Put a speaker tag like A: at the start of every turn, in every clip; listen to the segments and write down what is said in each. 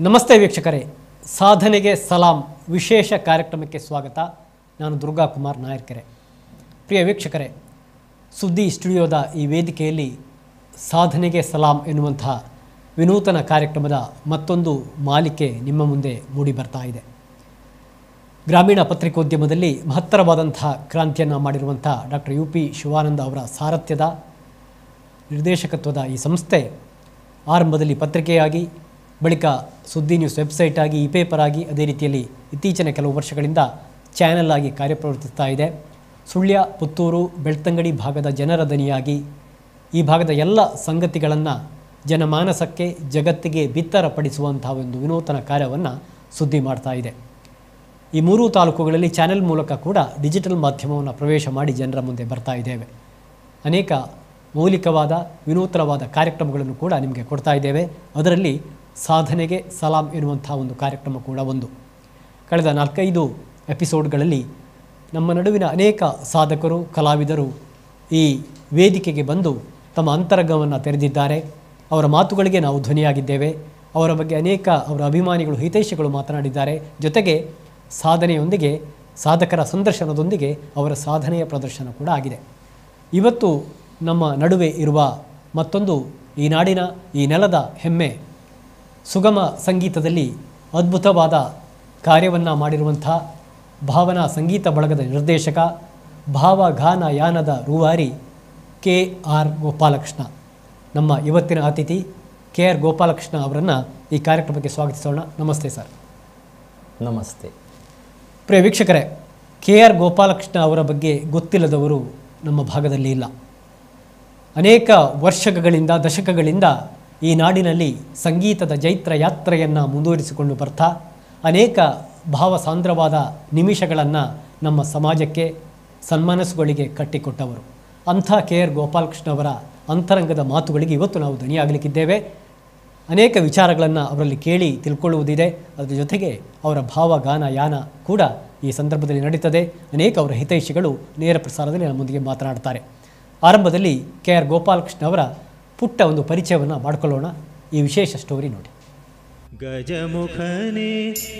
A: ನಮಸ್ತೆ ವೀಕ್ಷಕರೇ ಸಾಧನೆಗೆ ಸಲಾಂ ವಿಶೇಷ ಕಾರ್ಯಕ್ರಮಕ್ಕೆ ಸ್ವಾಗತ ನಾನು ದುರ್ಗಾ ಕುಮಾರ್ ನಾಯರ್ಕೆರೆ ಪ್ರಿಯ ವೀಕ್ಷಕರೇ ಸುದ್ದಿ ಸ್ಟುಡಿಯೋದ ಈ ವೇದಿಕೆಯಲ್ಲಿ ಸಾಧನೆಗೆ ಸಲಾಂ ಎನ್ನುವಂತಹ ವಿನೂತನ ಕಾರ್ಯಕ್ರಮದ ಮತ್ತೊಂದು ಮಾಲಿಕೆ ನಿಮ್ಮ ಮುಂದೆ ಮೂಡಿ ಬರ್ತಾ ಇದೆ ಗ್ರಾಮೀಣ ಪತ್ರಿಕೋದ್ಯಮದಲ್ಲಿ ಮಹತ್ತರವಾದಂತಹ ಕ್ರಾಂತಿಯನ್ನು ಮಾಡಿರುವಂಥ ಡಾಕ್ಟರ್ ಯು ಪಿ ಶಿವಾನಂದ ಅವರ ಸಾರಥ್ಯದ ನಿರ್ದೇಶಕತ್ವದ ಈ ಸಂಸ್ಥೆ ಆರಂಭದಲ್ಲಿ ಪತ್ರಿಕೆಯಾಗಿ ಬಳಿಕ ಸುದ್ದಿ ನ್ಯೂಸ್ ವೆಬ್ಸೈಟ್ ಆಗಿ ಇ ಪೇಪರ್ ಆಗಿ ಅದೇ ರೀತಿಯಲ್ಲಿ ಇತ್ತೀಚಿನ ಕೆಲವು ವರ್ಷಗಳಿಂದ ಚಾನೆಲ್ ಆಗಿ ಕಾರ್ಯಪ್ರವರ್ತಿಸ್ತಾ ಇದೆ ಸುಳ್ಯ ಪುತ್ತೂರು ಬೆಳ್ತಂಗಡಿ ಭಾಗದ ಜನರ ದನಿಯಾಗಿ ಈ ಭಾಗದ ಎಲ್ಲ ಸಂಗತಿಗಳನ್ನು ಜನಮಾನಸಕ್ಕೆ ಜಗತ್ತಿಗೆ ಬಿತ್ತರಪಡಿಸುವಂತಹ ಒಂದು ವಿನೂತನ ಕಾರ್ಯವನ್ನು ಸುದ್ದಿ ಮಾಡ್ತಾ ಇದೆ ಈ ಮೂರೂ ತಾಲೂಕುಗಳಲ್ಲಿ ಚಾನೆಲ್ ಮೂಲಕ ಕೂಡ ಡಿಜಿಟಲ್ ಮಾಧ್ಯಮವನ್ನು ಪ್ರವೇಶ ಮಾಡಿ ಜನರ ಮುಂದೆ ಬರ್ತಾ ಇದ್ದೇವೆ ಅನೇಕ ಮೌಲಿಕವಾದ ವಿನೂತನವಾದ ಕಾರ್ಯಕ್ರಮಗಳನ್ನು ಕೂಡ ನಿಮಗೆ ಕೊಡ್ತಾ ಇದ್ದೇವೆ ಅದರಲ್ಲಿ ಸಾಧನೆಗೆ ಸಲಾಂ ಎನ್ನುವಂಥ ಒಂದು ಕಾರ್ಯಕ್ರಮ ಕೂಡ ಒಂದು ಕಳೆದ ನಾಲ್ಕೈದು ಎಪಿಸೋಡ್ಗಳಲ್ಲಿ ನಮ್ಮ ನಡುವಿನ ಅನೇಕ ಸಾಧಕರು ಕಲಾವಿದರು ಈ ವೇದಿಕೆಗೆ ಬಂದು ತಮ್ಮ ಅಂತರಂಗವನ್ನು ತೆರೆದಿದ್ದಾರೆ ಅವರ ಮಾತುಗಳಿಗೆ ನಾವು ಧ್ವನಿಯಾಗಿದ್ದೇವೆ ಅವರ ಬಗ್ಗೆ ಅನೇಕ ಅವರ ಅಭಿಮಾನಿಗಳು ಹಿತೈಷಿಗಳು ಮಾತನಾಡಿದ್ದಾರೆ ಜೊತೆಗೆ ಸಾಧನೆಯೊಂದಿಗೆ ಸಾಧಕರ ಸಂದರ್ಶನದೊಂದಿಗೆ ಅವರ ಸಾಧನೆಯ ಪ್ರದರ್ಶನ ಕೂಡ ಆಗಿದೆ ಇವತ್ತು ನಮ್ಮ ನಡುವೆ ಇರುವ ಮತ್ತೊಂದು ಈ ನಾಡಿನ ಈ ನೆಲದ ಹೆಮ್ಮೆ ಸುಗಮ ಸಂಗೀತದಲ್ಲಿ ಅದ್ಭುತವಾದ ಕಾರ್ಯವನ್ನು ಮಾಡಿರುವಂಥ ಭಾವನಾ ಸಂಗೀತ ಬಳಗದ ನಿರ್ದೇಶಕ ಭಾವಗಾನ ಯಾನದ ರೂವಾರಿ ಕೆ ಆರ್ ಗೋಪಾಲಕೃಷ್ಣ ನಮ್ಮ ಇವತ್ತಿನ ಅತಿಥಿ ಕೆ ಆರ್ ಗೋಪಾಲಕೃಷ್ಣ ಅವರನ್ನು ಈ ಕಾರ್ಯಕ್ರಮಕ್ಕೆ ಸ್ವಾಗತಿಸೋಣ ನಮಸ್ತೆ ಸರ್
B: ನಮಸ್ತೆ
A: ಪ್ರಿಯ ವೀಕ್ಷಕರೇ ಕೆ ಆರ್ ಗೋಪಾಲಕೃಷ್ಣ ಅವರ ಬಗ್ಗೆ ಗೊತ್ತಿಲ್ಲದವರು ನಮ್ಮ ಭಾಗದಲ್ಲಿ ಇಲ್ಲ ಅನೇಕ ವರ್ಷಗಳಿಂದ ದಶಕಗಳಿಂದ ಈ ನಾಡಿನಲ್ಲಿ ಸಂಗೀತದ ಜೈತ್ರ ಯಾತ್ರೆಯನ್ನು ಮುಂದುವರಿಸಿಕೊಂಡು ಬರ್ತಾ ಅನೇಕ ಭಾವಸಾಂದ್ರವಾದ ನಿಮಿಷಗಳನ್ನು ನಮ್ಮ ಸಮಾಜಕ್ಕೆ ಸನ್ಮಾನಸುಗಳಿಗೆ ಕಟ್ಟಿಕೊಟ್ಟವರು ಅಂಥ ಕೆ ಆರ್ ಗೋಪಾಲಕೃಷ್ಣ ಅವರ ಅಂತರಂಗದ ಮಾತುಗಳಿಗೆ ಇವತ್ತು ನಾವು ದನಿಯಾಗಲಿಕ್ಕಿದ್ದೇವೆ ಅನೇಕ ವಿಚಾರಗಳನ್ನು ಅವರಲ್ಲಿ ಕೇಳಿ ತಿಳ್ಕೊಳ್ಳುವುದಿದೆ ಅದರ ಜೊತೆಗೆ ಅವರ ಭಾವ ಗಾನ ಯಾನ ಕೂಡ ಈ ಸಂದರ್ಭದಲ್ಲಿ ನಡೀತದೆ ಅನೇಕ ಅವರ ಹಿತೈಷಿಗಳು ನೇರ ಪ್ರಸಾರದಲ್ಲಿ ನಮ್ಮೊಂದಿಗೆ ಮಾತನಾಡ್ತಾರೆ ಆರಂಭದಲ್ಲಿ ಕೆ ಆರ್ ಗೋಪಾಲಕೃಷ್ಣ ಅವರ ಪುಟ್ಟ ಒಂದು ಪರಿಚಯವನ್ನು ಮಾಡಿಕೊಳ್ಳೋಣ ಈ ವಿಶೇಷ ಸ್ಟೋರಿ ನೋಡಿ
C: ಗಜಮುಖನೆ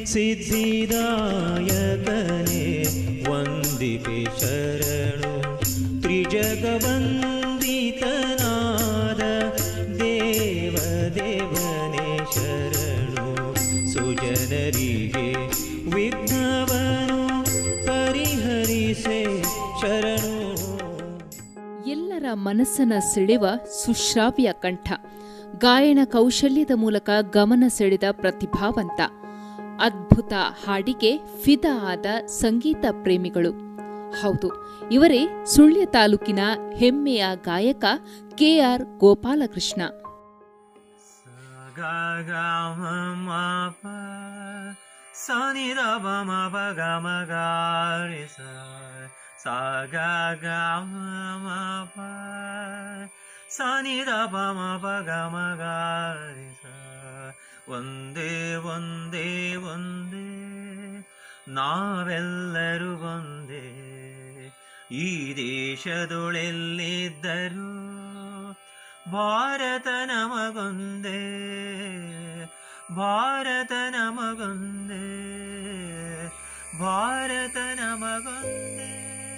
C: ಸಿದ್ಧಿದಾಯಕನೆ ವಂದಿಪೆ ಶರಣು ತ್ರಿಜಗವಂದಿತನಾದ ದೇವದೇವನೇ ಶರಣು ಸುಜನರಿಗೆ ವಿಘ್ನವನು ಪರಿಹರಿಸೆ ಶರಣು
D: ಎಲ್ಲರ ಮನಸ್ಸನ್ನ ಸೆಳೆವ ಸುಶ್ರಾವ್ಯ ಕಂಠ ಗಾಯನ ಕೌಶಲ್ಯದ ಮೂಲಕ ಗಮನ ಸೆಳೆದ ಪ್ರತಿಭಾವಂತ ಅದ್ಭುತ ಹಾಡಿಗೆ ಫಿದಾ ಆದ ಸಂಗೀತ ಪ್ರೇಮಿಗಳು ಹೌದು ಇವರೇ ಸುಳ್ಯ ತಾಲೂಕಿನ ಹೆಮ್ಮೆಯ ಗಾಯಕ K R Gopalakrishna
C: ga ga ma ma pa sa ni da ba ma pa ga ma ga ri sa sa ga ga ma ma pa sa ni da ba ma pa ga ma ga ri sa ಒಂದೇ ಒಂದೇ ಒಂದೇ ನಾವೆಲ್ಲರೂ ಒಂದೇ ಈ ದೇಶದೊಳೆಲ್ಲಿದ್ದರೂ ಭಾರತ ನಮಗೊಂದೇ ಭಾರತ ನಮಗೊಂದೇ ಭಾರತ ನಮಗೊಂದೇ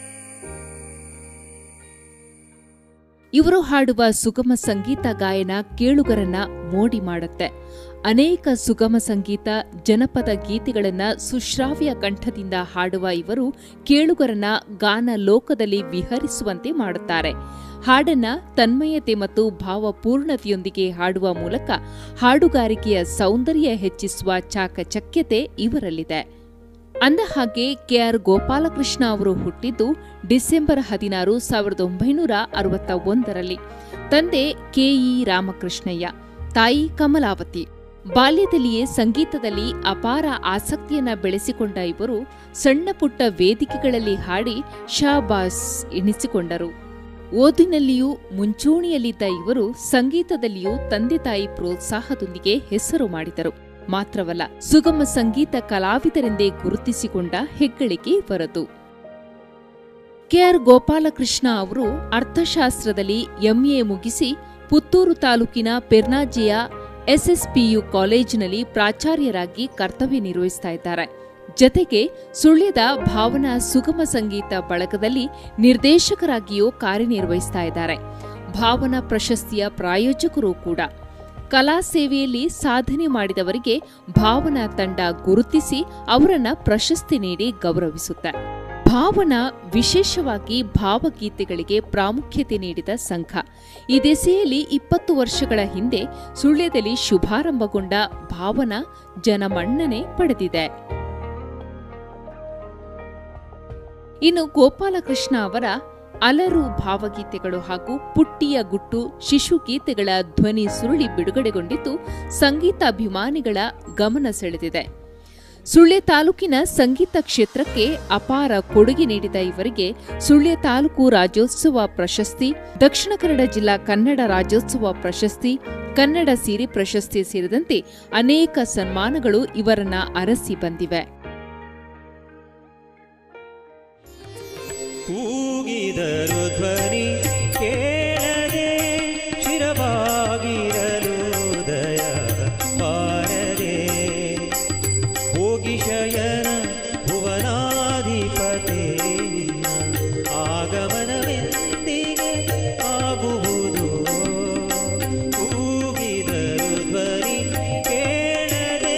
D: ಇವರು ಹಾಡುವ ಸುಗಮ ಸಂಗೀತ ಗಾಯನ ಕೇಳುಗರನ್ನ ಮೋಡಿ ಮಾಡುತ್ತೆ ಅನೇಕ ಸುಗಮ ಸಂಗೀತ ಜನಪದ ಗೀತೆಗಳನ್ನ ಸುಶ್ರಾವ್ಯ ಕಂಠದಿಂದ ಹಾಡುವ ಇವರು ಕೇಳುಗರನ್ನ ಗಾನ ಲೋಕದಲ್ಲಿ ವಿಹರಿಸುವಂತೆ ಮಾಡುತ್ತಾರೆ ಹಾಡನ್ನ ತನ್ಮಯತೆ ಮತ್ತು ಭಾವಪೂರ್ಣತೆಯೊಂದಿಗೆ ಹಾಡುವ ಮೂಲಕ ಹಾಡುಗಾರಿಕೆಯ ಸೌಂದರ್ಯ ಹೆಚ್ಚಿಸುವ ಚಾಕಚಕ್ಯತೆ ಇವರಲ್ಲಿದೆ ಅಂದ ಹಾಗೆ ಕೆಆರ್ ಗೋಪಾಲಕೃಷ್ಣ ಅವರು ಹುಟ್ಟಿದ್ದು ಡಿಸೆಂಬರ್ ಹದಿನಾರು ಸಾವಿರದ ಒಂಬೈನೂರ ಅರವತ್ತ ಒಂದರಲ್ಲಿ ತಂದೆ ಕೆಇ ರಾಮಕೃಷ್ಣಯ್ಯ ತಾಯಿ ಕಮಲಾವತಿ ಬಾಲ್ಯದಲ್ಲಿಯೇ ಸಂಗೀತದಲ್ಲಿ ಅಪಾರ ಆಸಕ್ತಿಯನ್ನ ಬೆಳೆಸಿಕೊಂಡ ಇವರು ಸಣ್ಣ ಪುಟ್ಟ ವೇದಿಕೆಗಳಲ್ಲಿ ಹಾಡಿ ಶಾಬಾಸ್ ಎನಿಸಿಕೊಂಡರು ಓದಿನಲ್ಲಿಯೂ ಮುಂಚೂಣಿಯಲ್ಲಿದ್ದ ಇವರು ಸಂಗೀತದಲ್ಲಿಯೂ ತಂದೆ ತಾಯಿ ಪ್ರೋತ್ಸಾಹದೊಂದಿಗೆ ಹೆಸರು ಮಾಡಿದರು ಮಾತ್ರವಲ್ಲ ಸುಗಮ ಸಂಗೀತ ಕಲಾವಿದರೆಂದೇ ಗುರುತಿಸಿಕೊಂಡ ಹೆಗ್ಗಳಿಕೆ ಇವರದು ಕೆಆರ್ ಗೋಪಾಲಕೃಷ್ಣ ಅವರು ಅರ್ಥಶಾಸ್ತ್ರದಲ್ಲಿ ಎಂಎ ಮುಗಿಸಿ ಪುತ್ತೂರು ತಾಲೂಕಿನ ಪೆರ್ನಾಜಿಯ ಎಸ್ಎಸ್ಪಿಯು ಕಾಲೇಜಿನಲ್ಲಿ ಪ್ರಾಚಾರ್ಯರಾಗಿ ಕರ್ತವ್ಯ ನಿರ್ವಹಿಸ್ತಾ ಇದ್ದಾರೆ ಜತೆಗೆ ಸುಳ್ಯದ ಭಾವನಾ ಸುಗಮ ಸಂಗೀತ ಬಳಗದಲ್ಲಿ ನಿರ್ದೇಶಕರಾಗಿಯೂ ಕಾರ್ಯನಿರ್ವಹಿಸ್ತಾ ಇದ್ದಾರೆ ಭಾವನಾ ಪ್ರಶಸ್ತಿಯ ಪ್ರಾಯೋಜಕರು ಕೂಡ ಕಲಾ ಸೇವೆಯಲ್ಲಿ ಸಾಧನೆ ಮಾಡಿದವರಿಗೆ ಭಾವನಾ ತಂಡ ಗುರುತಿಸಿ ಅವರನ್ನ ಪ್ರಶಸ್ತಿ ನೀಡಿ ಗೌರವಿಸುತ್ತೆ ಭಾವನಾ ವಿಶೇಷವಾಗಿ ಭಾವಗೀತೆಗಳಿಗೆ ಪ್ರಾಮುಖ್ಯತೆ ನೀಡಿದ ಸಂಘ ಈ ದೆಸೆಯಲ್ಲಿ ಇಪ್ಪತ್ತು ವರ್ಷಗಳ ಹಿಂದೆ ಸುಳ್ಯದಲ್ಲಿ ಶುಭಾರಂಭಗೊಂಡ ಭಾವನಾ ಜನಮನ್ನಣೆ ಪಡೆದಿದೆ ಇನ್ನು ಗೋಪಾಲಕೃಷ್ಣ ಅವರ ಅಲರು ಭಾವಗೀತೆಗಳು ಹಾಗೂ ಪುಟ್ಟಿಯ ಗುಟ್ಟು ಶಿಶು ಗೀತೆಗಳ ಧ್ವನಿ ಸುರುಳಿ ಬಿಡುಗಡೆಗೊಂಡಿದ್ದು ಸಂಗೀತ ಅಭಿಮಾನಿಗಳ ಗಮನ ಸೆಳೆದಿದೆ ಸುಳ್ಯ ತಾಲೂಕಿನ ಸಂಗೀತ ಕ್ಷೇತ್ರಕ್ಕೆ ಅಪಾರ ಕೊಡುಗೆ ನೀಡಿದ ಇವರಿಗೆ ಸುಳ್ಯ ತಾಲೂಕು ರಾಜ್ಯೋತ್ಸವ ಪ್ರಶಸ್ತಿ ದಕ್ಷಿಣ ಕನ್ನಡ ಜಿಲ್ಲಾ ಕನ್ನಡ ರಾಜ್ಯೋತ್ಸವ ಪ್ರಶಸ್ತಿ ಕನ್ನಡ ಸಿರಿ ಪ್ರಶಸ್ತಿ ಸೇರಿದಂತೆ ಅನೇಕ ಸನ್ಮಾನಗಳು ಇವರನ್ನ ಅರಸಿ ಬಂದಿವೆ
C: ಕೂಗಿದರು ಧ್ವನಿ ಕೇಳದೆ ಶಿರವಾಗಿರಲು ದಯ ಬಾರದೆ ಹೋಗಿ ಶಯನ ಭುವನಾಧಿಪತಿ ಆಗಮನವೆಂದಿಗೆ ಆಗುವುದು ಕೂಗಿದರು ಧ್ವನಿ ಕೇಳದೆ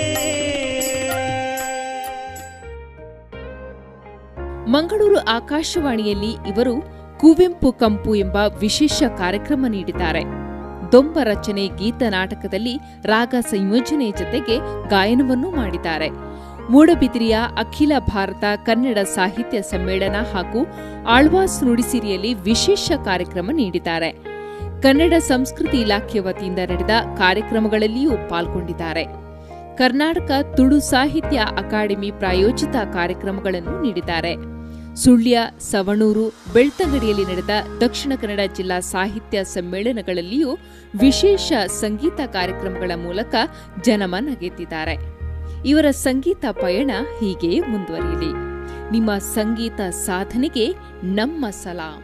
D: ಮಂಗಳೂರು ಆಕಾಶವಾಣಿಯಲ್ಲಿ ಇವರು ಕುವೆಂಪು ಕಂಪು ಎಂಬ ವಿಶೇಷ ಕಾರ್ಯಕ್ರಮ ನೀಡಿದ್ದಾರೆ ದೊಂಬ ರಚನೆ ಗೀತ ನಾಟಕದಲ್ಲಿ ರಾಗ ಸಂಯೋಜನೆ ಜತೆಗೆ ಗಾಯನವನ್ನೂ ಮಾಡಿದ್ದಾರೆ ಮೂಡಬಿದಿರಿಯ ಅಖಿಲ ಭಾರತ ಕನ್ನಡ ಸಾಹಿತ್ಯ ಸಮ್ಮೇಳನ ಹಾಗೂ ಆಳ್ವಾಸ್ ನುಡಿಸಿರಿಯಲ್ಲಿ ವಿಶೇಷ ಕಾರ್ಯಕ್ರಮ ನೀಡಿದ್ದಾರೆ ಕನ್ನಡ ಸಂಸ್ಕೃತಿ ಇಲಾಖೆ ವತಿಯಿಂದ ನಡೆದ ಕಾರ್ಯಕ್ರಮಗಳಲ್ಲಿಯೂ ಪಾಲ್ಗೊಂಡಿದ್ದಾರೆ ಕರ್ನಾಟಕ ತುಳು ಸಾಹಿತ್ಯ ಅಕಾಡೆಮಿ ಪ್ರಾಯೋಜಿತ ಕಾರ್ಯಕ್ರಮಗಳನ್ನು ನೀಡಿದ್ದಾರೆ ಸುಳ್ಯ ಸವಣೂರು ಬೆಳ್ತಂಗಡಿಯಲ್ಲಿ ನಡೆದ ದಕ್ಷಿಣ ಕನ್ನಡ ಜಿಲ್ಲಾ ಸಾಹಿತ್ಯ ಸಮ್ಮೇಳನಗಳಲ್ಲಿಯೂ ವಿಶೇಷ ಸಂಗೀತ ಕಾರ್ಯಕ್ರಮಗಳ ಮೂಲಕ ಜನಮನ ಗೆದ್ದಿದ್ದಾರೆ ಇವರ ಸಂಗೀತ ಪಯಣ ಹೀಗೆ ಮುಂದುವರಿಯಲಿ ನಿಮ್ಮ ಸಂಗೀತ ಸಾಧನೆಗೆ ನಮ್ಮ ಸಲಾಂ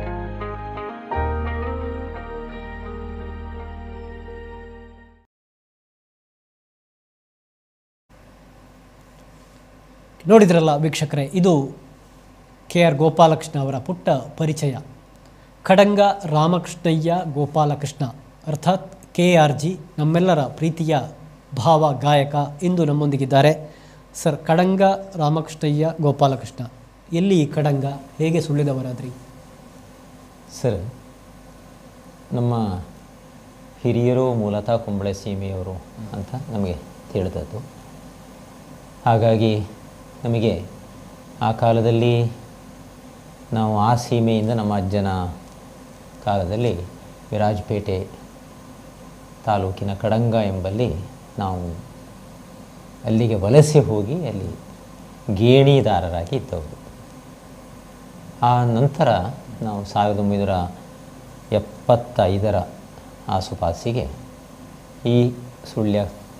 A: ನೋಡಿದ್ರಲ್ಲ ವೀಕ್ಷಕರೇ ಇದು ಕೆ ಆರ್ ಗೋಪಾಲಕೃಷ್ಣ ಅವರ ಪುಟ್ಟ ಪರಿಚಯ ಖಡಂಗ ರಾಮಕೃಷ್ಣಯ್ಯ ಗೋಪಾಲಕೃಷ್ಣ ಅರ್ಥಾತ್ ಕೆ ಆರ್ ಜಿ ನಮ್ಮೆಲ್ಲರ ಪ್ರೀತಿಯ ಭಾವ ಗಾಯಕ ಇಂದು ನಮ್ಮೊಂದಿಗಿದ್ದಾರೆ ಸರ್ ಕಡಂಗ ರಾಮಕೃಷ್ಣಯ್ಯ ಗೋಪಾಲಕೃಷ್ಣ ಎಲ್ಲಿ ಈ ಕಡಂಗ ಹೇಗೆ ಸುಳ್ಳಿದವರಾದ್ರಿ
B: ಸರ್ ನಮ್ಮ ಹಿರಿಯರು ಮೂಲತಃ ಕುಂಬಳೆ ಸೀಮೆಯವರು ಅಂತ ನಮಗೆ ತಿಳಿದದ್ದು ಹಾಗಾಗಿ ನಮಗೆ ಆ ಕಾಲದಲ್ಲಿ ನಾವು ಆ ಸೀಮೆಯಿಂದ ನಮ್ಮ ಅಜ್ಜನ ಕಾಲದಲ್ಲಿ ವಿರಾಜಪೇಟೆ ತಾಲೂಕಿನ ಕಡಂಗ ಎಂಬಲ್ಲಿ ನಾವು ಅಲ್ಲಿಗೆ ವಲಸೆ ಹೋಗಿ ಅಲ್ಲಿ ಗೇಣಿದಾರರಾಗಿ ಇದ್ದವರು ಆ ನಂತರ ನಾವು ಸಾವಿರದ ಒಂಬೈನೂರ ಎಪ್ಪತ್ತೈದರ ಆಸುಪಾಸಿಗೆ ಈ ಸುಳ್ಯ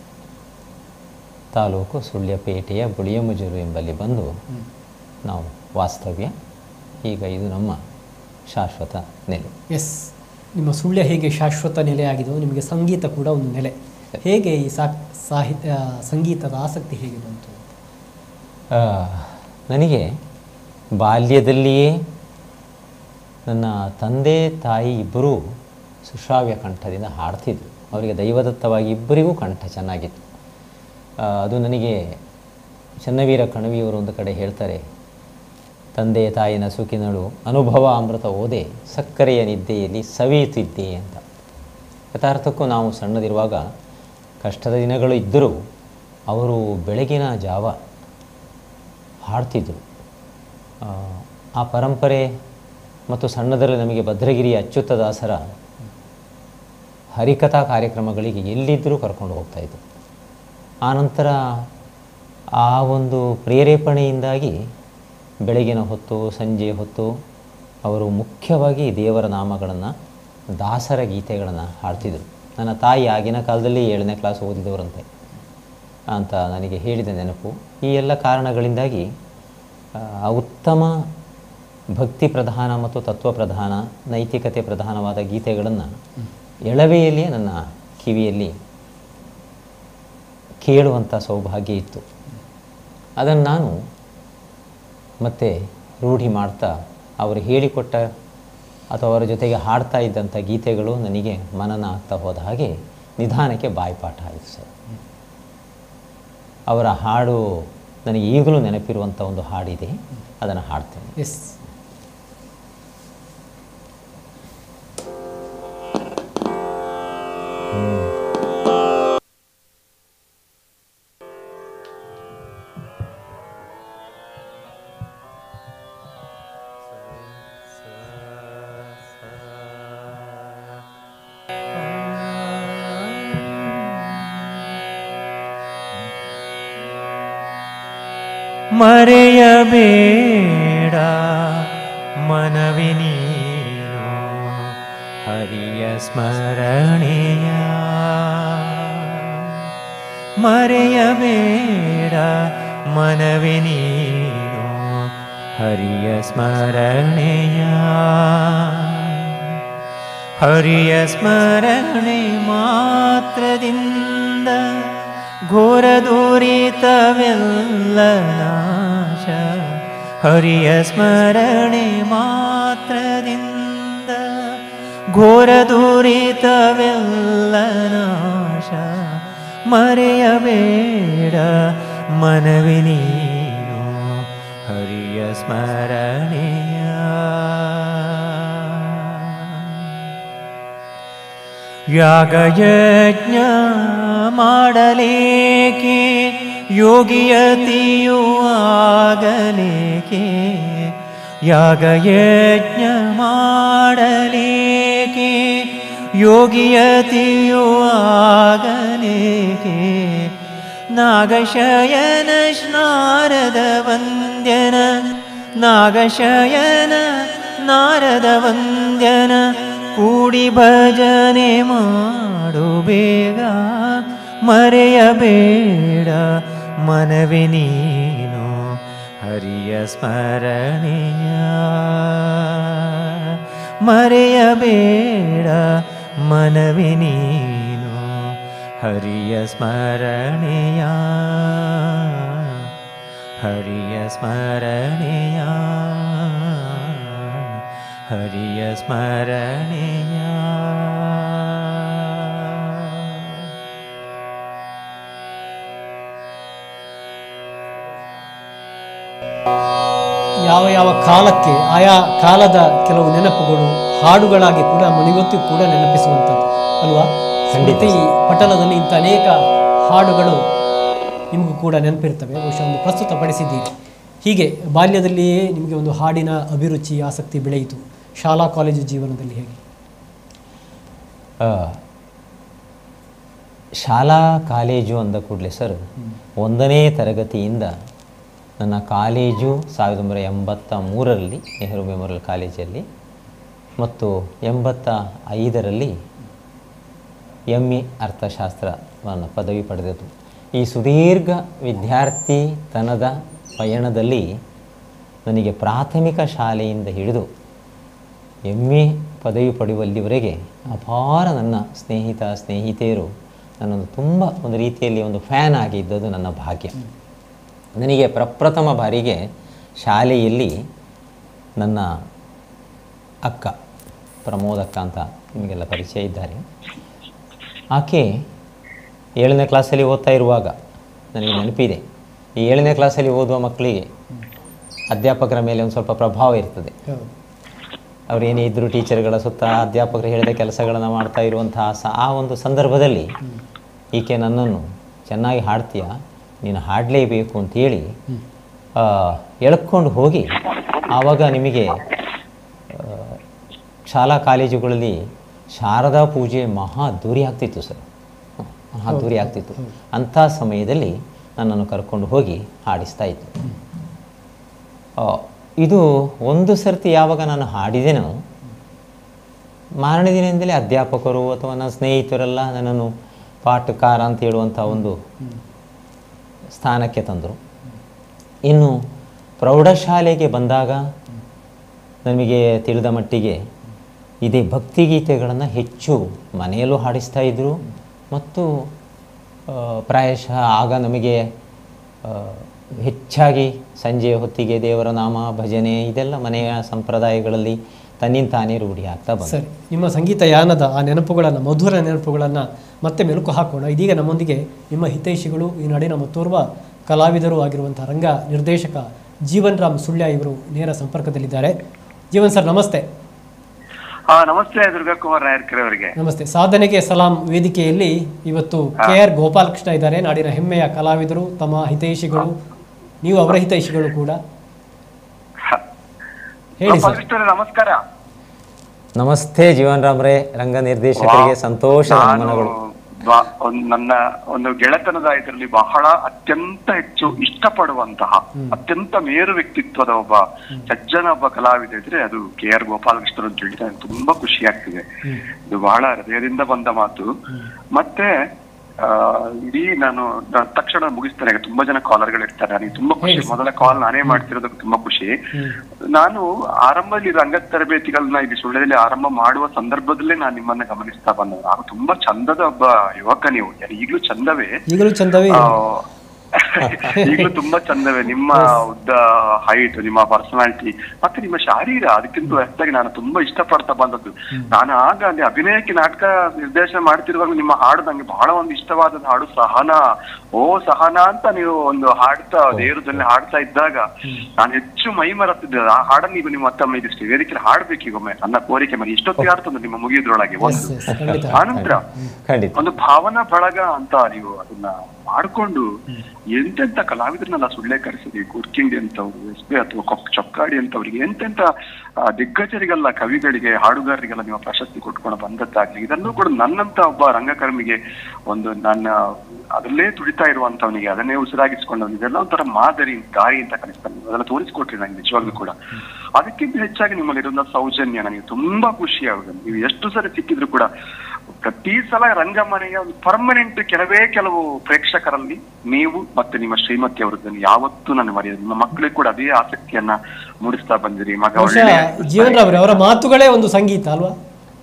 B: ತಾಲೂಕು ಸುಳ್ಯಪೇಟೆಯ ಬುಳಿಯಮುಜೂರು ಎಂಬಲ್ಲಿ ಬಂದು ನಾವು ವಾಸ್ತವ್ಯ ಈಗ ಇದು ನಮ್ಮ ಶಾಶ್ವತ ನೆಲೆ
A: ಎಸ್ ನಿಮ್ಮ ಸುಳ್ಯ ಹೇಗೆ ಶಾಶ್ವತ ನೆಲೆಯಾಗಿದೆಯೋ ನಿಮಗೆ ಸಂಗೀತ ಕೂಡ ಒಂದು ನೆಲೆ ಹೇಗೆ ಈ ಸಾ ಸಾಹಿತ್ಯ ಸಂಗೀತದ ಆಸಕ್ತಿ ಹೇಗೆ ಬಂತು
B: ಆ, ನನಗೆ ಬಾಲ್ಯದಲ್ಲಿಯೇ ನನ್ನ ತಂದೆ ತಾಯಿ ಇಬ್ಬರೂ ಸುಶ್ರಾವ್ಯ ಕಂಠದಿಂದ ಹಾಡ್ತಿದ್ರು ಅವರಿಗೆ ದೈವದತ್ತವಾಗಿ ಇಬ್ಬರಿಗೂ ಕಂಠ ಚೆನ್ನಾಗಿತ್ತು ಆ, ಅದು ನನಗೆ ಚನ್ನವೀರ ಕಣವಿಯವರು ಒಂದು ಕಡೆ ಹೇಳ್ತಾರೆ ತಂದೆ ತಾಯಿನ ಸುಖಿನಳು ಅನುಭವ ಅಮೃತ ಓದೆ ಸಕ್ಕರೆಯ ನಿದ್ದೆಯಲ್ಲಿ ಸವಿಯುತ್ತಿದ್ದೆ ಅಂತ ಯಥಾರ್ಥಕ್ಕೂ ನಾವು ಸಣ್ಣದಿರುವಾಗ ಕಷ್ಟದ ದಿನಗಳು ಇದ್ದರೂ ಅವರು ಬೆಳಗಿನ ಜಾವ ಹಾಡ್ತಿದ್ದರು ಆ, ಆ ಪರಂಪರೆ ಮತ್ತು ಸಣ್ಣದರಲ್ಲಿ ನಮಗೆ ಭದ್ರಗಿರಿಯ ಅಚ್ಯುತದಾಸರ ಹರಿಕಥಾ ಕಾರ್ಯಕ್ರಮಗಳಿಗೆ ಎಲ್ಲಿದ್ದರೂ ಕರ್ಕೊಂಡು ಹೋಗ್ತಾಯಿದ್ರು ಆನಂತರ ಆ ಒಂದು ಪ್ರೇರೇಪಣೆಯಿಂದಾಗಿ ಬೆಳಗಿನ ಹೊತ್ತು ಸಂಜೆ ಹೊತ್ತು ಅವರು ಮುಖ್ಯವಾಗಿ ದೇವರ ನಾಮಗಳನ್ನು ದಾಸರ ಗೀತೆಗಳನ್ನು ಹಾಡ್ತಿದ್ರು ನನ್ನ ತಾಯಿ ಆಗಿನ ಕಾಲದಲ್ಲಿ ಏಳನೇ ಕ್ಲಾಸ್ ಓದಿದವರಂತೆ ಅಂತ ನನಗೆ ಹೇಳಿದ ನೆನಪು ಈ ಎಲ್ಲ ಕಾರಣಗಳಿಂದಾಗಿ ಆ, ಉತ್ತಮ ಭಕ್ತಿ ಪ್ರಧಾನ ಮತ್ತು ತತ್ವ ಪ್ರಧಾನ ನೈತಿಕತೆ ಪ್ರಧಾನವಾದ ಗೀತೆಗಳನ್ನು ಎಳವೆಯಲ್ಲಿಯೇ ನನ್ನ ಕಿವಿಯಲ್ಲಿ ಕೇಳುವಂಥ ಸೌಭಾಗ್ಯ ಇತ್ತು ಅದನ್ನು ನಾನು ಮತ್ತೆ ರೂಢಿ ಮಾಡ್ತಾ ಅವರು ಹೇಳಿಕೊಟ್ಟ ಅಥವಾ ಅವರ ಜೊತೆಗೆ ಹಾಡ್ತಾ ಇದ್ದಂಥ ಗೀತೆಗಳು ನನಗೆ ಮನನ ಆಗ್ತಾ ಹೋದ ಹಾಗೆ ನಿಧಾನಕ್ಕೆ ಬಾಯ್ಪಾಠ ಆಯಿತು ಸರ್ ಅವರ ಹಾಡು ನನಗೆ ಈಗಲೂ ನೆನಪಿರುವಂಥ ಒಂದು ಹಾಡಿದೆ ಅದನ್ನು ಹಾಡ್ತೇನೆ
A: ಎಸ್
C: ಮರೆಯಬೇಡ ಮನವಿ ನೀನು ಹರಿಯ ಸ್ಮರಣೆಯ ಮರೆಯಬೇಡ ಮನವಿ ನೀನು ಹರಿಯ ಸ್ಮರಣೆಯ ಹರಿಯ ಸ್ಮರಣೆ ಮಾತ್ರದಿಂದ ಘೋರ ದೂರಿತವೆಲ್ಲ ನಾಶ ಹರಿಯ ಸ್ಮರಣೆ ಮಾತ್ರದಿಂದ ಘೋರ ದೂರಿತವೆಲ್ಲ ನಾಶ ಮರೆಯಬೇಡ ಮನವಿ ನೀನು ಹರಿಯ ಸ್ಮರಣೆಯ ಯಾಗಯಜ್ಞ ಮಾಡಲೇಕೆ ಯೋಗಿಯತಿಯೂ ಆಗಲೇಕೆ ಯಾಗಯಜ್ಞ ಮಾಡಲೇಕೆ ಯೋಗಿಯತಿಯೂ ಆಗಲೇಕೆ ನಾಗಶಯನ ಸ್ನಾರದ ವಂದ್ಯನ ನಾಗಶಯನ ನಾರದ ವಂದ್ಯನ ಕೂಡಿ ಭಜನೆ ಮಾಡು ಬೇಗ ಮರೆಯಬೇಡ ಮನವಿ ನೀನು ಹರಿಯ ಸ್ಮರಣೆಯ ಮರೆಯಬೇಡ ಮನವಿ ನೀನು ಹರಿಯ ಸ್ಮರಣೆಯ ಹರಿಯ ಸ್ಮರಣೆಯ ಹರಿಯ ಸ್ಮರಣೆಯ
A: ಯಾವ ಯಾವ ಕಾಲಕ್ಕೆ ಆಯಾ ಕಾಲದ ಕೆಲವು ನೆನಪುಗಳು ಹಾಡುಗಳಾಗಿ ಕೂಡ ಮನೆಗೊತ್ತು ಕೂಡ ನೆನಪಿಸುವಂಥದ್ದು ಅಲ್ವಾ ಸ್ಮೃತಿ ಪಟಲದಲ್ಲಿ ಇಂಥ ಅನೇಕ ಹಾಡುಗಳು ನಿಮಗೂ ಕೂಡ ನೆನಪಿರ್ತವೆ ಬಹುಶಃ ಒಂದು ಪ್ರಸ್ತುತಪಡಿಸಿದ್ದೀರಿ ಹೀಗೆ ಬಾಲ್ಯದಲ್ಲಿಯೇ ನಿಮಗೆ ಒಂದು ಹಾಡಿನ ಅಭಿರುಚಿ ಆಸಕ್ತಿ ಬೆಳೆಯಿತು ಶಾಲಾ ಕಾಲೇಜು ಜೀವನದಲ್ಲಿ ಹೇಗೆ
B: ಆ, ಶಾಲಾ ಕಾಲೇಜು ಅಂದ ಕೂಡಲೇ ಸರ್ ಒಂದನೇ ತರಗತಿಯಿಂದ ನನ್ನ ಕಾಲೇಜು ಸಾವಿರದ ಒಂಬೈನೂರ ಎಂಬತ್ತ ಮೂರರಲ್ಲಿ ನೆಹರು ಮೆಮೋರಿಯಲ್ ಕಾಲೇಜಲ್ಲಿ ಮತ್ತು ಎಂಬತ್ತ ಐದರಲ್ಲಿ ಎಮ್ ಎ ಅರ್ಥಶಾಸ್ತ್ರವನ್ನು ಪದವಿ ಪಡೆದದ್ದು ಈ ಸುದೀರ್ಘ ವಿದ್ಯಾರ್ಥಿತನದ ಪಯಣದಲ್ಲಿ ನನಗೆ ಪ್ರಾಥಮಿಕ ಶಾಲೆಯಿಂದ ಹಿಡಿದು ಎಮ್ ಎ ಪದವಿ ಪಡೆಯುವಲ್ಲಿವರೆಗೆ ಅಪಾರ ನನ್ನ ಸ್ನೇಹಿತ ಸ್ನೇಹಿತೆಯರು ನನ್ನೊಂದು ತುಂಬ ಒಂದು ರೀತಿಯಲ್ಲಿ ಒಂದು ಫ್ಯಾನ್ ಆಗಿದ್ದದು ನನ್ನ ಭಾಗ್ಯ ನನಗೆ ಪ್ರಪ್ರಥಮ ಬಾರಿಗೆ ಶಾಲೆಯಲ್ಲಿ ನನ್ನ ಅಕ್ಕ ಪ್ರಮೋದಕ್ಕ ಅಂತ ನಿಮಗೆಲ್ಲ ಪರಿಚಯ ಇದ್ದಾರೆ ಆಕೆ ಏಳನೇ ಕ್ಲಾಸಲ್ಲಿ ಓದ್ತಾ ಇರುವಾಗ ನನಗೆ ನೆನಪಿದೆ ಈ ಏಳನೇ ಕ್ಲಾಸಲ್ಲಿ ಓದುವ ಮಕ್ಕಳಿಗೆ ಅಧ್ಯಾಪಕರ ಮೇಲೆ ಒಂದು ಸ್ವಲ್ಪ ಪ್ರಭಾವ ಇರ್ತದೆ
A: ಹೌದು
B: ಅವ್ರು ಏನೇ ಇದ್ದರೂ ಟೀಚರ್ಗಳ ಸುತ್ತ ಅಧ್ಯಾಪಕರು ಹೇಳಿದ ಕೆಲಸಗಳನ್ನು ಮಾಡ್ತಾ ಇರುವಂತಹ ಸ ಆ ಒಂದು ಸಂದರ್ಭದಲ್ಲಿ ಈಕೆ ನನ್ನನ್ನು ಚೆನ್ನಾಗಿ ಹಾಡ್ತೀಯ ನೀನು ಹಾಡಲೇಬೇಕು ಅಂತೇಳಿ ಆ, ಎಳ್ಕೊಂಡು ಹೋಗಿ ಆವಾಗ ನಿಮಗೆ ಆ, ಶಾಲಾ ಕಾಲೇಜುಗಳಲ್ಲಿ ಶಾರದಾ ಪೂಜೆ ಮಹಾ ದೂರಿ ಆಗ್ತಿತ್ತು ಸರ್ ಹ, ಮಹಾ ದೂರಿ ಆಗ್ತಿತ್ತು ಅಂಥ ಸಮಯದಲ್ಲಿ ನನ್ನನ್ನು ಕರ್ಕೊಂಡು ಹೋಗಿ ಹಾಡಿಸ್ತಾ ಇತ್ತು ಆ, ಇದು ಒಂದು ಸರ್ತಿ ಯಾವಾಗ ನಾನು ಹಾಡಿದೆನೋ ಮಾರನೇ ದಿನದಿಂದಲೇ ಅಧ್ಯಾಪಕರು ಅಥವಾ ನನ್ನ ಸ್ನೇಹಿತರೆಲ್ಲ ನನ್ನನ್ನು ಪಾಠಕಾರ ಅಂತ ಹೇಳುವಂಥ ಒಂದು ಸ್ಥಾನಕ್ಕೆ ತಂದರು ಇನ್ನು ಪ್ರೌಢಶಾಲೆಗೆ ಬಂದಾಗ ನಮಗೆ ತಿಳಿದ ಮಟ್ಟಿಗೆ ಇದೇ ಭಕ್ತಿಗೀತೆಗಳನ್ನು ಹೆಚ್ಚು ಮನೆಯಲ್ಲೂ ಹಾಡಿಸ್ತಾ ಇದ್ದರು ಮತ್ತು ಆ, ಪ್ರಾಯಶಃ ಆಗ ನಮಗೆ ಆ, ಹೆಚ್ಚಾಗಿ ಸಂಜೆಯ ಹೊತ್ತಿಗೆ ದೇವರ ನಾಮ ಭಜನೆ ಇದೆಲ್ಲ ಮನೆಯ ಸಂಪ್ರದಾಯಗಳಲ್ಲಿ ತನ್ನಿಂತಾನೇ ರೂಢಿ ಆಗ್ತಾ ಬಂತು
A: ಸರಿ ನಿಮ್ಮ ಸಂಗೀತ ಯಾನದ ಆ ನೆನಪುಗಳನ್ನು ಮಧುರ ನೆನಪುಗಳನ್ನು ಮತ್ತೆ ಮೆಲುಕು ಹಾಕೋಣ ಇದೀಗ ನಮ್ಮೊಂದಿಗೆ ನಿಮ್ಮ ಹಿತೈಷಿಗಳು ಈ ನಾಡಿನ ಮತ್ತೋರ್ವ ಕಲಾವಿದರು ಆಗಿರುವಂಥ ರಂಗ ನಿರ್ದೇಶಕ ಜೀವನ್ ರಾಮ್ ಸುಳ್ಯ ಇವರು ನೇರ ಸಂಪರ್ಕದಲ್ಲಿದ್ದಾರೆ ಜೀವನ್ ಸರ್ ನಮಸ್ತೆ
E: ಹಾ ನಮಸ್ತೆ ದುರ್ಗಾಕುಮಾರ್ ನಾಯರ್ಕರ್ ಅವರಿಗೆ
A: ನಮಸ್ತೆ ಸಾಧನೆಗೆ ಸಲಾಂ ವೇದಿಕೆಯಲ್ಲಿ ಇವತ್ತು ಕೆ ಆರ್ ಗೋಪಾಲಕೃಷ್ಣ ಇದ್ದಾರೆ ನಾಡಿನ ಹೆಮ್ಮೆಯ ಕಲಾವಿದರು ತಮ್ಮ ಹಿತೈಷಿಗಳು ನೀವು ಅವರ ಹಿತೈಷಿಗಳು ಕೂಡ ಹೇಳಿ ಸರ್
E: ಗೋಪಾಲಕೃಷ್ಣರೇ ನಮಸ್ಕಾರ
B: ನಮಸ್ತೆ ಜೀವನ್ ರಾಮ್ರೇ ರಂಗ ನಿರ್ದೇಶಕರಿಗೆ ಸಂತೋಷ
E: ನಾನು
B: ನಮನಗಳು
E: ಬ- ಒಂದ್ ನನ್ನ ಒಂದು ಗೆಳೆತನದ ಇದರಲ್ಲಿ ಬಹಳ ಅತ್ಯಂತ ಹೆಚ್ಚು ಇಷ್ಟಪಡುವಂತಹ ಅತ್ಯಂತ ಮೇರು ವ್ಯಕ್ತಿತ್ವದ ಒಬ್ಬ ಸಜ್ಜನ ಒಬ್ಬ ಕಲಾವಿದ ಇದ್ರೆ ಅದು ಕೆ ಆರ್ ಗೋಪಾಲಕೃಷ್ಣರು ಅಂತ ಹೇಳಿ ನನಗೆ ತುಂಬಾ ಖುಷಿ ಆಗ್ತಿದೆ ಇದು ಬಹಳ ಹೃದಯದಿಂದ ಬಂದ ಮಾತು ಮತ್ತೆ ಆ, ಇಡೀ ನಾನು ನಾನು ತಕ್ಷಣ ಮುಗಿಸ್ತೇನೆ ಈಗ ತುಂಬಾ ಜನ ಕಾಲರ್ಗಳು ಇರ್ತಾರೆ ನನಗೆ ತುಂಬಾ ಖುಷಿ ಮೊದಲ ಕಾಲ್ ನಾನೇ ಮಾಡ್ತಿರೋದಕ್ಕೆ ತುಂಬಾ ಖುಷಿ ನಾನು ಆರಂಭದಲ್ಲಿ ರಂಗ ತರಬೇತಿಗಳನ್ನ ಇಲ್ಲಿ ಸುಳ್ಳ್ಯದಲ್ಲಿ ಆರಂಭ ಮಾಡುವ ಸಂದರ್ಭದಲ್ಲೇ ನಾನು ನಿಮ್ಮನ್ನ ಗಮನಿಸ್ತಾ ಬಂದ ನಾನು ತುಂಬಾ ಚಂದದ ಒಬ್ಬ ಯುವಕ ನೀವು ಈಗಲೂ ಚಂದವೇ
A: ಈಗಲೂ ಚಂದವೇ
E: ಆ, ಈಗಲೂ ತುಂಬಾ ಚಂದವೇ ನಿಮ್ಮ ಉದ್ದ ಹೈಟ್ ನಿಮ್ಮ ಪರ್ಸನಾಲಿಟಿ ಮತ್ತೆ ನಿಮ್ಮ ಶಾರೀರ ಅದಕ್ಕಿಂತ ಹೆಚ್ಚಾಗಿ ನಾನು ತುಂಬಾ ಇಷ್ಟಪಡ್ತಾ ಬಂದದ್ದು ನಾನು ಆಗ ಅಲ್ಲಿ ಅಭಿನಯಕ್ಕೆ ನಾಟಕ ನಿರ್ದೇಶನ ಮಾಡ್ತಿರುವಾಗ ನಿಮ್ಮ ಹಾಡು ನಂಗೆ ಬಹಳ ಒಂದು ಇಷ್ಟವಾದ ಹಾಡು ಸಹನ ಓ ಸಹನ ಅಂತ ನೀವು ಒಂದು ಹಾಡ್ತಾ ದೇವರದಲ್ಲಿ ಹಾಡ್ತಾ ಇದ್ದಾಗ ನಾನು ಹೆಚ್ಚು ಮೈ ಮರೆತಿದ್ದೆ ಆ ಹಾಡನ್ನು ನೀವು ನಿಮ್ಮ ಮತ್ತೊಮ್ಮೆ ಇದಿಷ್ಟು ವೇದಿಕೆಯಲ್ಲಿ ಹಾಡ್ಬೇಕು ಈಗೊಮ್ಮೆ ನನ್ನ ಕೋರಿಕೆ ಮರಿ ಇಷ್ಟೊತ್ತಿಗೆ ಆಡ್ತದೆ ನಿಮ್ಮ ಮುಗಿಯೋದ್ರೊಳಗೆ
A: ಎಸ್
E: ಒಂದು
A: ಎಸ್ ಖಂಡಿತ
E: ಆನಂತರ
B: ಖಂಡಿತ
E: ಒಂದು ಭಾವನಾ ಬಳಗ ಅಂತ ನೀವು ಅದನ್ನ ಮಾಡ್ಕೊಂಡು ಎಂತೆಂತ ಕಲಾವಿದರನ್ನೆಲ್ಲ ಸುಳ್ಳೆ ಕರೆಸಿದ್ರಿ ಗುರ್ಕಿಂಡಿ ಅಂತವ್ರು ಎಸ್ ಪಿ ಅಥವಾ ಕೊಕ್ ಚೊಕ್ಕಾಡಿ ಅಂತವ್ರಿಗೆ ಎಂತೆಂತ ಆ, ದಿಗ್ಗಜರಿಗೆಲ್ಲ ಕವಿಗಳಿಗೆ ಹಾಡುಗಾರರಿಗೆಲ್ಲ ನೀವು ಪ್ರಶಸ್ತಿ ಕೊಟ್ಕೊಂಡು ಬಂದದ್ದಾಗ್ಲಿ ಇದನ್ನೂ ಕೂಡ ನನ್ನಂತ ಒಬ್ಬ ರಂಗಕರ್ಮಿಗೆ ಒಂದು ನನ್ನ ಅದರಲ್ಲೇ ತುಡಿತಾ ಇರುವಂತವನಿಗೆ ಅದನ್ನೇ ಉಸಿರಾಗಿಸ್ಕೊಂಡವನು ಇದೆಲ್ಲ ಒಂಥರ ಮಾದರಿ ದಾರಿ ಅಂತ ಕಲಿಸ್ತಾನೆ ನೀವು ಅದೆಲ್ಲ ತೋರಿಸ್ಕೊಟ್ರಿ ನಂಗೆ ನಿಜವಾಗ್ಲೂ ಕೂಡ ಅದಕ್ಕಿಂತ ಹೆಚ್ಚಾಗಿ ನಿಮ್ಮಲ್ಲಿರುವಂತ ಸೌಜನ್ಯ ನನಗೆ ತುಂಬಾ ಖುಷಿ ಆಗುತ್ತೆ ನೀವು ಎಷ್ಟು ಸರಿ ಸಿಕ್ಕಿದ್ರು ಕೂಡ ಪ್ರತಿ ಸಲ ರಂಗಮನೆಯ ಒಂದು ಪರ್ಮನೆಂಟ್ ಕೆಲವೇ ಕೆಲವು ಪ್ರೇಕ್ಷಕರಲ್ಲಿ ನೀವು ಮತ್ತೆ ನಿಮ್ಮ ಶ್ರೀಮತಿ ಅವರದ್ದನ್ನು ಯಾವತ್ತೂ ನಾನು ಮರೆಯೋದು ನಿಮ್ಮ ಮಕ್ಕಳಿಗೆ ಕೂಡ ಅದೇ ಆಸಕ್ತಿಯನ್ನ ಮೂಡಿಸ್ತಾ ಬಂದಿರಿ ಮಗ
A: ಬಹುಶಃ
E: ಒಳ್ಳೆ
A: ಜೀವನ್ ರಾವ್ರೆ ಅವರ ಮಾತುಗಳೇ ಒಂದು ಸಂಗೀತ ಅಲ್ವಾ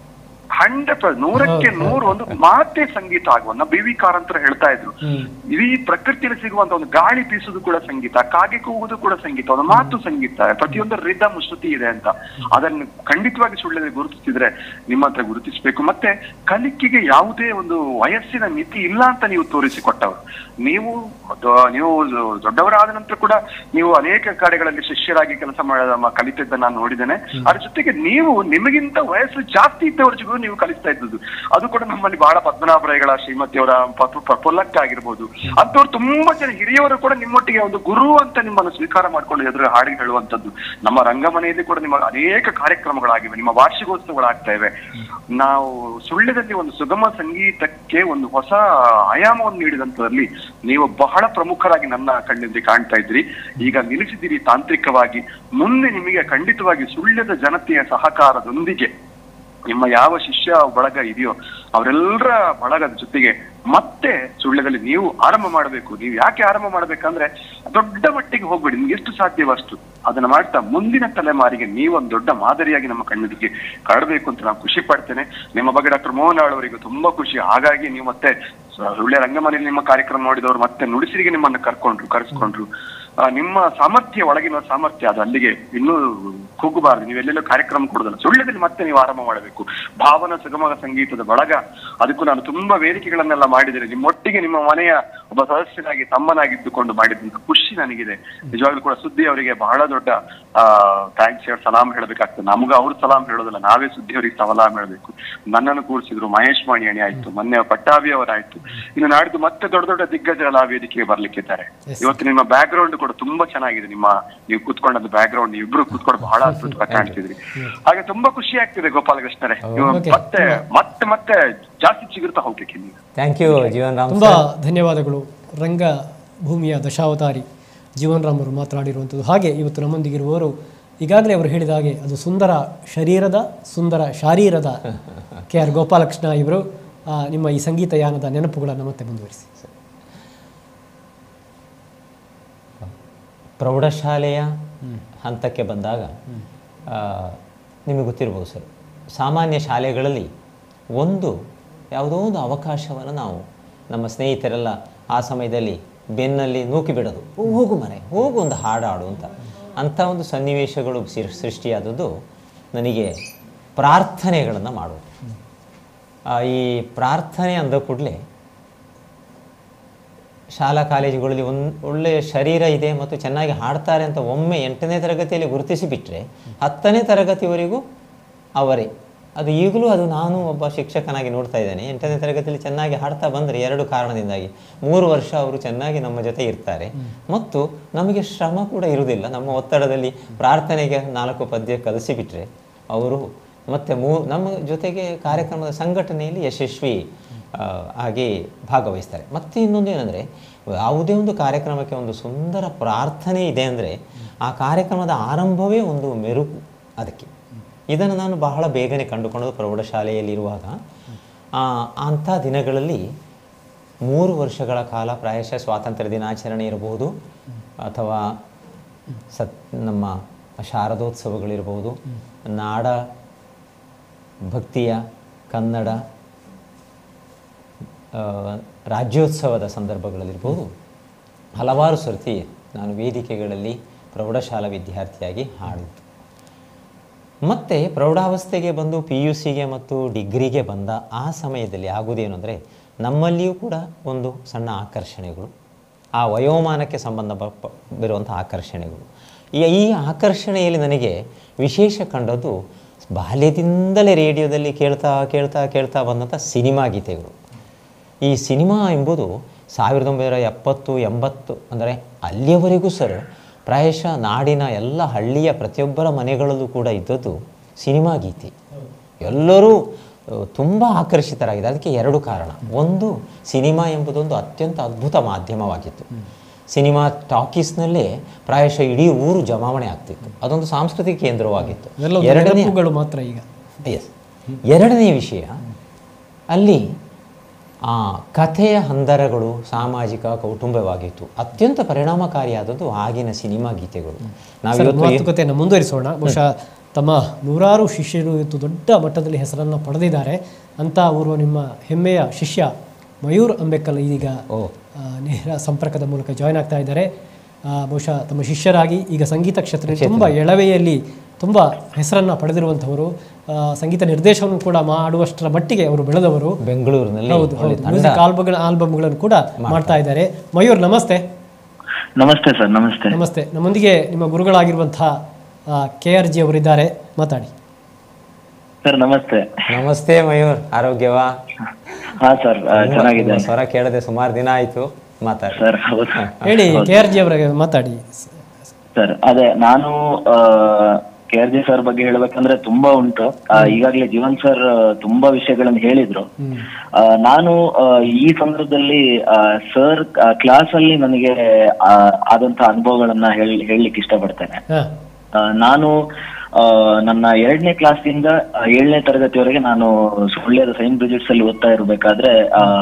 E: ಹಂಡ್ರೆಡ್ ನೂರಕ್ಕೆ ನೂರು ಒಂದು ಮಾತೇ ಸಂಗೀತ ಆಗುವ ಬಿ ವಿ ಕಾರಂತರ ಹೇಳ್ತಾ ಇದ್ರು
A: ಹ್ಮ್.
E: ಇಡೀ ಪ್ರಕೃತಿಯಲ್ಲಿ ಸಿಗುವಂತ ಒಂದು ಗಾಳಿ ಬೀಸುದು ಕೂಡ ಸಂಗೀತ ಕಾಗೆ ಕೂಗುವುದು ಕೂಡ ಸಂಗೀತ ಒಂದು ಮಾತು ಸಂಗೀತ ಪ್ರತಿಯೊಂದು ರಿದಮ್ ಶ್ರುತಿ ಇದೆ ಅಂತ ಅದನ್ನು ಖಂಡಿತವಾಗಿ ಸುಳ್ಳಿದ್ರೆ ಗುರುತಿಸಿದ್ರೆ ನಿಮ್ಮ ಹತ್ರ ಗುರುತಿಸಬೇಕು ಮತ್ತೆ ಕಲಿಕೆಗೆ ಯಾವುದೇ ಒಂದು ವಯಸ್ಸಿನ ಮಿತಿ ಇಲ್ಲ ಅಂತ ನೀವು ತೋರಿಸಿಕೊಟ್ಟವರು ನೀವು ದೊ- ನೀವು ದೊಡ್ಡವರಾದ ನಂತರ ಕೂಡ ನೀವು ಅನೇಕ ಕಡೆಗಳಲ್ಲಿ ಶಿಷ್ಯರಾಗಿ ಕೆಲಸ ಮಾಡ ಕಲಿತಿದ್ದ ನಾನು ನೋಡಿದ್ದೇನೆ ಅದ್ರ ಜೊತೆಗೆ ನೀವು ನಿಮಗಿಂತ ವಯಸ್ಸು ಜಾಸ್ತಿ ಇದ್ದವ್ರ ಜೊತೆ ನೀವು ಕಲಿಸ್ತಾ ಇದ್ದದ್ದು ಅದು ಕೂಡ ನಮ್ಮಲ್ಲಿ ಬಹಳ ಪದ್ಮನಾಭರಾಯಗಳ ಶ್ರೀಮತಿಯವರ ಪ- ಪ- ಪೊಲ್ಲಕ್ಕ ಆಗಿರ್ಬೋದು ಅಂತವ್ರು ತುಂಬಾ ಜನ ಹಿರಿಯವರು ಕೂಡ ನಿಮ್ಮೊಟ್ಟಿಗೆ ಒಂದು ಗುರು ಅಂತ ನಿಮ್ಮನ್ನು ಸ್ವೀಕಾರ ಮಾಡ್ಕೊಂಡು ಎದುರು ಹಾಡಿ ಹೇಳುವಂತದ್ದು ನಮ್ಮ ರಂಗಮನೆಯಲ್ಲಿ ಕೂಡ ನಿಮ್ಮ ಅನೇಕ ಕಾರ್ಯಕ್ರಮಗಳಾಗಿವೆ ನಿಮ್ಮ ವಾರ್ಷಿಕೋತ್ಸವಗಳಾಗ್ತಾ ಇವೆ ನಾವು ಸುಳ್ಳ್ಯದಲ್ಲಿ ಒಂದು ಸುಗಮ ಸಂಗೀತಕ್ಕೆ ಒಂದು ಹೊಸ ಆಯಾಮವನ್ನು ನೀಡಿದಂತದಲ್ಲಿ ನೀವು ಬಹಳ ಪ್ರಮುಖರಾಗಿ ನನ್ನ ಕಣ್ಣಿಂದ ಕಾಣ್ತಾ ಇದ್ರಿ ಈಗ ನಿಲ್ಲಿಸಿದ್ದೀರಿ ತಾಂತ್ರಿಕವಾಗಿ ಮುಂದೆ ನಿಮಗೆ ಖಂಡಿತವಾಗಿ ಸುಳ್ಯದ ಜನತೆಯ ಸಹಕಾರದೊಂದಿಗೆ ನಿಮ್ಮ ಯಾವ ಶಿಷ್ಯ ಬಳಗ ಇದೆಯೋ ಅವರೆಲ್ಲರ ಬಳಗದ ಜೊತೆಗೆ ಮತ್ತೆ ಸುಳ್ಯದಲ್ಲಿ ನೀವು ಆರಂಭ ಮಾಡಬೇಕು ನೀವು ಯಾಕೆ ಆರಂಭ ಮಾಡ್ಬೇಕಂದ್ರೆ ದೊಡ್ಡ ಮಟ್ಟಿಗೆ ಹೋಗ್ಬೇಡಿ ನಿಮ್ಗೆ ಎಷ್ಟು ಸಾಧ್ಯವೋ ಅಷ್ಟು ಅದನ್ನ ಮಾಡ್ತಾ ಮುಂದಿನ ತಲೆಮಾರಿಗೆ ನೀವು ಒಂದು ದೊಡ್ಡ ಮಾದರಿಯಾಗಿ ನಮ್ಮ ಕಣ್ಣಿಗೆ ಕಾಡಬೇಕು ಅಂತ ನಾನು ಖುಷಿ ಪಡ್ತೇನೆ ನಿಮ್ಮ ಬಗ್ಗೆ ಡಾಕ್ಟರ್ ಮೋಹನ್ ಆಳ್ ಅವರಿಗೆ ತುಂಬಾ ಖುಷಿ ಹಾಗಾಗಿ ನೀವು ಮತ್ತೆ ಸುಳ್ಯ ರಂಗಮನೆಯಲ್ಲಿ ನಿಮ್ಮ ಕಾರ್ಯಕ್ರಮ ನೋಡಿದವರು ಮತ್ತೆ ನುಡಿಸಿರಿಗೆ ನಿಮ್ಮನ್ನ ಕರ್ಕೊಂಡ್ರು ಕರೆಸ್ಕೊಂಡ್ರು ಆ, ನಿಮ್ಮ ಸಾಮರ್ಥ್ಯ ಒಳಗಿನ ಸಾಮರ್ಥ್ಯ ಅದು ಅಲ್ಲಿಗೆ ಇನ್ನೂ ಕೂಗಬಾರದು ನೀವು ಎಲ್ಲೆಲ್ಲೋ ಕಾರ್ಯಕ್ರಮ ಕೊಡೋದಲ್ಲ ಸುಳ್ಯದಲ್ಲಿ ಮತ್ತೆ ನೀವು ಆರಂಭ ಮಾಡಬೇಕು ಭಾವನ ಸುಗಮ ಸಂಗೀತದ ಬಳಗ ಅದಕ್ಕೂ ನಾನು ತುಂಬಾ ವೇದಿಕೆಗಳನ್ನೆಲ್ಲ ಮಾಡಿದ್ದೇನೆ ನಿಮ್ಮೊಟ್ಟಿಗೆ ನಿಮ್ಮ ಮನೆಯ ಒಬ್ಬ ಸದಸ್ಯನಾಗಿ ತಮ್ಮನಾಗಿದ್ದುಕೊಂಡು ಮಾಡಿದಂತ ಖುಷಿ ನನಗಿದೆ ನಿಜವಾಗ್ಲೂ ಕೂಡ ಸುದ್ದಿ ಅವರಿಗೆ ಬಹಳ ದೊಡ್ಡ ಆ ಥ್ಯಾಂಕ್ಸ್ ಹೇಳಿ ಸಲಾಂ ಹೇಳಬೇಕಾಗ್ತದೆ ನಮ್ಗೆ ಅವ್ರು ಸಲಾಂ ಹೇಳೋದಿಲ್ಲ ನಾವೇ ಸುದ್ದಿ ಅವರಿಗೆ ಸಲಾಂ ಹೇಳಬೇಕು ನನ್ನನ್ನು ಕೂರಿಸಿದ್ರು ಮಹೇಶ್ ಮಾಣಿಯಣಿ ಆಯ್ತು ಮೊನ್ನೆ ಪಟ್ಟಾಭಿ ಅವರಾಯ್ತು ಇನ್ನು ನಾಡಿದ್ದು ಮತ್ತೆ ದೊಡ್ಡ ದೊಡ್ಡ ದಿಗ್ಗಜಗಳ ಆ ವೇದಿಕೆಗೆ ಬರ್ಲಿಕ್ಕಿದ್ದಾರೆ ಇವತ್ತು ನಿಮ್ಮ ಬ್ಯಾಕ್ ಗ್ರೌಂಡ್ ಕೂಡ ತುಂಬಾ ಚೆನ್ನಾಗಿದೆ ನಿಮ್ಮ ನೀವು ಕೂತ್ಕೊಂಡದ್ದು ಬ್ಯಾಕ್ ಗ್ರೌಂಡ್ ಇಬ್ರು ಕೂತ್ಕೊಂಡು ಬಹಳ ಅದ್ಭುತವಾಗಿ ಕಾಣ್ತಿದ್ರಿ ಹಾಗೆ ತುಂಬಾ ಖುಷಿ ಆಗ್ತಿದೆ ಗೋಪಾಲಕೃಷ್ಣರೇ ನೀವು
A: Okay.
E: ಮತ್ತೆ ಮತ್ತೆ ಮತ್ತೆ ಜಾಸ್ತಿ ಚಿಗುರ್ತಾ ಹೋಗ್ಬೇಕು ನೀವು
B: ಥ್ಯಾಂಕ್ ಯು ಜೀವನ್ ರಾಮ್
A: ತುಂಬ ಧನ್ಯವಾದಗಳು ರಂಗ ಭೂಮಿಯ ದಶಾವತಾರಿ ಜೀವನ್ ರಾಮ್ ಅವರು ಮಾತನಾಡಿರುವಂಥದ್ದು ಹಾಗೆ ಇವತ್ತು ನಮ್ಮೊಂದಿಗಿರುವವರು ಈಗಾಗಲೇ ಅವರು ಹೇಳಿದ ಹಾಗೆ ಅದು ಸುಂದರ ಶರೀರದ ಸುಂದರ ಶಾರೀರದ ಕೆ ಆರ್ ಗೋಪಾಲಕೃಷ್ಣ ಇವರು ಆ, ನಿಮ್ಮ ಈ ಸಂಗೀತ ಯಾನದ ನೆನಪುಗಳನ್ನು ಮತ್ತೆ ಮುಂದುವರಿಸಿ
B: ಪ್ರೌಢಶಾಲೆಯ ಹಂತಕ್ಕೆ ಬಂದಾಗ ಆ, ನಿಮಗೆ ಗೊತ್ತಿರ್ಬೋದು ಸರ್ ಸಾಮಾನ್ಯ ಶಾಲೆಗಳಲ್ಲಿ ಒಂದು ಯಾವುದೋ ಒಂದು ಅವಕಾಶವನ್ನು ನಾವು ನಮ್ಮ ಸ್ನೇಹಿತರೆಲ್ಲ ಆ ಸಮಯದಲ್ಲಿ ಬೆನ್ನಲ್ಲಿ ನೂಕಿ ಬಿಡೋದು "ಓ, ಹೋಗು ಮನೆ ಹೋಗು ಒಂದು ಹಾಡಾಡು ಅಂತ ಅಂಥ ಒಂದು ಸನ್ನಿವೇಶಗಳು ಸಿರ್- ಸೃಷ್ಟಿಯಾದದ್ದು ನನಗೆ ಪ್ರಾರ್ಥನೆಗಳನ್ನು ಮಾಡೋದು ಆ, ಈ ಪ್ರಾರ್ಥನೆ ಅಂದ ಕೂಡಲೇ ಶಾಲಾ ಕಾಲೇಜುಗಳಲ್ಲಿ ಒಂದು ಒಳ್ಳೆಯ ಶರೀರ ಇದೆ ಮತ್ತು ಚೆನ್ನಾಗಿ ಹಾಡ್ತಾರೆ ಅಂತ ಒಮ್ಮೆ ಎಂಟನೇ ತರಗತಿಯಲ್ಲಿ ಗುರುತಿಸಿ ಬಿಟ್ಟರೆ ಹತ್ತನೇ ತರಗತಿವರೆಗೂ ಅವರೇ ಅದು ಈಗಲೂ ಅದು ನಾನು ಒಬ್ಬ ಶಿಕ್ಷಕನಾಗಿ ನೋಡ್ತಾ ಇದ್ದೇನೆ ಎಂಟನೇ ತರಗತಿಯಲ್ಲಿ ಚೆನ್ನಾಗಿ ಹಾಡ್ತಾ ಬಂದರೆ ಎರಡು ಕಾರಣದಿಂದಾಗಿ ಮೂರು ವರ್ಷ ಅವರು ಚೆನ್ನಾಗಿ ನಮ್ಮ ಜೊತೆ ಇರ್ತಾರೆ ಮತ್ತು ನಮಗೆ ಶ್ರಮ ಕೂಡ ಇರುವುದಿಲ್ಲ ನಮ್ಮ ಒತ್ತಡದಲ್ಲಿ ಪ್ರಾರ್ಥನೆಗೆ ನಾಲ್ಕು ಪದ್ಯ ಕಲಿಸಿಬಿಟ್ರೆ ಅವರು ಮತ್ತೆ ಮೂ ನಮ್ಮ ಜೊತೆಗೆ ಕಾರ್ಯಕ್ರಮದ ಸಂಘಟನೆಯಲ್ಲಿ ಯಶಸ್ವಿ ಆ, ಆಗಿ ಭಾಗವಹಿಸ್ತಾರೆ ಮತ್ತು ಇನ್ನೊಂದು ಏನಂದರೆ ಯಾವುದೇ ಒಂದು ಕಾರ್ಯಕ್ರಮಕ್ಕೆ ಒಂದು ಸುಂದರ ಪ್ರಾರ್ಥನೆ ಇದೆ ಅಂದರೆ ಆ ಕಾರ್ಯಕ್ರಮದ ಆರಂಭವೇ ಒಂದು ಮೆರುಗು ಅದಕ್ಕೆ ಇದನ್ನು ನಾನು ಬಹಳ ಬೇಗನೆ ಕಂಡುಕೊಂಡದ್ದು ಪ್ರೌಢಶಾಲೆಯಲ್ಲಿರುವಾಗ ಆ, ಅಂಥ ದಿನಗಳಲ್ಲಿ ಮೂರು ವರ್ಷಗಳ ಕಾಲ ಪ್ರಾಯಶಃ ಸ್ವಾತಂತ್ರ್ಯ ದಿನಾಚರಣೆ ಇರಬಹುದು ಅಥವಾ ಸತ್ ನಮ್ಮ ಶಾರದೋತ್ಸವಗಳಿರ್ಬೋದು ನಾಡ ಭಕ್ತಿಯ ಕನ್ನಡ ಆ, ರಾಜ್ಯೋತ್ಸವದ ಸಂದರ್ಭಗಳಲ್ಲಿರ್ಬೋದು ಹಲವಾರು ಸರ್ತಿ ನಾನು ವೇದಿಕೆಗಳಲ್ಲಿ ಪ್ರೌಢಶಾಲಾ ವಿದ್ಯಾರ್ಥಿಯಾಗಿ ಹಾಡಿದ್ದು ಮತ್ತು ಪ್ರೌಢಾವಸ್ಥೆಗೆ ಬಂದು ಪಿ ಯು ಸಿಗೆ ಮತ್ತು ಡಿಗ್ರಿಗೆ ಬಂದ ಆ ಸಮಯದಲ್ಲಿ ಆಗುವುದೇನು ಅಂದರೆ ನಮ್ಮಲ್ಲಿಯೂ ಕೂಡ ಒಂದು ಸಣ್ಣ ಆಕರ್ಷಣೆಗಳು ಆ ವಯೋಮಾನಕ್ಕೆ ಸಂಬಂಧ ಬ- ಪ- ಬರುವಂಥ ಆಕರ್ಷಣೆಗಳು ಈ ಈ ಆಕರ್ಷಣೆಯಲ್ಲಿ ನನಗೆ ವಿಶೇಷ ಕಂಡದ್ದು ಬಾಲ್ಯದಿಂದಲೇ ರೇಡಿಯೋದಲ್ಲಿ ಕೇಳ್ತಾ ಕೇಳ್ತಾ ಕೇಳ್ತಾ ಬಂದಂಥ ಸಿನಿಮಾ ಗೀತೆಗಳು ಈ ಸಿನಿಮಾ ಎಂಬುದು ಸಾವಿರದ ಒಂಬೈನೂರ ಎಪ್ಪತ್ತು ಎಂಬತ್ತು ಅಂದರೆ ಅಲ್ಲಿಯವರೆಗೂ ಸರ್ ಪ್ರಾಯಶಃ ನಾಡಿನ ಎಲ್ಲ ಹಳ್ಳಿಯ ಪ್ರತಿಯೊಬ್ಬರ ಮನೆಗಳಲ್ಲೂ ಕೂಡ ಇದ್ದದ್ದು ಸಿನಿಮಾ ಗೀತೆ ಎಲ್ಲರೂ ತುಂಬ ಆಕರ್ಷಿತರಾಗಿದೆ ಅದಕ್ಕೆ ಎರಡು ಕಾರಣ ಒಂದು ಸಿನಿಮಾ ಎಂಬುದೊಂದು ಅತ್ಯಂತ ಅದ್ಭುತ ಮಾಧ್ಯಮವಾಗಿತ್ತು ಸಿನಿಮಾ ಟಾಕೀಸ್ನಲ್ಲೇ ಪ್ರಾಯಶಃ ಇಡೀ ಊರು ಜಮಾವಣೆ ಆಗ್ತಿತ್ತು ಅದೊಂದು ಸಾಂಸ್ಕೃತಿಕ ಕೇಂದ್ರವಾಗಿತ್ತು
A: ಇವೆಲ್ಲ ಒಂದು
B: ಎರಡನೇ
A: ನೆನಪುಗಳು ಮಾತ್ರ ಈಗ
B: ಎಸ್ ಎರಡನೇ ವಿಷಯ ಅಲ್ಲಿ ಆ ಕಥೆಯ ಹಂದರಗಳು ಸಾಮಾಜಿಕ ಕೌಟುಂಬವಾಗಿತ್ತು ಅತ್ಯಂತ ಪರಿಣಾಮಕಾರಿಯಾದದ್ದು ಆಗಿನ ಸಿನಿಮಾ ಗೀತೆಗಳು ನಾವು
A: ಸರ್,
B: ಇವತ್ತು
A: ಮಾತುಕತೆಯನ್ನು ಮುಂದುವರಿಸೋಣ ಬಹುಶಃ ತಮ್ಮ ನೂರಾರು ಶಿಷ್ಯರು ಇವತ್ತು ದೊಡ್ಡ ಮಟ್ಟದಲ್ಲಿ ಹೆಸರನ್ನು ಪಡೆದಿದ್ದಾರೆ ಅಂತ ಓರ್ವ ನಿಮ್ಮ ಹೆಮ್ಮೆಯ ಶಿಷ್ಯ ಮಯೂರ್ ಅಂಬೇಕಲ್ ಇದೀಗ
B: ಓ
A: ಆ, ನೇರ ಸಂಪರ್ಕದ ಮೂಲಕ ಜಾಯ್ನ್ ಆಗ್ತಾ ಇದ್ದಾರೆ ಆ, ಬಹುಶಃ ತಮ್ಮ ಶಿಷ್ಯರಾಗಿ ಈಗ ಸಂಗೀತ ಕ್ಷೇತ್ರದಲ್ಲಿ ತುಂಬ ಎಳವೆಯಲ್ಲಿ ತುಂಬ ಹೆಸರನ್ನು ಪಡೆದಿರುವಂಥವರು ಆ, ಸಂಗೀತ ನಿರ್ದೇಶನವನ್ನು ಕೂಡ ಮಾಡುವಷ್ಟರ ಮಟ್ಟಿಗೆ ಅವರು ಬೆಳೆದವರು
B: ಬೆಂಗಳೂರಿನಲ್ಲಿ
A: ಹೌದು
B: ಒಳ್ಳೆ
A: ಹೌದು
B: ತಂಡ
A: ಮ್ಯೂಸಿಕ್ ಆಲ್ಬಮ್ಗಳ ಆಲ್ಬಮ್ಗಳನ್ನು ಕೂಡ ಮಾಡ್ತಾ ಇದ್ದಾರೆ ಮಯೂರ್ ನಮಸ್ತೆ
F: ನಮಸ್ತೆ ಸರ್ ನಮಸ್ತೆ
A: ನಮಸ್ತೆ ನಮ್ಮೊಂದಿಗೆ ನಿಮ್ಮ ಗುರುಗಳಾಗಿರುವಂತಹ ಕೆ ಆರ್ ಜಿ ಅವರಿದ್ದಾರೆ ಮಾತಾಡಿ
F: ಸರ್ ನಮಸ್ತೆ
B: ನಮಸ್ತೆ ಮಯೂರ್ ಆರೋಗ್ಯವಾ
F: ಹಾ ಸರ್ ಆ, ಚೆನ್ನಾಗಿದೆ
B: ನಿಮ್ಮ ಸ್ವರ ಕೇಳದೆ ಸುಮಾರು ದಿನ ಆಯಿತು ಮಾತಾಡಿ
F: ಸರ್ ಹೌದು
A: ಹೇಳಿ ಕೆ ಆರ್ ಜಿ ಅವರಿಗೆ ಮಾತಾಡಿ
F: ಸರ್ ಅದೇ ನಾನು ಕೆ ಆರ್ ಜಿ ಸರ್ ಬಗ್ಗೆ ಹೇಳ್ಬೇಕಂದ್ರೆ ತುಂಬಾ ಉಂಟು ಆ, ಈಗಾಗ್ಲೇ ಜೀವನ್ ಸರ್ ಆ, ತುಂಬಾ ವಿಷಯಗಳನ್ನು ಹೇಳಿದ್ರು ಆ, ನಾನು ಆ, ಈ ಸಂದರ್ಭದಲ್ಲಿ ಸರ್ ಕ್ಲಾಸ್ ಅಲ್ಲಿ ನನಗೆ ಆ, ಆದಂತ ಅನುಭವಗಳನ್ನ ಹೇಳಿ ಹೇಳಲಿಕ್ಕೆ ಇಷ್ಟಪಡ್ತೇನೆ
A: ಹಾ
F: ಆ, ನಾನು ಆ, ನನ್ನ ಎರಡನೇ ಕ್ಲಾಸಿಂದ ಏಳನೇ ತರಗತಿವರೆಗೆ ನಾನು ಸುಳ್ಯದ ಸೈಂಟ್ ಬ್ರಿಜಿಟ್ಸ್ ಅಲ್ಲಿ ಓದ್ತಾ ಇರಬೇಕಾದ್ರೆ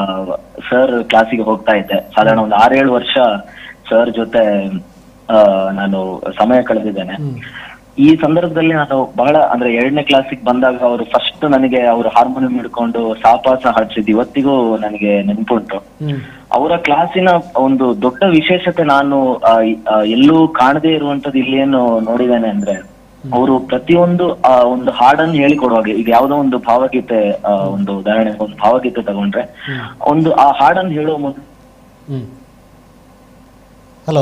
F: ಸರ್ ಕ್ಲಾಸಿಗೆ ಹೋಗ್ತಾ ಇದ್ದೆ ಸಾಧಾರಣ ಒಂದು ಆರೇಳು ವರ್ಷ ಸರ್ ಜೊತೆ ಆ, ನಾನು ಸಮಯ ಕಳೆದಿದ್ದೇನೆ ಈ ಸಂದರ್ಭದಲ್ಲಿ ನಾನು ಬಹಳ ಅಂದ್ರೆ ಎರಡನೇ ಕ್ಲಾಸಿಗೆ ಬಂದಾಗ ಅವರು ಫಸ್ಟ್ ನನಗೆ ಅವರು ಹಾರ್ಮೋನಿಯಂ ಹಿಡ್ಕೊಂಡು ಸಾಪಾಸ ಹಾಡ್ಸಿದ್ದು ಇವತ್ತಿಗೂ ನನಗೆ ನೆನಪುಂಟು
A: ಹ್ಮ್
F: ಅವರ ಕ್ಲಾಸಿನ ಒಂದು ದೊಡ್ಡ ವಿಶೇಷತೆ ನಾನು ಆ, ಆ, ಎಲ್ಲೂ ಕಾಣದೇ ಇರುವಂತದ್ದು ಇಲ್ಲಿ ಏನು ನೋಡಿದ್ದೇನೆ ಅಂದ್ರೆ ಅವರು ಪ್ರತಿಯೊಂದು ಆ ಒಂದು ಹಾಡನ್ನು ಹೇಳಿಕೊಡುವಾಗ ಈಗ ಯಾವ್ದೋ ಒಂದು ಭಾವಗೀತೆ ಆ, ಒಂದು ಉದಾಹರಣೆ ಒಂದು ಭಾವಗೀತೆ ತಗೊಂಡ್ರೆ ಒಂದು ಆ ಹಾಡನ್ನು ಹೇಳುವ ಮೊದಲು
A: ಹ್ಮ್ ಹಲೋ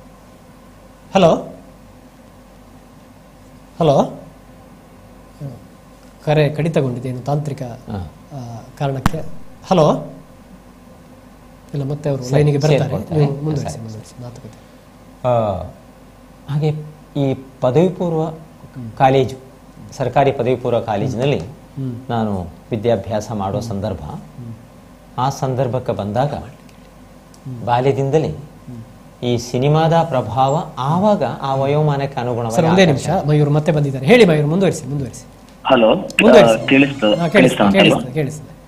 A: ಹಲೋ ಹಲೋ ಕರೆ ಕಡಿತಗೊಂಡಿದೆ ಏನು ತಾಂತ್ರಿಕ
B: ಹಾ.
A: ಆ, ಕಾರಣಕ್ಕೆ ಹಲೋ ಇಲ್ಲ ಮತ್ತೆ ಅವರು ಲೈನಿಗೆ ಬರ್ತಾರೆ
B: ಸೇರ್ಕೊಳ್ತಾರೆ.
A: ನೀವು ಮುಂದುವರಿಸಿ ಮುಂದುವರಿಸಿ ಮಾತುಕತೆ
B: ಆ, ಹಾಗೆ ಈ ಪದವಿ ಪೂರ್ವ ಕಾಲೇಜು ಸರ್ಕಾರಿ ಪದವಿ ಪೂರ್ವ ಕಾಲೇಜಿನಲ್ಲಿ ನಾನು ವಿದ್ಯಾಭ್ಯಾಸ ಮಾಡುವ ಸಂದರ್ಭ ಆ ಸಂದರ್ಭಕ್ಕೆ ಬಂದಾಗ ಬಾಲ್ಯದಿಂದಲೇ ಈ ಸಿನಿಮಾದ ಪ್ರಭಾವ ಆವಾಗ ಆ ವಯೋಮಾನಕ್ಕೆ
A: ಸರ್
B: ಅನುಗುಣವಾಗಿ
A: ಒಂದೇ ನಿಮಿಷ ಮಯೂರ್ ಮತ್ತೆ ಬಂದಿದ್ದಾರೆ ಹೇಳಿ ಮಯೂರ್ ಮುಂದುವರಿಸಿ ಮುಂದುವರಿಸಿ
F: ಹಲೋ
A: ಮುಂದುವರಿಸಿ
F: ಕೇಳಿಸ್ತು
A: ಹಾ,
F: ಕೇಳಿಸ್ತಾ
A: ಕೇಳಿಸ್ತದೆ
F: ಉಂಟಲ್ವಾ
A: ಕೇಳಿಸ್ತದೆ ಕೇಳಿಸ್ತದೆ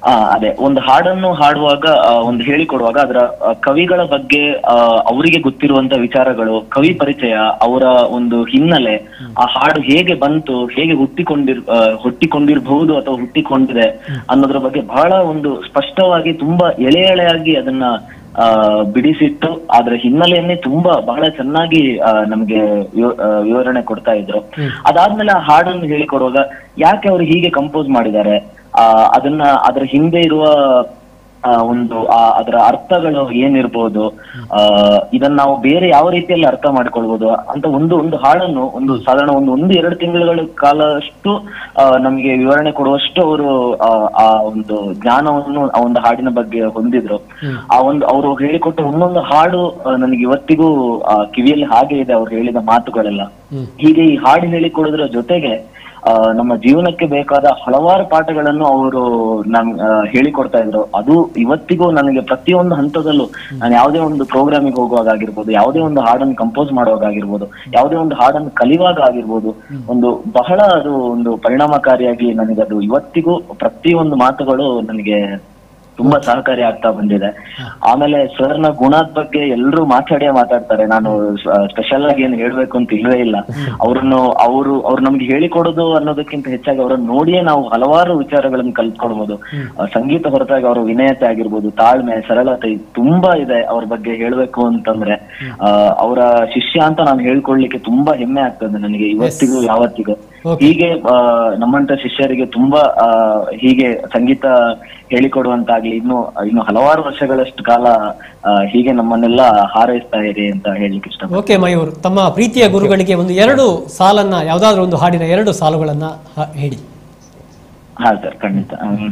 F: ಆ ಅದೇ ಒಂದು ಹಾಡನ್ನು ಹಾಡುವಾಗ ಆ, ಒಂದು ಹೇಳಿಕೊಡುವಾಗ ಅದರ ಆ, ಕವಿಗಳ ಬಗ್ಗೆ ಆ, ಅವರಿಗೆ ಗೊತ್ತಿರುವಂತ ವಿಚಾರಗಳು ಕವಿ ಪರಿಚಯ ಅವರ ಒಂದು ಹಿನ್ನೆಲೆ ಆ ಹಾಡು ಹೇಗೆ ಬಂತು ಹೇಗೆ ಹುಟ್ಟಿಕೊಂಡಿರ್ ಆ, ಹುಟ್ಟಿಕೊಂಡಿರ್ಬಹುದು ಅಥವಾ ಹುಟ್ಟಿಕೊಂಡಿದೆ ಅನ್ನೋದ್ರ ಬಗ್ಗೆ ಬಹಳ ಒಂದು ಸ್ಪಷ್ಟವಾಗಿ ತುಂಬಾ ಎಳೆ ಎಳೆಯಾಗಿ ಅದನ್ನ ಆ ಬಿಡಿಸಿಟ್ಟು ಅದ್ರ ಹಿನ್ನೆಲೆಯನ್ನೇ ತುಂಬಾ ಬಹಳ ಚೆನ್ನಾಗಿ ಆ, ನಮ್ಗೆ ವಿವ- ಆ, ವಿವರಣೆ ಕೊಡ್ತಾ ಇದ್ರು ಅದಾದ್ಮೇಲೆ ಆ ಹಾಡನ್ನು ಹೇಳಿಕೊಡುವಾಗ ಯಾಕೆ ಅವರು ಹೀಗೆ ಕಂಪೋಸ್ ಮಾಡಿದ್ದಾರೆ ಆ ಅದನ್ನ ಅದ್ರ ಹಿಂದೆ ಇರುವ ಆ, ಒಂದು ಆ ಅದರ ಅರ್ಥಗಳು ಏನಿರ್ಬೋದು ಆ ಇದನ್ನ ನಾವು ಬೇರೆ ಯಾವ ರೀತಿಯಲ್ಲಿ ಅರ್ಥ ಮಾಡ್ಕೊಳ್ಬೋದು ಅಂತ ಒಂದು ಒಂದು ಹಾಡನ್ನು ಒಂದು ಸಾಧಾರಣ ಒಂದು ಒಂದು ಎರಡು ತಿಂಗಳುಗಳ ಕಾಲಷ್ಟು ಆ, ನಮ್ಗೆ ವಿವರಣೆ ಕೊಡುವಷ್ಟು ಅವರು ಆ, ಆ ಒಂದು ಜ್ಞಾನವನ್ನು ಆ ಒಂದು ಹಾಡಿನ ಬಗ್ಗೆ ಹೊಂದಿದ್ರು ಆ ಒಂದು ಅವರು ಹೇಳಿಕೊಟ್ಟ ಒಂದೊಂದು ಹಾಡು ಆ, ನನಗೆ ಇವತ್ತಿಗೂ ಆ, ಕಿವಿಯಲ್ಲಿ ಹಾಗೆ ಇದೆ ಅವ್ರು ಹೇಳಿದ ಮಾತುಗಳೆಲ್ಲ ಹೀಗೆ ಈ ಹಾಡು ಹೇಳಿಕೊಡೋದ್ರ ಜೊತೆಗೆ ಆ, ನಮ್ಮ ಜೀವನಕ್ಕೆ ಬೇಕಾದ ಹಲವಾರು ಪಾಠಗಳನ್ನು ಅವರು ನಮ್ ಆ, ಹೇಳಿಕೊಡ್ತಾ ಇದ್ರು ಅದು ಇವತ್ತಿಗೂ ನನಗೆ ಪ್ರತಿಯೊಂದು ಹಂತದಲ್ಲೂ ನಾನು ಯಾವುದೇ ಒಂದು ಪ್ರೋಗ್ರಾಮಿಗೆ ಹೋಗುವಾಗ ಆಗಿರ್ಬೋದು ಯಾವುದೇ ಒಂದು ಹಾಡನ್ನು ಕಂಪೋಸ್ ಮಾಡುವಾಗ ಆಗಿರ್ಬೋದು ಯಾವುದೇ ಒಂದು ಹಾಡನ್ನು ಕಲಿಯುವಾಗ ಆಗಿರ್ಬೋದು ಒಂದು ಬಹಳ ಅದು ಒಂದು ಪರಿಣಾಮಕಾರಿಯಾಗಿ ನನಗೆ ಅದು ಇವತ್ತಿಗೂ ಪ್ರತಿಯೊಂದು ಮಾತುಗಳು ನನಗೆ ತುಂಬಾ ಸಹಕಾರಿ ಆಗ್ತಾ ಬಂದಿದೆ ಆಮೇಲೆ ಸರ್ನ ಗುಣದ ಬಗ್ಗೆ ಎಲ್ಲರೂ ಮಾತಾಡೇ ಮಾತಾಡ್ತಾರೆ ನಾನು ಸ್ಪೆಷಲ್ ಆಗಿ ಏನು ಹೇಳ್ಬೇಕು ಅಂತ ಇಲ್ವೇ ಇಲ್ಲ ಅವ್ರನ್ನು ಅವರು ಅವ್ರು ನಮ್ಗೆ ಹೇಳಿಕೊಡೋದು ಅನ್ನೋದಕ್ಕಿಂತ ಹೆಚ್ಚಾಗಿ ಅವರನ್ನು ನೋಡಿಯೇ ನಾವು ಹಲವಾರು ವಿಚಾರಗಳನ್ನು ಕಲ್ತ್ಕೊಳ್ಬಹುದು ಆ, ಸಂಗೀತ ಹೊರತಾಗಿ ಅವರ ವಿನಯತೆ ಆಗಿರ್ಬೋದು ತಾಳ್ಮೆ ಸರಳತೆ ಇದು ತುಂಬಾ ಇದೆ ಅವ್ರ ಬಗ್ಗೆ ಹೇಳ್ಬೇಕು ಅಂತಂದ್ರೆ ಆ, ಅವರ ಶಿಷ್ಯ ಅಂತ ನಾನು ಹೇಳ್ಕೊಳ್ಲಿಕ್ಕೆ ತುಂಬಾ ಹೆಮ್ಮೆ ಆಗ್ತದೆ ನನಗೆ ಇವತ್ತಿಗೂ ಯಾವತ್ತಿಗೂ ಹೀಗೆ ಆ, ನಮ್ಮಂತ ಶಿಷ್ಯರಿಗೆ ತುಂಬಾ ಆ, ಹೀಗೆ ಸಂಗೀತ ಹೇಳಿಕೊಡುವಂತಾಗ್ಲಿ ಇನ್ನು ಇನ್ನು ಹಲವಾರು ವರ್ಷಗಳಷ್ಟು ಕಾಲ ಆ, ಹೀಗೆ ನಮ್ಮನ್ನೆಲ್ಲ ಹಾರೈಸ್ತಾ ಇರಿ ಅಂತ ಹೇಳಲಿಕ್ಕೆ ಇಷ್ಟ
A: ಓಕೆ ಮಯೂರ್ ತಮ್ಮ ಪ್ರೀತಿಯ ಗುರುಗಳಿಗೆ ಒಂದು ಎರಡು ಸಾಲನ್ನ ಯಾವುದಾದ್ರೂ ಒಂದು ಹಾಡಿನ ಎರಡು ಸಾಲುಗಳನ್ನ ಹ- ಹೇಳಿ
F: ಹಾ ಸರ್ ಖಂಡಿತ ಹ್ಮ್.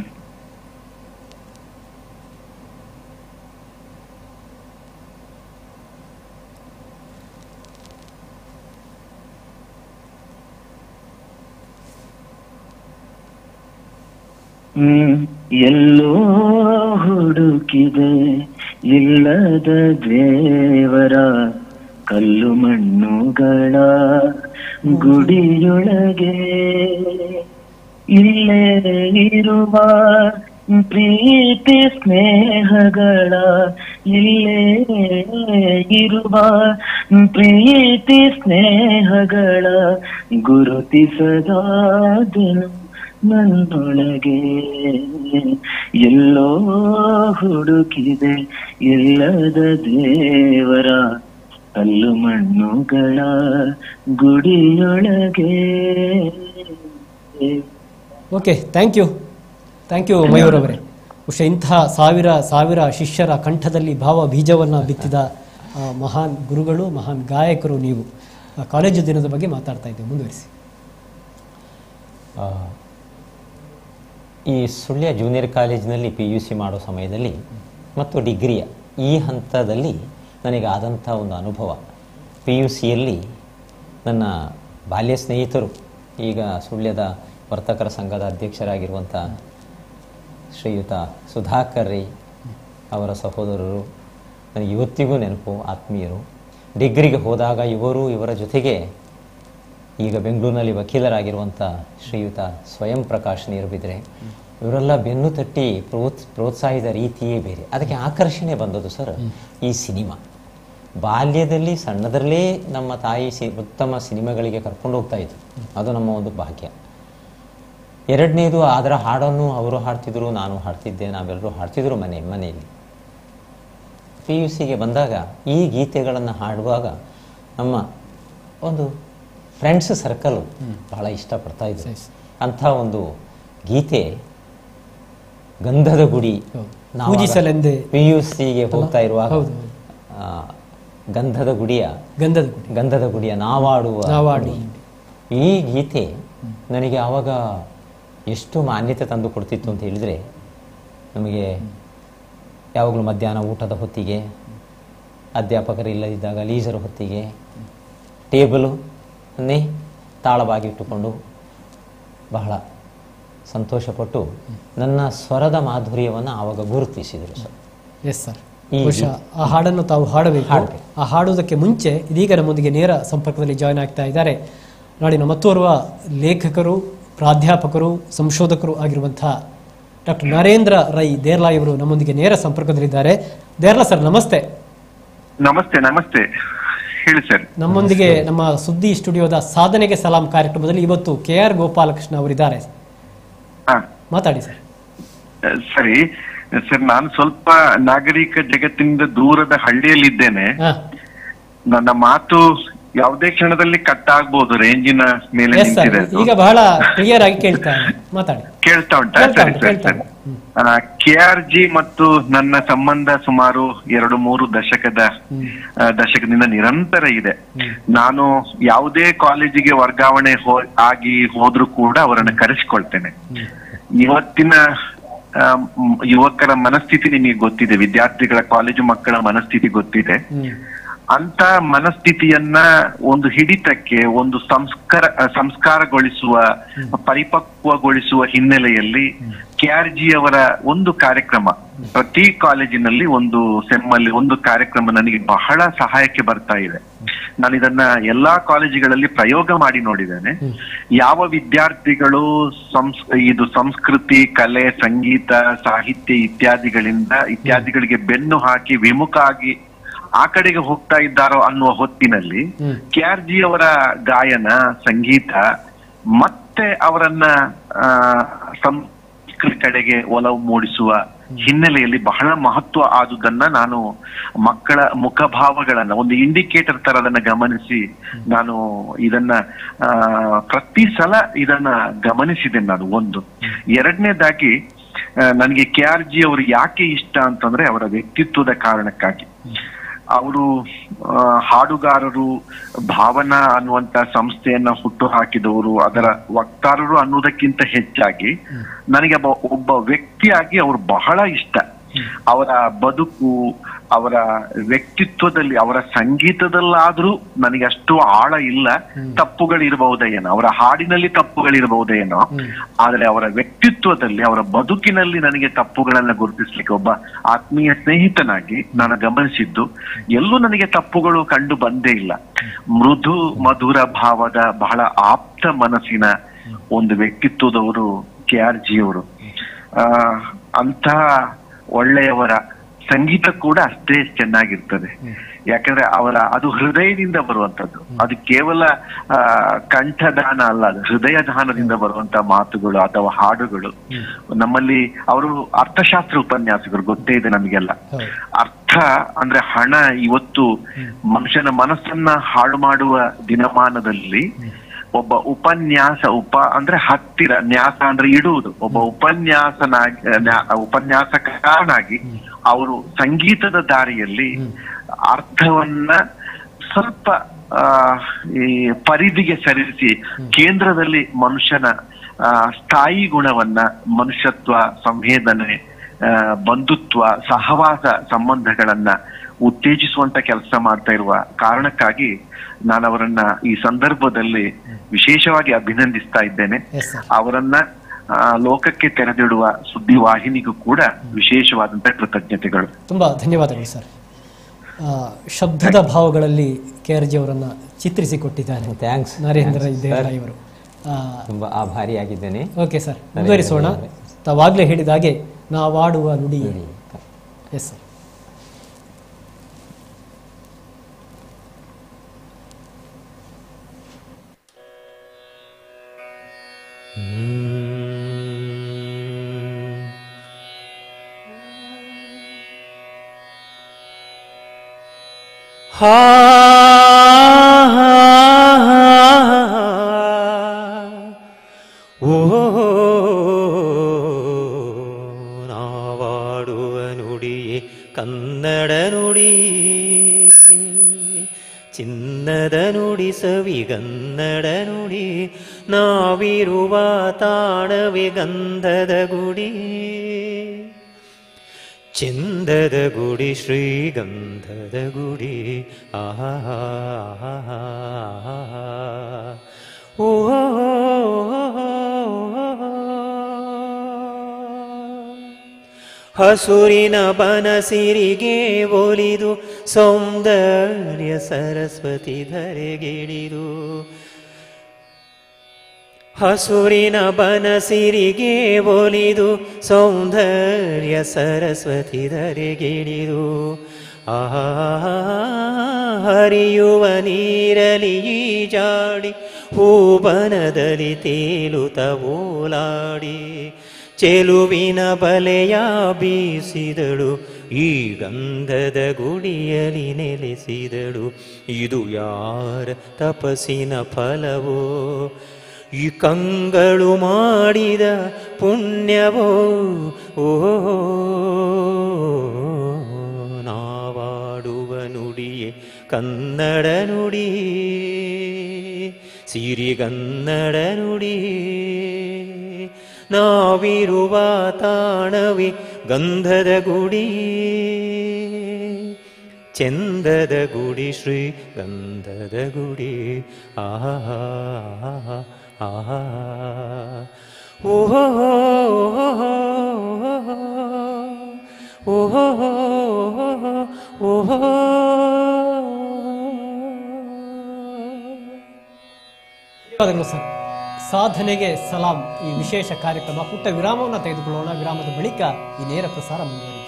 F: ಹ್ಮ್ ಎಲ್ಲೋ ಹುಡುಕಿದೆ ಇಲ್ಲದ ದೇವರ ಕಲ್ಲು ಮಣ್ಣುಗಳ ಗುಡಿಯೊಳಗೆ ಇಲ್ಲೇ ಇರುವ ಪ್ರೀತಿ ಸ್ನೇಹಗಳ ಇಲ್ಲೇ ಇರುವ ಪ್ರೀತಿ ಸ್ನೇಹಗಳ ಗುರುತಿಸದಾದನು ನನ್ನೊಳಗೆ ಎಲ್ಲೋ ಹುಡುಕಿದೆ ಇಲ್ಲದ ದೇವರ ಕಲ್ಲು ಮಣ್ಣುಗಳ ಗುಡಿಯೊಳಗೆ
A: okay thank you thank you Mayur ಅವರೇ ಬಹುಶಃ ಇಂತಹ ಸಾವಿರ ಸಾವಿರ ಶಿಷ್ಯರ ಕಂಠದಲ್ಲಿ ಭಾವ ಬೀಜವನ್ನು ಬಿತ್ತಿದ ಆ, ಮಹಾನ್ ಗುರುಗಳು ಮಹಾನ್ ಗಾಯಕರು ನೀವು ಆ, ಕಾಲೇಜು ದಿನದ ಬಗ್ಗೆ ಮಾತಾಡ್ತಾ ಇದ್ದೇವೆ ಮುಂದುವರಿಸಿ
B: ಆ, ಈ ಸುಳ್ಯ ಜೂನಿಯರ್ ಕಾಲೇಜಿನಲ್ಲಿ ಪಿ ಯು ಸಿ ಮಾಡೋ ಸಮಯದಲ್ಲಿ ಮತ್ತು ಡಿಗ್ರಿಯ ಈ ಹಂತದಲ್ಲಿ ನನಗೆ ಆದಂಥ ಒಂದು ಅನುಭವ ಪಿ ಯು ಸಿಯಲ್ಲಿ ನನ್ನ ಬಾಲ್ಯ ಸ್ನೇಹಿತರು ಈಗ ಸುಳ್ಯದ ವರ್ತಕರ ಸಂಘದ ಅಧ್ಯಕ್ಷರಾಗಿರುವಂಥ ಶ್ರೀಯುತ ಸುಧಾಕರ್ ರೈ ಅವರ ಸಹೋದರರು ನನಗೆ ಇವತ್ತಿಗೂ ನೆನಪು ಆತ್ಮೀಯರು ಡಿಗ್ರಿಗೆ ಹೋದಾಗ ಇವರು ಇವರ ಜೊತೆಗೆ ಈಗ ಬೆಂಗಳೂರಿನಲ್ಲಿ ವಕೀಲರಾಗಿರುವಂಥ ಶ್ರೀಯುತ ಸ್ವಯಂ ಪ್ರಕಾಶ್ ನೀರುಬಿದ್ರೆ ಇವರೆಲ್ಲ ಬೆನ್ನು ತಟ್ಟಿ ಪ್ರೋತ್ ಪ್ರೋತ್ಸಾಹಿಸಿದ ರೀತಿಯೇ ಬೇರೆ ಅದಕ್ಕೆ ಆಕರ್ಷಣೆ ಬಂದದ್ದು ಸರ್ ಈ ಸಿನಿಮಾ ಬಾಲ್ಯದಲ್ಲಿ ಸಣ್ಣದರಲ್ಲೇ ನಮ್ಮ ತಾಯಿ ಸಿ ಉತ್ತಮ ಸಿನಿಮಾಗಳಿಗೆ ಕರ್ಕೊಂಡು ಹೋಗ್ತಾ ಇದ್ರು ಅದು ನಮ್ಮ ಒಂದು ಭಾಗ್ಯ ಎರಡನೇದು ಅದರ ಹಾಡನ್ನು ಅವರು ಹಾಡ್ತಿದ್ರು ನಾನು ಹಾಡ್ತಿದ್ದೆ ನಾವೆಲ್ಲರೂ ಹಾಡ್ತಿದ್ರು ಮನೆ ಮನೆಯಲ್ಲಿ ಪಿ ಯು ಸಿಗೆ ಬಂದಾಗ ಈ ಗೀತೆಗಳನ್ನು ಹಾಡುವಾಗ ನಮ್ಮ ಒಂದು ಫ್ರೆಂಡ್ಸ್ ಸರ್ಕಲ್ ಬಹಳ ಇಷ್ಟಪಡ್ತಾ ಇದ್ರು ಅಂಥ ಒಂದು ಗೀತೆ ಗಂಧದ ಗುಡಿ
A: ಹೌದು. ಪೂಜಿಸಲೆಂದೇ.
B: ಪಿ ಯು ಸಿಗೆ ಹೋಗ್ತಾ ಇರುವಾಗ
A: ಹೌದು,
B: ಆ, ಗಂಧದ ಗುಡಿಯ
A: ಗಂಧದ ಗುಡಿ
B: ಗಂಧದ ಗುಡಿಯ ನಾವಾಡುವ
A: ನಾವಾಡುವ
B: ನುಡಿ. ಈ ಗೀತೆ ನನಗೆ ಆವಾಗ ಎಷ್ಟು ಮಾನ್ಯತೆ ತಂದು ಕೊಡ್ತಿತ್ತು ಅಂತ ಹೇಳಿದರೆ ನಮಗೆ ಯಾವಾಗಲೂ ಮಧ್ಯಾಹ್ನ ಊಟದ ಹೊತ್ತಿಗೆ ಅಧ್ಯಾಪಕರಿಲ್ಲದಿದ್ದಾಗ ಲೀಸರ್ ಹೊತ್ತಿಗೆ ಟೇಬಲು ಅನ್ನೇ ತಾಳವಾಗಿಟ್ಟುಕೊಂಡು ಬಹಳ ಸಂತೋಷಪಟ್ಟು ನನ್ನ ಸ್ವರದ ಮಾಧುರ್ಯವನ್ನು ಆವಾಗ ಗುರುತಿಸಿದರು ಸರ್
A: ಎಸ್ ಸರ್
B: ಈ
A: ಬಹುಶಃ ಆ ಹಾಡನ್ನು ತಾವು ಹಾಡಬೇಕು
B: ಹಾಡ್ಬೇಕು.
A: ಆ ಹಾಡುವುದಕ್ಕೆ ಮುಂಚೆ ಇದೀಗ ನಮ್ಮೊಂದಿಗೆ ನೇರ ಸಂಪರ್ಕದಲ್ಲಿ ಜಾಯ್ನ್ ಆಗ್ತಾ ಇದ್ದಾರೆ ನಾಡಿನ ಮತ್ತೋರ್ವ ಲೇಖಕರು ಪ್ರಾಧ್ಯಾಪಕರು ಸಂಶೋಧಕರು ಆಗಿರುವಂಥ ಡಾಕ್ಟರ್ ನರೇಂದ್ರ ರೈ ದೇರ್ಲಾ ಇವರು ನಮ್ಮೊಂದಿಗೆ ನೇರ ಸಂಪರ್ಕದಲ್ಲಿದ್ದಾರೆ ದೇರ್ಲಾ ಸರ್ ನಮಸ್ತೆ
E: ನಮಸ್ತೆ ನಮಸ್ತೆ ಹೇಳಿ ಸರ್
A: ನಮ್ಮೊಂದಿಗೆ ನಮ್ಮ ಸುದ್ದಿ ಸ್ಟುಡಿಯೋದ ಸಾಧನೆಗೆ ಸಲಾಂ ಕಾರ್ಯಕ್ರಮದಲ್ಲಿ ಇವತ್ತು ಕೆ ಆರ್ ಗೋಪಾಲಕೃಷ್ಣ ಅವರಿದ್ದಾರೆ
E: ಹಾ
A: ಮಾತಾಡಿ ಸರ್
E: ಸರಿ ಸರ್ ನಾನು ಸ್ವಲ್ಪ ನಾಗರಿಕ ಜಗತ್ತಿನಿಂದ ದೂರದ ಹಳ್ಳಿಯಲ್ಲಿದ್ದೇನೆ
A: ಹಾ
E: ನನ್ನ ಮಾತು ಯಾವುದೇ ಕ್ಷಣದಲ್ಲಿ ಕಟ್ ಆಗ್ಬಹುದು ರೇಂಜಿನ ಮೇಲೆ
A: ಎಸ್ ಸರ್
E: ನಿಂತಿದೆ ಅದು.
A: ಈಗ ಬಹಳ ಕ್ಲಿಯರ್ ಆಗಿ ಕೇಳ್ತಾ ಇದೆ ಮಾತಾಡಿ
E: ಕೇಳ್ತಾ ಉಂಟಾ
A: ಕೇಳ್ತಾ
E: ಸರಿ
A: ಉಂಟು,
E: ಸರಿ
A: ಕೇಳ್ತಾ
E: ಸರಿ
A: ಉಂಟು.
E: ಕೆ ಆರ್ ಜಿ ಮತ್ತು ನನ್ನ ಸಂಬಂಧ ಸುಮಾರು ಎರಡು ಮೂರು ದಶಕದ ಆ, ದಶಕದಿಂದ ನಿರಂತರ ಇದೆ ನಾನು ಯಾವುದೇ ಕಾಲೇಜಿಗೆ ವರ್ಗಾವಣೆ ಹೋ ಆಗಿ ಹೋದ್ರೂ ಕೂಡ ಅವರನ್ನ ಕರೆಸಿಕೊಳ್ತೇನೆ ಇವತ್ತಿನ ಆ, ಮ್, ಯುವಕರ ಮನಸ್ಥಿತಿ ನಿಮಗೆ ಗೊತ್ತಿದೆ ವಿದ್ಯಾರ್ಥಿಗಳ ಕಾಲೇಜು ಮಕ್ಕಳ ಮನಸ್ಥಿತಿ ಗೊತ್ತಿದೆ
A: ಹ್ಮ್
E: ಅಂತ ಮನಸ್ಥಿತಿಯನ್ನ ಒಂದು ಹಿಡಿತಕ್ಕೆ ಒಂದು ಸಂಸ್ಕಾರ ಸಂಸ್ಕಾರಗೊಳಿಸುವ ಪರಿಪಕ್ವಗೊಳಿಸುವ ಹಿನ್ನೆಲೆಯಲ್ಲಿ ಕೆಆರ್ಜಿ ಅವರ ಒಂದು ಕಾರ್ಯಕ್ರಮ ಪ್ರತಿ ಕಾಲೇಜಿನಲ್ಲಿ ಒಂದು ಸೆಮ್ಮಲ್ಲಿ ಒಂದು ಕಾರ್ಯಕ್ರಮ ನನಗೆ ಬಹಳ ಸಹಾಯಕ್ಕೆ ಬರ್ತಾ ಇದೆ ನಾನು ಇದನ್ನ ಎಲ್ಲಾ ಕಾಲೇಜುಗಳಲ್ಲಿ ಪ್ರಯೋಗ ಮಾಡಿ ನೋಡಿದ್ದೇನೆ ಯಾವ ವಿದ್ಯಾರ್ಥಿಗಳು ಸಂಸ್ ಇದು ಸಂಸ್ಕೃತಿ ಕಲೆ ಸಂಗೀತ ಸಾಹಿತ್ಯ ಇತ್ಯಾದಿಗಳಿಂದ ಇತ್ಯಾದಿಗಳಿಗೆ ಬೆನ್ನು ಹಾಕಿ ವಿಮುಖ ಆಗಿ ಆ ಕಡೆಗೆ ಹೋಗ್ತಾ ಇದ್ದಾರೋ ಅನ್ನುವ ಹೊತ್ತಿನಲ್ಲಿ
A: ಹ್ಮ್.
E: ಕೆ ಆರ್ ಜಿ ಅವರ ಗಾಯನ ಸಂಗೀತ ಮತ್ತೆ ಅವರನ್ನ ಆ, ಸಂಸ್ಕೃತಿ ಕಡೆಗೆ ಒಲವು ಮೂಡಿಸುವ ಹಿನ್ನೆಲೆಯಲ್ಲಿ ಬಹಳ ಮಹತ್ವ ಆದುದನ್ನ ನಾನು ಮಕ್ಕಳ ಮುಖಭಾವಗಳನ್ನ ಒಂದು ಇಂಡಿಕೇಟರ್ ತರ ಅದನ್ನ ಗಮನಿಸಿ ನಾನು ಇದನ್ನ ಆ, ಪ್ರತಿ ಸಲ ಇದನ್ನ ಗಮನಿಸಿದೆ ನಾನು ಒಂದು ಎರಡನೇದಾಗಿ ನನಗೆ ಕೆ ಆರ್ ಜಿ ಅವರು ಯಾಕೆ ಇಷ್ಟ ಅಂತಂದ್ರೆ ಅವರ ವ್ಯಕ್ತಿತ್ವದ ಕಾರಣಕ್ಕಾಗಿ ಅವರು ಹಾಡುಗಾರರು ಭಾವನಾ ಅನ್ನುವಂತ ಸಂಸ್ಥೆಯನ್ನ ಹುಟ್ಟು ಹಾಕಿದವರು ಅದರ ವಕ್ತಾರರು ಅನ್ನೋದಕ್ಕಿಂತ ಹೆಚ್ಚಾಗಿ ನನಗೆ ಒಬ್ಬ ಒಬ್ಬ ವ್ಯಕ್ತಿಯಾಗಿ ಅವರು ಬಹಳ ಇಷ್ಟ ಅವರ ಬದುಕು ಅವರ ವ್ಯಕ್ತಿತ್ವದಲ್ಲಿ ಅವರ ಸಂಗೀತದಲ್ಲಾದ್ರೂ ನನಗೆ ಅಷ್ಟು ಆಳ ಇಲ್ಲ ತಪ್ಪುಗಳಿರಬಹುದೇನೋ ಅವರ ಹಾಡಿನಲ್ಲಿ ತಪ್ಪುಗಳಿರಬಹುದೇನೋ ಆದ್ರೆ ಅವರ ವ್ಯಕ್ತಿತ್ವದಲ್ಲಿ ಅವರ ಬದುಕಿನಲ್ಲಿ ನನಗೆ ತಪ್ಪುಗಳನ್ನ ಗುರುತಿಸ್ಲಿಕ್ಕೆ ಒಬ್ಬ ಆತ್ಮೀಯ ಸ್ನೇಹಿತನಾಗಿ ನಾನು ಗಮನಿಸಿದ್ದು ಎಲ್ಲೂ ನನಗೆ ತಪ್ಪುಗಳು ಕಂಡು ಬಂದೇ ಇಲ್ಲ ಮೃದು ಮಧುರ ಭಾವದ ಬಹಳ ಆಪ್ತ ಮನಸ್ಸಿನ ಒಂದು ವ್ಯಕ್ತಿತ್ವದವರು ಕೆ ಆರ್ ಜಿ ಅವರು ಆ ಅಂತಹ ಒಳ್ಳೆಯವರ ಸಂಗೀತ ಕೂಡ ಅಷ್ಟೇ ಚೆನ್ನಾಗಿರ್ತದೆ ಯಾಕಂದ್ರೆ ಅವರ ಅದು ಹೃದಯದಿಂದ ಬರುವಂತದ್ದು ಅದು ಕೇವಲ ಆ ಕಂಠದಾನ ಅಲ್ಲ ಅದು ಹೃದಯ ದಾನದಿಂದ ಬರುವಂತ ಮಾತುಗಳು ಅಥವಾ ಹಾಡುಗಳು ನಮ್ಮಲ್ಲಿ ಅವರು ಅರ್ಥಶಾಸ್ತ್ರ ಉಪನ್ಯಾಸಕರು ಗೊತ್ತೇ ಇದೆ ನಮಗೆಲ್ಲ
A: ಹೌದು.
E: ಅರ್ಥ ಅಂದ್ರೆ ಹಣ ಇವತ್ತು ಮನುಷ್ಯನ ಮನಸ್ಸನ್ನ ಹಾಳು ಮಾಡುವ ದಿನಮಾನದಲ್ಲಿ ಒಬ್ಬ ಉಪನ್ಯಾಸ ಉಪ ಅಂದ್ರೆ ಹತ್ತಿರ ನ್ಯಾಸ ಅಂದ್ರೆ ಇಡುವುದು ಒಬ್ಬ ಉಪನ್ಯಾಸನಾಗಿ ನ್ಯಾ- ಉಪನ್ಯಾಸಕನಾಗಿ ಅವರು ಸಂಗೀತದ ದಾರಿಯಲ್ಲಿ ಅರ್ಥವನ್ನ ಸ್ವಲ್ಪ ಆ, ಈ ಪರಿಧಿಗೆ ಸರಿಸಿ ಕೇಂದ್ರದಲ್ಲಿ ಮನುಷ್ಯನ ಆ, ಸ್ಥಾಯಿ ಗುಣವನ್ನ ಮನುಷ್ಯತ್ವ ಸಂವೇದನೆ ಆ, ಬಂಧುತ್ವ ಸಹವಾಸ ಸಂಬಂಧಗಳನ್ನ ಉತ್ತೇಜಿಸುವಂತ ಕೆಲಸ ಮಾಡ್ತಾ ಇರುವ ಕಾರಣಕ್ಕಾಗಿ ನಾನು ಅವರನ್ನ ಈ ಸಂದರ್ಭದಲ್ಲಿ ವಿಶೇಷವಾಗಿ ಅಭಿನಂದಿಸ್ತಾ ಇದ್ದೇನೆ
A: ಎಸ್ ಸರ್
E: ಅವರನ್ನ ಆ, ಲೋಕಕ್ಕೆ ತೆರೆದಿಡುವ ಸುದ್ದಿ ವಾಹಿನಿಗೂ ಕೂಡ ವಿಶೇಷವಾದಂತ ಕೃತಜ್ಞತೆಗಳು
A: ತುಂಬ ಧನ್ಯವಾದಗಳು ಸರ್ ಆ, ಶಬ್ದದ ಭಾವಗಳಲ್ಲಿ ಕೆ ಆರ್ ಜಿ ಅವರನ್ನು ಚಿತ್ರಿಸಿಕೊಟ್ಟಿದ್ದಾರೆ
B: ಥ್ಯಾಂಕ್ಸ್
A: ನರೇಂದ್ರ ಇದ್ದೇರ ಇವರು ಆ,
B: ತುಂಬ ಆಭಾರಿಯಾಗಿದ್ದೇನೆ
A: ಓಕೆ ಸರ್ ಮುಂದುವರಿಸೋಣ ತಾವಾಗಲೇ ಹೇಳಿದ ಹಾಗೆ ನಾವಾಡುವ ನುಡಿ ಎಸ್ ಸರ್
C: ಹಾ ಓ ನಾವಾಡುವ ನುಡಿಯೇ ಕನ್ನಡ ನುಡಿ ಚಿನ್ನದ ನುಡಿ ಸವಿಗನ್ನಡ ನುಡಿ ನಾವಿರುವ ತಾಣವೇ ಗಂಧದ ಗುಡಿ ಚಿಂದದ ಗುಡಿ ಶ್ರೀಗಂಧದ ಗುಡಿ ಆಹಾ ಓ ಹಸುರಿನ ಬನಸಿರಿಗೆ ಒಲಿದು ಸೌಂದರ್ಯ ಸರಸ್ವತಿ ಧರೆಗಿಳಿದು ಹಸುರಿನ ಬನಸಿರಿಗೆ ಒಲಿದು ಸೌಂದರ್ಯ ಸರಸ್ವತಿ ಧರೆಗಿಳಿದು ಆಹಾ ಹರಿಯುವ ನೀರಲಿ ಜಾಡಿ ಹೂಬನದಲ್ಲಿ ತೇಲುತ ಓಲಾಡಿ ಚೆಲುವಿನ ಬಲೆಯ ಬೀಸಿದಳು ಈ ಗಂಧದ ಗುಡಿಯಲಿ ನೆಲೆಸಿದಳು ಇದು ಯಾರ ತಪಸ್ಸಿನ ಫಲವೋ ಈ ಕಂಗಳು ಮಾಡಿದ ಪುಣ್ಯವೋ ಓ ನಾವಾಡುವ ನುಡಿಯೇ ಕನ್ನಡ ನುಡಿ ಸಿರಿಗನ್ನಡ ನುಡಿ ನಾವಿರುವ ತಾಣವೇ ಗಂಧದ ಗುಡಿ ಚಂದದ ಗುಡಿ ಶ್ರೀ ಗಂಧದ ಗುಡಿ ಆಹಾ ಆಹಾ ಓಹೋ ಓಹೋ ಓಹೋ
A: ಧನ್ಯವಾದಗಳು ಸರ್ ಸಾಧನೆಗೆ ಸಲಾಂ ಈ ವಿಶೇಷ ಕಾರ್ಯಕ್ರಮ ಪುಟ್ಟ ವಿರಾಮವನ್ನು ತೆಗೆದುಕೊಳ್ಳೋಣ ವಿರಾಮದ ಬಳಿಕ ಈ ನೇರ ಪ್ರಸಾರ ಮುಂದುವರಿಯುತ್ತದೆ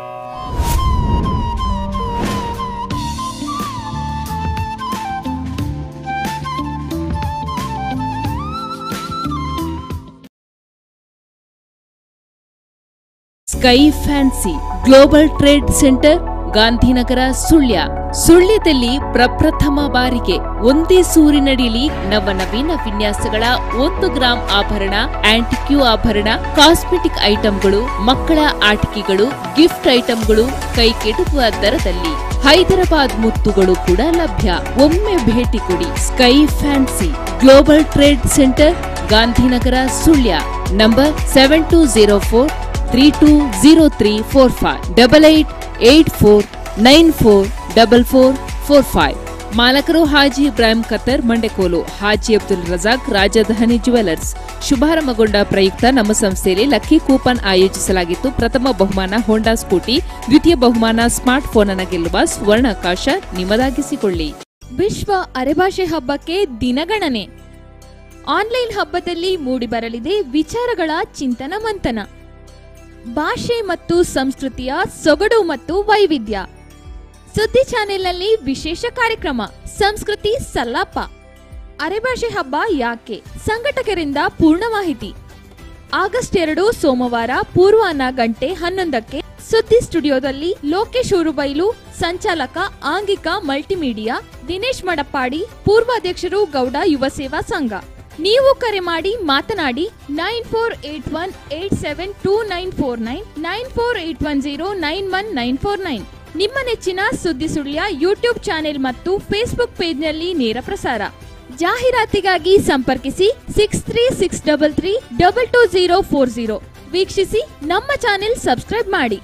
D: Sky fancy global trade centre Gandhinagar Sullia ಸುಳ್ಯದಲ್ಲಿ ಪ್ರಪ್ರಥಮ ಬಾರಿಗೆ ಒಂದೇ ಸೂರಿನಡಿಯಲ್ಲಿ ನವನವೀನ ವಿನ್ಯಾಸಗಳ ಒಂದು ಗ್ರಾಂ ಆಭರಣ ಆಂಟಿಕ್ಯೂ ಆಭರಣ ಕಾಸ್ಮೆಟಿಕ್ ಐಟಂಗಳು ಮಕ್ಕಳ ಆಟಿಕೆಗಳು ಗಿಫ್ಟ್ ಐಟಂಗಳು ಕೈಗೆಟುಕುವ ದರದಲ್ಲಿ ಹೈದರಾಬಾದ್ ಮುತ್ತುಗಳು ಕೂಡ ಲಭ್ಯ ಒಮ್ಮೆ ಭೇಟಿ ಕೊಡಿ sky fancy global trade centre Gandhinagar Sullia number seven two zero four three two zero three four five double eight eight four nine four double four four five ಮಾಲಕರು ಹಾಜಿ ಇಬ್ರಾಹಿಂ ಖತ್ತರ್ ಮಂಡೆಕೋಲು ಹಾಜಿ ಅಬ್ದುಲ್ ರಜಾಕ್ ರಾಜಧಾನಿ ಜುವೆಲರ್ಸ್ ಶುಭಾರಂಭಗೊಂಡ ಪ್ರಯುಕ್ತ ನಮ್ಮ ಸಂಸ್ಥೆಯಲ್ಲಿ ಲಕ್ಕಿ ಕೂಪನ್ ಆಯೋಜಿಸಲಾಗಿತ್ತು ಪ್ರಥಮ ಬಹುಮಾನ ಹೋಂಡಾ ಸ್ಕೂಟಿ ದ್ವಿತೀಯ ಬಹುಮಾನ ಸ್ಮಾರ್ಟ್ ಫೋನ್ ಅನ್ನು ಗೆಲ್ಲುವ ಸ್ವರ್ಣಾವಕಾಶ ನಿಮ್ಮದಾಗಿಸಿಕೊಳ್ಳಿ
G: ವಿಶ್ವ ಅರೆಭಾಷೆ ಹಬ್ಬಕ್ಕೆ ದಿನಗಣನೆ ಆನ್ಲೈನ್ ಹಬ್ಬದಲ್ಲಿ ಮೂಡಿಬರಲಿದೆ ವಿಚಾರಗಳ ಚಿಂತನ ಮಂಥನ ಭಾಷೆ ಮತ್ತು ಸಂಸ್ಕೃತಿಯ ಸೊಗಡು ಮತ್ತು ವೈವಿಧ್ಯ ಸುದ್ದಿ ಚಾನೆಲ್ನಲ್ಲಿ ವಿಶೇಷ ಕಾರ್ಯಕ್ರಮ ಸಂಸ್ಕೃತಿ ಸಲ್ಲಾಪ ಅರೆಭಾಷೆ ಹಬ್ಬ ಯಾಕೆ ಸಂಘಟಕರಿಂದ ಪೂರ್ಣ ಮಾಹಿತಿ ಆಗಸ್ಟ್ ಎರಡು ಸೋಮವಾರ ಪೂರ್ವಾಹ್ನ ಗಂಟೆ ಹನ್ನೊಂದಕ್ಕೆ ಸುದ್ದಿ ಸ್ಟುಡಿಯೋದಲ್ಲಿ ಲೋಕೇಶ್ ಊರುಬೈಲು ಸಂಚಾಲಕ ಆಂಗಿಕ ಮಲ್ಟಿಮೀಡಿಯಾ ದಿನೇಶ್ ಮಡಪ್ಪಾಡಿ ಪೂರ್ವಾಧ್ಯಕ್ಷರು ಗೌಡ ಯುವ ಸೇವಾ ಸಂಘ ನೀವು ಕರೆ ಮಾಡಿ ಮಾತನಾಡಿ nine four eight one eight seven two nine four nine nine four eight one zero nine one nine four nine ನಿಮ್ಮ ನೆಚ್ಚಿನ ಸುದ್ದಿ ಸುಳ್ಯ ಯೂಟ್ಯೂಬ್ ಚಾನೆಲ್ ಮತ್ತು ಫೇಸ್ಬುಕ್ ಪೇಜ್ನಲ್ಲಿ ನೇರ ಪ್ರಸಾರ ಜಾಹೀರಾತಿಗಾಗಿ ಸಂಪರ್ಕಿಸಿ six three six double three double two zero four zero ವೀಕ್ಷಿಸಿ ನಮ್ಮ ಚಾನೆಲ್ ಸಬ್ಸ್ಕ್ರೈಬ್ ಮಾಡಿ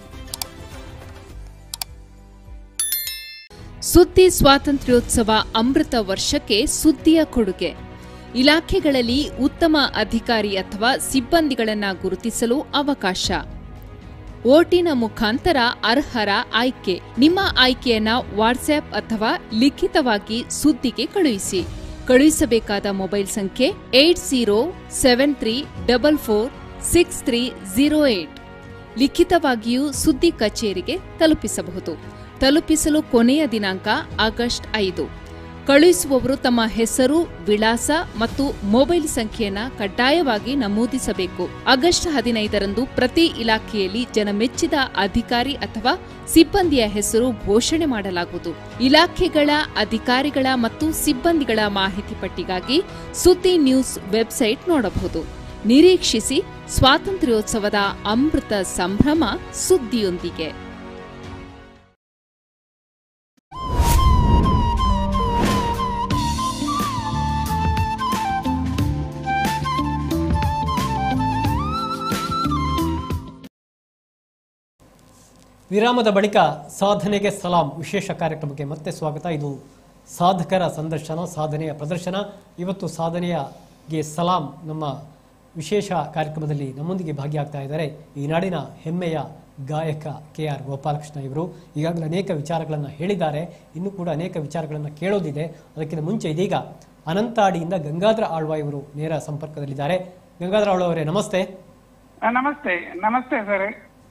D: ಸುದ್ದಿ ಸ್ವಾತಂತ್ರ್ಯೋತ್ಸವ ಅಮೃತ ವರ್ಷಕ್ಕೆ ಸುದ್ದಿಯ ಕೊಡುಗೆ ಇಲಾಖೆಗಳಲ್ಲಿ ಉತ್ತಮ ಅಧಿಕಾರಿ ಅಥವಾ ಸಿಬ್ಬಂದಿಗಳನ್ನ ಗುರುತಿಸಲು ಅವಕಾಶ ಓಟಿನ ಮುಖಾಂತರ ಅರ್ಹರ ಆಯ್ಕೆ ನಿಮ್ಮ ಆಯ್ಕೆಯನ್ನ ವಾಟ್ಸ್ಆಪ್ ಅಥವಾ ಲಿಖಿತವಾಗಿ ಸುದ್ದಿಗೆ ಕಳುಹಿಸಿ ಕಳುಹಿಸಬೇಕಾದ ಮೊಬೈಲ್ ಸಂಖ್ಯೆ eight zero seven three double four six three zero eight ಲಿಖಿತವಾಗಿಯೂ ಸುದ್ದಿ ಕಚೇರಿಗೆ ತಲುಪಿಸಬಹುದು ತಲುಪಿಸಲು ಕೊನೆಯ ದಿನಾಂಕ ಆಗಸ್ಟ್ ಐದು ಕಳುಹಿಸುವವರು ತಮ್ಮ ಹೆಸರು ವಿಳಾಸ ಮತ್ತು ಮೊಬೈಲ್ ಸಂಖ್ಯೆಯನ್ನ ಕಡ್ಡಾಯವಾಗಿ ನಮೂದಿಸಬೇಕು ಆಗಸ್ಟ್ ಹದಿನೈದರಂದು ಪ್ರತಿ ಇಲಾಖೆಯಲ್ಲಿ ಜನಮೆಚ್ಚಿದ ಅಧಿಕಾರಿ ಅಥವಾ ಸಿಬ್ಬಂದಿಯ ಹೆಸರು ಘೋಷಣೆ ಮಾಡಲಾಗುವುದು ಇಲಾಖೆಗಳ ಅಧಿಕಾರಿಗಳ ಮತ್ತು ಸಿಬ್ಬಂದಿಗಳ ಮಾಹಿತಿ ಪಟ್ಟಿಗಾಗಿ ಸುದ್ದಿ ನ್ಯೂಸ್ ವೆಬ್ಸೈಟ್ ನೋಡಬಹುದು ನಿರೀಕ್ಷಿಸಿ ಸ್ವಾತಂತ್ರ್ಯೋತ್ಸವದ ಅಮೃತ ಸಂಭ್ರಮ ಸುದ್ದಿಯೊಂದಿಗೆ
A: ವಿರಾಮದ ಬಳಿಕ ಸಾಧನೆಗೆ ಸಲಾಂ ವಿಶೇಷ ಕಾರ್ಯಕ್ರಮಕ್ಕೆ ಮತ್ತೆ ಸ್ವಾಗತ ಇದು ಸಾಧಕರ ಸಂದರ್ಶನ ಸಾಧನೆಯ ಪ್ರದರ್ಶನ ಇವತ್ತು ಸಾಧನೆಯಗೆ ಸಲಾಂ ನಮ್ಮ ವಿಶೇಷ ಕಾರ್ಯಕ್ರಮದಲ್ಲಿ ನಮ್ಮೊಂದಿಗೆ ಭಾಗಿಯಾಗ್ತಾ ಇದ್ದಾರೆ ಈ ನಾಡಿನ ಹೆಮ್ಮೆಯ ಗಾಯಕ ಕೆ ಆರ್ ಗೋಪಾಲಕೃಷ್ಣ ಇವರು ಈಗಾಗಲೇ ಅನೇಕ ವಿಚಾರಗಳನ್ನು ಹೇಳಿದ್ದಾರೆ ಇನ್ನೂ ಕೂಡ ಅನೇಕ ವಿಚಾರಗಳನ್ನು ಕೇಳೋದಿದೆ ಅದಕ್ಕಿಂತ ಮುಂಚೆ ಇದೀಗ ಅನಂತಾಡಿಯಿಂದ ಗಂಗಾಧರ ಆಳ್ವ ಇವರು ನೇರ ಸಂಪರ್ಕದಲ್ಲಿದ್ದಾರೆ ಗಂಗಾಧರ ಆಳ್ವ ಅವರೇ ನಮಸ್ತೆ
H: ಆ, ನಮಸ್ತೆ ನಮಸ್ತೆ ಸರ್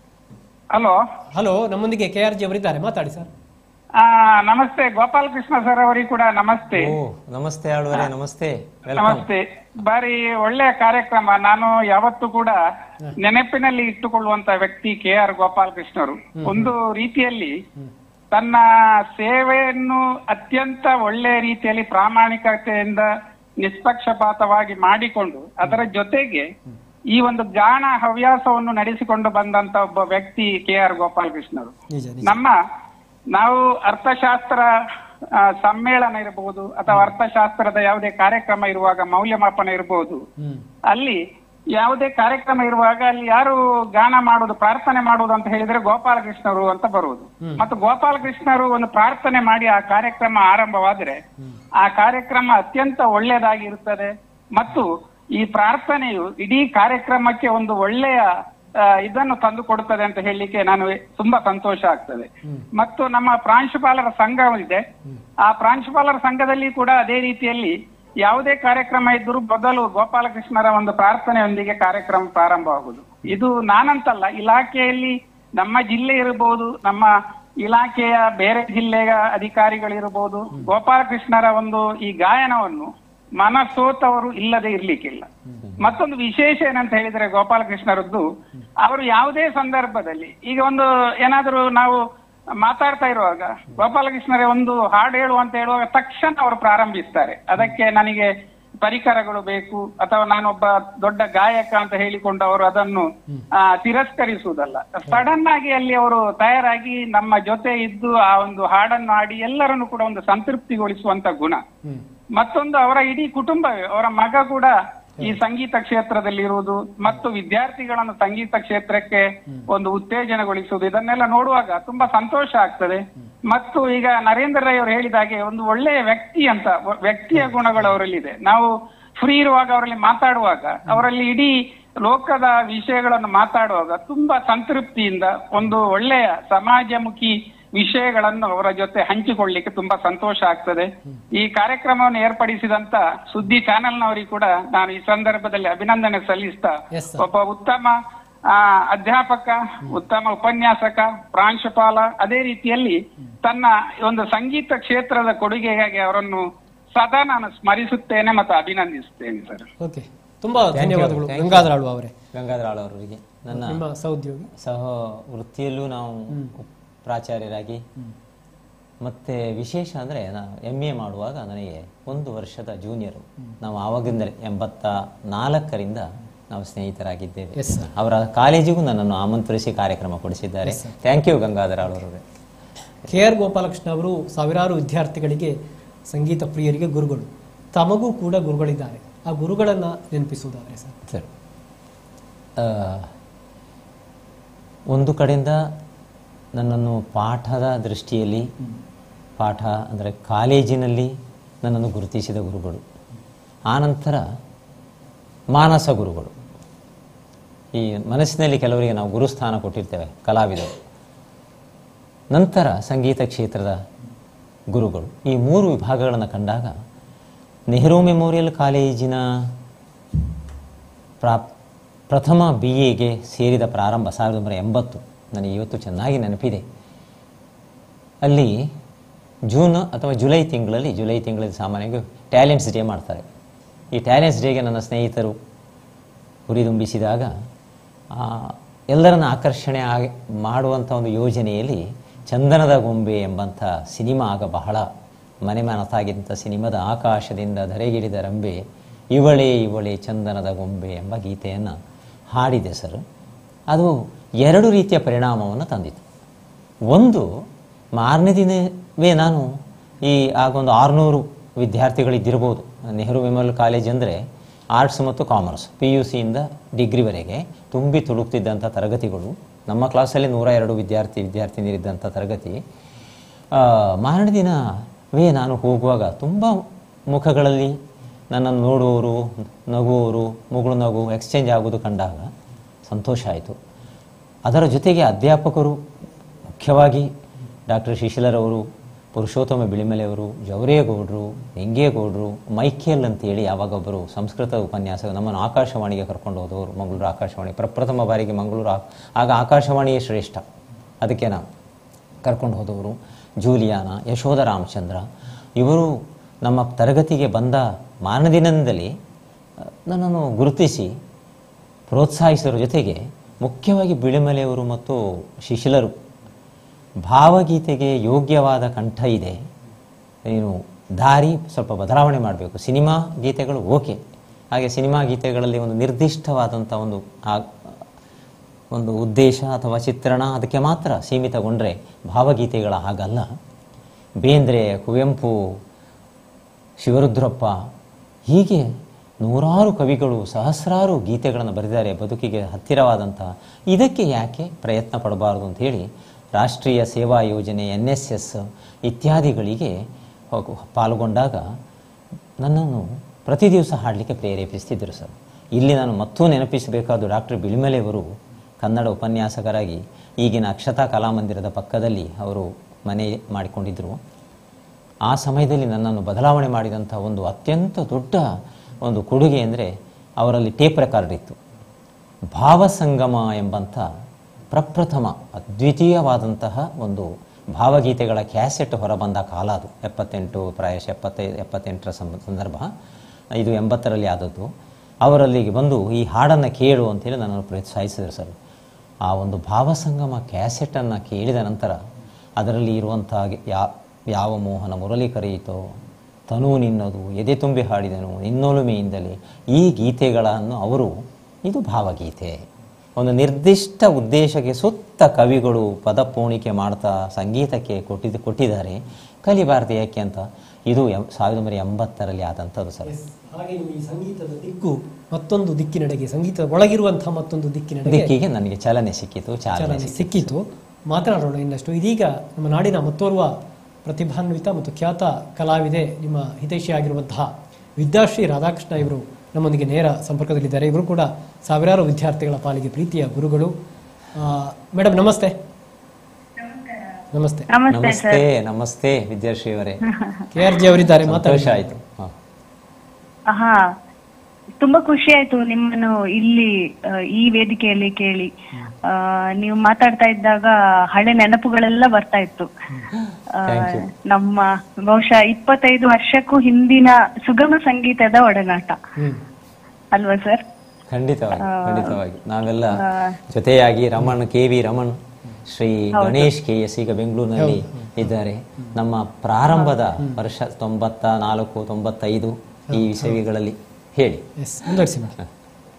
H: ಹಲೋ
A: ಹಲೋ ನಮ್ಮೊಂದಿಗೆ ಕೆ ಆರ್ ಜಿ ಅವರಿದ್ದಾರೆ ಮಾತಾಡಿ ಸರ್
H: ಆ, ನಮಸ್ತೆ ಗೋಪಾಲ್ ಕೃಷ್ಣ ಸರ್ ಅವರಿಗೆ ಕೂಡ ನಮಸ್ತೆ
B: ಓ ನಮಸ್ತೆ ಆಳ್ವರೇ ನಮಸ್ತೆ ವೆಲ್ಕಮ್
H: ನಮಸ್ತೆ ಬಾರಿ ಒಳ್ಳೆಯ ಕಾರ್ಯಕ್ರಮ ನಾನು ಯಾವತ್ತೂ ಕೂಡ ನೆನಪಿನಲ್ಲಿ ಇಟ್ಟುಕೊಳ್ಳುವಂತ ವ್ಯಕ್ತಿ ಕೆ ಆರ್ ಗೋಪಾಲ್ ಕೃಷ್ಣರು ಒಂದು ರೀತಿಯಲ್ಲಿ ತನ್ನ ಸೇವೆಯನ್ನು ಅತ್ಯಂತ ಒಳ್ಳೆಯ ರೀತಿಯಲ್ಲಿ ಪ್ರಾಮಾಣಿಕತೆಯಿಂದ ನಿಷ್ಪಕ್ಷಪಾತವಾಗಿ ಮಾಡಿಕೊಂಡು ಅದರ ಜೊತೆಗೆ ಈ ಒಂದು ಗಾನ ಹವ್ಯಾಸವನ್ನು ನಡೆಸಿಕೊಂಡು ಬಂದಂತ ಒಬ್ಬ ವ್ಯಕ್ತಿ ಕೆ ಆರ್ ಗೋಪಾಲ್ ಕೃಷ್ಣರು
A: ನಿಜ ನಿಜ
H: ನಮ್ಮ ನಾವು ಅರ್ಥಶಾಸ್ತ್ರ ಆ, ಸಮ್ಮೇಳನ ಇರಬಹುದು ಅಥವಾ ಅರ್ಥಶಾಸ್ತ್ರದ ಯಾವುದೇ ಕಾರ್ಯಕ್ರಮ ಇರುವಾಗ ಮೌಲ್ಯಮಾಪನ ಇರಬಹುದು
A: ಹ್ಮ್
H: ಅಲ್ಲಿ ಯಾವುದೇ ಕಾರ್ಯಕ್ರಮ ಇರುವಾಗ ಅಲ್ಲಿ ಯಾರು ಗಾನ ಮಾಡುವುದು ಪ್ರಾರ್ಥನೆ ಮಾಡುವುದು ಅಂತ ಹೇಳಿದ್ರೆ ಗೋಪಾಲ ಕೃಷ್ಣರು ಅಂತ ಬರುವುದು ಮತ್ತು ಗೋಪಾಲ ಕೃಷ್ಣರು ಒಂದು ಪ್ರಾರ್ಥನೆ ಮಾಡಿ ಆ ಕಾರ್ಯಕ್ರಮ ಆರಂಭವಾದ್ರೆ ಆ ಕಾರ್ಯಕ್ರಮ ಅತ್ಯಂತ ಒಳ್ಳೆಯದಾಗಿರುತ್ತದೆ ಮತ್ತು ಈ ಪ್ರಾರ್ಥನೆಯು ಇಡೀ ಕಾರ್ಯಕ್ರಮಕ್ಕೆ ಒಂದು ಒಳ್ಳೆಯ ಆ, ಇದನ್ನು ತಂದು ಕೊಡುತ್ತದೆ ಅಂತ ಹೇಳಲಿಕ್ಕೆ ನಾನು ತುಂಬಾ ಸಂತೋಷ ಆಗ್ತದೆ ಮತ್ತು ನಮ್ಮ ಪ್ರಾಂಶುಪಾಲರ ಸಂಘ ಇದೆ ಆ ಪ್ರಾಂಶುಪಾಲರ ಸಂಘದಲ್ಲಿ ಕೂಡ ಅದೇ ರೀತಿಯಲ್ಲಿ ಯಾವುದೇ ಕಾರ್ಯಕ್ರಮ ಇದ್ದರೂ ಮೊದಲು ಗೋಪಾಲಕೃಷ್ಣರ ಒಂದು ಪ್ರಾರ್ಥನೆಯೊಂದಿಗೆ ಕಾರ್ಯಕ್ರಮ ಪ್ರಾರಂಭವಾಗುವುದು ಇದು ನಾನಂತಲ್ಲ ಇಲಾಖೆಯಲ್ಲಿ ನಮ್ಮ ಜಿಲ್ಲೆ ಇರಬಹುದು ನಮ್ಮ ಇಲಾಖೆಯ ಬೇರೆ ಜಿಲ್ಲೆಯ ಅಧಿಕಾರಿಗಳಿರಬಹುದು ಗೋಪಾಲಕೃಷ್ಣರ ಒಂದು ಈ ಗಾಯನವನ್ನು ಮನಸೋತವರು ಇಲ್ಲದೆ ಇರ್ಲಿಕ್ಕಿಲ್ಲ ಮತ್ತೊಂದು ವಿಶೇಷ ಏನಂತ ಹೇಳಿದ್ರೆ ಗೋಪಾಲಕೃಷ್ಣರದ್ದು ಅವರು ಯಾವುದೇ ಸಂದರ್ಭದಲ್ಲಿ ಈಗ ಒಂದು ಏನಾದರೂ ನಾವು ಮಾತಾಡ್ತಾ ಇರುವಾಗ ಗೋಪಾಲಕೃಷ್ಣರೇ ಒಂದು ಹಾಡು ಹೇಳು ಅಂತ ಹೇಳುವಾಗ ತಕ್ಷಣ ಅವರು ಪ್ರಾರಂಭಿಸ್ತಾರೆ ಅದಕ್ಕೆ ನನಗೆ ಪರಿಕರಗಳು ಬೇಕು ಅಥವಾ ನಾನೊಬ್ಬ ದೊಡ್ಡ ಗಾಯಕ ಅಂತ ಹೇಳಿಕೊಂಡು ಅವರು ಅದನ್ನು ಆ, ತಿರಸ್ಕರಿಸುವುದಲ್ಲ ಸಡನ್ ಆಗಿ ಅಲ್ಲಿ ಅವರು ತಯಾರಾಗಿ ನಮ್ಮ ಜೊತೆ ಇದ್ದು ಆ ಒಂದು ಹಾಡನ್ನು ಹಾಡಿ ಎಲ್ಲರನ್ನು ಕೂಡ ಒಂದು ಸಂತೃಪ್ತಿಗೊಳಿಸುವಂತ ಗುಣ
A: ಹ್ಮ್
H: ಮತ್ತೊಂದು ಅವರ ಇಡೀ ಕುಟುಂಬವೇ ಅವರ ಮಗ ಕೂಡ ಈ ಸಂಗೀತ ಕ್ಷೇತ್ರದಲ್ಲಿ ಇರುವುದು ಮತ್ತು ವಿದ್ಯಾರ್ಥಿಗಳನ್ನು ಸಂಗೀತ ಕ್ಷೇತ್ರಕ್ಕೆ ಒಂದು ಉತ್ತೇಜನಗೊಳಿಸುವುದು ಇದನ್ನೆಲ್ಲ ನೋಡುವಾಗ ತುಂಬಾ ಸಂತೋಷ ಆಗ್ತದೆ ಮತ್ತು ಈಗ ನರೇಂದ್ರ ರೈ ಅವರು ಹೇಳಿದ ಹಾಗೆ ಒಂದು ಒಳ್ಳೆಯ ವ್ಯಕ್ತಿ ಅಂತ ಒ- ವ್ಯಕ್ತಿಯ ಗುಣಗಳು ಅವರಲ್ಲಿದೆ ನಾವು ಫ್ರೀ ಇರುವಾಗ ಅವರಲ್ಲಿ ಮಾತಾಡುವಾಗ ಅವರಲ್ಲಿ ಇಡೀ ಲೋಕದ ವಿಷಯಗಳನ್ನು ಮಾತಾಡುವಾಗ ತುಂಬಾ ಸಂತೃಪ್ತಿಯಿಂದ ಒಂದು ಒಳ್ಳೆಯ ಸಮಾಜಮುಖಿ ವಿಷಯಗಳನ್ನು ಅವರ ಜೊತೆ ಹಂಚಿಕೊಳ್ಳಿಕ್ಕೆ ತುಂಬಾ ಸಂತೋಷ ಆಗ್ತದೆ ಈ ಕಾರ್ಯಕ್ರಮವನ್ನು ಏರ್ಪಡಿಸಿದಂತ ಸುದ್ದಿ ಚಾನೆಲ್ನವರಿಗೆ ಕೂಡ ನಾನು ಈ ಸಂದರ್ಭದಲ್ಲಿ ಅಭಿನಂದನೆ ಸಲ್ಲಿಸ್ತಾ
A: Yes, sir.
H: ಒಬ್ಬ ಉತ್ತಮ ಆ, ಅಧ್ಯಾಪಕ ಉತ್ತಮ ಉಪನ್ಯಾಸಕ ಪ್ರಾಂಶುಪಾಲ ಅದೇ ರೀತಿಯಲ್ಲಿ ತನ್ನ ಒಂದು ಸಂಗೀತ ಕ್ಷೇತ್ರದ ಕೊಡುಗೆಗಾಗಿ ಅವರನ್ನು ಸದಾ ನಾನು ಸ್ಮರಿಸುತ್ತೇನೆ ಮತ್ತು ಅಭಿನಂದಿಸುತ್ತೇನೆ ಸರ್
A: ಓಕೆ ತುಂಬಾ
B: you,
A: ಧನ್ಯವಾದಗಳು
B: thank you.
A: ಗಂಗಾಧರ ಆಳ್ವ ಅವರೇ
B: ಗಂಗಾಧರ ಆಳ್ವರವರಿಗೆ ನನ್ನ
A: ನಿಮ್ಮ ಸಹೋದ್ಯೋಗಿ
B: ಸಹ ವೃತ್ತಿಯಲ್ಲೂ ನಾವು ಪ್ರಾಚಾರ್ಯರಾಗಿ ಮತ್ತೆ ವಿಶೇಷ ಅಂದರೆ ನಾನು ಎಮ್ ಎ ಮಾಡುವಾಗ ನನಗೆ ಒಂದು ವರ್ಷದ ಜೂನಿಯರು ನಾವು ಆವಾಗಿಂದಲೇ ಎಂಬತ್ತ ನಾಲ್ಕರಿಂದ ನಾವು ಸ್ನೇಹಿತರಾಗಿದ್ದೇವೆ
A: Yes, sir.
B: ಅವರ ಕಾಲೇಜಿಗೂ ನನ್ನನ್ನು ಆಮಂತ್ರಿಸಿ ಕಾರ್ಯಕ್ರಮ ಕೊಡಿಸಿದ್ದಾರೆ ಥ್ಯಾಂಕ್ ಯು ಗಂಗಾಧರ ಆಳ್ವರವರೇ
A: ಕೆ ಆರ್ ಗೋಪಾಲಕೃಷ್ಣ ಅವರು ಸಾವಿರಾರು ವಿದ್ಯಾರ್ಥಿಗಳಿಗೆ ಸಂಗೀತ ಪ್ರಿಯರಿಗೆ ಗುರುಗಳು ತಮಗೂ ಕೂಡ ಗುರುಗಳಿದ್ದಾರೆ ಆ ಗುರುಗಳನ್ನ ನೆನಪಿಸುವುದಾದ್ರೆ ಸರ್
B: ಸರಿ ಆ, ಒಂದು ಕಡೆಯಿಂದ ನನ್ನನ್ನು ಪಾಠದ ದೃಷ್ಟಿಯಲ್ಲಿ ಪಾಠ ಅಂದರೆ ಕಾಲೇಜಿನಲ್ಲಿ ನನ್ನನ್ನು ಗುರುತಿಸಿದ ಗುರುಗಳು ಆನಂತರ ಮಾನಸ ಗುರುಗಳು ಈ ಮನಸ್ಸಿನಲ್ಲಿ ಕೆಲವರಿಗೆ ನಾವು ಗುರುಸ್ಥಾನ ಕೊಟ್ಟಿರ್ತೇವೆ ಕಲಾವಿದರು ನಂತರ ಸಂಗೀತ ಕ್ಷೇತ್ರದ ಗುರುಗಳು ಈ ಮೂರು ವಿಭಾಗಗಳನ್ನು ಕಂಡಾಗ ನೆಹರು ಮೆಮೋರಿಯಲ್ ಕಾಲೇಜಿನ ಪ್ರಾ ಪ್ರಥಮ ಬಿ ಎಗೆ ಸೇರಿದ ಪ್ರಾರಂಭ ಸಾವಿರದ ಒಂಬೈನೂರ ಎಂಬತ್ತು ನನಗೆ ಇವತ್ತು ಚೆನ್ನಾಗಿ ನೆನಪಿದೆ ಅಲ್ಲಿ ಜೂನ್ ಅಥವಾ ಜುಲೈ ತಿಂಗಳಲ್ಲಿ ಜುಲೈ ತಿಂಗಳಲ್ಲಿ ಸಾಮಾನ್ಯವಾಗಿ ಟ್ಯಾಲೆಂಟ್ಸ್ ಡೇ ಮಾಡ್ತಾರೆ ಈ ಟ್ಯಾಲೆಂಟ್ಸ್ ಡೇಗೆ ನನ್ನ ಸ್ನೇಹಿತರು ಹುರಿದುಂಬಿಸಿದಾಗ ಆ, ಎಲ್ಲರನ್ನ ಆಕರ್ಷಣೆ ಆಗಿ ಮಾಡುವಂಥ ಒಂದು ಯೋಜನೆಯಲ್ಲಿ ಚಂದನದ ಗೊಂಬೆ ಎಂಬಂಥ ಸಿನಿಮಾ ಆಗ ಬಹಳ ಮನೆ ಮನತಾಗಿದ್ದಂಥ ಸಿನಿಮಾದ ಆಕಾಶದಿಂದ ಧರೆಗಿಳಿದ ರಂಬೆ ಇವಳೇ ಇವಳೇ ಚಂದನದ ಗೊಂಬೆ ಎಂಬ ಗೀತೆಯನ್ನು ಹಾಡಿದೆ ಸರ್ ಅದು ಎರಡು ರೀತಿಯ ಪರಿಣಾಮವನ್ನು ತಂದಿತು ಒಂದು ಮಾರನೇ ದಿನವೇ ನಾನು ಈ ಆಗೊಂದು ಆರುನೂರು ವಿದ್ಯಾರ್ಥಿಗಳಿದ್ದಿರ್ಬೋದು ನೆಹರು ಮೆಮೋರಿಯಲ್ ಕಾಲೇಜ್ ಅಂದರೆ ಆರ್ಟ್ಸ್ ಮತ್ತು ಕಾಮರ್ಸ್ ಪಿ ಯು ಸಿಯಿಂದ ಡಿಗ್ರಿವರೆಗೆ ತುಂಬಿ ತುಳುಕ್ತಿದ್ದಂಥ ತರಗತಿಗಳು ನಮ್ಮ ಕ್ಲಾಸಲ್ಲಿ ನೂರ ಎರಡು ವಿದ್ಯಾರ್ಥಿ ವಿದ್ಯಾರ್ಥಿನಿಯರಿದ್ದಂಥ ತರಗತಿ ಆ, ಮಾರನೇ ದಿನವೇ ನಾನು ಹೋಗುವಾಗ ತುಂಬ ಮುಖಗಳಲ್ಲಿ ನನ್ನನ್ನು ನೋಡುವವರು ನಗುವವರು ಮುಗುಳು ನಗು ಎಕ್ಸ್ಚೇಂಜ್ ಆಗೋದು ಕಂಡಾಗ ಸಂತೋಷ ಆಯಿತು ಅದರ ಜೊತೆಗೆ ಅಧ್ಯಾಪಕರು ಮುಖ್ಯವಾಗಿ ಡಾಕ್ಟರ್ ಶಿಶಿಲರವರು ಪುರುಷೋತ್ತಮ ಬಿಳಿಮಲೆಯವರು ಜವರೇಗೌಡರು ಹೆಂಗೇಗೌಡರು ಮೈಕೇಲ್ ಅಂತೇಳಿ ಯಾವಾಗ ಒಬ್ಬರು ಸಂಸ್ಕೃತ ಉಪನ್ಯಾಸ ನಮ್ಮನ್ನು ಆಕಾಶವಾಣಿಗೆ ಕರ್ಕೊಂಡು ಹೋದವರು ಮಂಗಳೂರು ಆಕಾಶವಾಣಿ ಪ್ರಪ್ರಥಮ ಬಾರಿಗೆ ಮಂಗಳೂರು ಆ- ಆಗ ಆಕಾಶವಾಣಿಯೇ ಶ್ರೇಷ್ಠ ಅದಕ್ಕೆ ನಾವು ಕರ್ಕೊಂಡು ಹೋದವರು ಜೂಲಿಯಾನ ಯಶೋಧ ರಾಮಚಂದ್ರ ಇವರು ನಮ್ಮ ತರಗತಿಗೆ ಬಂದ ಮಾನದಿನದಿಂದಲೇ ಆ, ನನ್ನನ್ನು ಗುರುತಿಸಿ ಪ್ರೋತ್ಸಾಹಿಸೋರ ಜೊತೆಗೆ ಮುಖ್ಯವಾಗಿ ಬಿಳಿಮಲೆಯವರು ಮತ್ತು ಶಿಶಿಲರು ಭಾವಗೀತೆಗೆ ಯೋಗ್ಯವಾದ ಕಂಠ ಇದೆ ನೀನು ದಾರಿ ಸ್ವಲ್ಪ ಬದಲಾವಣೆ ಮಾಡಬೇಕು ಸಿನಿಮಾ ಗೀತೆಗಳು ಓಕೆ ಹಾಗೆ ಸಿನಿಮಾ ಗೀತೆಗಳಲ್ಲಿ ಒಂದು ನಿರ್ದಿಷ್ಟವಾದಂಥ ಒಂದು ಆ- ಒಂದು ಉದ್ದೇಶ ಅಥವಾ ಚಿತ್ರಣ ಅದಕ್ಕೆ ಮಾತ್ರ ಸೀಮಿತಗೊಂಡ್ರೆ ಭಾವಗೀತೆಗಳ ಹಾಗಲ್ಲ ಬೇಂದ್ರೆ ಕುವೆಂಪು ಶಿವರುದ್ರಪ್ಪ ಹೀಗೆ ನೂರಾರು ಕವಿಗಳು ಸಹಸ್ರಾರು ಗೀತೆಗಳನ್ನು ಬರೆದಿದ್ದಾರೆ ಬದುಕಿಗೆ ಹತ್ತಿರವಾದಂಥ ಇದಕ್ಕೆ ಯಾಕೆ ಪ್ರಯತ್ನ ಪಡಬಾರದು ಅಂತ ಹೇಳಿ ರಾಷ್ಟ್ರೀಯ ಸೇವಾ ಯೋಜನೆ ಎನ್ ಎಸ್ ಎಸ್ ಇತ್ಯಾದಿಗಳಿಗೆ ಹೋಗು- ಪಾಲ್ಗೊಂಡಾಗ ನನ್ನನ್ನು ಪ್ರತಿ ದಿವಸ ಹಾಡಲಿಕ್ಕೆ ಪ್ರೇರೇಪಿಸ್ತಿದ್ದರು ಸರ್ ಇಲ್ಲಿ ನಾನು ಮತ್ತೂ ನೆನಪಿಸಬೇಕಾದ ಡಾಕ್ಟರ್ ಬಿಳಿಮಲೆಯವರು ಕನ್ನಡ ಉಪನ್ಯಾಸಕರಾಗಿ ಈಗಿನ ಅಕ್ಷತಾ ಕಲಾಮಂದಿರದ ಪಕ್ಕದಲ್ಲಿ ಅವರು ಮನೆ ಮಾಡಿಕೊಂಡಿದ್ದರು ಆ ಸಮಯದಲ್ಲಿ ನನ್ನನ್ನು ಬದಲಾವಣೆ ಮಾಡಿದಂಥ ಒಂದು ಅತ್ಯಂತ ದೊಡ್ಡ ಒಂದು ಕೊಡುಗೆ ಅಂದರೆ ಅವರಲ್ಲಿ ಟೇಪ್ ರೆಕಾರ್ಡ್ ಇತ್ತು ಭಾವಸಂಗಮ ಎಂಬಂಥ ಪ್ರಪ್ರಥಮ ಅದ್ವಿತೀಯವಾದಂತಹ ಒಂದು ಭಾವಗೀತೆಗಳ ಕ್ಯಾಸೆಟ್ ಹೊರಬಂದ ಕಾಲ ಅದು ಎಪ್ಪತ್ತೆಂಟು ಪ್ರಾಯಶಃ ಎಪ್ಪತ್ತೈದು ಎಪ್ಪತ್ತೆಂಟರ ಸಂಬ- ಸಂದರ್ಭ ಇದು ಎಂಬತ್ತರಲ್ಲಿ ಆದದ್ದು ಅವರಲ್ಲಿಗೆ ಬಂದು ಈ ಹಾಡನ್ನು ಕೇಳು ಅಂತೇಳಿ ನನ್ನನ್ನು ಪ್ರೋತ್ಸಾಹಿಸಿದರು ಸರ್ ಆ ಒಂದು ಭಾವಸಂಗಮ ಕ್ಯಾಸೆಟನ್ನು ಕೇಳಿದ ನಂತರ ಅದರಲ್ಲಿ ಇರುವಂಥ ಯಾ ಯಾವ ಮೋಹನ ಮುರಳಿ ಕರೆಯಿತೋ ತನು ನಿನ್ನದು ಎದೆ ತುಂಬಿ ಹಾಡಿದನು ನಿನ್ನೊಲುಮೆಯಿಂದಲೇ ಈ ಗೀತೆಗಳನ್ನು ಅವರು ಇದು ಭಾವಗೀತೆ ಒಂದು ನಿರ್ದಿಷ್ಟ ಉದ್ದೇಶಕ್ಕೆ ಸುತ್ತ ಕವಿಗಳು ಪದ ಪೋಣಿಕೆ ಮಾಡ್ತಾ ಸಂಗೀತಕ್ಕೆ ಕೊಟ್ಟಿದ್ದು ಕೊಟ್ಟಿದ್ದಾರೆ ಕಲಿಬಾರದು ಯಾಕೆ ಅಂತ ಇದು ಎಂ ಸಾವಿರದ ಒಂಬೈನೂರ ಎಂಬತ್ತರಲ್ಲಿ ಆದಂಥದ್ದು ಸರ್
A: ಹಾಗೆ ನೀವು ಈ ಸಂಗೀತದ ದಿಕ್ಕು ಮತ್ತೊಂದು ದಿಕ್ಕಿನೆಡೆಗೆ ಸಂಗೀತದ ಒಳಗಿರುವಂತಹ ಮತ್ತೊಂದು ದಿಕ್ಕಿನೆಡೆಗೆ
B: ದಿಕ್ಕಿಗೆ ನನಗೆ ಚಲನೆ ಸಿಕ್ಕಿತು ಚಾಲನೆ
A: ಚಾಲನೆ ಸಿಕ್ಕಿತು ಮಾತನಾಡೋಣ ಇನ್ನಷ್ಟು ಇದೀಗ ನಮ್ಮ ನಾಡಿನ ಮತ್ತೋರ್ವ ಪ್ರತಿಭಾನ್ವಿತ ಮತ್ತು ಖ್ಯಾತ ಕಲಾವಿದೆ ನಿಮ್ಮ ಹಿತೈಷಿಯಾಗಿರುವಂತಹ ವಿದ್ಯಾಶ್ರೀ ರಾಧಾಕೃಷ್ಣ ಇವರು ನಮ್ಮೊಂದಿಗೆ ನೇರ ಸಂಪರ್ಕದಲ್ಲಿದ್ದಾರೆ ಇವರು ಕೂಡ ಸಾವಿರಾರು ವಿದ್ಯಾರ್ಥಿಗಳ ಪಾಲಿಗೆ ಪ್ರೀತಿಯ ಗುರುಗಳು ಮೇಡಮ್ ನಮಸ್ತೆ ನಮಸ್ತೆ
B: ನಮಸ್ತೆ ನಮಸ್ತೆ ವಿದ್ಯಾಶ್ರೀ ಅವರೇ
A: ಕೆ ಆರ್ ಜಿ ಅವರಿದ್ದಾರೆ ಮಾತಾಡಿ
B: ಸಂತೋಷ ಆಯ್ತು ಹಾ.
I: ಹಾ ತುಂಬಾ ಖುಷಿ ಆಯ್ತು ನಿಮ್ಮನ್ನು ಇಲ್ಲಿ ಆ, ಈ ವೇದಿಕೆಯಲ್ಲಿ ಕೇಳಿ ಆ, ನೀವು ಮಾತಾಡ್ತಾ ಇದ್ದಾಗ ಹಳೆ ನೆನಪುಗಳೆಲ್ಲ ಬರ್ತಾ ಇತ್ತು ಆ,
B: Thank you.
I: ನಮ್ಮ ಬಹುಶಃ ಇಪ್ಪತ್ತೈದು ವರ್ಷಕ್ಕೂ ಹಿಂದಿನ ಸುಗಮ ಸಂಗೀತದ ಒಡನಾಟ
A: ಹ್ಮ್
I: ಅಲ್ವಾ ಸರ್
B: ಖಂಡಿತವಾಗಿ ಖಂಡಿತವಾಗಿ ನಾವೆಲ್ಲ ಜೊತೆಯಾಗಿ Raman K V Raman Shri Ganesh K S ಈಗ ಬೆಂಗಳೂರಿನಲ್ಲಿ ಇದ್ದಾರೆ ನಮ್ಮ ಪ್ರಾರಂಭದ ವರ್ಷ ತೊಂಬತ್ತ ನಾಲ್ಕು ತೊಂಬತ್ತೈದು ಈ ಇಸವಿಗಳಲ್ಲಿ ಹೇಳಿ
A: ಎಸ್ ಮುಂದುವರಿಸಿ ಮೇಡಮ್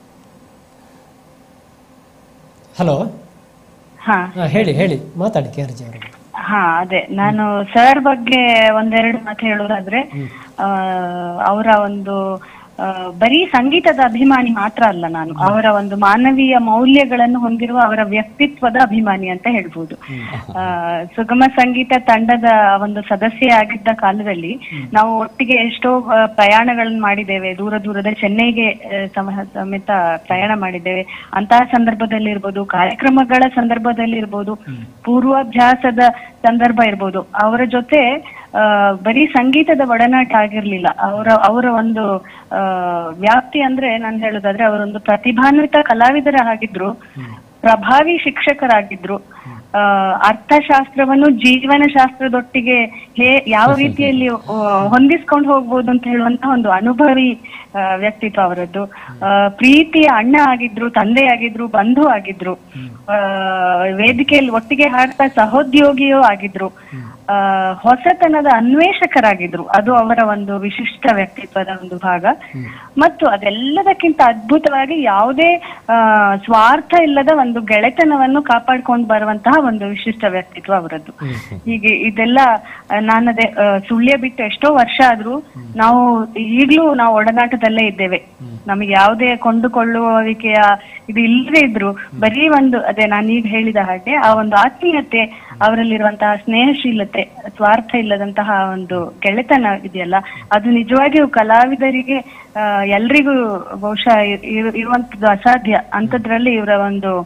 A: ಹಲೋ
I: ಹಾ
A: ಹೇಳಿ ಹೇಳಿ ಮಾತಾಡಿ ಕೆ ಆರ್ ಜಿ ಅವರು
I: ಹಾ ಅದೇ ನಾನು ಸರ್ ಬಗ್ಗೆ ಒಂದೆರಡು ಮಾತು ಹೇಳೋದಾದ್ರೆ ಆ, ಅವರ ಒಂದು ಆ, ಬರೀ ಸಂಗೀತದ ಅಭಿಮಾನಿ ಮಾತ್ರ ಅಲ್ಲ ನಾನು ಅವರ ಒಂದು ಮಾನವೀಯ ಮೌಲ್ಯಗಳನ್ನು ಹೊಂದಿರುವ ಅವರ ವ್ಯಕ್ತಿತ್ವದ ಅಭಿಮಾನಿ ಅಂತ ಹೇಳ್ಬೋದು ಆ, ಸುಗಮ ಸಂಗೀತ ತಂಡದ ಒಂದು ಸದಸ್ಯೆ ಆಗಿದ್ದ ಕಾಲದಲ್ಲಿ ನಾವು ಒಟ್ಟಿಗೆ ಎಷ್ಟೋ ಆ, ಪ್ರಯಾಣಗಳನ್ನು ಮಾಡಿದ್ದೇವೆ ದೂರ ದೂರದ ಚೆನ್ನೈಗೆ ಆ, ಸಮ- ಸಮೇತ ಪ್ರಯಾಣ ಮಾಡಿದ್ದೇವೆ ಅಂತಹ ಸಂದರ್ಭದಲ್ಲಿ ಇರ್ಬೋದು ಕಾರ್ಯಕ್ರಮಗಳ ಸಂದರ್ಭದಲ್ಲಿ ಇರ್ಬೋದು ಪೂರ್ವಾಭ್ಯಾಸದ ಸಂದರ್ಭ ಇರ್ಬೋದು ಅವರ ಜೊತೆ ಆ, ಬರೀ ಸಂಗೀತದ ಒಡನಾಟ ಆಗಿರ್ಲಿಲ್ಲ ಅವರ ಅವರ ಒಂದು ಆ, ವ್ಯಾಪ್ತಿ ಅಂದ್ರೆ ನಾನು ಹೇಳೋದಾದ್ರೆ ಅವರೊಂದು ಪ್ರತಿಭಾನ್ವಿತ ಕಲಾವಿದರ ಆಗಿದ್ರು ಪ್ರಭಾವಿ ಶಿಕ್ಷಕರಾಗಿದ್ರು ಆ, ಅರ್ಥಶಾಸ್ತ್ರವನ್ನು ಜೀವನ ಶಾಸ್ತ್ರದೊಟ್ಟಿಗೆ ಹೇ ಯಾವ ರೀತಿಯಲ್ಲಿ ಆ, ಹೊಂದಿಸ್ಕೊಂಡು ಹೋಗ್ಬೋದು ಅಂತ ಹೇಳುವಂತ ಒಂದು ಅನುಭವಿ ಆ, ವ್ಯಕ್ತಿತ್ವ ಅವರದ್ದು ಆ, ಪ್ರೀತಿಯ ಅಣ್ಣ ಆಗಿದ್ರು ತಂದೆ ಆಗಿದ್ರು ಬಂಧು ಆಗಿದ್ರು ಆ, ವೇದಿಕೆಯಲ್ಲಿ ಒಟ್ಟಿಗೆ ಹಾಡ್ತಾ ಸಹೋದ್ಯೋಗಿಯೂ ಆಗಿದ್ರು ಆ, ಹೊಸತನದ ಅನ್ವೇಷಕರಾಗಿದ್ರು ಅದು ಅವರ ಒಂದು ವಿಶಿಷ್ಟ ವ್ಯಕ್ತಿತ್ವದ ಒಂದು ಭಾಗ ಮತ್ತು ಅದೆಲ್ಲದಕ್ಕಿಂತ ಅದ್ಭುತವಾಗಿ ಯಾವುದೇ ಆ, ಸ್ವಾರ್ಥ ಇಲ್ಲದ ಒಂದು ಗೆಳೆತನವನ್ನು ಕಾಪಾಡ್ಕೊಂಡು ಬರುವಂತಹ ಒಂದು ವಿಶಿಷ್ಟ ವ್ಯಕ್ತಿತ್ವ ಅವರದ್ದು ಹೀಗೆ ಇದೆಲ್ಲ ಆ, ನಾನದೇ ಆ, ಸುಳ್ಯ ಬಿಟ್ಟು ಎಷ್ಟೋ ವರ್ಷ ಆದ್ರೂ ನಾವು ಈಗ್ಲೂ ನಾವು ಒಡನಾಟದಲ್ಲೇ ಇದ್ದೇವೆ ನಮಗೆ ಯಾವುದೇ ಕೊಂಡುಕೊಳ್ಳುವಿಕೆಯ ಇದು ಇಲ್ಲದೆ ಇದ್ರು ಬರೀ ಒಂದು ಅದೇ ನಾನು ಈಗ ಹೇಳಿದ ಹಾಗೆ ಆ ಒಂದು ಆತ್ಮೀಯತೆ ಅವರಲ್ಲಿರುವಂತಹ ಸ್ನೇಹಶೀಲತೆ ಸ್ವಾರ್ಥ ಇಲ್ಲದಂತಹ ಒಂದು ಗೆಳೆತನ ಇದೆಯಲ್ಲ ಅದು ನಿಜವಾಗಿಯೂ ಕಲಾವಿದರಿಗೆ ಆ, ಎಲ್ರಿಗೂ ಬಹುಶಃ ಇರ್- ಇರ್- ಇರುವಂತದ್ದು ಅಸಾಧ್ಯ ಅಂತದ್ರಲ್ಲಿ ಇವರ ಒಂದು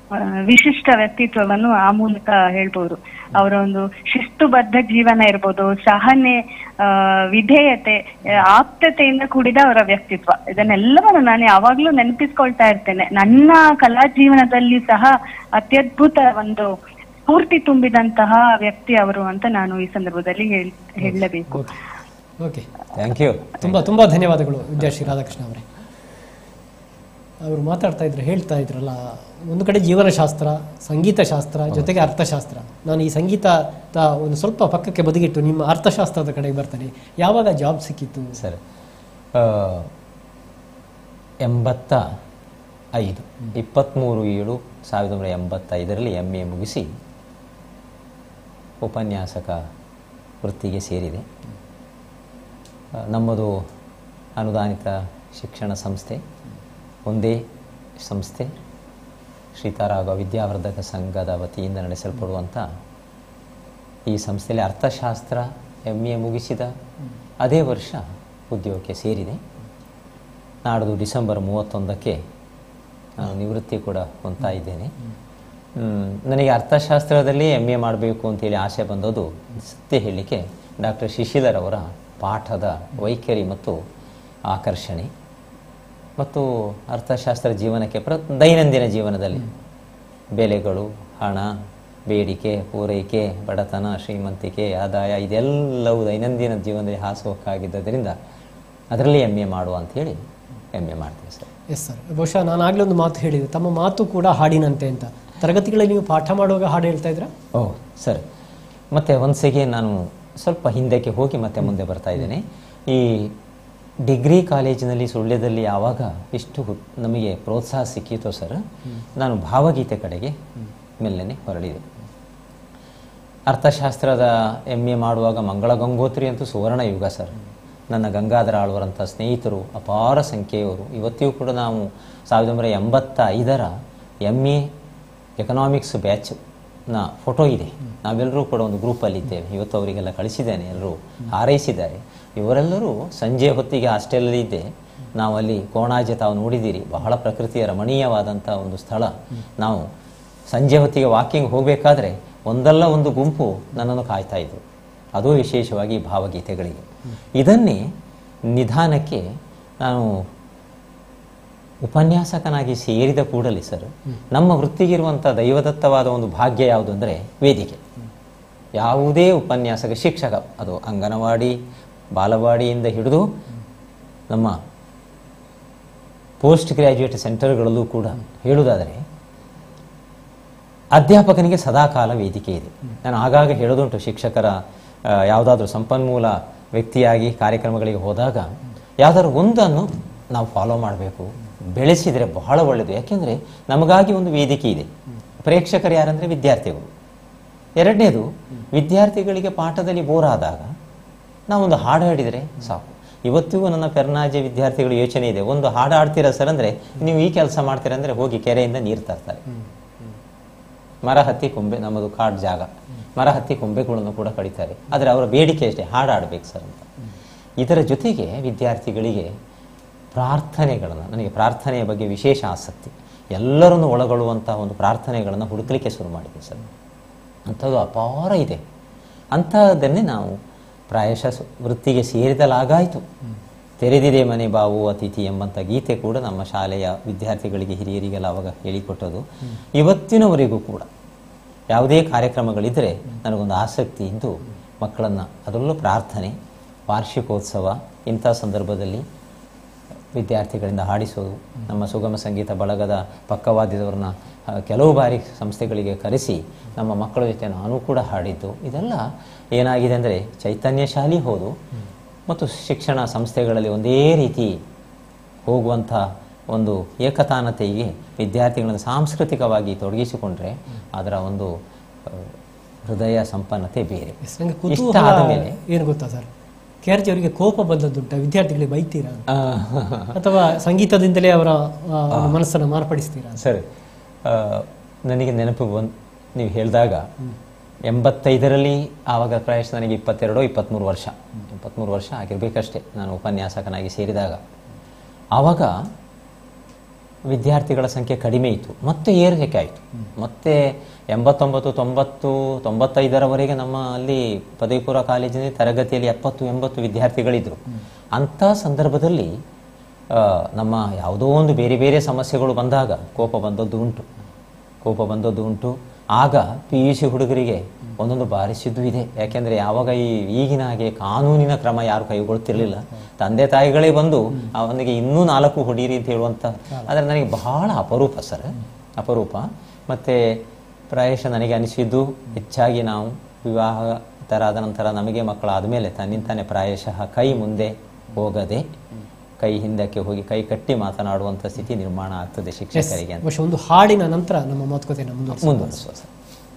I: ಆ, ವಿಶಿಷ್ಟ ವ್ಯಕ್ತಿತ್ವವನ್ನು ಆ ಮೂಲಕ ಹೇಳ್ಬೋದು ಅವರ ಒಂದು ಶಿಸ್ತುಬದ್ಧ ಜೀವನ ಇರ್ಬೋದು ಸಹನೆ ಆ, ವಿಧೇಯತೆ ಆ, ಆಪ್ತತೆಯಿಂದ ಕೂಡಿದ ಅವರ ವ್ಯಕ್ತಿತ್ವ ಇದನ್ನೆಲ್ಲವನ್ನು ನಾನು ಯಾವಾಗ್ಲೂ ನೆನಪಿಸ್ಕೊಳ್ತಾ ಇರ್ತೇನೆ ನನ್ನ ಕಲಾ ಜೀವನದಲ್ಲಿ ಸಹ ಅತ್ಯದ್ಭುತ ಒಂದು ಸ್ಫೂರ್ತಿ ತುಂಬಿದಂತಹ ವ್ಯಕ್ತಿ ಅವರು ಅಂತ ನಾನು ಈ ಸಂದರ್ಭದಲ್ಲಿ ಹೇಳ್ ಹೇಳಲೇಬೇಕು
A: ಓಕೆ
B: ಥ್ಯಾಂಕ್ ಯು
A: ತುಂಬ ತುಂಬ ಧನ್ಯವಾದಗಳು ವಿದ್ಯಾಶ್ರೀ ರಾಧಾಕೃಷ್ಣ ಅವರೇ ಅವರು ಮಾತಾಡ್ತಾ ಇದ್ರು ಹೇಳ್ತಾ ಇದ್ರಲ್ಲ ಒಂದು ಕಡೆ ಜೀವನಶಾಸ್ತ್ರ ಸಂಗೀತ ಶಾಸ್ತ್ರ ಜೊತೆಗೆ ಅರ್ಥಶಾಸ್ತ್ರ ನಾನು ಈ ಸಂಗೀತದ ಒಂದು ಸ್ವಲ್ಪ ಪಕ್ಕಕ್ಕೆ ಬದಿಗಿಟ್ಟು ನಿಮ್ಮ ಅರ್ಥಶಾಸ್ತ್ರದ ಕಡೆಗೆ ಬರ್ತಾನೆ ಯಾವಾಗ ಜಾಬ್ ಸಿಕ್ಕಿತ್ತು
B: ಸರಿ ಆ, ಎಂಬತ್ತ ಐದು ಇಪ್ಪತ್ತ್ಮೂರು ಏಳು ಸಾವಿರದ ಒಂಬೈನೂರ ಎಂಬತ್ತೈದರಲ್ಲಿ ಎಮ್ ಎ ಮುಗಿಸಿ ಉಪನ್ಯಾಸಕ ವೃತ್ತಿಗೆ ಸೇರಿದೆ ಆ, ನಮ್ಮದು ಅನುದಾನಿತ ಶಿಕ್ಷಣ ಸಂಸ್ಥೆ ಒಂದೇ ಸಂಸ್ಥೆ ಶ್ರೀತಾರಾಗ ವಿದ್ಯಾವರ್ಧಕ ಸಂಘದ ವತಿಯಿಂದ ನಡೆಸಲ್ಪಡುವಂಥ ಈ ಸಂಸ್ಥೆಯಲ್ಲಿ ಅರ್ಥಶಾಸ್ತ್ರ ಎಮ್ ಎ ಮುಗಿಸಿದ ಅದೇ ವರ್ಷ ಉದ್ಯೋಗಕ್ಕೆ ಸೇರಿದೆ ನಾಡ್ದು ಡಿಸೆಂಬರ್ ಮೂವತ್ತೊಂದಕ್ಕೆ ನಾನು ನಿವೃತ್ತಿ ಕೂಡ ಹೊಂದ್ತಾ ಇದ್ದೇನೆ ಹ್ಮ್, ನನಗೆ ಅರ್ಥಶಾಸ್ತ್ರದಲ್ಲಿ ಎಮ್ ಎ ಮಾಡಬೇಕು ಅಂತೇಳಿ ಆಸೆ ಬಂದದ್ದು ಸತ್ಯ ಹೇಳಲಿಕ್ಕೆ ಡಾಕ್ಟರ್ ಶಿಶಿಲರವರ ಪಾಠದ ವೈಖರಿ ಮತ್ತು ಆಕರ್ಷಣೆ ಮತ್ತು ಅರ್ಥಶಾಸ್ತ್ರ ಜೀವನಕ್ಕೆ ಪ್ರ ದೈನಂದಿನ ಜೀವನದಲ್ಲಿ ಬೆಲೆಗಳು ಹಣ ಬೇಡಿಕೆ ಪೂರೈಕೆ ಬಡತನ ಶ್ರೀಮಂತಿಕೆ ಆದಾಯ ಇದೆಲ್ಲವೂ ದೈನಂದಿನ ಜೀವನದಲ್ಲಿ ಹಾಸುಹೊಕ್ಕಾಗಿದ್ದರಿಂದ ಅದರಲ್ಲಿ ಎಮ್ ಎ ಮಾಡುವ ಅಂಥೇಳಿ ಎಮ್ ಎ ಮಾಡ್ತೀವಿ ಸರ್
A: ಎಸ್ ಸರ್ ಬಹುಶಃ ನಾನು ಆಗಲೇ ಒಂದು ಮಾತು ಹೇಳಿದೆ ತಮ್ಮ ಮಾತು ಕೂಡ ಹಾಡಿನಂತೆ ಅಂತ ತರಗತಿಗಳಲ್ಲಿ ನೀವು ಪಾಠ ಮಾಡುವಾಗ ಹಾಡು ಹೇಳ್ತಾ ಇದ್ರಾ
B: ಓ ಸರಿ ಮತ್ತು ಒಂದ್ಸಗೆ ನಾನು ಸ್ವಲ್ಪ ಹಿಂದಕ್ಕೆ ಹೋಗಿ ಮತ್ತೆ ಮುಂದೆ ಬರ್ತಾ ಇದ್ದೇನೆ ಈ ಡಿಗ್ರಿ ಕಾಲೇಜಿನಲ್ಲಿ ಸುಳ್ಯದಲ್ಲಿ ಯಾವಾಗ ಇಷ್ಟು ಹು- ನಮಗೆ ಪ್ರೋತ್ಸಾಹ ಸಿಕ್ಕಿತೋ ಸರ್ ನಾನು ಭಾವಗೀತೆ ಕಡೆಗೆ ಮೆಲ್ಲನೆ ಹೊರಳಿದೆ ಅರ್ಥಶಾಸ್ತ್ರದ ಎಮ್ ಎ ಮಾಡುವಾಗ ಮಂಗಳ ಗಂಗೋತ್ರಿ ಅಂತೂ ಸುವರ್ಣ ಯುಗ ಸರ್ ನನ್ನ ಗಂಗಾಧರ ಆಳ್ವರಂಥ ಸ್ನೇಹಿತರು ಅಪಾರ ಸಂಖ್ಯೆಯವರು ಇವತ್ತಿಗೂ ಕೂಡ ನಾವು ಸಾವಿರದ ಒಂಬೈನೂರ ಎಂಬತ್ತ ಐದರ ಎಮ್ ಎ ಎಕನಾಮಿಕ್ಸ್ ಬ್ಯಾಚ್ ನ ಫೋಟೋ ಇದೆ ನಾವೆಲ್ಲರೂ ಕೂಡ ಒಂದು ಗ್ರೂಪಲ್ಲಿ ಇದ್ದೇವೆ ಇವತ್ತು ಅವರಿಗೆಲ್ಲ ಕಳಿಸಿದ್ದೇನೆ ಎಲ್ಲರೂ ಹಾರೈಸಿದ್ದಾರೆ ಇವರೆಲ್ಲರೂ ಸಂಜೆ ಹೊತ್ತಿಗೆ ಹಾಸ್ಟೆಲಲ್ಲಿ ಇದ್ದೆ ನಾವು ಅಲ್ಲಿ ಕೋಣಾಜೆ ತಾವು ನೋಡಿದ್ದೀರಿ ಬಹಳ ಪ್ರಕೃತಿಯ ರಮಣೀಯವಾದಂಥ ಒಂದು ಸ್ಥಳ ನಾವು ಸಂಜೆ ಹೊತ್ತಿಗೆ ವಾಕಿಂಗ್ ಹೋಗಬೇಕಾದ್ರೆ ಒಂದಲ್ಲ ಒಂದು ಗುಂಪು ನನ್ನನ್ನು ಕಾಯ್ತಾ ಇದ್ರು ಅದು ವಿಶೇಷವಾಗಿ ಭಾವಗೀತೆಗಳಿಗೆ ಇದನ್ನೇ ನಿಧಾನಕ್ಕೆ ನಾನು ಉಪನ್ಯಾಸಕನಾಗಿ ಸೇರಿದ ಕೂಡಲೇ ಸರ್ ನಮ್ಮ ವೃತ್ತಿಗಿರುವಂಥ ದೈವದತ್ತವಾದ ಒಂದು ಭಾಗ್ಯ ಯಾವುದು ಅಂದರೆ ವೇದಿಕೆ ಯಾವುದೇ ಉಪನ್ಯಾಸಕ ಶಿಕ್ಷಕ ಅದು ಅಂಗನವಾಡಿ ಬಾಲವಾಡಿಯಿಂದ ಹಿಡಿದು ನಮ್ಮ ಪೋಸ್ಟ್ ಗ್ರ್ಯಾಜುಯೇಟ್ ಸೆಂಟರ್ಗಳಲ್ಲೂ ಕೂಡ ಹೇಳುವುದಾದರೆ ಅಧ್ಯಾಪಕನಿಗೆ ಸದಾಕಾಲ ವೇದಿಕೆ ಇದೆ ನಾನು ಆಗಾಗ ಹೇಳೋದುಂಟು ಶಿಕ್ಷಕರ ಯಾವುದಾದ್ರೂ ಸಂಪನ್ಮೂಲ ವ್ಯಕ್ತಿಯಾಗಿ ಕಾರ್ಯಕ್ರಮಗಳಿಗೆ ಹೋದಾಗ ಯಾವುದಾದ್ರು ಒಂದನ್ನು ನಾವು ಫಾಲೋ ಮಾಡಬೇಕು ಬೆಳೆಸಿದರೆ ಬಹಳ ಒಳ್ಳೆಯದು ಯಾಕೆಂದರೆ ನಮಗಾಗಿ ಒಂದು ವೇದಿಕೆ ಇದೆ ಪ್ರೇಕ್ಷಕರು ಯಾರಂದರೆ ವಿದ್ಯಾರ್ಥಿಗಳು ಎರಡನೇದು ವಿದ್ಯಾರ್ಥಿಗಳಿಗೆ ಪಾಠದಲ್ಲಿ ಬೋರ್ ಆದಾಗ ನಾವೊಂದು ಹಾಡು ಹಾಡಿದರೆ ಸಾಕು ಇವತ್ತಿಗೂ ನನ್ನ ಪೆರ್ನಾಜೆ ವಿದ್ಯಾರ್ಥಿಗಳು ಯೋಚನೆ ಇದೆ ಒಂದು ಹಾಡು ಹಾಡ್ತೀರಾ ಸರ್ ಅಂದರೆ ನೀವು ಈ ಕೆಲಸ ಮಾಡ್ತೀರಾ ಅಂದರೆ ಹೋಗಿ ಕೆರೆಯಿಂದ ನೀರು ತರ್ತಾರೆ ಮರ ಹತ್ತಿ ಕೊಂಬೆ ನಮ್ಮದು ಕಾಡು ಜಾಗ ಮರ ಹತ್ತಿ ಕೊಂಬೆಗಳನ್ನು ಕೂಡ ಕಡಿತಾರೆ ಆದರೆ ಅವರ ಬೇಡಿಕೆ ಅಷ್ಟೇ ಹಾಡು ಆಡ್ಬೇಕು ಸರ್ ಅಂತ ಇದರ ಜೊತೆಗೆ ವಿದ್ಯಾರ್ಥಿಗಳಿಗೆ ಪ್ರಾರ್ಥನೆಗಳನ್ನು ನನಗೆ ಪ್ರಾರ್ಥನೆಯ ಬಗ್ಗೆ ವಿಶೇಷ ಆಸಕ್ತಿ ಎಲ್ಲರನ್ನು ಒಳಗೊಳ್ಳುವಂತಹ ಒಂದು ಪ್ರಾರ್ಥನೆಗಳನ್ನು ಹುಡುಕಲಿಕ್ಕೆ ಶುರು ಮಾಡಿದೆ ಸರ್ ಅಂಥದ್ದು ಅಪಾರ ಇದೆ ಅಂಥದ್ದನ್ನೇ ನಾವು ಪ್ರಾಯಶಃ ಸು- ವೃತ್ತಿಗೆ ಸೇರಿದಲಾಗಾಯಿತು ತೆರೆದಿದೆ ಮನೆ ಬಾವು ಅತಿಥಿ ಎಂಬಂಥ ಗೀತೆ ಕೂಡ ನಮ್ಮ ಶಾಲೆಯ ವಿದ್ಯಾರ್ಥಿಗಳಿಗೆ ಹಿರಿಯರಿಗೆಲ್ಲ ಅವಾಗ ಹೇಳಿಕೊಟ್ಟದು ಇವತ್ತಿನವರೆಗೂ ಕೂಡ ಯಾವುದೇ ಕಾರ್ಯಕ್ರಮಗಳಿದ್ದರೆ ನನಗೊಂದು ಆಸಕ್ತಿ ಇದ್ದು ಮಕ್ಕಳನ್ನು ಅದರಲ್ಲೂ ಪ್ರಾರ್ಥನೆ ವಾರ್ಷಿಕೋತ್ಸವ ಇಂಥ ಸಂದರ್ಭದಲ್ಲಿ ವಿದ್ಯಾರ್ಥಿಗಳಿಂದ ಹಾಡಿಸೋದು ನಮ್ಮ ಸುಗಮ ಸಂಗೀತ ಬಳಗದ ಪಕ್ಕವಾದ್ಯದವ್ರನ್ನ ಆ, ಕೆಲವು ಬಾರಿ ಸಂಸ್ಥೆಗಳಿಗೆ ಕರೆಸಿ ನಮ್ಮ ಮಕ್ಕಳ ಜೊತೆ ನಾನು ಕೂಡ ಹಾಡಿದ್ದು ಇದೆಲ್ಲ ಏನಾಗಿದೆ ಅಂದರೆ ಚೈತನ್ಯ ಶಾಲಿ ಹೌದು ಮತ್ತು ಶಿಕ್ಷಣ ಸಂಸ್ಥೆಗಳಲ್ಲಿ ಒಂದೇ ರೀತಿ ಹೋಗುವಂಥ ಒಂದು ಏಕತಾನತೆಗೆ ವಿದ್ಯಾರ್ಥಿಗಳನ್ನು ಸಾಂಸ್ಕೃತಿಕವಾಗಿ ತೊಡಗಿಸಿಕೊಂಡ್ರೆ ಅದರ ಒಂದು ಆ, ಹೃದಯ ಸಂಪನ್ನತೆ ಬೇರೆ
A: ಎಸ್, ನಂಗೆ
B: ಇಷ್ಟ
A: ಕುತೂಹಲ
B: ಆದಮೇಲೆ
A: ಏನು ಗೊತ್ತಾ ಸರ್ ಕೆ ಆರ್ ಜಿ ಅವರಿಗೆ ಕೋಪ ಬಂದದ್ದುಂಟ ವಿದ್ಯಾರ್ಥಿಗಳಿಗೆ ಬೈತೀರಾ ಅಂತ?
B: ಆ,
A: ಅಥವಾ ಸಂಗೀತದಿಂದಲೇ ಅವರ ಆ, ಒಂದು ಮನಸ್ಸನ್ನು ಮಾರ್ಪಡಿಸ್ತೀರಾ
B: ಸರಿ ಆ, ನನಗೆ ನೆನಪು ಬಂದು ನೀವು ಹೇಳಿದಾಗ ಎಂಬತ್ತೈದರಲ್ಲಿ ಆವಾಗ ಪ್ರಾಯಶಃ ನನಗೆ ಇಪ್ಪತ್ತೆರಡು ಇಪ್ಪತ್ತ್ಮೂರು ವರ್ಷ ಇಪ್ಪತ್ತ್ಮೂರು ವರ್ಷ ಆಗಿರಬೇಕಷ್ಟೇ ನಾನು ಉಪನ್ಯಾಸಕನಾಗಿ ಸೇರಿದಾಗ ಆವಾಗ ವಿದ್ಯಾರ್ಥಿಗಳ ಸಂಖ್ಯೆ ಕಡಿಮೆ ಇತ್ತು ಮತ್ತೆ ಏರಿಕೆ ಆಯಿತು ಮತ್ತೆ ಎಂಬತ್ತೊಂಬತ್ತು ತೊಂಬತ್ತು ತೊಂಬತ್ತೈದರವರೆಗೆ ನಮ್ಮ ಅಲ್ಲಿ ಪದವಿ ಪೂರ್ವ ಕಾಲೇಜಿನ ತರಗತಿಯಲ್ಲಿ ಎಪ್ಪತ್ತು ಎಂಬತ್ತು ವಿದ್ಯಾರ್ಥಿಗಳಿದ್ದರು ಅಂಥ ಸಂದರ್ಭದಲ್ಲಿ ಆ, ನಮ್ಮ ಯಾವುದೋ ಒಂದು ಬೇರೆ ಬೇರೆ ಸಮಸ್ಯೆಗಳು ಬಂದಾಗ ಕೋಪ ಬಂದದ್ದು ಉಂಟು ಕೋಪ ಬಂದದ್ದು ಉಂಟು ಆಗ ಪಿ ಯು ಸಿ ಹುಡುಗರಿಗೆ ಒಂದೊಂದು ಬಾರಿಸಿದ್ದು ಇದೆ ಯಾಕೆಂದರೆ ಯಾವಾಗ ಈ ಈಗಿನ ಹಾಗೆ ಕಾನೂನಿನ ಕ್ರಮ ಯಾರು ಕೈಗೊಳ್ತಿರ್ಲಿಲ್ಲ ತಂದೆ ತಾಯಿಗಳೇ ಬಂದು ಅವನಿಗೆ ಇನ್ನೂ ನಾಲ್ಕು ಹೊಡೀರಿ ಅಂತ ಹೇಳುವಂಥ ಆದರೆ ನನಗೆ ಬಹಳ ಅಪರೂಪ ಸರ್ ಅಪರೂಪ ಮತ್ತು ಪ್ರಾಯಶಃ ನನಗೆ ಅನಿಸಿದ್ದು ಹೆಚ್ಚಾಗಿ ನಾವು ವಿವಾಹತರಾದ ನಂತರ ನಮಗೆ ಮಕ್ಕಳಾದ ಮೇಲೆ ತನ್ನಿಂತಾನೆ ಪ್ರಾಯಶಃ ಕೈ ಮುಂದೆ ಹೋಗದೆ ಕೈ ಹಿಂದಕ್ಕೆ ಹೋಗಿ ಕೈ ಕಟ್ಟಿ ಮಾತನಾಡುವಂಥ ಸ್ಥಿತಿ ನಿರ್ಮಾಣ ಆಗ್ತದೆ ಶಿಕ್ಷಕರಿಗೆ ಅಂತ
A: ಬಹುಶಃ ಒಂದು ಹಾಡಿನ ನಂತರ ನಮ್ಮ ಮಾತುಕತೆಯನ್ನು ಮುಂದುವರಿಸೋಣ
B: ಮುಂದುವರಿಸುವ ಸರ್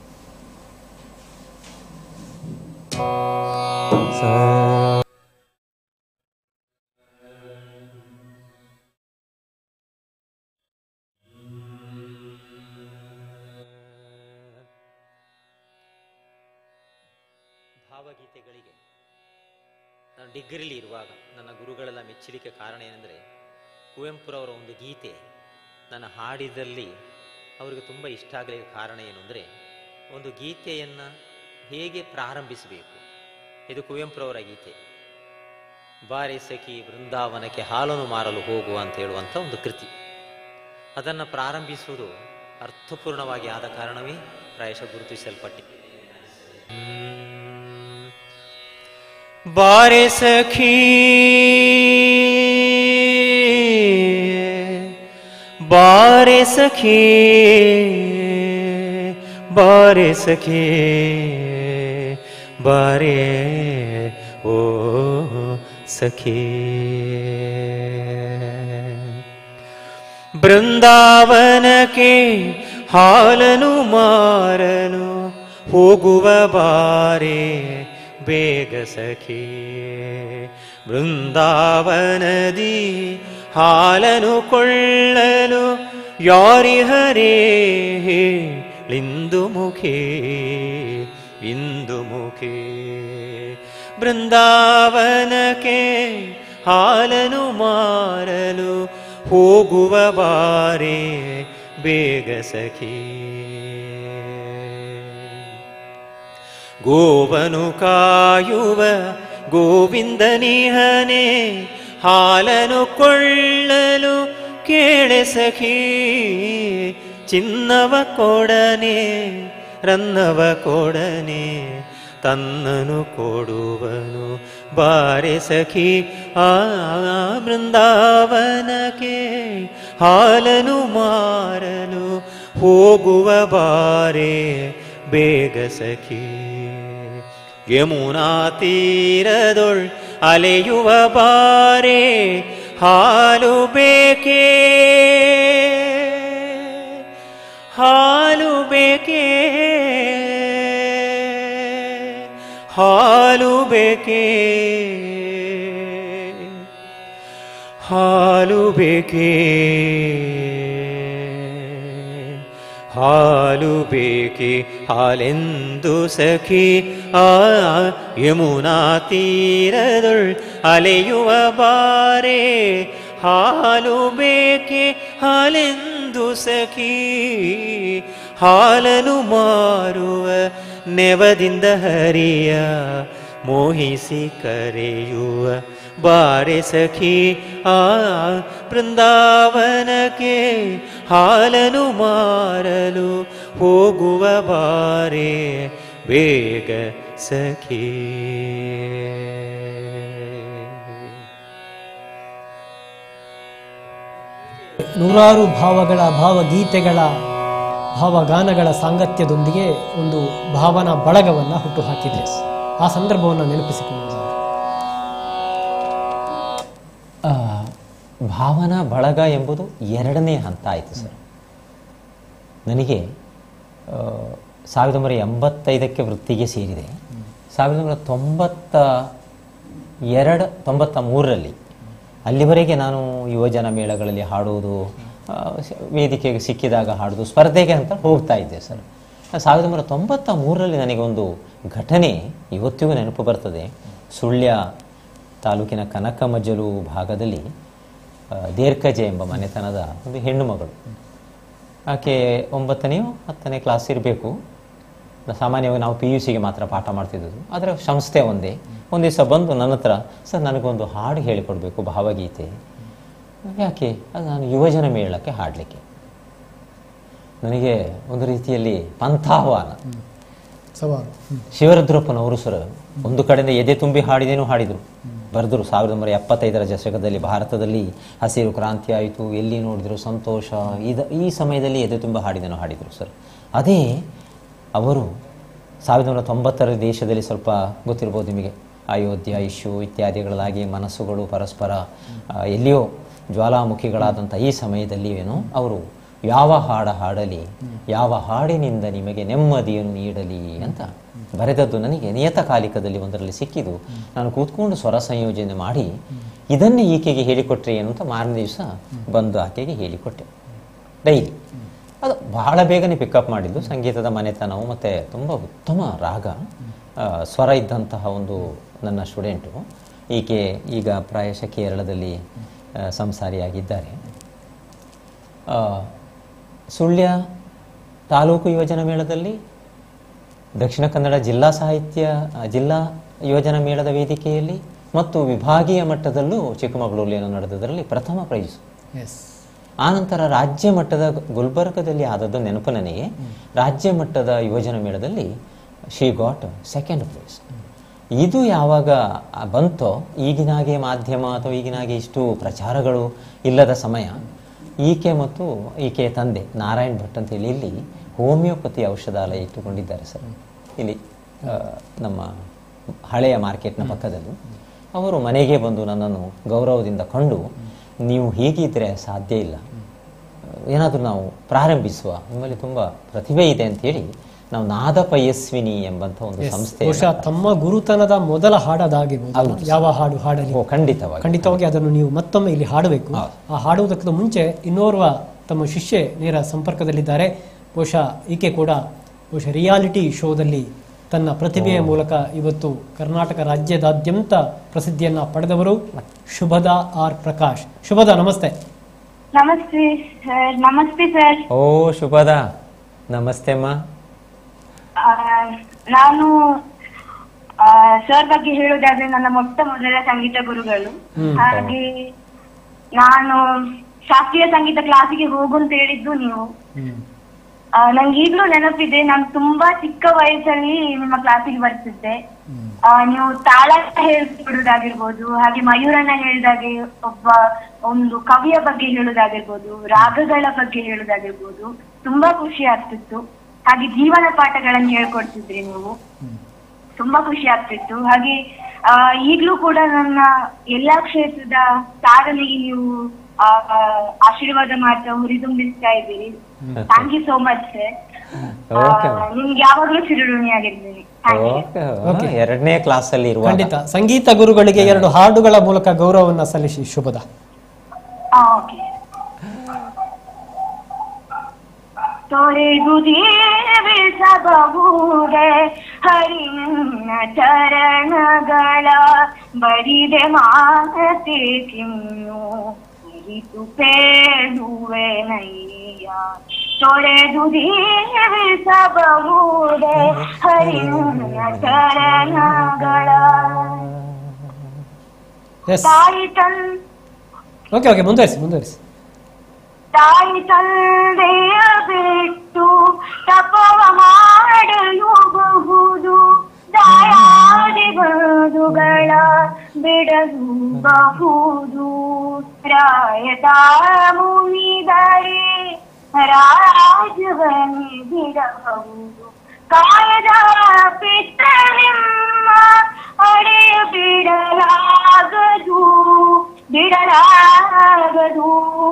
B: ಭಾವಗೀತೆಗಳಿಗೆ ನಾನು ಡಿಗ್ರಿಲಿ ಇರುವಾಗ ನನ್ನ ಗುರುಗಳೆಲ್ಲ ಮೆಚ್ಚಲಿಕ್ಕೆ ಕಾರಣ ಏನೆಂದರೆ ಕುವೆಂಪುರವರ ಒಂದು ಗೀತೆ ನನ್ನ ಹಾಡಿದಲ್ಲಿ ಅವರಿಗೆ ತುಂಬ ಇಷ್ಟ ಆಗಲಿಕ್ಕೆ ಕಾರಣ ಏನು ಅಂದರೆ ಒಂದು ಗೀತೆಯನ್ನು ಹೇಗೆ ಪ್ರಾರಂಭಿಸಬೇಕು ಇದು ಕುವೆಂಪುರವರ ಗೀತೆ ಬಾರೆ ಸಖಿ ಬೃಂದಾವನಕ್ಕೆ ಹಾಲನ್ನು ಮಾರಲು ಹೋಗುವ ಅಂತ ಹೇಳುವಂಥ ಒಂದು ಕೃತಿ ಅದನ್ನು ಪ್ರಾರಂಭಿಸುವುದು ಅರ್ಥಪೂರ್ಣವಾಗಿ ಆದ ಕಾರಣವೇ ಪ್ರಾಯಶಃ ಗುರುತಿಸಲ್ಪಟ್ಟಿದೆ
C: ಬಾರೆ ಸಖಿ ಬಾರೆ ಸಖಿ ಬಾರೆ ಸಖಿ ಬಾರೆ ಓ ಸಖಿ ಬೃಂದಾವನಕ್ಕೆ ಹಾಲನು ಮಾರಲು ಹೋಗುವ ಬಾರೆ ಬೇಗ ಸಖಿ ಬೃಂದಾವನದಿ ಹಾಲನು ಕೊಳ್ಳಲು ಯಾರಿಹರೇ ಲಿಂದು ಮುಖೇ ಇಂದು ಮುಖೇ ಬೃಂದಾವನಕ್ಕೆ ಹಾಲನು ಮಾರಲು ಹೋಗುವ ಬಾರೆ ಬೇಗ ಸಖಿ ಗೋವನು ಕಾಯುವ ಗೋವಿಂದನಿಹನೆ ಹಾಲನು ಕೊಳ್ಳಲು ಕೇಳೆ ಸಖಿ ಚಿನ್ನವ ಕೊಡನೆ ರನ್ನವ ಕೊಡನೆ ತನ್ನನು ಕೊಡುವನು ಬಾರೆ ಸಖಿ ಆ ಬೃಂದಾವನಕ್ಕೆ ಹಾಲನು ಮಾರಲು ಹೋಗುವ ಬಾರೆ ಬೇಗ ಸಖಿ ಯಮುನಾ ತೀರದೊಳ್ ಅಲೆಯುವ ಬಾರೆ ಹಾಲು ಬೇಕೇ ಹಾಲು ಬೇಕೇ ಹಾಲು ಬೇಕೇ ಹಾಲು ಬೇಕೇ ಹಾಲು ಬೇಕೆ ಹಾಲೆಂದು ಸಖಿ ಆ ಯಮುನಾ ತೀರದೊಳ್ ಅಲೆಯುವ ಬಾರೆ ಹಾಲು ಬೇಕೆ ಹಾಲೆಂದು ಸಖಿ ಹಾಲನು ಮಾರುವ ನೆವದಿಂದ ಹರಿಯ ಮೋಹಿಸಿ ಕರೆಯುವ ಬಾರೆ ಸಖಿ ಆ ಬೃಂದಾವನಕ್ಕೆ ಹಾಲನು ಮಾರಲು ಹೋಗುವ ಬಾರೆ ಬೇಗ ಸಖಿ
A: ನೂರಾರು ಭಾವಗಳ ಭಾವಗೀತೆಗಳ ಭಾವಗಾನಗಳ ಸಾಂಗತ್ಯದೊಂದಿಗೆ ಒಂದು ಭಾವನಾ ಬಳಗವನ್ನು ಹುಟ್ಟುಹಾಕಿದೆ ಆ ಸಂದರ್ಭವನ್ನು ನೆನಪಿಸಿಕೊಳ್ಳುವುದು
B: ಆ, ಭಾವನಾ ಬಳಗ ಎಂಬುದು ಎರಡನೇ ಹಂತ ಆಯಿತು ಸರ್ ನನಗೆ ಆ, ಸಾವಿರದ ಒಂಬೈನೂರ ಎಂಬತ್ತೈದಕ್ಕೆ ವೃತ್ತಿಗೆ ಸೇರಿದೆ ಸಾವಿರದ ಒಂಬೈನೂರ ತೊಂಬತ್ತ ಎರಡು ತೊಂಬತ್ತ ಮೂರರಲ್ಲಿ ಅಲ್ಲಿವರೆಗೆ ನಾನು ಯುವಜನ ಮೇಳಗಳಲ್ಲಿ ಹಾಡುವುದು ಆ, ಸ- ವೇದಿಕೆಗೆ ಸಿಕ್ಕಿದಾಗ ಹಾಡುವುದು ಸ್ಪರ್ಧೆಗೆ ಅಂತ ಹೋಗ್ತಾ ಇದ್ದೆ ಸರ್ ಸಾವಿರದ ಒಂಬೈನೂರ ತೊಂಬತ್ತ ಮೂರರಲ್ಲಿ ನನಗೆ ಒಂದು ಘಟನೆ ಇವತ್ತಿಗೂ ನೆನಪು ಬರ್ತದೆ ಸುಳ್ಯ ತಾಲೂಕಿನ ಕನಕಮಜ್ಜಲು ಭಾಗದಲ್ಲಿ ಆ, ದೇರ್ಕಜೆ ಎಂಬ ಮನೆತನದ ಒಂದು ಹೆಣ್ಣು ಮಗಳು ಆಕೆ ಒಂಬತ್ತನೆಯೋ ಹತ್ತನೇ ಕ್ಲಾಸ್ ಇರಬೇಕು ಸಾಮಾನ್ಯವಾಗಿ ನಾವು ಪಿ ಯು ಸಿಗೆ ಮಾತ್ರ ಪಾಠ ಮಾಡ್ತಿದ್ದದ್ದು ಆದರೆ ಸಂಸ್ಥೆ ಒಂದೇ ಒಂದು ದಿವಸ ಬಂದು ನನ್ನ ಹತ್ರ ಸರ್ ನನಗೊಂದು ಹಾಡು ಹೇಳಿಕೊಡ್ಬೇಕು ಭಾವಗೀತೆ ಯಾಕೆ ಅದು ನಾನು ಯುವಜನ ಮೇಳಕ್ಕೆ ಹಾಡಲಿಕ್ಕೆ ನನಗೆ ಒಂದು ರೀತಿಯಲ್ಲಿ ಪಂಥಾಹ್ವಾನ
A: ಸವಾಲು ಹ್ಮ್.
B: ಶಿವರುದ್ರಪ್ಪನವರು ಸರ್ ಒಂದು ಕಡೆಯಿಂದ ಎದೆ ತುಂಬಿ ಹಾಡಿದೇನೂ ಹಾಡಿದರು ಬರೆದರು ಸಾವಿರದ ಒಂಬೈನೂರ ಎಪ್ಪತ್ತೈದರ ದಶಕದಲ್ಲಿ ಭಾರತದಲ್ಲಿ ಹಸಿರು ಕ್ರಾಂತಿ ಆಯಿತು ಎಲ್ಲಿ ನೋಡಿದ್ರು ಸಂತೋಷ ಇದ ಈ ಸಮಯದಲ್ಲಿ ಎದೆ ತುಂಬ ಹಾಡಿದೇನೋ ಹಾಡಿದರು ಸರ್ ಅದೇ ಅವರು ಸಾವಿರದ ಒಂಬೈನೂರ ತೊಂಬತ್ತರ ದೇಶದಲ್ಲಿ ಸ್ವಲ್ಪ ಗೊತ್ತಿರ್ಬೋದು ನಿಮಗೆ ಅಯೋಧ್ಯ ಇಶ್ಯೂ ಇತ್ಯಾದಿಗಳಾಗಿ ಮನಸ್ಸುಗಳು ಪರಸ್ಪರ ಆ, ಎಲ್ಲಿಯೋ ಜ್ವಾಲಾಮುಖಿಗಳಾದಂಥ ಈ ಸಮಯದಲ್ಲಿ ಏನು ಅವರು ಯಾವ ಹಾಡ ಹಾಡಲಿ ಯಾವ ಹಾಡಿನಿಂದ ನಿಮಗೆ ನೆಮ್ಮದಿಯನ್ನು ನೀಡಲಿ ಅಂತ ಬರೆದದ್ದು ನನಗೆ ನಿಯತಕಾಲಿಕದಲ್ಲಿ ಒಂದರಲ್ಲಿ ಸಿಕ್ಕಿದ್ದು ನಾನು ಕೂತ್ಕೊಂಡು ಸ್ವರ ಸಂಯೋಜನೆ ಮಾಡಿ ಇದನ್ನೇ ಈಕೆಗೆ ಹೇಳಿಕೊಟ್ರೆ ಏನು ಅಂತ ಮಾರನೇ ದಿವಸ ಬಂದು ಆಕೆಗೆ ಹೇಳಿಕೊಟ್ಟೆ ಡೈಲಿ ಅದು ಬಹಳ ಬೇಗನೆ ಪಿಕಪ್ ಮಾಡಿದ್ದು ಸಂಗೀತದ ಮನೆತನವು ಮತ್ತು ತುಂಬ ಉತ್ತಮ ರಾಗ ಆ, ಸ್ವರ ಇದ್ದಂತಹ ಒಂದು ನನ್ನ ಸ್ಟೂಡೆಂಟು ಈಕೆ ಈಗ ಪ್ರಾಯಶಃ ಕೇರಳದಲ್ಲಿ ಆ, ಸಂಸಾರಿಯಾಗಿದ್ದಾರೆ ಆ, ಸುಳ್ಯ ತಾಲೂಕು ಯುವಜನ ಮೇಳದಲ್ಲಿ ದಕ್ಷಿಣ ಕನ್ನಡ ಜಿಲ್ಲಾ ಸಾಹಿತ್ಯ ಆ, ಜಿಲ್ಲಾ ಯುವಜನ ಮೇಳದ ವೇದಿಕೆಯಲ್ಲಿ ಮತ್ತು ವಿಭಾಗೀಯ ಮಟ್ಟದಲ್ಲೂ ಚಿಕ್ಕಮಗಳೂರಲ್ಲಿ ಏನೋ ನಡೆದದರಲ್ಲಿ ಪ್ರಥಮ ಪ್ರೈಸು
A: ಎಸ್
B: ಆನಂತರ ರಾಜ್ಯ ಮಟ್ಟದ ಗುಲ್ಬರ್ಗದಲ್ಲಿ ಆದದ್ದು ನೆನಪು ನನಗೆ ರಾಜ್ಯ ಮಟ್ಟದ ಯುವಜನ ಮೇಳದಲ್ಲಿ ಶಿ ಗಾಟ್ ಸೆಕೆಂಡ್ ಪ್ರೈಸ್ ಇದು ಯಾವಾಗ ಆ ಬಂತೋ ಈಗಿನಾಗೆ ಮಾಧ್ಯಮ ಅಥವಾ ಈಗಿನಾಗೆ ಇಷ್ಟು ಪ್ರಚಾರಗಳು ಇಲ್ಲದ ಸಮಯ ಈಕೆ ಮತ್ತು ಈಕೆಯ ತಂದೆ ನಾರಾಯಣ್ ಭಟ್ ಅಂತ ಹೇಳಿ ಇಲ್ಲಿ ಹೋಮಿಯೋಪತಿ ಔಷಧಾಲಯ ಇಟ್ಟುಕೊಂಡಿದ್ದಾರೆ ಸರ್ ಇಲ್ಲಿ ಆ, ನಮ್ಮ ಹಳೆಯ ಮಾರ್ಕೆಟ್ನ ಪಕ್ಕದಲ್ಲಿ ಅವರು ಮನೆಗೆ ಬಂದು ನನ್ನನ್ನು ಗೌರವದಿಂದ ಕಂಡು ನೀವು ಹೀಗಿದ್ರೆ ಸಾಧ್ಯ ಇಲ್ಲ ಏನಾದರೂ ನಾವು ಪ್ರಾರಂಭಿಸುವ ನಿಮ್ಮಲ್ಲಿ ತುಂಬ ಪ್ರತಿಭೆ ಇದೆ ಅಂತೇಳಿ ನಾವು ನಾದ ಪಯಸ್ವಿನಿ ಎಂಬಂಥ ಒಂದು ಸಂಸ್ಥೆ
A: ಬಹುಶಃ ತಮ್ಮ ಗುರುತನದ ಮೊದಲ ಹಾಡದಾಗಿರ್ಬೋದು ಯಾವ ಹಾಡು ಹಾಡಲಿ
B: ಓ ಖಂಡಿತವಾಗಿ
A: ಖಂಡಿತವಾಗಿ ಅದನ್ನು ನೀವು ಮತ್ತೊಮ್ಮೆ ಇಲ್ಲಿ ಹಾಡಬೇಕು ಆ ಹಾಡುವುದಕ್ಕಿಂತ ಮುಂಚೆ ಇನ್ನೋರ್ವ ತಮ್ಮ ಶಿಷ್ಯೆ ನೇರ ಸಂಪರ್ಕದಲ್ಲಿದ್ದಾರೆ ಬಹುಶಃ ಈಕೆ ಕೂಡ ಬಹುಶಃ ರಿಯಾಲಿಟಿ ಶೋದಲ್ಲಿ ತನ್ನ ಪ್ರತಿಭೆಯ ಮೂಲಕ ಇವತ್ತು ಕರ್ನಾಟಕ ರಾಜ್ಯದಾದ್ಯಂತ ಪ್ರಸಿದ್ಧಿಯನ್ನ ಪಡೆದವರು ಶುಭದಾ ಆರ್ ಪ್ರಕಾಶ್ ಶುಭದಾ ನಮಸ್ತೆ
I: ನಮಸ್ತೆ ಸರ್ ನಮಸ್ತೆ ಸರ್
B: ಓ ಶುಭದ ನಮಸ್ತೆ ಅಮ್ಮ
I: ಆ, ನಾನು ಸರ್ ಬಗ್ಗೆ ಹೇಳುವುದಾದ್ರೆ ನನ್ನ ಮೊಟ್ಟ ಮೊದಲ ಸಂಗೀತ ಗುರುಗಳು ಹಾಗೆ ನಾನು ಶಾಸ್ತ್ರೀಯ ಸಂಗೀತ ಕ್ಲಾಸಿಗೆ ಹೋಗು ಅಂತ ಹೇಳಿದ್ದು ನೀವು ಆ, ನಂಗೆ ಈಗ್ಲೂ ನೆನಪಿದೆ ನಾನು ತುಂಬಾ ಚಿಕ್ಕ ವಯಸ್ಸಲ್ಲಿ ನಿಮ್ಮ ಕ್ಲಾಸಿಗೆ ಬರ್ತಿದ್ದೆ ಆ, ನೀವು ತಾಳ ಹೇಳ್ಕೊಡುವುದಾಗಿರ್ಬೋದು ಹಾಗೆ ಮಯೂರನ ಹೇಳಿದಾಗೆ ಒಬ್ಬ ಒಂದು ಕವಿಯ ಬಗ್ಗೆ ಹೇಳುವುದಾಗಿರ್ಬೋದು ರಾಗಗಳ ಬಗ್ಗೆ ಹೇಳುವುದಾಗಿರ್ಬೋದು ತುಂಬಾ ಖುಷಿ ಆಗ್ತಿತ್ತು ಹಾಗೆ ಜೀವನ ಪಾಠಗಳನ್ನು ಹೇಳ್ಕೊಡ್ತಿದ್ರಿ ನೀವು ತುಂಬಾ ಖುಷಿ ಆಗ್ತಿತ್ತು ಹಾಗೆ ಆ, ಈಗ್ಲೂ ಕೂಡ ನನ್ನ ಎಲ್ಲಾ ಕ್ಷೇತ್ರದ ಸಾಧನೆಗೆ ನೀವು ಆ, ಆ, ಆಶೀರ್ವಾದ ಮಾಡ್ತಾ ಹುರಿದುಂಬಿಸ್ತಾ ಇದ್ದೀರಿ thank you so much sir
B: okay
I: ನಿಮ್ಗೆ ಯಾವಾಗ್ಲೂ ಚಿರಋಣಿಯಾಗಿರ್ತೀನಿ ಥ್ಯಾಂಕ್ ಯು
B: ಓಕೆ ಎರಡನೇ ಕ್ಲಾಸಲ್ಲಿ ಇರುವ
A: ಖಂಡಿತ ಸಂಗೀತ ಗುರುಗಳಿಗೆ ಎರಡು ಹಾಡುಗಳ ಮೂಲಕ ಗೌರವವನ್ನು ಸಲ್ಲಿಸಿ ಶುಭದ
I: ಆ, ಓಕೆ ತೊರೆದು ದೇವಿಸಬಹುದೇ ಹರಿ ನಿನ್ನ ಚರಣಗಳ ಬರಿದೆ ಮಾನತೆ ಕಿನ್ನು ಹಿರಿತು ಪೇಳುವೆ ನಯ್ಯ ತೊರೆದು ದೇವಿಸಬಹುದೇ ಹರಿ ನಿನ್ನ ಚರಣಗಳ
A: ಎಸ್
I: ತಾಯಿ ತನ್
A: ಓಕೆ ಓಕೆ ಮುಂದುವರಿಸಿ ಮುಂದುವರಿಸಿ
I: ತಾಯಿ ತಂದೆಯ ಬಿಟ್ಟು ತಪವ ಮಾಡಲೂಬಹುದು ದಯಾದಿ ಬದುಗಳ ಬಿಡಲೂಬಹುದು ರಾಯದ ಮುನಿದರೆ ರಾಜವನಿ ಬಿಡಬಹುದು ಕಾಯದ ಪಿತ್ತ ನಿಮ್ಮ ಅಡೆ ಬಿಡಲಾಗದು ಬಿಡಲಾಗದು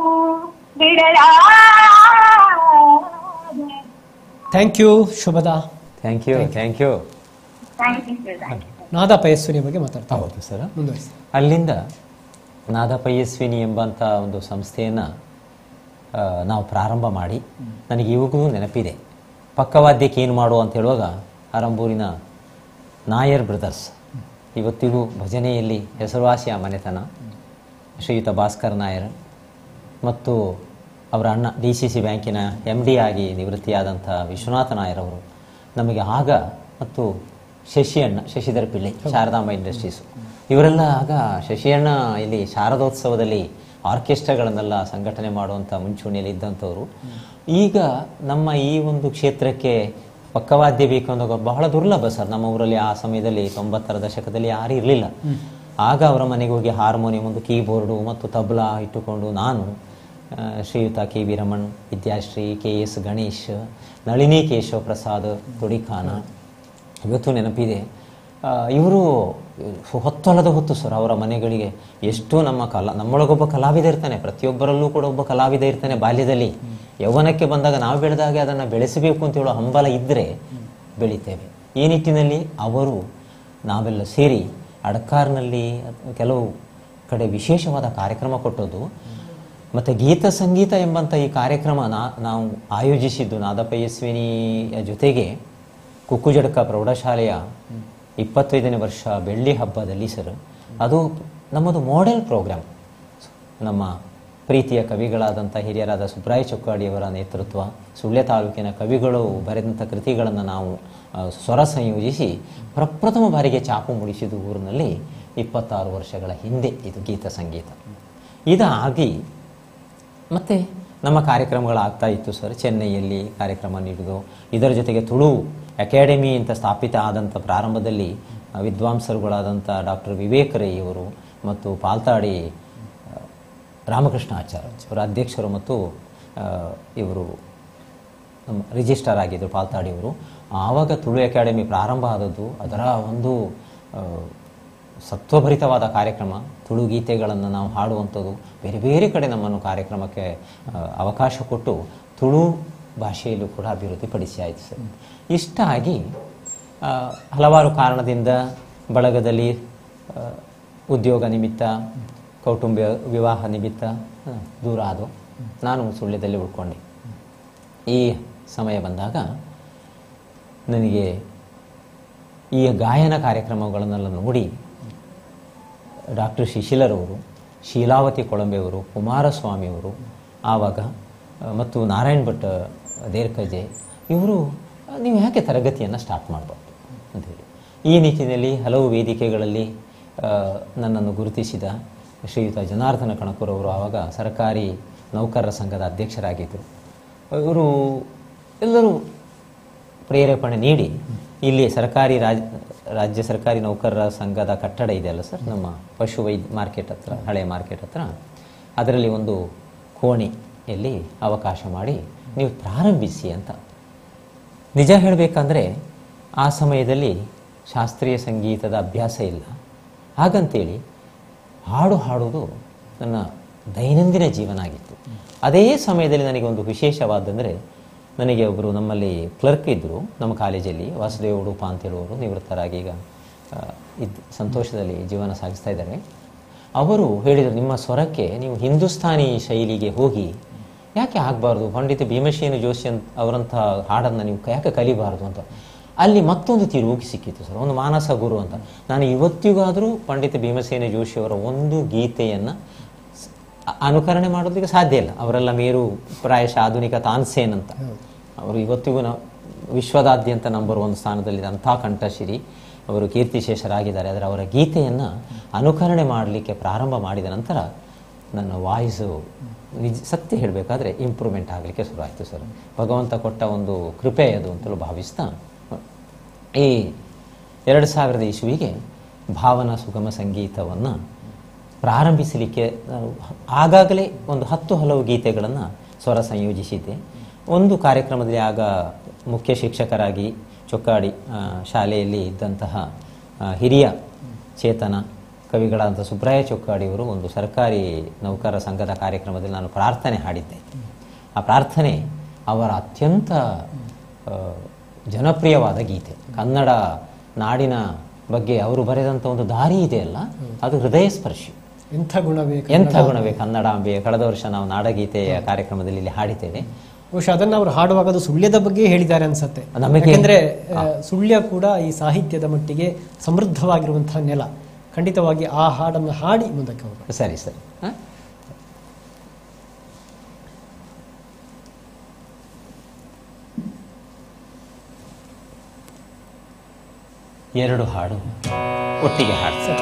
I: ಬಿಡಲಾಗದು
A: thank you Shubhada
B: thank you thank you
I: thank you sir thank you
A: ನಾದ ಪಯಸ್ವಿನಿ ಬಗ್ಗೆ ಮಾತಾಡ್ತಾ
B: ಹೌದು ಸರ್
A: ಮುಂದುವರಿಸಿ
B: ಅಲ್ಲಿಂದ ನಾದ ಪಯಸ್ವಿನಿ ಎಂಬಂಥ ಒಂದು ಸಂಸ್ಥೆಯನ್ನು ನಾವು ಪ್ರಾರಂಭ ಮಾಡಿ ನನಗೆ ಇವಾಗಲೂ ನೆನಪಿದೆ ಪಕ್ಕವಾದ್ಯಕ್ಕೆ ಏನು ಮಾಡು ಅಂತ ಹೇಳುವಾಗ ಆರಂಭೂರಿನ ನಾಯರ್ ಬ್ರದರ್ಸ್ ಇವತ್ತಿಗೂ ಭಜನೆಯಲ್ಲಿ ಹೆಸರುವಾಸಿ ಆ ಮನೆತನ ಶ್ರೀಯುತ ಭಾಸ್ಕರ್ ನಾಯರ್ ಮತ್ತು ಅವರ ಅಣ್ಣ ಡಿ ಸಿ ಸಿ ಬ್ಯಾಂಕಿನ ಎಮ್ ಡಿ ಆಗಿ ನಿವೃತ್ತಿಯಾದಂಥ ವಿಶ್ವನಾಥ ನಾಯರವರು ನಮಗೆ ಆಗ ಮತ್ತು ಶಶಿಯಣ್ಣ ಶಶಿಧರ್ ಪಿಳ್ಳಿ ಶಾರದಾಂಬ ಇಂಡಸ್ಟ್ರೀಸು ಇವರೆಲ್ಲ ಆಗ ಶಶಿಯಣ್ಣ ಇಲ್ಲಿ ಶಾರದೋತ್ಸವದಲ್ಲಿ ಆರ್ಕೆಸ್ಟ್ರಾಗಳನ್ನೆಲ್ಲ ಸಂಘಟನೆ ಮಾಡುವಂಥ ಮುಂಚೂಣಿಯಲ್ಲಿ ಇದ್ದಂಥವ್ರು ಈಗ ನಮ್ಮ ಈ ಒಂದು ಕ್ಷೇತ್ರಕ್ಕೆ ಪಕ್ಕವಾದ್ಯ ಬೇಕು ಅನ್ನೋ ಬಹಳ ದುರ್ಲಭ ಸರ್ ನಮ್ಮ ಊರಲ್ಲಿ ಆ ಸಮಯದಲ್ಲಿ ತೊಂಬತ್ತರ ದಶಕದಲ್ಲಿ ಯಾರೂ ಇರಲಿಲ್ಲ ಆಗ ಅವರ ಮನೆಗೆ ಹೋಗಿ ಹಾರ್ಮೋನಿಯಂ ಒಂದು ಕೀಬೋರ್ಡು ಮತ್ತು ತಬಲಾ ಇಟ್ಟುಕೊಂಡು ನಾನು ಆ, Shriyuta K V Raman Vidyashree K S Ganesh Nalini Keshava Prasad ತುಡಿಖಾನ ಇವತ್ತು ನೆನಪಿದೆ ಇವರು ಹೊತ್ತೊಲದ ಹೊತ್ತು ಸರ್ ಅವರ ಮನೆಗಳಿಗೆ ಎಷ್ಟು ನಮ್ಮ ಕಲಾ ನಮ್ಮೊಳಗೊಬ್ಬ ಕಲಾವಿದ ಇರ್ತಾನೆ ಪ್ರತಿಯೊಬ್ಬರಲ್ಲೂ ಕೂಡ ಒಬ್ಬ ಕಲಾವಿದ ಇರ್ತಾನೆ ಬಾಲ್ಯದಲ್ಲಿ ಯೌವನಕ್ಕೆ ಬಂದಾಗ ನಾವು ಬೆಳೆದಾಗ ಅದನ್ನು ಬೆಳೆಸಬೇಕು ಅಂತ ಹೇಳೋ ಹಂಬಲ ಇದ್ದರೆ ಬೆಳಿತೇವೆ ಈ ನಿಟ್ಟಿನಲ್ಲಿ ಅವರು ನಾವೆಲ್ಲ ಸೇರಿ ಅಡಕಾರ್ನಲ್ಲಿ ಕೆಲವು ಕಡೆ ವಿಶೇಷವಾದ ಕಾರ್ಯಕ್ರಮ ಕೊಟ್ಟದ್ದು ಮತ್ತು ಗೀತ ಸಂಗೀತ ಎಂಬಂಥ ಈ ಕಾರ್ಯಕ್ರಮ ನಾ ನಾವು ಆಯೋಜಿಸಿದ್ದು ನಾದಪಯಸ್ವಿನಿಯ ಜೊತೆಗೆ ಕುಕ್ಕುಜಡಕ ಪ್ರೌಢಶಾಲೆಯ ಇಪ್ಪತ್ತೈದನೇ ವರ್ಷ ಬೆಳ್ಳಿ ಹಬ್ಬದಲ್ಲಿ ಸರ್ ಅದು ನಮ್ಮದು ಮಾಡೆಲ್ ಪ್ರೋಗ್ರಾಮ್ ನಮ್ಮ ಪ್ರೀತಿಯ ಕವಿಗಳಾದಂಥ ಹಿರಿಯರಾದ ಸುಬ್ರಾಯ ಚೊಕ್ಕಾಡಿಯವರ ನೇತೃತ್ವ ಸುಳ್ಯ ತಾಲೂಕಿನ ಕವಿಗಳು ಬರೆದಂಥ ಕೃತಿಗಳನ್ನು ನಾವು ಆ, ಸ್ವರ ಸಂಯೋಜಿಸಿ ಪ್ರಪ್ರಥಮ ಬಾರಿಗೆ ಚಾಪು ಮೂಡಿಸಿದ ಊರಿನಲ್ಲಿ ಇಪ್ಪತ್ತಾರು ವರ್ಷಗಳ ಹಿಂದೆ ಇದು ಗೀತ ಸಂಗೀತ ಇದಾಗಿ ಮತ್ತು ನಮ್ಮ ಕಾರ್ಯಕ್ರಮಗಳಾಗ್ತಾ ಇತ್ತು ಸರ್ ಚೆನ್ನೈಯಲ್ಲಿ ಕಾರ್ಯಕ್ರಮ ನೀಡಿದ್ದು ಇದರ ಜೊತೆಗೆ ತುಳು ಅಕಾಡೆಮಿ ಅಂತ ಸ್ಥಾಪಿತ ಆದಂಥ ಪ್ರಾರಂಭದಲ್ಲಿ ಆ, ವಿದ್ವಾಂಸರುಗಳಾದಂಥ ಡಾಕ್ಟರ್ ವಿವೇಕ್ ರೈ ಅವರು ಮತ್ತು ಪಾಲ್ತಾಡಿ ಆ, ರಾಮಕೃಷ್ಣ ಆಚಾರ್ಯ ಅವರ ಅಧ್ಯಕ್ಷರು ಮತ್ತು ಆ, ಇವರು ನಮ್ಮ ರಿಜಿಸ್ಟರ್ ಆಗಿದ್ದರು ಪಾಲ್ತಾಡಿಯವರು ಆವಾಗ ತುಳು ಅಕಾಡೆಮಿ ಪ್ರಾರಂಭ ಆದದ್ದು ಅದರ ಒಂದು ಆ, ಸತ್ವಭರಿತವಾದ ಕಾರ್ಯಕ್ರಮ ತುಳು ಗೀತೆಗಳನ್ನು ನಾವು ಹಾಡುವಂಥದ್ದು ಬೇರೆ ಬೇರೆ ಕಡೆ ನಮ್ಮನ್ನು ಕಾರ್ಯಕ್ರಮಕ್ಕೆ ಆ, ಅವಕಾಶ ಕೊಟ್ಟು ತುಳು ಭಾಷೆಯಲ್ಲೂ ಕೂಡ ಅಭಿವೃದ್ಧಿಪಡಿಸಿ ಆಯಿತು ಸರ್ ಇಷ್ಟಾಗಿ ಆ, ಹಲವಾರು ಕಾರಣದಿಂದ ಬಳಗದಲ್ಲಿ ಆ, ಉದ್ಯೋಗ ನಿಮಿತ್ತ ಕೌಟುಂಬ ವಿವಾಹ ನಿಮಿತ್ತ ಆ, ದೂರ ಆದವು ನಾನು ಸುಳ್ಯದಲ್ಲಿ ಉಳ್ಕೊಂಡೆ ಈ ಸಮಯ ಬಂದಾಗ ನನಗೆ ಈ ಗಾಯನ ಕಾರ್ಯಕ್ರಮಗಳನ್ನೆಲ್ಲ ನೋಡಿ ಡಾಕ್ಟರ್ ಶಿಶಿಲರವರು ಶೀಲಾವತಿ ಕೊಳಂಬೆಯವರು ಕುಮಾರಸ್ವಾಮಿಯವರು ಆವಾಗ ಆ, ಮತ್ತು ನಾರಾಯಣ್ ಭಟ್ ದೇರ್ಕಜೆ ಇವರು ಆ, ನೀವು ಯಾಕೆ ತರಗತಿಯನ್ನು ಸ್ಟಾರ್ಟ್ ಮಾಡಬಾರ್ದು ಅಂತೇಳಿ ಈ ನಿಟ್ಟಿನಲ್ಲಿ ಹಲವು ವೇದಿಕೆಗಳಲ್ಲಿ ಆ, ನನ್ನನ್ನು ಗುರುತಿಸಿದ ಶ್ರೀಯುತ ಜನಾರ್ದನ ಕಣಕೂರವರು ಆವಾಗ ಸರ್ಕಾರಿ ನೌಕರರ ಸಂಘದ ಅಧ್ಯಕ್ಷರಾಗಿದ್ದರು ಇವರು ಎಲ್ಲರೂ ಪ್ರೇರೇಪಣೆ ನೀಡಿ ಇಲ್ಲಿ ಸರ್ಕಾರಿ ರಾಜ್ ರಾಜ್ಯ ಸರ್ಕಾರಿ ನೌಕರರ ಸಂಘದ ಕಟ್ಟಡ ಇದೆಯಲ್ಲ ಸರ್ ನಮ್ಮ ಪಶು ವೈದ್ಯ ಮಾರ್ಕೆಟ್ ಹತ್ರ ಹಳೆ ಮಾರ್ಕೆಟ್ ಹತ್ರ ಅದರಲ್ಲಿ ಒಂದು ಕೋಣೆಯಲ್ಲಿ ಅವಕಾಶ ಮಾಡಿ ನೀವು ಪ್ರಾರಂಭಿಸಿ ಅಂತ ನಿಜ ಹೇಳಬೇಕಂದ್ರೆ ಆ ಸಮಯದಲ್ಲಿ ಶಾಸ್ತ್ರೀಯ ಸಂಗೀತದ ಅಭ್ಯಾಸ ಇಲ್ಲ ಹಾಗಂತೇಳಿ ಹಾಡು ಹಾಡೋದು ನನ್ನ ದೈನಂದಿನ ಜೀವನ ಆಗಿತ್ತು ಅದೇ ಸಮಯದಲ್ಲಿ ನನಗೆ ಒಂದು ವಿಶೇಷವಾದಂದರೆ ನನಗೆ ಒಬ್ಬರು ನಮ್ಮಲ್ಲಿ ಕ್ಲರ್ಕ್ ಇದ್ದರು ನಮ್ಮ ಕಾಲೇಜಲ್ಲಿ ವಾಸುದೇವ ಉಡುಪ ಅಂತ ಹೇಳುವವರು ನಿವೃತ್ತರಾಗಿ ಈಗ ಆ, ಇದ್ ಸಂತೋಷದಲ್ಲಿ ಜೀವನ ಸಾಗಿಸ್ತಾ ಇದ್ದಾರೆ ಅವರು ಹೇಳಿದರು ನಿಮ್ಮ ಸ್ವರಕ್ಕೆ ನೀವು ಹಿಂದೂಸ್ತಾನಿ ಶೈಲಿಗೆ ಹೋಗಿ ಯಾಕೆ ಆಗಬಾರ್ದು ಪಂಡಿತ ಭೀಮಸೇನ ಜೋಶಿ ಅಂತ ಅವರಂಥ ಹಾಡನ್ನು ನೀವು ಯಾಕೆ ಕಲಿಬಾರ್ದು ಅಂತ ಅಲ್ಲಿ ಮತ್ತೊಂದು ತಿರುಗಿ ಸಿಕ್ಕಿತ್ತು ಸರ್ ಒಂದು ಮಾನಸ ಗುರು ಅಂತ ನಾನು ಇವತ್ತಿಗಾದರೂ ಪಂಡಿತ ಭೀಮಸೇನ ಜೋಶಿಯವರ ಒಂದು ಗೀತೆಯನ್ನು ಅ- ಅನುಕರಣೆ ಮಾಡೋದಕ್ಕೆ ಸಾಧ್ಯ ಇಲ್ಲ ಅವರೆಲ್ಲ ಮೇರು ಪ್ರಾಯಶಃ ಆಧುನಿಕ ತಾನ್ಸೇನ್ ಅಂತ ಅವರು ಇವತ್ತಿಗೂ ನಾವು ವಿಶ್ವದಾದ್ಯಂತ ನಂಬರ್ ಒಂದು ಸ್ಥಾನದಲ್ಲಿ ಅಂಥ ಕಂಠಶಿರಿ ಅವರು ಕೀರ್ತಿಶೇಷರಾಗಿದ್ದಾರೆ ಆದರೆ ಅವರ ಗೀತೆಯನ್ನು ಅನುಕರಣೆ ಮಾಡಲಿಕ್ಕೆ ಪ್ರಾರಂಭ ಮಾಡಿದ ನಂತರ ನನ್ನ ವಾಯ್ಸು ನಿಜ ಸತ್ಯ ಹೇಳಬೇಕಾದ್ರೆ ಇಂಪ್ರೂವ್ಮೆಂಟ್ ಆಗಲಿಕ್ಕೆ ಶುರುವಾಯಿತು ಸರ್ ಭಗವಂತ ಕೊಟ್ಟ ಒಂದು ಕೃಪೆ ಅದು ಅಂತಲೂ ಭಾವಿಸ್ತಾ ಈ ಎರಡು ಸಾವಿರದ ಇಸುವಿಗೆ ಭಾವನಾ ಸುಗಮ ಸಂಗೀತವನ್ನು ಪ್ರಾರಂಭಿಸಲಿಕ್ಕೆ ನಾನು ಆಗಾಗಲೇ ಒಂದು ಹತ್ತು ಹಲವು ಗೀತೆಗಳನ್ನು ಸ್ವರ ಸಂಯೋಜಿಸಿದ್ದೆ ಒಂದು ಕಾರ್ಯಕ್ರಮದಲ್ಲಿ ಆಗ ಮುಖ್ಯ ಶಿಕ್ಷಕರಾಗಿ ಚೊಕ್ಕಾಡಿ ಆ, ಶಾಲೆಯಲ್ಲಿ ಇದ್ದಂತಹ ಆ, ಹಿರಿಯ ಚೇತನ ಕವಿಗಳಾದಂಥ ಸುಬ್ರಾಯ ಚೊಕ್ಕಾಡಿಯವರು ಒಂದು ಸರ್ಕಾರಿ ನೌಕರರ ಸಂಘದ ಕಾರ್ಯಕ್ರಮದಲ್ಲಿ ನಾನು ಪ್ರಾರ್ಥನೆ ಹಾಡಿದ್ದೆ ಆ ಪ್ರಾರ್ಥನೆ ಅವರ ಅತ್ಯಂತ ಆ, ಜನಪ್ರಿಯವಾದ ಗೀತೆ ಕನ್ನಡ ನಾಡಿನ ಬಗ್ಗೆ ಅವರು ಬರೆದಂಥ ಒಂದು ದಾರಿ ಇದೆಯಲ್ಲ ಅದು ಹೃದಯ ಸ್ಪರ್ಶಿ
A: ಎಂಥ ಗುಣ ಬೇಕು
B: ಎಂಥ ಗುಣವೇ ಕನ್ನಡಾಂಬೆ ಕಳೆದ ವರ್ಷ ನಾವು ನಾಡಗೀತೆಯ ಕಾರ್ಯಕ್ರಮದಲ್ಲಿ ಇಲ್ಲಿ ಹಾಡಿದ್ದೇವೆ
A: ಬಹುಶಃ ಅದನ್ನು ಅವರು ಹಾಡುವಾಗ ಅದು ಸುಳ್ಯದ ಬಗ್ಗೆ ಹೇಳಿದ್ದಾರೆ ಅನ್ಸತ್ತೆ
B: ನಮಗೆ-
A: ಯಾಕೆಂದ್ರೆ ಆ, ಸುಳ್ಯ ಕೂಡ ಈ ಸಾಹಿತ್ಯದ ಮಟ್ಟಿಗೆ ಸಮೃದ್ಧವಾಗಿರುವಂತಹ ನೆಲ ಖಂಡಿತವಾಗಿ ಆ ಹಾಡನ್ನು ಹಾಡಿ ಮುಂದಕ್ಕೆ ಹೋಗೋಣ
B: ಸರಿ ಸರಿ ಹ? ಎರಡು ಹಾಡು ಒಟ್ಟಿಗೆ ಹಾಡ್ತಾರೆ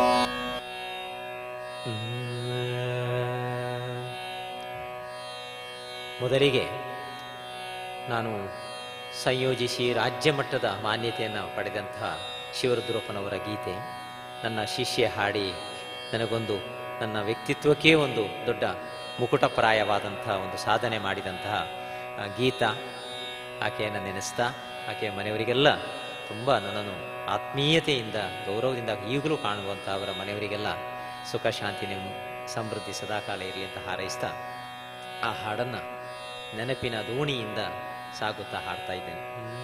J: ಮೊದಲಿಗೆ ನಾನು ಸಂಯೋಜಿಸಿ ರಾಜ್ಯ ಮಟ್ಟದ ಮಾನ್ಯತೆಯನ್ನು ಪಡೆದಂತಹ ಶಿವರುದ್ರಪ್ಪನವರ ಗೀತೆ ನನ್ನ ಶಿಷ್ಯ ಹಾಡಿ ನನಗೊಂದು ನನ್ನ ವ್ಯಕ್ತಿತ್ವಕ್ಕೆ ಒಂದು ದೊಡ್ಡ ಮುಕುಟಪ್ರಾಯವಾದಂತಹ ಒಂದು ಸಾಧನೆ ಮಾಡಿದಂತಹ ಆ, ಗೀತ ಆಕೆಯನ್ನು ನೆನೆಸ್ತಾ ಆಕೆಯ ಮನೆಯವರಿಗೆಲ್ಲ ತುಂಬ ನನ್ನನ್ನು ಆತ್ಮೀಯತೆಯಿಂದ ಗೌರವದಿಂದ ಈಗಲೂ ಕಾಣುವಂಥ ಅವರ ಮನೆಯವರಿಗೆಲ್ಲ ಸುಖ ಶಾಂತಿ ನೆಮ್ಮ ಸಮೃದ್ಧಿ ಸದಾಕಾಲ ಇರಿ ಅಂತ ಹಾರೈಸ್ತಾ ಆ ಹಾಡನ್ನು ನೆನಪಿನ ದೋಣಿಯಿಂದ ಸಾಗುತ್ತಾ ಹಾಡ್ತಾ ಇದ್ದೇನೆ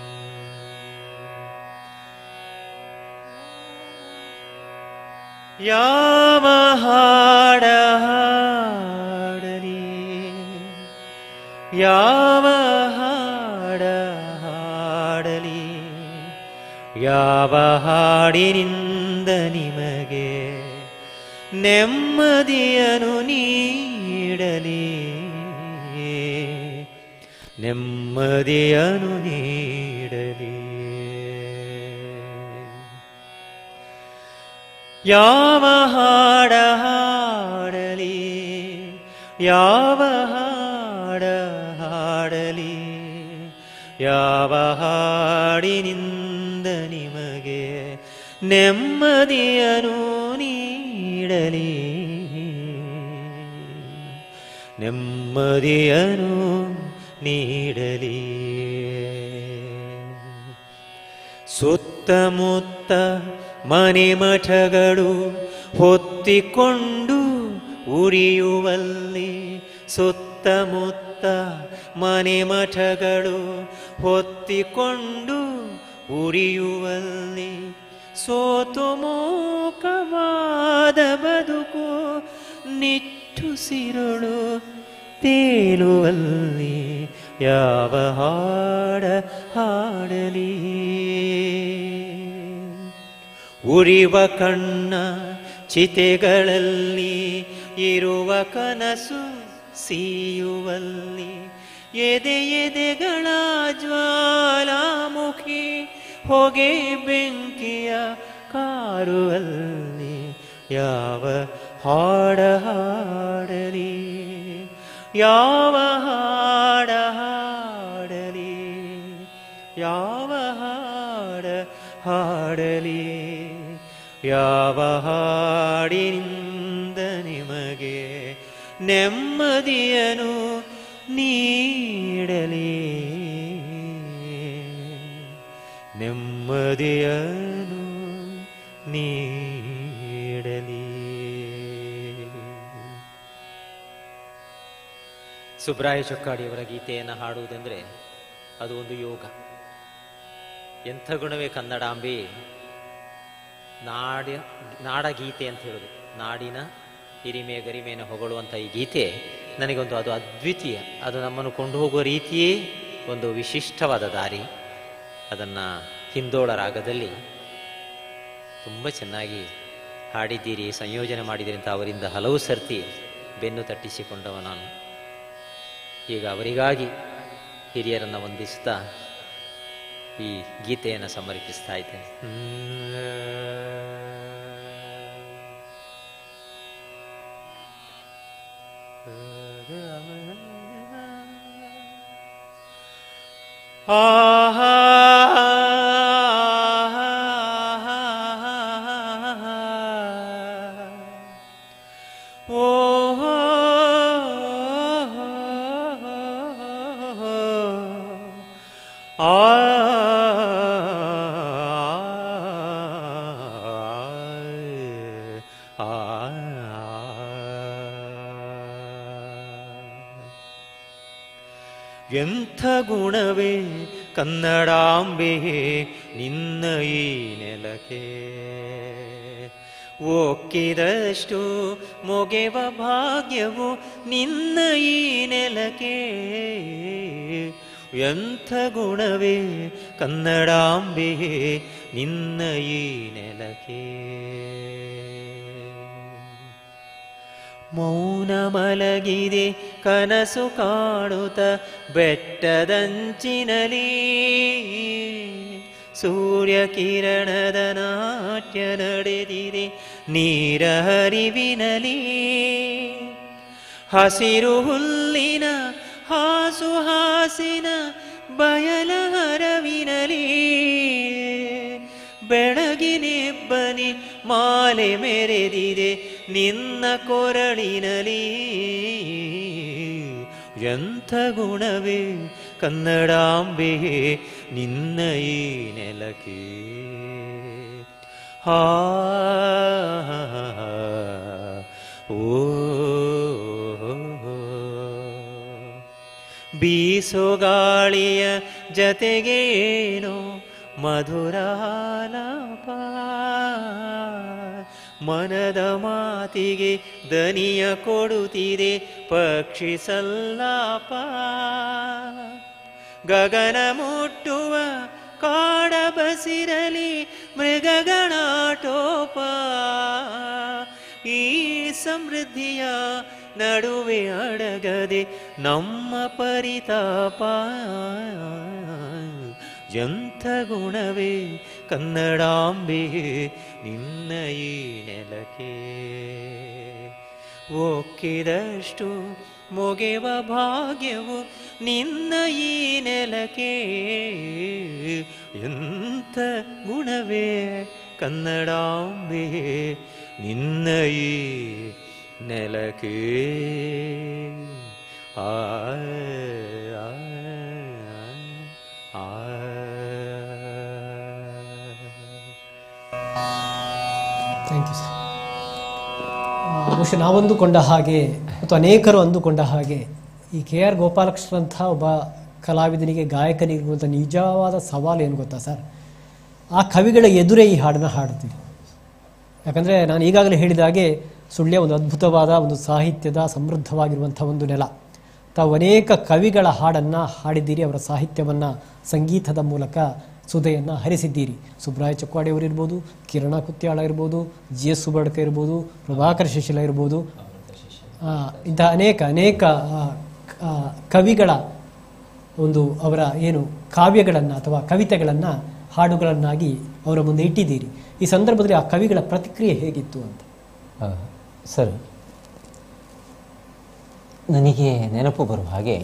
J: ಯಾವ ಹಾಡ ಹಾಡಲಿ ಯಾವ ಹಾಡ ಹಾಡಲಿ ಯಾವ ಹಾಡಿನಿಂದ ನಿಮಗೆ ನೆಮ್ಮದಿಯನು ನೀಡಲಿ ನೆಮ್ಮದಿಯನು ನೀಡಲಿ ಯಾವ ಹಾಡ ಹಾಡಲಿ ಯಾವ ಹಾಡ ಹಾಡಲಿ ಯಾವ ಹಾಡಿನಿಂದ ನಿಮಗೆ ನೆಮ್ಮದಿಯನು ನೀಡಲಿ ನೆಮ್ಮದಿಯನು ನೀಡಲಿ ಸುತ್ತಮುತ್ತ ಮನೆ ಮಠಗಳು ಹೊತ್ತಿಕೊಂಡು ಉರಿಯುವಲ್ಲಿ ಸುತ್ತಮುತ್ತ ಮನೆ ಮಠಗಳು ಹೊತ್ತಿಕೊಂಡು ಉರಿಯುವಲ್ಲಿ ಸೋತು ಮೂಕವಾದ ಬದುಕು ನಿಟ್ಟುಸಿರುಳು ತೇಲುವಲ್ಲಿ ಯಾವ ಹಾಡ ಹಾಡಲಿ ಉರಿವ ಕಣ್ಣ ಚಿತೆಗಳಲ್ಲಿ ಇರುವ ಕನಸು ಸೀಯುವಲ್ಲಿ ಎದೆ ಎದೆಗಳ ಜ್ವಾಲಾಮುಖಿ ಹೊಗೆ ಬೆಂಕಿಯ ಕಾರುವಲ್ಲಿ ಯಾವ ಹಾಡ ಹಾಡಲಿ ಯಾವ ಹಾಡ ಹಾಡಲಿ ಯಾವ ಹಾಡ ಹಾಡಲಿ ಯಾವ ಹಾಡಿನಿಂದ ನಿಮಗೆ ನೆಮ್ಮದಿಯನು ನೀಡಲಿ ನೆಮ್ಮದಿಯನು ನೀಡಲಿ ಸುಬ್ರಾಯ ಚೊಕ್ಕಾಡಿಯವರ ಗೀತೆಯನ್ನು ಹಾಡುವುದೆಂದರೆ ಅದು ಒಂದು ಯೋಗ ಎಂಥ ಗುಣವೇ ಕನ್ನಡಾಂಬೆ ನಾಡ ನಾಡಗೀತೆ ಅಂತ ಹೇಳೋದು ನಾಡಿನ ಹಿರಿಮೆ ಗರಿಮೆಯನ್ನು ಹೊಗಳುವಂಥ ಈ ಗೀತೆ ನನಗೊಂದು ಅದು ಅದ್ವಿತೀಯ ಅದು ನಮ್ಮನ್ನು ಕೊಂಡು ಹೋಗುವ ರೀತಿಯೇ ಒಂದು ವಿಶಿಷ್ಟವಾದ ದಾರಿ ಅದನ್ನು ಹಿಂದೋಳ ರಾಗದಲ್ಲಿ ತುಂಬ ಚೆನ್ನಾಗಿ ಹಾಡಿದ್ದೀರಿ ಸಂಯೋಜನೆ ಮಾಡಿದ್ದೀರಿ ಅಂತ ಅವರಿಂದ ಹಲವು ಸರ್ತಿ ಬೆನ್ನು ತಟ್ಟಿಸಿಕೊಂಡವ ನಾನು ಈಗ ಅವರಿಗಾಗಿ ಹಿರಿಯರನ್ನು ವಂದಿಸ್ತಾ ಈ ಗೀತೆಯನ್ನು ಸಮರ್ಪಿಸ್ತಾ ಇದ್ದೇನೆ ಎಂಥ ಗುಣವೇ ಕನ್ನಡಾಂಬೆಯೇ ನಿನ್ನ ಈ ನೆಲಕ್ಕೆ ಒಕ್ಕಿದಷ್ಟು ಮೊಗೆವ ಭಾಗ್ಯವು ನಿನ್ನ ಈ ನೆಲಕ್ಕೆ ಎಂಥ ಗುಣವೇ ಕನ್ನಡಾಂಬೆಯೇ ನಿನ್ನ ಈ ನೆಲಕ್ಕೆ ಮೌನ ಮಲಗಿದೆ ಕನಸು ಕಾಣುತ್ತ ಬೆಟ್ಟದಂಚಿನಲಿ ಸೂರ್ಯ ಕಿರಣದ ನಾಟ್ಯ ನಡೆದಿದೆ ನೀರ ಹರಿವಿನಲಿ ಹಸಿರು ಹುಲ್ಲಿನ ಹಾಸು ಹಾಸಿನ ಬಯಲ ಹರವಿನಲಿ ಬೆಳಗಿನೆಬ್ಬನಿ ಮಾಲೆ ಮೆರೆದಿದೆ ನಿನ್ನ ಕೊರಳಿನಲಿ ಎಂಥ ಗುಣವೇ ಕನ್ನಡಾಂಬೆಯೇ ನಿನ್ನ ಈ ನೆಲಕ್ಕೆ ಹಾ ಓ ಬೀಸೋ ಗಾಳಿಯ ಜತೆಗೇನೋ ಮಧುರಾಲಾಪ ಮನದ ಮಾತಿಗೆ ದನಿಯ ಕೊಡುತ್ತಿದೆ ಪಕ್ಷಿ ಸಲ್ಲಾಪ ಗಗನ ಮುಟ್ಟುವ ಕಾಡ ಬಸಿರಲಿ ಮೃಗಗಳಾಟೋಪ ಈ ಸಮೃದ್ಧಿಯ ನಡುವೆ ಅಡಗದೆ ನಮ್ಮ ಪರಿತಾಪ ಎಂಥ ಗುಣವೇ ಕನ್ನಡಾಂಬೆ ನಿನ್ನ ಈ ನೆಲಕ್ಕೆ ಒಕ್ಕಿದಷ್ಟು ಮೊಗೆವ ಭಾಗ್ಯವು ನಿನ್ನ ಈ ನೆಲಕ್ಕೆ ಎಂಥ ಗುಣವೇ ಕನ್ನಡಾಂಬೆ ನಿನ್ನ ಈ ನೆಲಕ್ಕೆ ಆ ಆ, ಆ, ಆ.
A: ಥ್ಯಾಂಕ್ ಯು ಸರ್ ಬಹುಶಃ ನಾವಂದುಕೊಂಡ ಹಾಗೆ ಮತ್ತು ಅನೇಕರು ಅಂದುಕೊಂಡ ಹಾಗೆ ಈ ಕೆ ಆರ್ ಗೋಪಾಲಕೃಷ್ಣಂಥ ಒಬ್ಬ ಕಲಾವಿದನಿಗೆ ಗಾಯಕನಿಗಿರುವಂಥ ನಿಜವಾದ ಸವಾಲು ಏನು ಗೊತ್ತಾ ಸರ್ ಆ ಕವಿಗಳ ಎದುರೇ ಈ ಹಾಡನ್ನು ಹಾಡ್ತೀವಿ ಯಾಕಂದರೆ ನಾನು ಈಗಾಗಲೇ ಹೇಳಿದ ಹಾಗೆ ಸುಳ್ಯ ಒಂದು ಅದ್ಭುತವಾದ ಒಂದು ಸಾಹಿತ್ಯದ ಸಮೃದ್ಧವಾಗಿರುವಂಥ ಒಂದು ನೆಲ ತಾವು ಅನೇಕ ಕವಿಗಳ ಹಾಡನ್ನು ಹಾಡಿದ್ದೀರಿ ಅವರ ಸಾಹಿತ್ಯವನ್ನು ಸಂಗೀತದ ಮೂಲಕ ಸುಧೆಯನ್ನು ಹರಿಸಿದ್ದೀರಿ ಸುಬ್ರಾಯ ಚಕ್ವಾಡಿಯವರಿರ್ಬೋದು ಕಿರಣ ಕುತ್ಯಾಳ ಇರ್ಬೋದು ಜಿ ಎಸ್ ಸುಬಡ್ಕ ಇರ್ಬೋದು ಪ್ರಭಾಕರ್ ಶಿಶಿಲ ಇರ್ಬೋದು ಆ, ಇಂತಹ ಅನೇಕ ಅನೇಕ ಆ, ಕ- ಆ, ಕವಿಗಳ ಒಂದು ಅವರ ಏನು ಕಾವ್ಯಗಳನ್ನು ಅಥವಾ ಕವಿತೆಗಳನ್ನು ಹಾಡುಗಳನ್ನಾಗಿ ಅವರ ಮುಂದೆ ಇಟ್ಟಿದ್ದೀರಿ ಈ ಸಂದರ್ಭದಲ್ಲಿ ಆ ಕವಿಗಳ ಪ್ರತಿಕ್ರಿಯೆ ಹೇಗಿತ್ತು ಅಂತ
B: ಆ, ಸರ್ ನನಗೆ ನೆನಪು ಬರುವ ಹಾಗೆ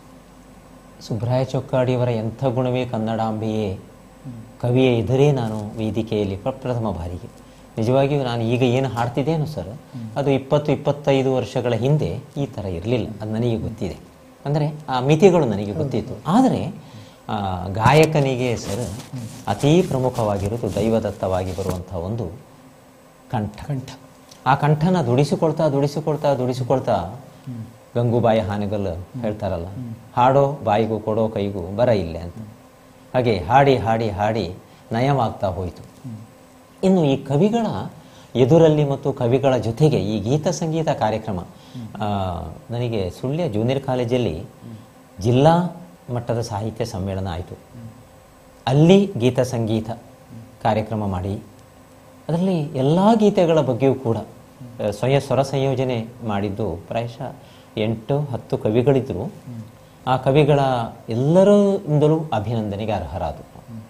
B: ಸುಬ್ರಾಯ ಚೊಕ್ಕಾಡಿಯವರ ಎಂಥ ಗುಣವೇ ಕನ್ನಡಾಂಬೆಯೇ ಕವಿಯ ಎದುರೇ ನಾನು ವೇದಿಕೆಯಲ್ಲಿ ಪ್ರಪ್ರಥಮ ಬಾರಿಗೆ ನಿಜವಾಗಿಯೂ ನಾನು ಈಗ ಏನು ಹಾಡ್ತಿದ್ದೇನೋ ಸರ್ ಅದು ಇಪ್ಪತ್ತು ಇಪ್ಪತ್ತೈದು ವರ್ಷಗಳ ಹಿಂದೆ ಈ ಥರ ಇರಲಿಲ್ಲ ಅದು ನನಗೆ ಗೊತ್ತಿದೆ ಅಂದರೆ ಆ ಮಿತಿಗಳು ನನಗೆ ಗೊತ್ತಿತ್ತು ಆದರೆ ಆ, ಗಾಯಕನಿಗೆ ಸರ್ ಅತೀ ಪ್ರಮುಖವಾಗಿರೋದು ದೈವದತ್ತವಾಗಿ ಬರುವಂಥ ಒಂದು ಕಂಠ
A: ಕಂಠ
B: ಆ ಕಂಠನ ದುಡಿಸಿಕೊಳ್ತಾ ದುಡಿಸಿಕೊಳ್ತಾ ದುಡಿಸಿಕೊಳ್ತಾ ಗಂಗೂಬಾಯಿ ಹಾನಗಲ್ ಹೇಳ್ತಾರಲ್ಲ ಹಾಡೋ ಬಾಯಿಗೂ ಕೊಡೋ ಕೈಗೂ ಬರ ಇಲ್ಲೇ ಅಂತ ಹಾಗೆ ಹಾಡಿ ಹಾಡಿ ಹಾಡಿ ನಯವಾಗ್ತಾ ಹೋಯಿತು ಇನ್ನು ಈ ಕವಿಗಳ ಎದುರಲ್ಲಿ ಮತ್ತು ಕವಿಗಳ ಜೊತೆಗೆ ಈ ಗೀತ ಸಂಗೀತ ಕಾರ್ಯಕ್ರಮ ಆ, ನನಗೆ ಸುಳ್ಯ ಜೂನಿಯರ್ ಕಾಲೇಜಲ್ಲಿ ಜಿಲ್ಲಾ ಮಟ್ಟದ ಸಾಹಿತ್ಯ ಸಮ್ಮೇಳನ ಆಯಿತು ಅಲ್ಲಿ ಗೀತ ಸಂಗೀತ ಕಾರ್ಯಕ್ರಮ ಮಾಡಿ ಅದರಲ್ಲಿ ಎಲ್ಲ ಗೀತೆಗಳ ಬಗ್ಗೆಯೂ ಕೂಡ ಆ, ಸ್ವಯ ಸ್ವರ ಸಂಯೋಜನೆ ಮಾಡಿದ್ದು ಪ್ರಾಯಶಃ ಎಂಟು ಹತ್ತು ಕವಿಗಳಿದ್ದರು ಆ ಕವಿಗಳ ಎಲ್ಲರಿಂದಲೂ ಅಭಿನಂದನೆಗೆ ಅರ್ಹರಾದರು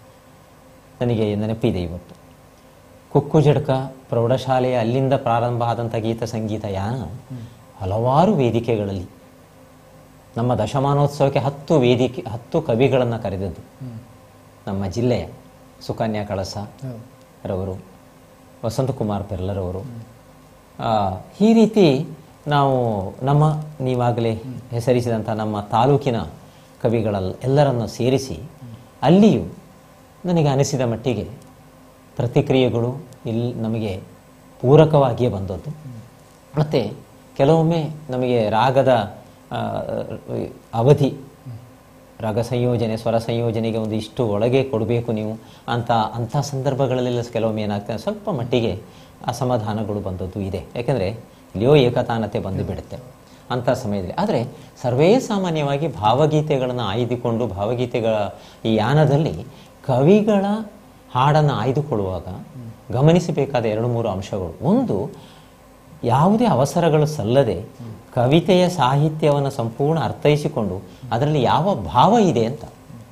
B: ನನಗೆ ನೆನಪಿದೆ ಇವತ್ತು ಕುಕ್ಕು ಜಡ್ಕ ಪ್ರೌಢಶಾಲೆಯ ಅಲ್ಲಿಂದ ಪ್ರಾರಂಭ ಆದಂಥ ಗೀತ ಸಂಗೀತ ಯಾನ ಹಲವಾರು ವೇದಿಕೆಗಳಲ್ಲಿ ನಮ್ಮ ದಶಮಾನೋತ್ಸವಕ್ಕೆ ಹತ್ತು ವೇದಿಕೆ ಹತ್ತು ಕವಿಗಳನ್ನು ಕರೆದದ್ದು ನಮ್ಮ ಜಿಲ್ಲೆಯ ಸುಕನ್ಯಾ ಕಳಸ ರವರು ವಸಂತಕುಮಾರ್ ಪೆರ್ಲರವರು ಆ, ಈ ರೀತಿ ನಾವು ನಮ್ಮ ನೀವಾಗಲೇ ಹೆಸರಿಸಿದಂಥ ನಮ್ಮ ತಾಲೂಕಿನ ಕವಿಗಳೆಲ್ಲ ಎಲ್ಲರನ್ನು ಸೇರಿಸಿ ಅಲ್ಲಿಯೂ ನನಗೆ ಅನಿಸಿದ ಮಟ್ಟಿಗೆ ಪ್ರತಿಕ್ರಿಯೆಗಳು ಇಲ್ಲಿ ನಮಗೆ ಪೂರಕವಾಗಿಯೇ ಬಂದದ್ದು ಮತ್ತು ಕೆಲವೊಮ್ಮೆ ನಮಗೆ ರಾಗದ ಆ, ಅವಧಿ ರಾಗ ಸಂಯೋಜನೆ ಸ್ವರ ಸಂಯೋಜನೆಗೆ ಒಂದು ಇಷ್ಟು ಒಳಗೆ ಕೊಡಬೇಕು ನೀವು ಅಂತ ಅಂಥ ಸಂದರ್ಭಗಳಲ್ಲೆಲ್ಲ ಕೆಲವೊಮ್ಮೆ ಏನಾಗ್ತದೆ ಸ್ವಲ್ಪ ಮಟ್ಟಿಗೆ ಅಸಮಾಧಾನಗಳು ಬಂದದ್ದು ಇದೆ ಯಾಕೆಂದರೆ ಇಲ್ಲಿಯೋ ಏಕತಾನತೆ ಬಂದು ಬಿಡುತ್ತೆ ಅಂಥ ಸಮಯದಲ್ಲಿ ಆದರೆ ಸರ್ವೇ ಸಾಮಾನ್ಯವಾಗಿ ಭಾವಗೀತೆಗಳನ್ನು ಆಯ್ದುಕೊಂಡು ಭಾವಗೀತೆಗಳ ಈ ಯಾನದಲ್ಲಿ ಕವಿಗಳ ಹಾಡನ್ನು ಆಯ್ದುಕೊಳ್ಳುವಾಗ ಗಮನಿಸಬೇಕಾದ ಎರಡು ಮೂರು ಅಂಶಗಳು ಒಂದು ಯಾವುದೇ ಅವಸರಗಳು ಸಲ್ಲದೆ ಕವಿತೆಯ ಸಾಹಿತ್ಯವನ್ನು ಸಂಪೂರ್ಣ ಅರ್ಥೈಸಿಕೊಂಡು ಅದರಲ್ಲಿ ಯಾವ ಭಾವ ಇದೆ ಅಂತ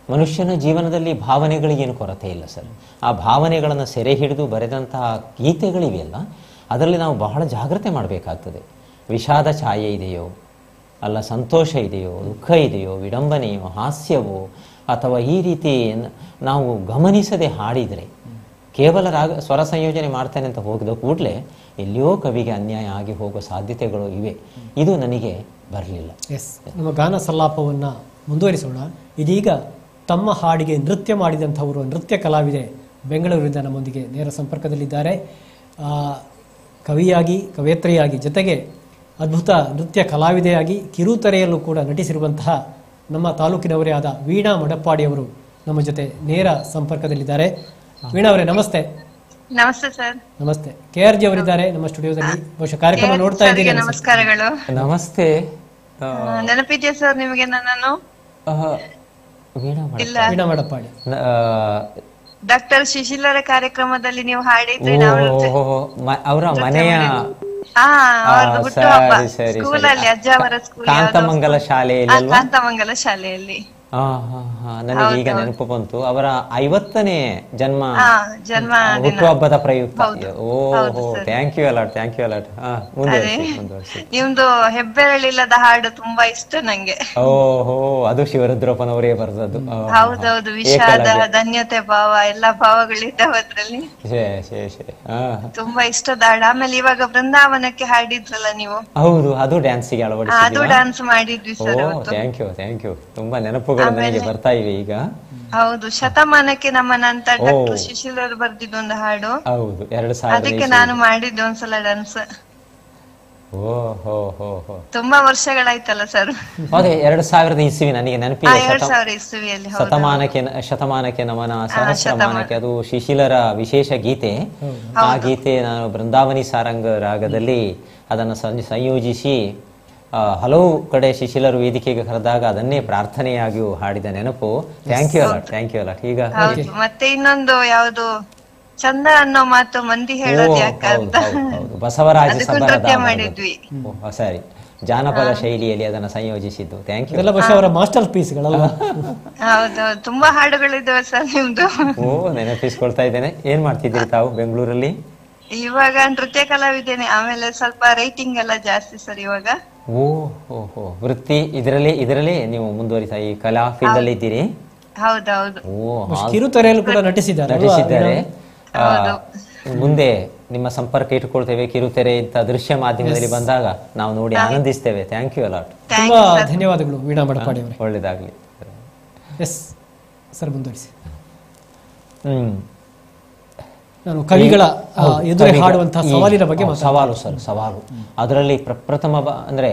B: ಮನುಷ್ಯನ ಜೀವನದಲ್ಲಿ ಭಾವನೆಗಳಿಗೇನು ಕೊರತೆ ಇಲ್ಲ ಸರ್ ಆ ಭಾವನೆಗಳನ್ನು ಸೆರೆ ಹಿಡಿದು ಬರೆದಂತಹ ಗೀತೆಗಳಿವೆಯಲ್ಲ ಅದರಲ್ಲಿ ನಾವು ಬಹಳ ಜಾಗ್ರತೆ ಮಾಡಬೇಕಾಗ್ತದೆ ವಿಷಾದ ಛಾಯೆ ಇದೆಯೋ ಅಲ್ಲ ಸಂತೋಷ ಇದೆಯೋ ದುಃಖ ಇದೆಯೋ ವಿಡಂಬನೆಯೋ ಹಾಸ್ಯವೋ ಅಥವಾ ಈ ರೀತಿ ನ- ನಾವು ಗಮನಿಸದೆ ಹಾಡಿದರೆ ಕೇವಲ ರಾಗ ಸ್ವರ ಸಂಯೋಜನೆ ಮಾಡ್ತೇನೆ ಅಂತ ಹೋಗಿದ ಕೂಡಲೇ ಎಲ್ಲಿಯೋ ಕವಿಗೆ ಅನ್ಯಾಯ ಆಗಿ ಹೋಗೋ ಸಾಧ್ಯತೆಗಳು ಇವೆ ಇದು ನನಗೆ ಬರಲಿಲ್ಲ
A: ಎಸ್ ನಮ್ಮ ಗಾನ ಸಲ್ಲಾಪವನ್ನು ಮುಂದುವರಿಸೋಣ ಇದೀಗ ತಮ್ಮ ಹಾಡಿಗೆ ನೃತ್ಯ ಮಾಡಿದಂಥವರು ನೃತ್ಯ ಕಲಾವಿದೆ ಬೆಂಗಳೂರಿನಿಂದ ನಮ್ಮೊಂದಿಗೆ ನೇರ ಸಂಪರ್ಕದಲ್ಲಿದ್ದಾರೆ ಆ, ಕವಿಯಾಗಿ ಕವಯತ್ರಿಯಾಗಿ ಜೊತೆಗೆ ಅದ್ಭುತ ನೃತ್ಯ ಕಲಾವಿದೆಯಾಗಿ ಕಿರುತೆರೆಯಲ್ಲೂ ಕೂಡ ನಟಿಸಿರುವಂತಹ ನಮ್ಮ ತಾಲೂಕಿನವರೇ ಆದ ವೀಣಾ ಮಡಪ್ಪಾಡಿ ಅವರು ನಮ್ಮ ಜೊತೆ ನೇರ ಸಂಪರ್ಕದಲ್ಲಿದ್ದಾರೆ ವೀಣಾ ಅವರೇ ನಮಸ್ತೆ
K: ನಮಸ್ತೆ ಸರ್
A: ನಮಸ್ತೆ ಕೆ ಆರ್ ಜಿ ಅವರಿದ್ದಾರೆ ನಮ್ಮ ಸ್ಟುಡಿಯೋದಲ್ಲಿ ಬಹುಶಃ ಕಾರ್ಯಕ್ರಮ ನೋಡ್ತಾ ಇದ್ದೀನಿ ಅನ್ಸುತ್ತೆ.
K: ನಮಸ್ಕಾರಗಳು
B: ನಮಸ್ತೆ ಆ,
K: ಆ, ನೆನಪಿದ್ಯಾ ಸರ್ ನಿಮಗೆ ನನ್ನನ್ನು
B: ಆ, ವೀಣಾ ಮೇಡಮ್.
K: ಇಲ್ಲ
A: ವೀಣಾ ಮಡಪ್ಪಾಡಿ
B: ನ- ಆ,
K: ಡಾಕ್ಟರ್ ಶಿಶಿಲರ ಕಾರ್ಯಕ್ರಮದಲ್ಲಿ ನೀವು ಹಾಡಿದ್ರಿ
B: ಓ,
K: ನಾವು
B: ಓ, ಓ, ಮ- ಅವರ ಮನೆಯ
K: ಹಾ
B: ಆ,
K: ಅವ್ರದ್ದು ಹುಟ್ಟುಹಬ್ಬ
B: ಸರಿ ಸರಿ
K: ಸ್ಕೂಲಲ್ಲಿ ಅಜ್ಜ ಅವರ ಸ್ಕೂಲ್
B: ಕಾಂತಮಂಗಲ ಶಾಲೆಯಲ್ಲಿ ಅಲ್ವಾ
K: ಕಾಂತಮಂಗಲ ಶಾಲೆಯಲ್ಲಿ
B: ಆ, ಹಾ, ಹಾ. ನನಗೆ ಈಗ ನೆನಪು ಬಂತು ಅವರ ಐವತ್ತನೇ ಜನ್ಮ
K: ಹಾ ಜನ್ಮ
B: ಆ,
K: ದಿನ
B: ಹುಟ್ಟುಹಬ್ಬದ ಪ್ರಯುಕ್ತ
K: ಹೌದು.
B: ಓಹೋ thank you a lot thank you a lot ಹಾ ಮುಂದುವರಿಸಿ ಮುಂದುವರಿಸಿ
K: ನಿಮ್ದು ಹೆಬ್ಬೆರಳಿಲ್ಲದ ಹಾಡು ತುಂಬಾ ಇಷ್ಟ ನಂಗೆ
B: ಓಹೋ ಅದು ಶಿವರುದ್ರಪ್ಪನವರೇ ಬರೆದದ್ದು ಆ,
K: ಹೌದೌದು ವಿಷಾದ ಧನ್ಯತೆ ಭಾವ ಎಲ್ಲಾ ಭಾವಗಳಿದ್ದಾವೆ ಅದ್ರಲ್ಲಿ
B: ಶೇ ಶೇ ಶೇ ಹಾ
K: ತುಂಬಾ ಇಷ್ಟದ ಹಾಡು ಆಮೇಲೆ ಇವಾಗ ಬೃಂದಾವನಕ್ಕೆ ಹಾಡಿದ್ರಲ್ಲ ನೀವು
B: ಹೌದು ಅದು ಡ್ಯಾನ್ಸಿಗೆ
K: ಆ, ಅದು
B: ಅಳವಡಿಸಿದ್ದೀರಾ
K: ಡಾನ್ಸ್ ಮಾಡಿದ್ವಿ
B: ಓ
K: ಸರ್ ಅವತ್ತು
B: ಥ್ಯಾಂಕ್ ಯು ಥ್ಯಾಂಕ್ ಯು ತುಂಬಾ ನೆನಪುಗಳು ನನಗೆ ಬರ್ತಾ ಇವೆ ಈಗ
K: ಹೌದು ಶತಮಾನಕ್ಕೆ ನಮನ ಅಂತ
B: ಓ.
K: ಡಾಕ್ಟರ್ ಸುಶೀಲರು ಬರ್ದಿದ್ದು ಒಂದು ಹಾಡು
B: ಹೌದು ಎರಡು ಸಾವಿರದ
K: ಅದಕ್ಕೆ ನಾನು ಮಾಡಿದ್ದೆ ಒಂದ್ಸಲ ಡಾನ್ಸ್
B: ಓ ಹೋ ಹೋ ಹೋ
K: ತುಂಬಾ ವರ್ಷಗಳಾಯ್ತಲ್ಲ ಸರ್
B: ಅದೇ ಎರಡು ಸಾವಿರದ ಇಸ್ವಿ ನನಗೆ
K: ಆ
B: ನೆನಪಿದೆ
K: ಎರಡ್
B: ಶತ-
K: ಸಾವಿರ ಇಸ್ವಿಯಲ್ಲಿ ಹೌದು
B: ಶತಮಾನಕ್ಕೆ ಶತಮಾನಕ್ಕೆ ನಮನ ಸಹಸ್ರಮಾನಕ್ಕೆ ಅದು ಶಿಶಿಲರ ವಿಶೇಷ ಗೀತೆ ಆ ಗೀತೆ ನಾನು ಬೃಂದಾವನಿ ಸಾರಂಗ ರಾಗದಲ್ಲಿ ಅದನ್ನು ಸಂಜ- ಸಂಯೋಜಿಸಿ ಆ, ಹಲವು ಕಡೆ ಶಿಶಿಲರು ವೇದಿಕೆಗೆ ಕರೆದಾಗ ಅದನ್ನೇ ಪ್ರಾರ್ಥನೆಯಾಗಿಯೂ ಹಾಡಿದ ನೆನಪು thank you a lot thank you a lot ಈಗ
K: ಹೌದು ಮತ್ತೆ ಇನ್ನೊಂದು ಯಾವುದು ಚಂದ ಅನ್ನೋ ಮಾತು ಮಂದಿ
B: ಓ,
K: ಹೇಳೋದು
B: ಹೌದು
K: ಯಾಕಂತ
B: ಹೌದು ಹೌದು ಬಸವರಾಜ
K: ಅದಕ್ಕೂ
B: ಸಬರದ
K: ನೃತ್ಯ
B: ಭಾಗದ್ದು.
K: ಮಾಡಿದ್ವಿ
B: ಓ, ಸರಿ ಜಾನಪದ ಶೈಲಿಯಲ್ಲಿ ಅದನ್ನು ಸಂಯೋಜಿಸಿದ್ದು ಥ್ಯಾಂಕ್ ಯು
A: ಇದೆಲ್ಲ ಬಹುಶಃ ಅವರ ಮಾಸ್ಟರ್ ಪೀಸ್ಗಳಲ್ವಾ
K: ಹೌದೌದು ತುಂಬಾ ಹಾಡುಗಳಿದ್ದಾವೆ ಸರ್ ನಿಮ್ದು
B: ಓ ನೆನಪಿಸ್ಕೊಳ್ತಾ ಇದ್ದೇನೆ ಏನ್ ಮಾಡ್ತಿದ್ದೀರಿ ತಾವು ಬೆಂಗಳೂರಲ್ಲಿ
K: ಇವಾಗ ನೃತ್ಯ ಕಲಾವಿದ್ದೇನೆ ಆಮೇಲೆ ಸ್ವಲ್ಪ ರೈಟಿಂಗ್ ಎಲ್ಲ ಜಾಸ್ತಿ ಸರ್ ಇವಾಗ
B: ಓ ಹೋ ಹೋ ವೃತ್ತಿ ಇದರಲ್ಲಿ ಇದರಲ್ಲಿ ನೀವು ಮುಂದುವರಿತಾ ಈ ಕಲಾ ಫೀಲ್ಡ್ ಅಲ್ಲಿ ಇದ್ದೀರಿ
K: ಹೌದೌದು
B: ಓ
A: ಬಹುಶಃ
B: ಹಾಗೆ
A: ಕಿರುತೆರೆಯಲ್ಲೂ ಕೂಡ ನಟಿಸಿದ್ದಾರೆ ಅಲ್ವಾ?
B: ನಟಿಸಿದ್ದಾರೆ ಆ, ಮುಂದೆ ನಿಮ್ಮ ಸಂಪರ್ಕ ಇಟ್ಕೊಳ್ತೇವೆ ಕಿರುತೆರೆ ಇಂಥ ದೃಶ್ಯ ಮಾಧ್ಯಮದಲ್ಲಿ ಬಂದಾಗ ನಾವು ನೋಡಿ ಆನಂದಿಸ್ತೇವೆ ಥ್ಯಾಂಕ್ ಯು ಅಲಾಟ್
A: ತುಂಬಾ ಧನ್ಯವಾದಗಳು ವೀಣಾ ಮಡಪಾಡಿ ಅವರೇ
B: ಒಳ್ಳೇದಾಗ್ಲಿ
A: ಎಸ್ ಸರ್ ಮುಂದುವರಿಸಿ
B: ಹ್ಮ್
A: ನಾನು ಕವಿಗಳ ಆ,
B: ಹೌದು,
A: ಎದುರೇ
B: ಕವಿಗಳ-
A: ಹಾಡುವಂತಹ
B: ಈ-
A: ಸವಾಲಿನ ಬಗ್ಗೆ
B: ಹೌದು, ಸವಾಲು ಸರ್ ಸವಾಲು ಅದರಲ್ಲಿ ಪ್ರಪ್ರಥಮ ಬ ಅಂದರೆ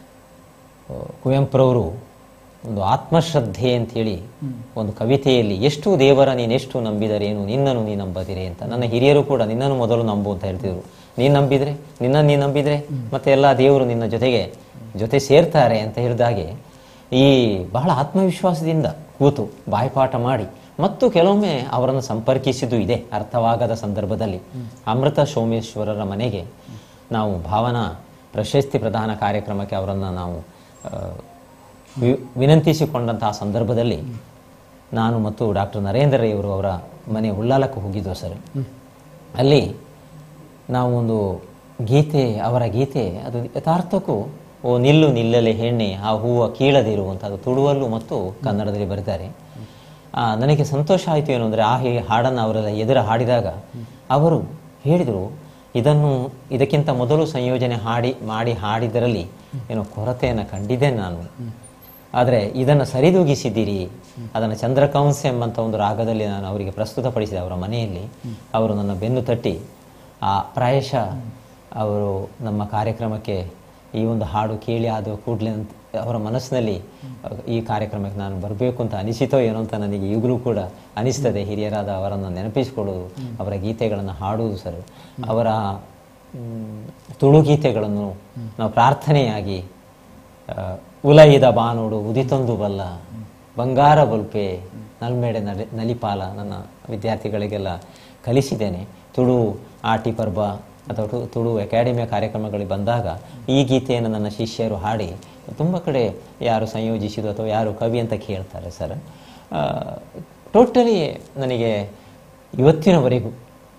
B: ಕುವೆಂಪುರವರು ಒಂದು ಆತ್ಮಶ್ರದ್ಧೆ ಅಂತೇಳಿ ಒಂದು ಕವಿತೆಯಲ್ಲಿ ಎಷ್ಟು ದೇವರ ನೀನೆಷ್ಟು ನಂಬಿದರೇನು ನಿನ್ನನ್ನು ನೀ ನಂಬದಿರೆ ಅಂತ ನನ್ನ ಹಿರಿಯರು ಕೂಡ ನಿನ್ನನ್ನು ಮೊದಲು ನಂಬು ಅಂತ ಹೇಳ್ತಿದ್ರು ನೀನು ನಂಬಿದ್ರೆ ನಿನ್ನನ್ನು ನೀ ನಂಬಿದ್ರೆ ಮತ್ತೆ ಎಲ್ಲ ದೇವರು ನಿನ್ನ ಜೊತೆಗೆ ಜೊತೆ ಸೇರ್ತಾರೆ ಅಂತ ಹೇಳಿದಾಗೆ ಈ ಬಹಳ ಆತ್ಮವಿಶ್ವಾಸದಿಂದ ಕೂತು ಬಾಯ್ಪಾಠ ಮಾಡಿ ಮತ್ತು ಕೆಲವೊಮ್ಮೆ ಅವರನ್ನು ಸಂಪರ್ಕಿಸಿದ್ದು ಇದೆ ಅರ್ಥವಾಗದ ಸಂದರ್ಭದಲ್ಲಿ ಅಮೃತ ಸೋಮೇಶ್ವರರ ಮನೆಗೆ ನಾವು ಭಾವನಾ ಪ್ರಶಸ್ತಿ ಪ್ರದಾನ ಕಾರ್ಯಕ್ರಮಕ್ಕೆ ಅವರನ್ನು ನಾವು ಆ, ವಿ- ವಿನಂತಿಸಿಕೊಂಡಂತಹ ಸಂದರ್ಭದಲ್ಲಿ ನಾನು ಮತ್ತು ಡಾಕ್ಟರ್ ನರೇಂದ್ರ ರೈಯವರು ಅವರ ಮನೆ ಉಳ್ಳಾಲಕ್ಕೆ ಹೋಗಿದ್ದೆವು ಸರ್ ಅಲ್ಲಿ ನಾವು ಒಂದು ಗೀತೆ ಅವರ ಗೀತೆ ಅದು ಯಥಾರ್ಥಕ್ಕೂ ಓ ನಿಲ್ಲು ನಿಲ್ಲಲೆ ಹೆಣ್ಣೆ ಆ ಹೂವ ಕೀಳದಿರು ಅಂತ ಅದು ತುಳುವಲ್ಲೂ ಮತ್ತು ಕನ್ನಡದಲ್ಲಿ ಬರೆದಿದ್ದಾರೆ ಆ, ನನಗೆ ಸಂತೋಷ ಆಯಿತು ಏನು ಅಂದರೆ ಆ ಹೇ- ಹಾಡನ್ನು ಅವರೆಲ್ಲ ಎದುರು ಹಾಡಿದಾಗ ಅವರು ಹೇಳಿದರು ಇದನ್ನು ಇದಕ್ಕಿಂತ ಮೊದಲು ಸಂಯೋಜನೆ ಹಾಡಿ ಮಾಡಿ ಹಾಡಿದರಲ್ಲಿ ಏನೋ ಕೊರತೆಯನ್ನು ಕಂಡಿದ್ದೇನೆ ನಾನು ಆದರೆ ಇದನ್ನು ಸರಿದೂಗಿಸಿದ್ದೀರಿ ಅದನ್ನು ಚಂದ್ರಕಂಸ ಎಂಬಂಥ ಒಂದು ರಾಗದಲ್ಲಿ ನಾನು ಅವರಿಗೆ ಪ್ರಸ್ತುತಪಡಿಸಿದೆ ಅವರ ಮನೆಯಲ್ಲಿ ಅವರು ನನ್ನ ಬೆನ್ನು ತಟ್ಟಿ ಆ ಪ್ರಾಯಶಃ ಅವರು ನಮ್ಮ ಕಾರ್ಯಕ್ರಮಕ್ಕೆ ಈ ಒಂದು ಹಾಡು ಕೇಳಿ ಆದ ಕೂಡಲೇ ಅಂತ ಅವರ ಮನಸ್ಸಿನಲ್ಲಿ ಅಹ್, ಈ ಕಾರ್ಯಕ್ರಮಕ್ಕೆ ನಾನು ಬರಬೇಕು ಅಂತ ಅನಿಸಿತೋ ಏನೋ ಅಂತ ನನಗೆ ಈಗಲೂ ಕೂಡ ಅನಿಸ್ತದೆ ಹಿರಿಯರಾದ ಅವರನ್ನು ನೆನಪಿಸಿಕೊಳ್ಳೋದು ಅವರ ಗೀತೆಗಳನ್ನು ಹಾಡುವುದು ಸರ್ ಅವರ ಮ್, ತುಳು ಗೀತೆಗಳನ್ನು ನಾವು ಪ್ರಾರ್ಥನೆಯಾಗಿ ಆ, ಉಲಯಿದ ಬಾನೋಡು ಉದಿತೊಂದು ಬಲ್ಲ ಬಂಗಾರ ಬಲ್ಪೆ ನಲ್ಮೆಡೆ ನಡೆ ನಲಿಪಾಲ ನನ್ನ ವಿದ್ಯಾರ್ಥಿಗಳಿಗೆಲ್ಲ ಕಲಿಸಿದ್ದೇನೆ ತುಳು ಆಟಿ ಪರ್ಬ ಅಥವಾ ತು- ತುಳು ಅಕಾಡೆಮಿಯ ಕಾರ್ಯಕ್ರಮಗಳಿಗೆ ಬಂದಾಗ ಈ ಗೀತೆಯನ್ನು ನನ್ನ ಶಿಷ್ಯರು ಹಾಡಿ ತುಂಬ ಕಡೆ ಯಾರು ಸಂಯೋಜಿಸಿದ್ದು ಅಥವಾ ಯಾರು ಕವಿ ಅಂತ ಕೇಳ್ತಾರೆ ಸರ್ ಟೋಟಲಿ ನನಗೆ ಇವತ್ತಿನವರೆಗೂ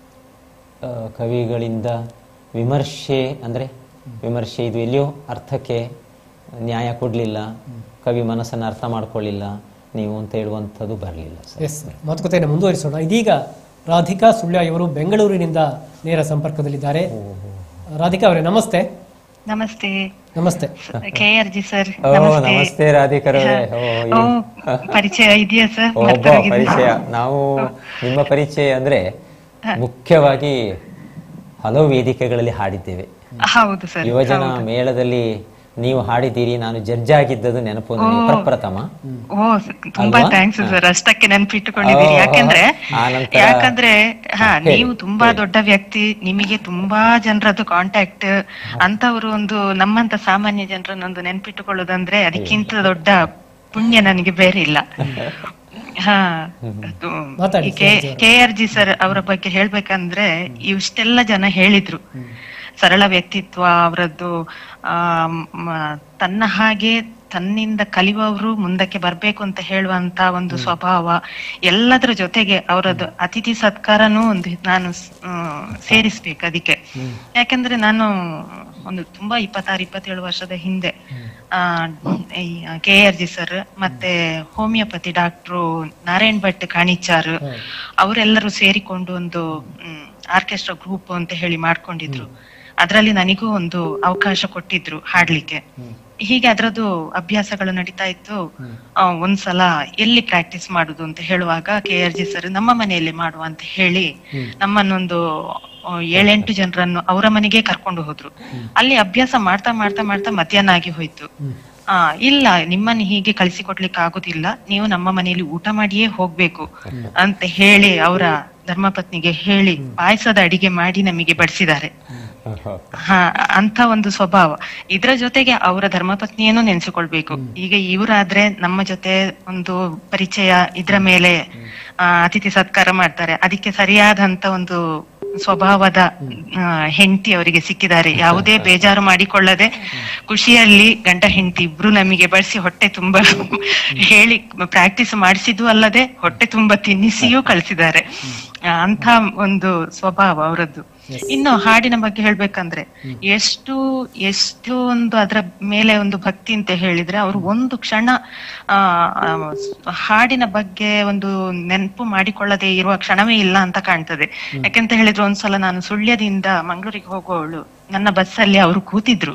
B: ಆ, ಕವಿಗಳಿಂದ ವಿಮರ್ಶೆ ಅಂದರೆ ವಿಮರ್ಶೆ ಇದು ಎಲ್ಲಿಯೋ ಅರ್ಥಕ್ಕೆ ನ್ಯಾಯ ಕೊಡಲಿಲ್ಲ ಕವಿ ಮನಸ್ಸನ್ನು ಅರ್ಥ ಮಾಡ್ಕೊಳ್ಳಿಲ್ಲ ನೀವು ಅಂತ ಹೇಳುವಂಥದ್ದು ಬರಲಿಲ್ಲ ಸರ್
A: ಎಸ್ ಸರ್ ಮಾತುಕತೆಯನ್ನು ಮುಂದುವರಿಸೋಣ ಇದೀಗ ರಾಧಿಕಾ ಸುಳ್ಯ ಇವರು ಬೆಂಗಳೂರಿನಿಂದ ನೇರ ಸಂಪರ್ಕದಲ್ಲಿದ್ದಾರೆ ರಾಧಿಕಾ ಅವರೇ ನಮಸ್ತೆ
L: ನಮಸ್ತೆ
A: ನಮಸ್ತೆ
L: ಕೆ ಆರ್ ಜಿ ಸರ್
B: ಓ ನಮಸ್ತೆ ರಾಧಿಕರವರೇ ಓ
L: ಓ
B: ಈ-
L: ಪರಿಚಯ ಇದೆಯಾ ಸರ್
B: ಒಬ್ಬ ಪರಿಚಯ ನಾವು ನಿಮ್ಮ ಪರಿಚಯ ಅಂದ್ರೆ ಮುಖ್ಯವಾಗಿ ಹಲವು ವೇದಿಕೆಗಳಲ್ಲಿ ಹಾಡಿದ್ದೇವೆ
L: ಹೌದು ಸರ್
B: ಯುವಜನ ಮೇಳದಲ್ಲಿ ನೀವು ಹಾಡಿದ್ದೀರಿ ನಾನು ಜಡ್ಜ್ ಆಗಿದ್ದದು ನೆನಪು ನನಗೆ ಪ್ರಪ್ರಥಮ
L: ಓ ಸ- ತುಂಬಾ
B: ಅಲ್ವಾ?
L: ಥ್ಯಾಂಕ್ಸ್ ಸರ್ ಅಷ್ಟಕ್ಕೆ ನೆನ್ಪಿಟ್ಟುಕೊಂಡಿದ್ದೀರಿ
B: ಓ,
L: ಯಾಕಂದ್ರೆ
B: ಆ ನಂತರ-
L: ಯಾಕಂದ್ರೆ ಹಾ
B: ಹೇಳಿ,
L: ನೀವು ತುಂಬಾ ದೊಡ್ಡ ವ್ಯಕ್ತಿ ನಿಮಗೆ ತುಂಬಾ ಜನರದ್ದು ಕಾಂಟ್ಯಾಕ್ಟ್ ಅಂತವರು ಒಂದು ನಮ್ಮಂತ ಸಾಮಾನ್ಯ ಜನರನ್ನೊಂದು ನೆನ್ಪಿಟ್ಟುಕೊಳ್ಳೋದಂದ್ರೆ ಅದಕ್ಕಿಂತ ದೊಡ್ಡ ಪುಣ್ಯ ನನಗೆ ಬೇರೆ ಇಲ್ಲ ಹಾ
A: ಮಾತಾಡಿ,
L: ಕೆ ಆರ್ ಜಿ ಸರ್ ಅವರ ಬಗ್ಗೆ ಹೇಳ್ಬೇಕಂದ್ರೆ ಇಷ್ಟೆಲ್ಲ ಜನ ಹೇಳಿದ್ರು ಸರಳ ವ್ಯಕ್ತಿತ್ವ ಅವರದ್ದು ಆ ಮ- ತನ್ನ ಹಾಗೆ ತನ್ನಿಂದ ಕಲಿಯುವವರು ಮುಂದಕ್ಕೆ ಬರ್ಬೇಕು ಅಂತ ಹೇಳುವಂತ ಒಂದು ಸ್ವಭಾವ ಎಲ್ಲದರ ಜೊತೆಗೆ ಅವರದ್ದು ಅತಿಥಿ ಸತ್ಕಾರನೂ ಒಂದು ನಾನು ಸ್- ಆ, ಸೇರಿಸ್ಬೇಕು ಅದಕ್ಕೆ ಯಾಕಂದ್ರೆ ನಾನು ಒಂದು ತುಂಬಾ ಇಪ್ಪತ್ತಾರು ಇಪ್ಪತ್ತೇಳು ವರ್ಷದ ಹಿಂದೆ ಆ ಕೆ ಆರ್ ಜಿ ಸರ್ ಮತ್ತೆ ಹೋಮಿಯೋಪತಿ ಡಾಕ್ಟ್ರು ನಾರಾಯಣ್ ಭಟ್ ಕಾಣಿಚಾರ್ ಅವರೆಲ್ಲರೂ ಸೇರಿಕೊಂಡು ಒಂದು ಆರ್ಕೆಸ್ಟ್ರಾ ಗ್ರೂಪ್ ಅಂತ ಹೇಳಿ ಮಾಡ್ಕೊಂಡಿದ್ರು ಅದ್ರಲ್ಲಿ ನನಗೂ ಒಂದು ಅವಕಾಶ ಕೊಟ್ಟಿದ್ರು ಹಾಡ್ಲಿಕ್ಕೆ ಹೀಗೆ ಅದ್ರದ್ದು ಅಭ್ಯಾಸಗಳು ನಡೀತಾ ಇತ್ತು ಆ, ಒಂದ್ಸಲ ಎಲ್ಲಿ ಪ್ರಾಕ್ಟೀಸ್ ಮಾಡುದು ಅಂತ ಹೇಳುವಾಗ ಕೆ ಆರ್ ಜಿ ಸರ್ ನಮ್ಮ ಮನೆಯಲ್ಲಿ ಮಾಡುವ ಅಂತ ಹೇಳಿ ನಮ್ಮನ್ನೊಂದು ಆ, ಏಳೆಂಟು ಜನರನ್ನು ಅವರ ಮನೆಗೆ ಕರ್ಕೊಂಡು ಹೋದ್ರು ಅಲ್ಲಿ ಅಭ್ಯಾಸ ಮಾಡ್ತಾ ಮಾಡ್ತಾ ಮಾಡ್ತಾ ಮಧ್ಯಾಹ್ನ ಆಗಿ ಹೋಯ್ತು ಆ ಇಲ್ಲ ನಿಮ್ಮನ್ನು ಹೀಗೆ ಕಳಿಸಿಕೊಡ್ಲಿಕ್ಕೆ ಆಗುದಿಲ್ಲ ನೀವು ನಮ್ಮ ಮನೆಯಲ್ಲಿ ಊಟ ಮಾಡಿಯೇ ಹೋಗ್ಬೇಕು ಅಂತ ಹೇಳಿ ಅವರ ಧರ್ಮಪತ್ನಿಗೆ ಹೇಳಿ ಪಾಯಸದ ಅಡಿಗೆ ಮಾಡಿ ನಮಗೆ ಬಡಿಸಿದ್ದಾರೆ ಹಾ ಅಂತ ಒಂದು ಸ್ವಭಾವ ಇದ್ರ ಜೊತೆಗೆ ಅವರ ಧರ್ಮಪತ್ನಿಯನ್ನು ನೆನೆಸಿಕೊಳ್ಬೇಕು ಈಗ ಇವರಾದ್ರೆ ನಮ್ಮ ಜೊತೆ ಒಂದು ಪರಿಚಯ ಇದ್ರ ಮೇಲೆ ಆ, ಅತಿಥಿ ಸತ್ಕಾರ ಮಾಡ್ತಾರೆ ಅದಕ್ಕೆ ಸರಿಯಾದಂತ ಒಂದು ಸ್ವಭಾವದ ಹೆಂಡತಿ ಅವರಿಗೆ ಸಿಕ್ಕಿದ್ದಾರೆ ಯಾವುದೇ ಬೇಜಾರು ಮಾಡಿಕೊಳ್ಳದೆ ಖುಷಿಯಲ್ಲಿ ಗಂಡ ಹೆಂಡತಿ ಇಬ್ರು ನಮಗೆ ಬಳಸಿ ಹೊಟ್ಟೆ ತುಂಬಾ ಹೇಳಿ ಪ್ರಾಕ್ಟೀಸ್ ಮಾಡಿಸಿದ್ದು ಅಲ್ಲದೆ ಹೊಟ್ಟೆ ತುಂಬಾ ತಿನ್ನಿಸಿಯೂ ಕಳಿಸಿದ್ದಾರೆ ಆ, ಅಂತ ಒಂದು ಸ್ವಭಾವ ಅವರದ್ದು ಇನ್ನು ಹಾಡಿನ ಬಗ್ಗೆ ಹೇಳ್ಬೇಕಂದ್ರೆ ಎಷ್ಟು ಎಷ್ಟು ಒಂದು ಅದರ ಮೇಲೆ ಒಂದು ಭಕ್ತಿ ಅಂತ ಹೇಳಿದ್ರೆ ಅವರು ಒಂದು ಕ್ಷಣ ಆ ಆ, ಹಾಡಿನ ಬಗ್ಗೆ ಒಂದು ನೆನಪು ಮಾಡಿಕೊಳ್ಳದೆ ಇರುವ ಕ್ಷಣವೇ ಇಲ್ಲ ಅಂತ ಕಾಣ್ತದೆ ಯಾಕೆಂತ ಹೇಳಿದ್ರೆ ಒಂದ್ಸಲ ನಾನು ಸುಳ್ಯದಿಂದ ಮಂಗಳೂರಿಗೆ ಹೋಗುವವಳು ನನ್ನ ಬಸ್ಸಲ್ಲಿ ಅವರು ಕೂತಿದ್ರು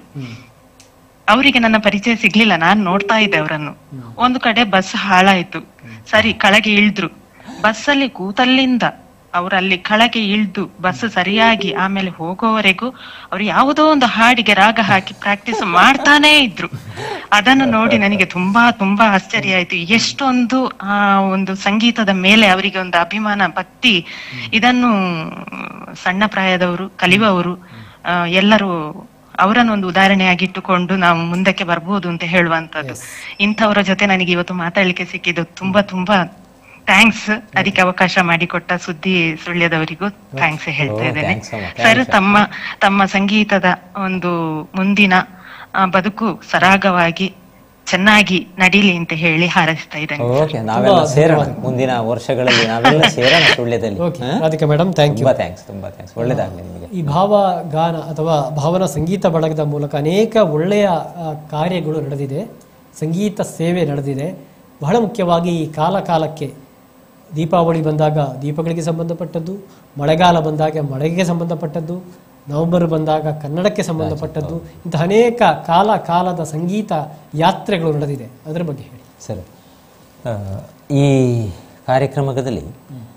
L: ಅವರಿಗೆ ನನ್ನ ಪರಿಚಯ ಸಿಗ್ಲಿಲ್ಲ ನಾನ್ ನೋಡ್ತಾ ಇದ್ದೆ ಅವರನ್ನು ಒಂದು ಕಡೆ ಬಸ್ ಹಾಳಾಯ್ತು ಸರಿ ಕೆಳಗೆ ಇಳಿದ್ರು ಬಸ್ಸಲ್ಲಿ ಕೂತಲ್ಲಿಂದ ಅವರಲ್ಲಿ ಕೆಳಗೆ ಇಳ್ದು ಬಸ್ ಸರಿಯಾಗಿ ಆಮೇಲೆ ಹೋಗೋವರೆಗೂ ಅವ್ರು ಯಾವುದೋ ಒಂದು ಹಾಡಿಗೆ ರಾಗ ಹಾಕಿ ಪ್ರಾಕ್ಟೀಸ್ ಮಾಡ್ತಾನೇ ಇದ್ರು ಅದನ್ನು ನೋಡಿ ನನಗೆ ತುಂಬಾ ತುಂಬಾ ಆಶ್ಚರ್ಯ ಆಯ್ತು ಎಷ್ಟೊಂದು ಆ ಒಂದು ಸಂಗೀತದ ಮೇಲೆ ಅವರಿಗೆ ಒಂದು ಅಭಿಮಾನ ಭಕ್ತಿ ಇದನ್ನು ಸಣ್ಣ ಪ್ರಾಯದವರು ಕಲಿಯುವವರು ಆ, ಎಲ್ಲರೂ ಅವರನ್ನು ಒಂದು ಉದಾಹರಣೆಯಾಗಿಟ್ಟುಕೊಂಡು ನಾವು ಮುಂದಕ್ಕೆ ಬರ್ಬೋದು ಅಂತ ಹೇಳುವಂತದ್ದು ಇಂಥವರ ಜೊತೆ ನನಗೆ ಇವತ್ತು ಮಾತಾಡ್ಲಿಕ್ಕೆ ಸಿಕ್ಕಿದ್ದು ತುಂಬಾ ತುಂಬಾ ಥ್ಯಾಂಕ್ಸ್ ಅದಕ್ಕೆ ಅವಕಾಶ ಮಾಡಿಕೊಟ್ಟ ಸುದ್ದಿ ಸುಳ್ಯದವರಿಗೂ ಥ್ಯಾಂಕ್ಸ್ ಹೇಳ್ತಾ
B: ಓ,
L: ಇದ್ದೇನೆ
B: thanks ಅಮ್ಮ,
L: ಸರ್
B: thanks.
L: ತಮ್ಮ ತಮ್ಮ ಸಂಗೀತದ ಒಂದು ಮುಂದಿನ ಆ, ಬದುಕು ಸರಾಗವಾಗಿ ಚೆನ್ನಾಗಿ ನಡೀಲಿ ಅಂತ ಹೇಳಿ ಹಾರೈಸ್ತಾ ಇದ್ದೇನೆ
B: ಓಕೆ ನಾವೆಲ್ಲ ಸೇರೋಣ ಮುಂದಿನ ವರ್ಷಗಳಲ್ಲಿ ನಾವೆಲ್ಲ ಸೇರೋಣ ಸುಳ್ಯದಲ್ಲಿ
A: okay Radhika madam thank you
B: ತುಂಬಾ ಥ್ಯಾಂಕ್ಸ್ ತುಂಬಾ ಥ್ಯಾಂಕ್ಸ್ ಒಳ್ಳೇದಾಗ್ಲಿ ನಿಮಗೆ
A: ಈ ಭಾವ ಗಾನ ಅಥವಾ ಭಾವನ ಸಂಗೀತ ಬಳಗದ ಮೂಲಕ ಅನೇಕ ಒಳ್ಳೆಯ ಆ, ಕಾರ್ಯಗಳು ನಡೆದಿದೆ ಸಂಗೀತ ಸೇವೆ ನಡೆದಿದೆ ಬಹಳ ಮುಖ್ಯವಾಗಿ ಈ ಕಾಲ ಕಾಲಕ್ಕೆ ದೀಪಾವಳಿ ಬಂದಾಗ ದೀಪಗಳಿಗೆ ಸಂಬಂಧಪಟ್ಟದ್ದು ಮಳೆಗಾಲ ಬಂದಾಗ ಮಳೆಗೆ ಸಂಬಂಧಪಟ್ಟದ್ದು ನವೆಂಬರ್ ಬಂದಾಗ ಕನ್ನಡಕ್ಕೆ ಸಂಬಂಧಪಟ್ಟದ್ದು ಇಂತಹ ಅನೇಕ ಕಾಲ ಕಾಲದ ಸಂಗೀತ ಯಾತ್ರೆಗಳು ನಡೆದಿದೆ ಅದರ ಬಗ್ಗೆ ಹೇಳಿ
B: ಸರಿ ಆ, ಈ ಕಾರ್ಯಕ್ರಮದಲ್ಲಿ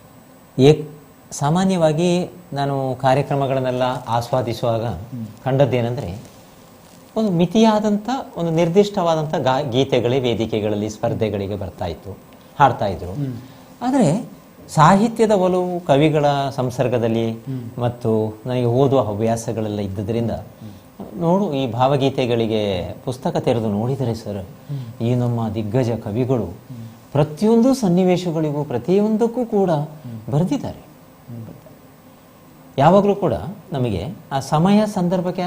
B: ಏಕ್ ಸಾಮಾನ್ಯವಾಗಿ ನಾನು ಕಾರ್ಯಕ್ರಮಗಳನ್ನೆಲ್ಲ ಆಸ್ವಾದಿಸುವಾಗ ಕಂಡದ್ದೇನೆಂದರೆ ಒಂದು ಮಿತಿಯಾದಂಥ ಒಂದು ನಿರ್ದಿಷ್ಟವಾದಂಥ ಗಾ ಗೀತೆಗಳೇ ವೇದಿಕೆಗಳಲ್ಲಿ ಸ್ಪರ್ಧೆಗಳಿಗೆ ಬರ್ತಾ ಇತ್ತು ಹಾಡ್ತಾ ಇದ್ರು ಆದರೆ ಸಾಹಿತ್ಯದ ಒಲವು ಕವಿಗಳ ಸಂಸರ್ಗದಲ್ಲಿ ಮತ್ತು ನನಗೆ ಓದುವ ಹವ್ಯಾಸಗಳೆಲ್ಲ ಇದ್ದದ್ರಿಂದ ನೋಡು ಈ ಭಾವಗೀತೆಗಳಿಗೆ ಪುಸ್ತಕ ತೆರೆದು ನೋಡಿದರೆ ಸರ್ ಈ ನಮ್ಮ ದಿಗ್ಗಜ ಕವಿಗಳು ಪ್ರತಿಯೊಂದು ಸನ್ನಿವೇಶಗಳಿಗೂ ಪ್ರತಿಯೊಂದಕ್ಕೂ ಕೂಡ ಬರೆದಿದ್ದಾರೆ ಯಾವಾಗಲೂ ಕೂಡ ನಮಗೆ ಆ ಸಮಯ ಸಂದರ್ಭಕ್ಕೆ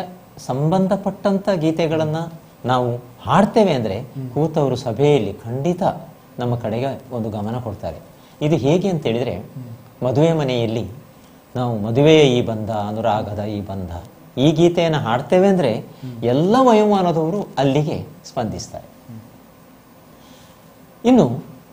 B: ಸಂಬಂಧಪಟ್ಟಂಥ ಗೀತೆಗಳನ್ನು ನಾವು ಹಾಡ್ತೇವೆ ಅಂದರೆ ಕೂತವರು ಸಭೆಯಲ್ಲಿ ಖಂಡಿತ ನಮ್ಮ ಕಡೆಗೆ ಒಂದು ಗಮನ ಕೊಡ್ತಾರೆ ಇದು ಹೇಗೆ ಅಂತೇಳಿದರೆ ಮದುವೆ ಮನೆಯಲ್ಲಿ ನಾವು ಮದುವೆಯ ಈ ಬಂಧ ಅನುರಾಗದ ಈ ಬಂಧ ಈ ಗೀತೆಯನ್ನು ಹಾಡ್ತೇವೆ ಅಂದರೆ ಎಲ್ಲ ವಯೋಮಾನದವರು ಅಲ್ಲಿಗೆ ಸ್ಪಂದಿಸ್ತಾರೆ ಇನ್ನು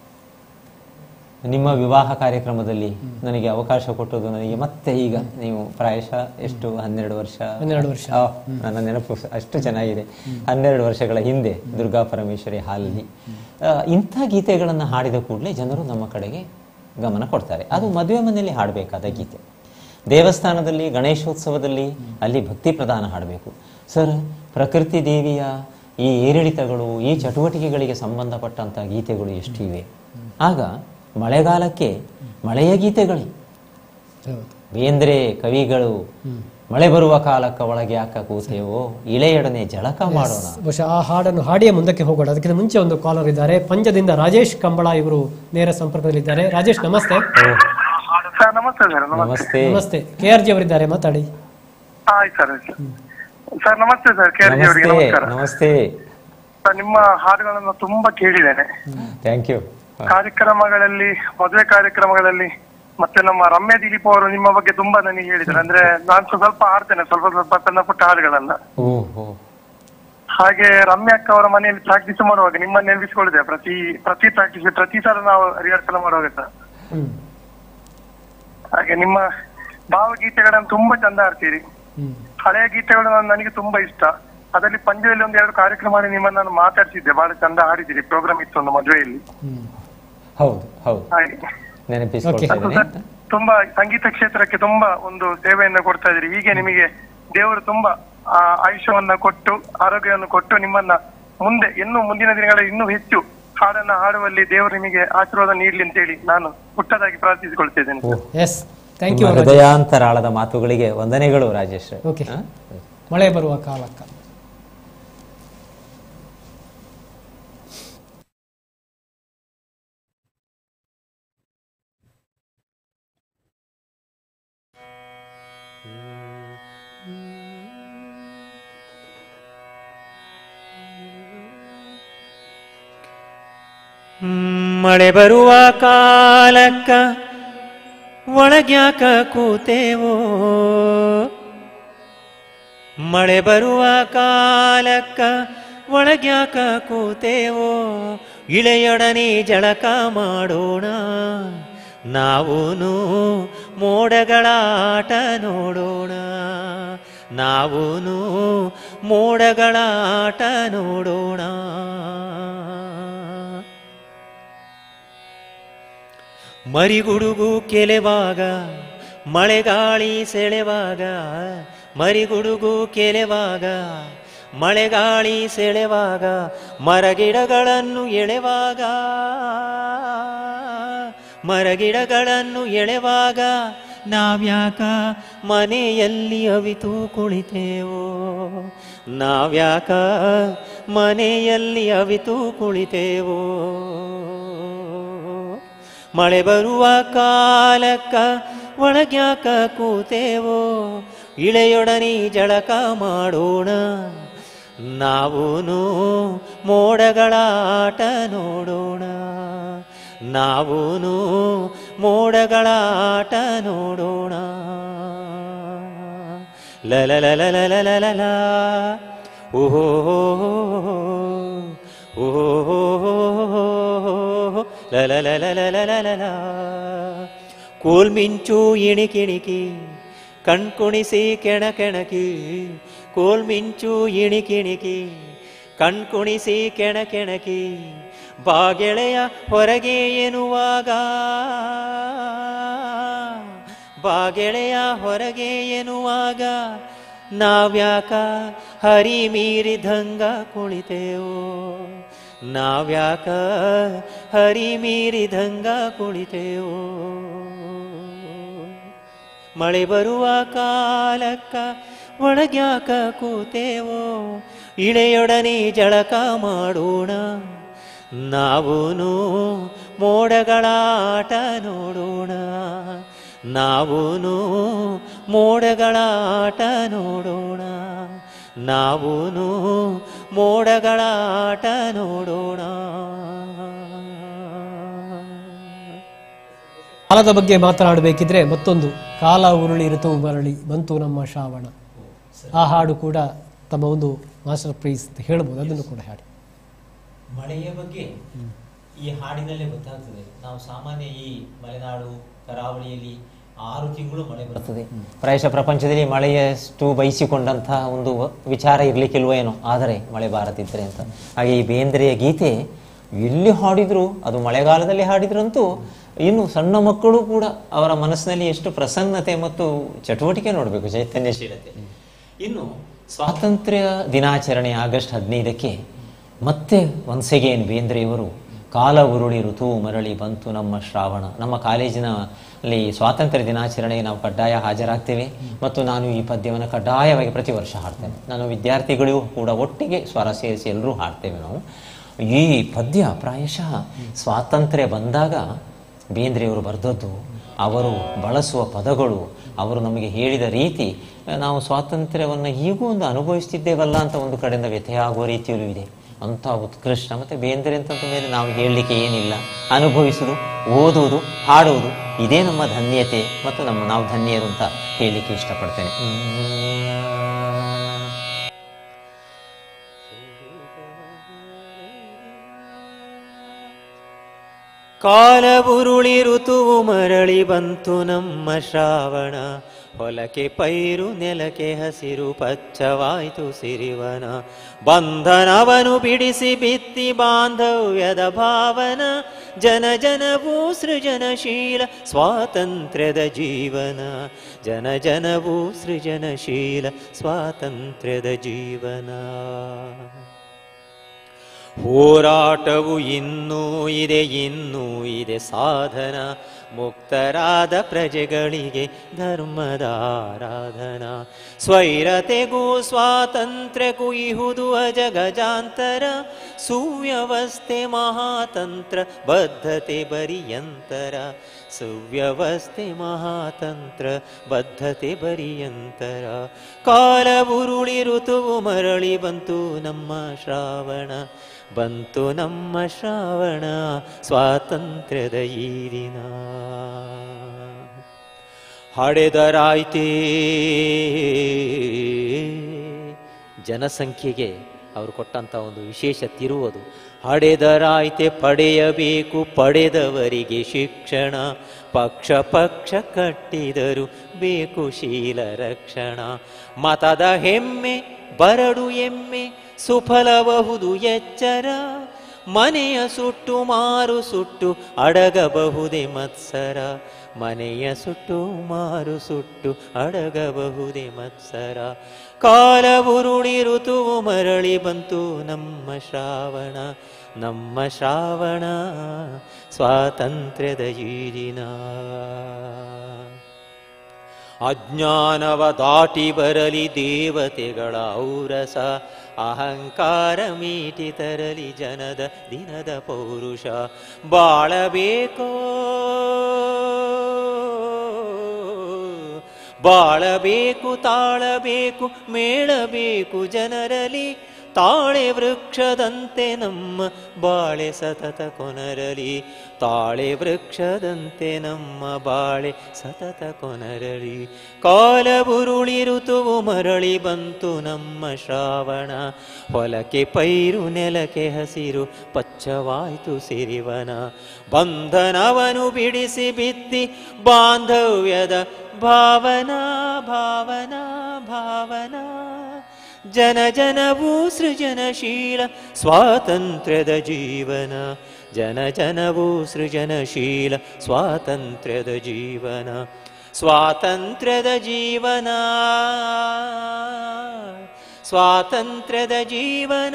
B: ನಿಮ್ಮ ವಿವಾಹ ಕಾರ್ಯಕ್ರಮದಲ್ಲಿ ನನಗೆ ಅವಕಾಶ ಕೊಟ್ಟದ್ದು ನನಗೆ ಮತ್ತೆ ಈಗ ನೀವು ಪ್ರಾಯಶಃ ಎಷ್ಟು ಹನ್ನೆರಡು ವರ್ಷ
A: ಹನ್ನೆರಡು ವರ್ಷ.
B: ಆ, ನನ್ನ ನೆನಪು ಅಷ್ಟು ಚೆನ್ನಾಗಿದೆ ಹನ್ನೆರಡು ವರ್ಷಗಳ ಹಿಂದೆ ದುರ್ಗಾ ಪರಮೇಶ್ವರಿ ಹಾಲಲ್ಲಿ ಆ, ಇಂಥ ಗೀತೆಗಳನ್ನು ಹಾಡಿದ ಕೂಡಲೇ ಜನರು ನಮ್ಮ ಕಡೆಗೆ ಗಮನ ಕೊಡ್ತಾರೆ ಅದು ಮದುವೆ ಮನೆಯಲ್ಲಿ ಹಾಡಬೇಕಾದ ಗೀತೆ ದೇವಸ್ಥಾನದಲ್ಲಿ ಗಣೇಶೋತ್ಸವದಲ್ಲಿ ಅಲ್ಲಿ ಭಕ್ತಿ ಪ್ರಧಾನ ಹಾಡಬೇಕು ಸರ್ ಪ್ರಕೃತಿ ದೇವಿಯ ಈ ಏರಿಳಿತಗಳು ಈ ಚಟುವಟಿಕೆಗಳಿಗೆ ಸಂಬಂಧಪಟ್ಟಂಥ ಗೀತೆಗಳು ಎಷ್ಟಿವೆ ಆಗ ಮಳೆಗಾಲಕ್ಕೆ ಮಳೆಯ ಗೀತೆಗಳೇ
A: ಹೌದು
B: ಬೇಂದ್ರೆ ಕವಿಗಳು ಮಳೆ ಬರುವ ಕಾಲಕ್ಕ ಒಳಗೆ ಯಾಕ ಕೂತೆವೋ ಇಳೆಯೊಡನೆ ಜಳಕ ಮಾಡೋಣ
A: ಬಹುಶಃ ಆ ಹಾಡನ್ನು ಹಾಡಿಯೇ ಮುಂದಕ್ಕೆ ಹೋಗೋಣ ಅದಕ್ಕಿಂತ ಮುಂಚೆ ಒಂದು ಕಾಲರ್ ಇದ್ದಾರೆ ಪಂಜದಿಂದ ರಾಜೇಶ್ ಕಂಬಳ ಇವರು ನೇರ ಸಂಪರ್ಕದಲ್ಲಿದ್ದಾರೆ ರಾಜೇಶ್ ನಮಸ್ತೆ
M: ಸರ್ ನಮಸ್ತೆ ಸರ್ ನಮಸ್ತೆ
B: ನಮಸ್ತೆ
A: ನಮಸ್ತೆ ಕೆ ಆರ್ ಜಿ ಅವರಿದ್ದಾರೆ ಮಾತಾಡಿ
M: ಆಯ್ತು ಸರ್ ಆಯ್ತು ಸರ್ ನಮಸ್ತೆ ಸರ್ ಕೆ ಆರ್ ಜಿ ಅವರಿಗೆ
B: ನಮಸ್ತೆ
M: ನಮಸ್ಕಾರ
B: ನಮಸ್ತೆ
M: ಸರ್ ನಿಮ್ಮ ಹಾಡುಗಳನ್ನು ತುಂಬಾ ಕೇಳಿದ್ದೇನೆ
B: ಥ್ಯಾಂಕ್ ಯು
M: ಕಾರ್ಯಕ್ರಮಗಳಲ್ಲಿ ಮದುವೆ ಕಾರ್ಯಕ್ರಮಗಳಲ್ಲಿ ಮತ್ತೆ ನಮ್ಮ ರಮ್ಯಾ ದಿಲೀಪ್ ಅವರು ನಿಮ್ಮ ಬಗ್ಗೆ ತುಂಬಾ ನನಗೆ ಹೇಳಿದ್ದಾರೆ ಅಂದ್ರೆ ನಾನು ಸ್ವಲ್ಪ ಹಾಡ್ತೇನೆ ಸ್ವಲ್ಪ ಸ್ವಲ್ಪ ಸಣ್ಣ ಪುಟ್ಟ ಹಾಡುಗಳನ್ನ
B: ಓ ಓ
M: ಹಾಗೆ ರಮ್ಯಾ ಅಕ್ಕ ಅವರ ಮನೆಯಲ್ಲಿ ಪ್ರಾಕ್ಟೀಸ್ ಮಾಡುವಾಗ ನಿಮ್ಮನ್ನ ನೆನಪಿಸಿಕೊಳ್ಳಿದೆ ಪ್ರತಿ ಪ್ರತಿ ಪ್ರಾಕ್ಟೀಸ್ ಪ್ರತಿ ಸಲ ನಾವು ರಿಹರ್ಸಲ್ ಮಾಡುವಾಗ ಸರ್
A: ಹ್ಮ್
M: ಹಾಗೆ ನಿಮ್ಮ ಭಾವಗೀತೆಗಳನ್ನು ತುಂಬಾ ಚಂದ ಆಡ್ತೀರಿ
A: ಹ್ಮ್
M: ಹಳೆಯ ಗೀತೆಗಳು ನಾನು- ನನಗೆ ತುಂಬಾ ಇಷ್ಟ ಅದರಲ್ಲಿ ಪಂಜೆಯಲ್ಲಿ ಒಂದು ಎರಡು ಕಾರ್ಯಕ್ರಮ ಮಾಡಿ ನಿಮ್ಮನ್ನ ನಾನು ಮಾತಾಡ್ಸಿದ್ದೆ ಬಹಳ ಚಂದ ಹಾಡಿದ್ದೀರಿ ಪ್ರೋಗ್ರಾಮ್ ಇತ್ತು ಒಂದು ಮದುವೆಯಲ್ಲಿ
A: ಹ್ಮ್
B: ಹೌದು ಹೌದು
M: ಹಾಗೆ
B: ನೆನಪಿಸ್ಕೊಳ್ತಾ
M: ಅದು
B: ಇದ್ದೇನೆ
M: ಸರ್ ತುಂಬಾ ಸಂಗೀತ ಕ್ಷೇತ್ರಕ್ಕೆ ತುಂಬಾ ಒಂದು ಸೇವೆಯನ್ನ ಕೊಡ್ತಾ ಇದ್ದೀರಿ ಹೀಗೆ ನಿಮಗೆ ದೇವರು ತುಂಬಾ ಆ, ಆಯುಷ್ಯವನ್ನ ಕೊಟ್ಟು ಆರೋಗ್ಯವನ್ನು ಕೊಟ್ಟು ನಿಮ್ಮನ್ನ ಮುಂದೆ ಇನ್ನು ಮುಂದಿನ ದಿನಗಳಲ್ಲಿ ಇನ್ನೂ ಹೆಚ್ಚು ಹಾಡನ್ನ ಹಾಡುವಲ್ಲಿ ದೇವರು ನಿಮಗೆ ಆಶೀರ್ವಾದ ನೀಡ್ಲಿ ಅಂತೇಳಿ ನಾನು ಪುಟ್ಟದಾಗಿ ಪ್ರಾರ್ಥಿಸಿಕೊಳ್ತಿದ್ದೇನೆ
B: ಓ
A: ಎಸ್ ಥ್ಯಾಂಕ್ ಯು
B: ನಿಮ್ಮ ಹೃದಯಾಂತರಾಳದ ಮಾತುಗಳಿಗೆ ವಂದನೆಗಳು ರಾಜೇಶ್
A: ಓಕೆ
B: ಹಾ?
A: ಮಳೆ ಬರುವ ಕಾಲಕ್ಕ
C: ಮಳೆ ಬರುವ ಕಾಲಕ್ಕ ಒಳಗ್ಯಾಕ ಕೂತೇವೋ ಮಳೆ ಬರುವ ಕಾಲಕ್ಕ ಒಳಗ್ಯಾಕ ಕೂತೇವೋ ಇಳೆಯೊಡನೆ ಜಳಕ ಮಾಡೋಣ ನಾವೂನು ಮೋಡಗಳ ಆಟ ನೋಡೋಣ ನಾವೂನು ಮೋಡಗಳ ಆಟ ನೋಡೋಣ ಮರಿಗುಡುಗು ಕೆಲೆವಾಗ ಮಳೆಗಾಳಿ ಸೆಳೆವಾಗ ಮರಿಗುಡುಗು ಕೆಲೆವಾಗ ಮಳೆಗಾಳಿ ಸೆಳೆವಾಗ ಮರಗಿಡಗಳನ್ನು ಎಳೆವಾಗ ಮರಗಿಡಗಳನ್ನು ಎಳೆವಾಗ ನಾವ್ಯಾಕ ಮನೆಯಲ್ಲಿ ಅವಿತು ಕುಳಿತೇವೋ ನಾವ್ಯಾಕ ಮನೆಯಲ್ಲಿ ಅವಿತು ಕುಳಿತೇವೋ ಮಳೆ ಬರುವ ಕಾಲಕ್ಕ ಒಳಗ್ಯಾಕ ಕೂತೇವೋ ಇಳೆಯೊಡನೆ ಜಳಕ ಮಾಡೋಣ ನಾವೂನು ಮೋಡಗಳ ಆಟ ನೋಡೋಣ ನಾವೂನು ಮೋಡಗಳ ಆಟ ನೋಡೋಣ ಲಲಲಲಲಲಲಲ ಓಹೋ ಓಹೋ ಲಲಲಲಲಲಲಲ ಕೋಲ್ಮಿಂಚು ಇಣಿಕಿಣಿಕಿ ಕಣ್ಕುಣಿಸಿ ಕೆಣಕೆಣಕಿ ಕೋಲ್ಮಿಂಚು ಇಣಿಕಿಣಿಕಿ ಕಣ್ಕುಣಿಸಿ ಕೆಣಕೆಣಕಿ ಬಾಗೆಳೆಯ ಹೊರಗೆ ಎನ್ನುವಾಗ ಬಾಗೆಳೆಯ ಹೊರಗೆ ಎನ್ನುವಾಗ ನಾವ್ಯಾಕ ಹರಿ ಮೀರಿದಂಗ ಕುಳಿತೇವೋ ನಾವ್ಯಾಕ ಹರಿ ಮೀರಿದಂಗ ಕುಳಿತೇವೋ ಮಳೆ ಬರುವ ಕಾಲಕ್ಕ ಒಳಗ್ಯಾಕ ಕೂತೇವೋ ಇಳೆಯೊಡನೆ ಜಳಕ ಮಾಡೋಣ ನಾವೂನು ಮೋಡಗಳ ಆಟ ನೋಡೋಣ ನಾವೂನು ಮೋಡಗಳ ಆಟ ನೋಡೋಣ ನಾವೂನು ಮೋಡಗಳ ಆಟ ನೋಡೋಣ
A: ಕಾಲದ ಬಗ್ಗೆ ಮಾತನಾಡಬೇಕಿದ್ರೆ ಮತ್ತೊಂದು ಕಾಲ ಉರುಳಿ ಋತು ಮರಳಿ ಬಂತು ನಮ್ಮ ಶ್ರಾವಣ ಆ ಹಾಡು ಕೂಡ ತಮ್ಮ ಒಂದು ಮಾಸ್ಟರ್ ಪ್ರೈಸ್ ಅಂತ ಹೇಳ್ಬೋದು ಅದನ್ನು ಕೂಡ ಹಾಡಿ
J: ಮಳೆಯ ಬಗ್ಗೆ ಈ ಹಾಡಿನಲ್ಲೇ ಗೊತ್ತಾಗ್ತದೆ ನಾವು ಸಾಮಾನ್ಯ ಈ ಮಲೆನಾಡು ಕರಾವಳಿಯಲ್ಲಿ ಆರು ತಿಂಗಳು ಮಳೆ ಬರ್ತದೆ ಪ್ರಾಯಶಃ ಪ್ರಪಂಚದಲ್ಲಿ ಮಳೆಯಷ್ಟು ಬಯಸಿಕೊಂಡಂತಹ ಒಂದು ವಿಚಾರ ಇರ್ಲಿಕ್ಕಿಲ್ವೋ ಏನೋ ಆದರೆ ಮಳೆ ಬಾರದಿದ್ರೆ ಅಂತ ಹಾಗೆ ಈ ಬೇಂದ್ರೆಯ ಗೀತೆ ಎಲ್ಲಿ ಹಾಡಿದ್ರು ಅದು ಮಳೆಗಾಲದಲ್ಲಿ ಹಾಡಿದ್ರಂತೂ ಇನ್ನು ಸಣ್ಣ ಮಕ್ಕಳು ಕೂಡ ಅವರ ಮನಸ್ಸಿನಲ್ಲಿ ಎಷ್ಟು ಪ್ರಸನ್ನತೆ ಮತ್ತು ಚಟುವಟಿಕೆ ನೋಡಬೇಕು ಚೈತನ್ಯಶೀಲತೆ ಇನ್ನು ಸ್ವಾತಂತ್ರ್ಯ ದಿನಾಚರಣೆ ಆಗಸ್ಟ್ ಹದಿನೈದಕ್ಕೆ ಮತ್ತೆ ಒನ್ಸ್ ಅಗೇನ್ ಬೇಂದ್ರೆಯವರು ಕಾಲ ಉರುಳಿ ಋತು ಮರಳಿ ಬಂತು ನಮ್ಮ ಶ್ರಾವಣ ನಮ್ಮ ಕಾಲೇಜಿನಲ್ಲಿ ಸ್ವಾತಂತ್ರ್ಯ ದಿನಾಚರಣೆಗೆ ನಾವು ಕಡ್ಡಾಯ ಹಾಜರಾಗ್ತೇವೆ ಮತ್ತು ನಾನು ಈ ಪದ್ಯವನ್ನು ಕಡ್ಡಾಯವಾಗಿ ಪ್ರತಿ ವರ್ಷ ಹಾಡ್ತೇನೆ ನಾನು ವಿದ್ಯಾರ್ಥಿಗಳಿಗೂ ಕೂಡ ಒಟ್ಟಿಗೆ ಸ್ವರ ಸೇರಿಸಿ ಎಲ್ಲರೂ ಹಾಡ್ತೇವೆ ನಾವು ಈ ಪದ್ಯ ಪ್ರಾಯಶಃ ಸ್ವಾತಂತ್ರ್ಯ ಬಂದಾಗ ಬೇಂದ್ರೆಯವರು ಬರೆದದ್ದು ಅವರು ಬಳಸುವ ಪದಗಳು ಅವರು ನಮಗೆ ಹೇಳಿದ ರೀತಿ ನಾವು ಸ್ವಾತಂತ್ರ್ಯವನ್ನು ಹೀಗೂ ಒಂದು ಅನುಭವಿಸ್ತಿದ್ದೇವಲ್ಲ ಅಂತ ಒಂದು ಕಡೆಯಿಂದ ವ್ಯಥೆ ಆಗುವ ರೀತಿಯಲ್ಲೂ ಇದೆ ಅಂಥ ಉತ್ಕೃಷ್ಟ ಮತ್ತು ಬೇಂದ್ರೆ ಅಂತಂದ ಮೇಲೆ ನಾವು ಹೇಳಲಿಕ್ಕೆ ಏನಿಲ್ಲ ಅನುಭವಿಸುವುದು ಓದುವುದು ಹಾಡುವುದು ಇದೇ ನಮ್ಮ ಧನ್ಯತೆ ಮತ್ತು ನಮ್ಮ ನಾವು ಧನ್ಯರು ಅಂತ ಹೇಳಲಿಕ್ಕೆ ಇಷ್ಟಪಡ್ತೇನೆ
C: ಕಾಲ ಉರುಳಿ ಋತುವು ಮರಳಿ ಬಂತು ನಮ್ಮ ಶ್ರಾವಣ ಹೊಲಕ್ಕೆ ಪೈರು ನೆಲಕ್ಕೆ ಹಸಿರು ಪಚ್ಚವಾಯ್ತು ಸಿರಿವನ ಬಂಧನವನು ಬಿಡಿಸಿ ಬಿತ್ತಿ ಬಾಂಧವ್ಯದ ಭಾವನ ಜನ ಜನವೂ ಸೃಜನಶೀಲ ಸ್ವಾತಂತ್ರ್ಯದ ಜೀವನ ಜನ ಜನವೂ ಸೃಜನಶೀಲ ಸ್ವಾತಂತ್ರ್ಯದ ಜೀವನ ಹೋರಾಟವು ಇನ್ನೂ ಇದೆ ಇನ್ನೂ ಇದೆ ಸಾಧನ ಮುಕ್ತರಾದ ಪ್ರಜೆಗಳಿಗೆ ಧರ್ಮದ ಆರಾಧನಾ ಸ್ವೈರತೆಗೂ ಸ್ವಾತಂತ್ರ್ಯಕ್ಕೂ ಇಹುದು ಅಜಗಜಾಂತರ ಸುವ್ಯವಸ್ಥೆ ಮಹಾತಂತ್ರ ಬದ್ಧತೆ ಬರಿಯಂತರ ಸುವ್ಯವಸ್ಥೆ ಮಹಾತಂತ್ರ ಬದ್ಧತೆ ಬರಿಯಂತರ ಕಾಲ ಉರುಳಿ ಋತುವು ಮರಳಿ ಬಂತು ನಮ್ಮ ಶ್ರಾವಣ ಬಂತು ನಮ್ಮ ಶ್ರಾವಣ ಸ್ವಾತಂತ್ರ್ಯದ ಈ ದಿನ ಹಡೆದರಾಯ್ತೇ ಜನಸಂಖ್ಯೆಗೆ ಅವರು ಕೊಟ್ಟಂಥ ಒಂದು ವಿಶೇಷ ತಿರುವುದು ಹಡೆದರಾಯ್ತೆ ಪಡೆಯಬೇಕು ಪಡೆದವರಿಗೆ ಶಿಕ್ಷಣ ಪಕ್ಷ ಪಕ್ಷ ಕಟ್ಟಿದರು ಬೇಕು ಶೀಲ ರಕ್ಷಣ ಮತದ ಹೆಮ್ಮೆ ಬರಡು ಎಮ್ಮೆ ಸುಫಲಬಹುದು ಎಚ್ಚರ ಮನೆಯ ಸುಟ್ಟು ಮಾರು ಸುಟ್ಟು ಅಡಗಬಹುದೇ ಮತ್ಸರ ಮನೆಯ ಸುಟ್ಟು ಮಾರು ಸುಟ್ಟು ಅಡಗಬಹುದೇ ಮತ್ಸರ ಕಾಲ ಉರುಳಿ ಋತುವು ಮರಳಿ ಬಂತು ನಮ್ಮ ಶ್ರಾವಣ ನಮ್ಮ ಶ್ರಾವಣ ಸ್ವಾತಂತ್ರ್ಯದ ಈ ದಿನ ಅಜ್ಞಾನವ ದಾಟಿ ಬರಲಿ ದೇವತೆಗಳ ಔರಸ ಅಹಂಕಾರ ಮೀಟಿ ತರಲಿ ಜನದ ದಿನದ ಪೌರುಷ ಬಾಳಬೇಕೋ ಬಾಳಬೇಕು ತಾಳಬೇಕು ಮೇಳಬೇಕು ಜನರಲಿ ತಾಳೆ ವೃಕ್ಷದಂತೆ ನಮ್ಮ ಬಾಳೆ ಸತತ ಕೊನರಲಿ ತಾಳೆ ವೃಕ್ಷದಂತೆ ನಮ್ಮ ಬಾಳೆ ಸತತ ಕೊನರಲಿ ಕಾಲ ಉರುಳಿ ಋತುವು ಮರಳಿ ಬಂತು ನಮ್ಮ ಶ್ರಾವಣ ಹೊಲಕ್ಕೆ ಪೈರು ನೆಲಕ್ಕೆ ಹಸಿರು ಪಚ್ಚವಾಯ್ತು ಸಿರಿವನ ಬಂಧನವನು ಬಿಡಿಸಿ ಬಿತ್ತಿ ಬಾಂಧವ್ಯದ ಭಾವನಾ ಭಾವನಾ ಭಾವನಾ ಜನ ಜನವೂ ಸೃಜನಶೀಲ ಸ್ವಾತಂತ್ರ್ಯದ ಜೀವನ ಜನ ಜನವೂ ಸೃಜನಶೀಲ ಸ್ವಾತಂತ್ರ್ಯದ ಜೀವನ ಸ್ವಾತಂತ್ರ್ಯದ ಜೀವನ ಸ್ವಾತಂತ್ರ್ಯದ ಜೀವನ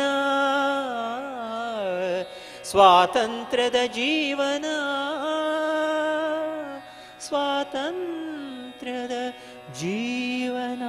C: ಸ್ವಾತಂತ್ರ್ಯದ ಜೀವನ ಸ್ವಾತಂತ್ರ್ಯದ ಜೀವನ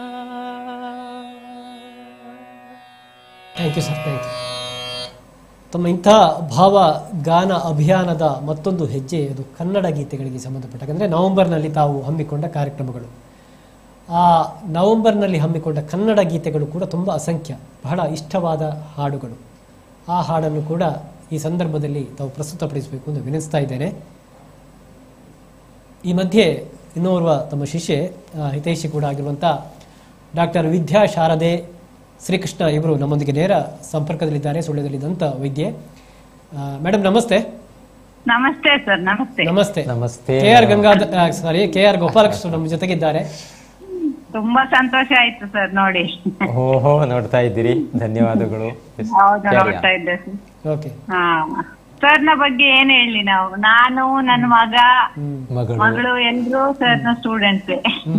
A: thank you sir thank you ತಮ್ಮ ಇಂಥ ಭಾವ ಗಾನ ಅಭಿಯಾನದ ಮತ್ತೊಂದು ಹೆಜ್ಜೆ ಅದು ಕನ್ನಡ ಗೀತೆಗಳಿಗೆ ಸಂಬಂಧಪಟ್ಟ ಅಂದರೆ ನವೆಂಬರ್ನಲ್ಲಿ ತಾವು ಹಮ್ಮಿಕೊಂಡ ಕಾರ್ಯಕ್ರಮಗಳು ಆ ನವೆಂಬರ್ನಲ್ಲಿ ಹಮ್ಮಿಕೊಂಡ ಕನ್ನಡ ಗೀತೆಗಳು ಕೂಡ ತುಂಬ ಅಸಂಖ್ಯ ಬಹಳ ಇಷ್ಟವಾದ ಹಾಡುಗಳು ಆ ಹಾಡನ್ನು ಕೂಡ ಈ ಸಂದರ್ಭದಲ್ಲಿ ತಾವು ಪ್ರಸ್ತುತಪಡಿಸಬೇಕು ಎಂದು ವಿನಿಸ್ತಾ ಇದ್ದೇನೆ ಈ ಮಧ್ಯೆ ಇನ್ನೋರ್ವ ತಮ್ಮ ಶಿಷ್ಯೆ ಆ, ಹಿತೈಷಿ ಕೂಡ ಆಗಿರುವಂಥ ಡಾಕ್ಟರ್ ವಿದ್ಯಾ ಶಾರದೆ ಶ್ರೀಕೃಷ್ಣ ಇವರು ನಮ್ಮೊಂದಿಗೆ ನೇರ ಸಂಪರ್ಕದಲ್ಲಿದ್ದಾರೆ ಸುಳ್ಯದಲ್ಲಿ ದಂತ ವೈದ್ಯೆ ಮೇಡಮ್ ನಮಸ್ತೆ
N: ನಮಸ್ತೆ ಸರ್ ನಮಸ್ತೆ
A: ನಮಸ್ತೆ
B: ನಮಸ್ತೆ
A: K R Gangadhar sorry K R Gopalakrishna ನಮ್ಮ ಜೊತೆಗಿದ್ದಾರೆ
N: ತುಂಬಾ ಸಂತೋಷ ಆಯ್ತು ಸರ್ ನೋಡಿ
B: ಓಹೋ ನೋಡ್ತಾ ಇದ್ದೀರಿ ಧನ್ಯವಾದಗಳು
N: ಹೌದು
B: ಸರಿ.
N: ನೋಡ್ತಾ ಇದ್ದೆ ಸರ್.
A: ಓಕೆ
N: ಹಾ ಸರ್ನ ಬಗ್ಗೆ ಏನ್ ಹೇಳಿ ನಾವು ನಾನು ನನ್ನ ಮಗ
B: ಮಗಳು
N: ಮಗಳು ಎಲ್ರು ಸರ್ನ ಸ್ಟೂಡೆಂಟ್ಸ್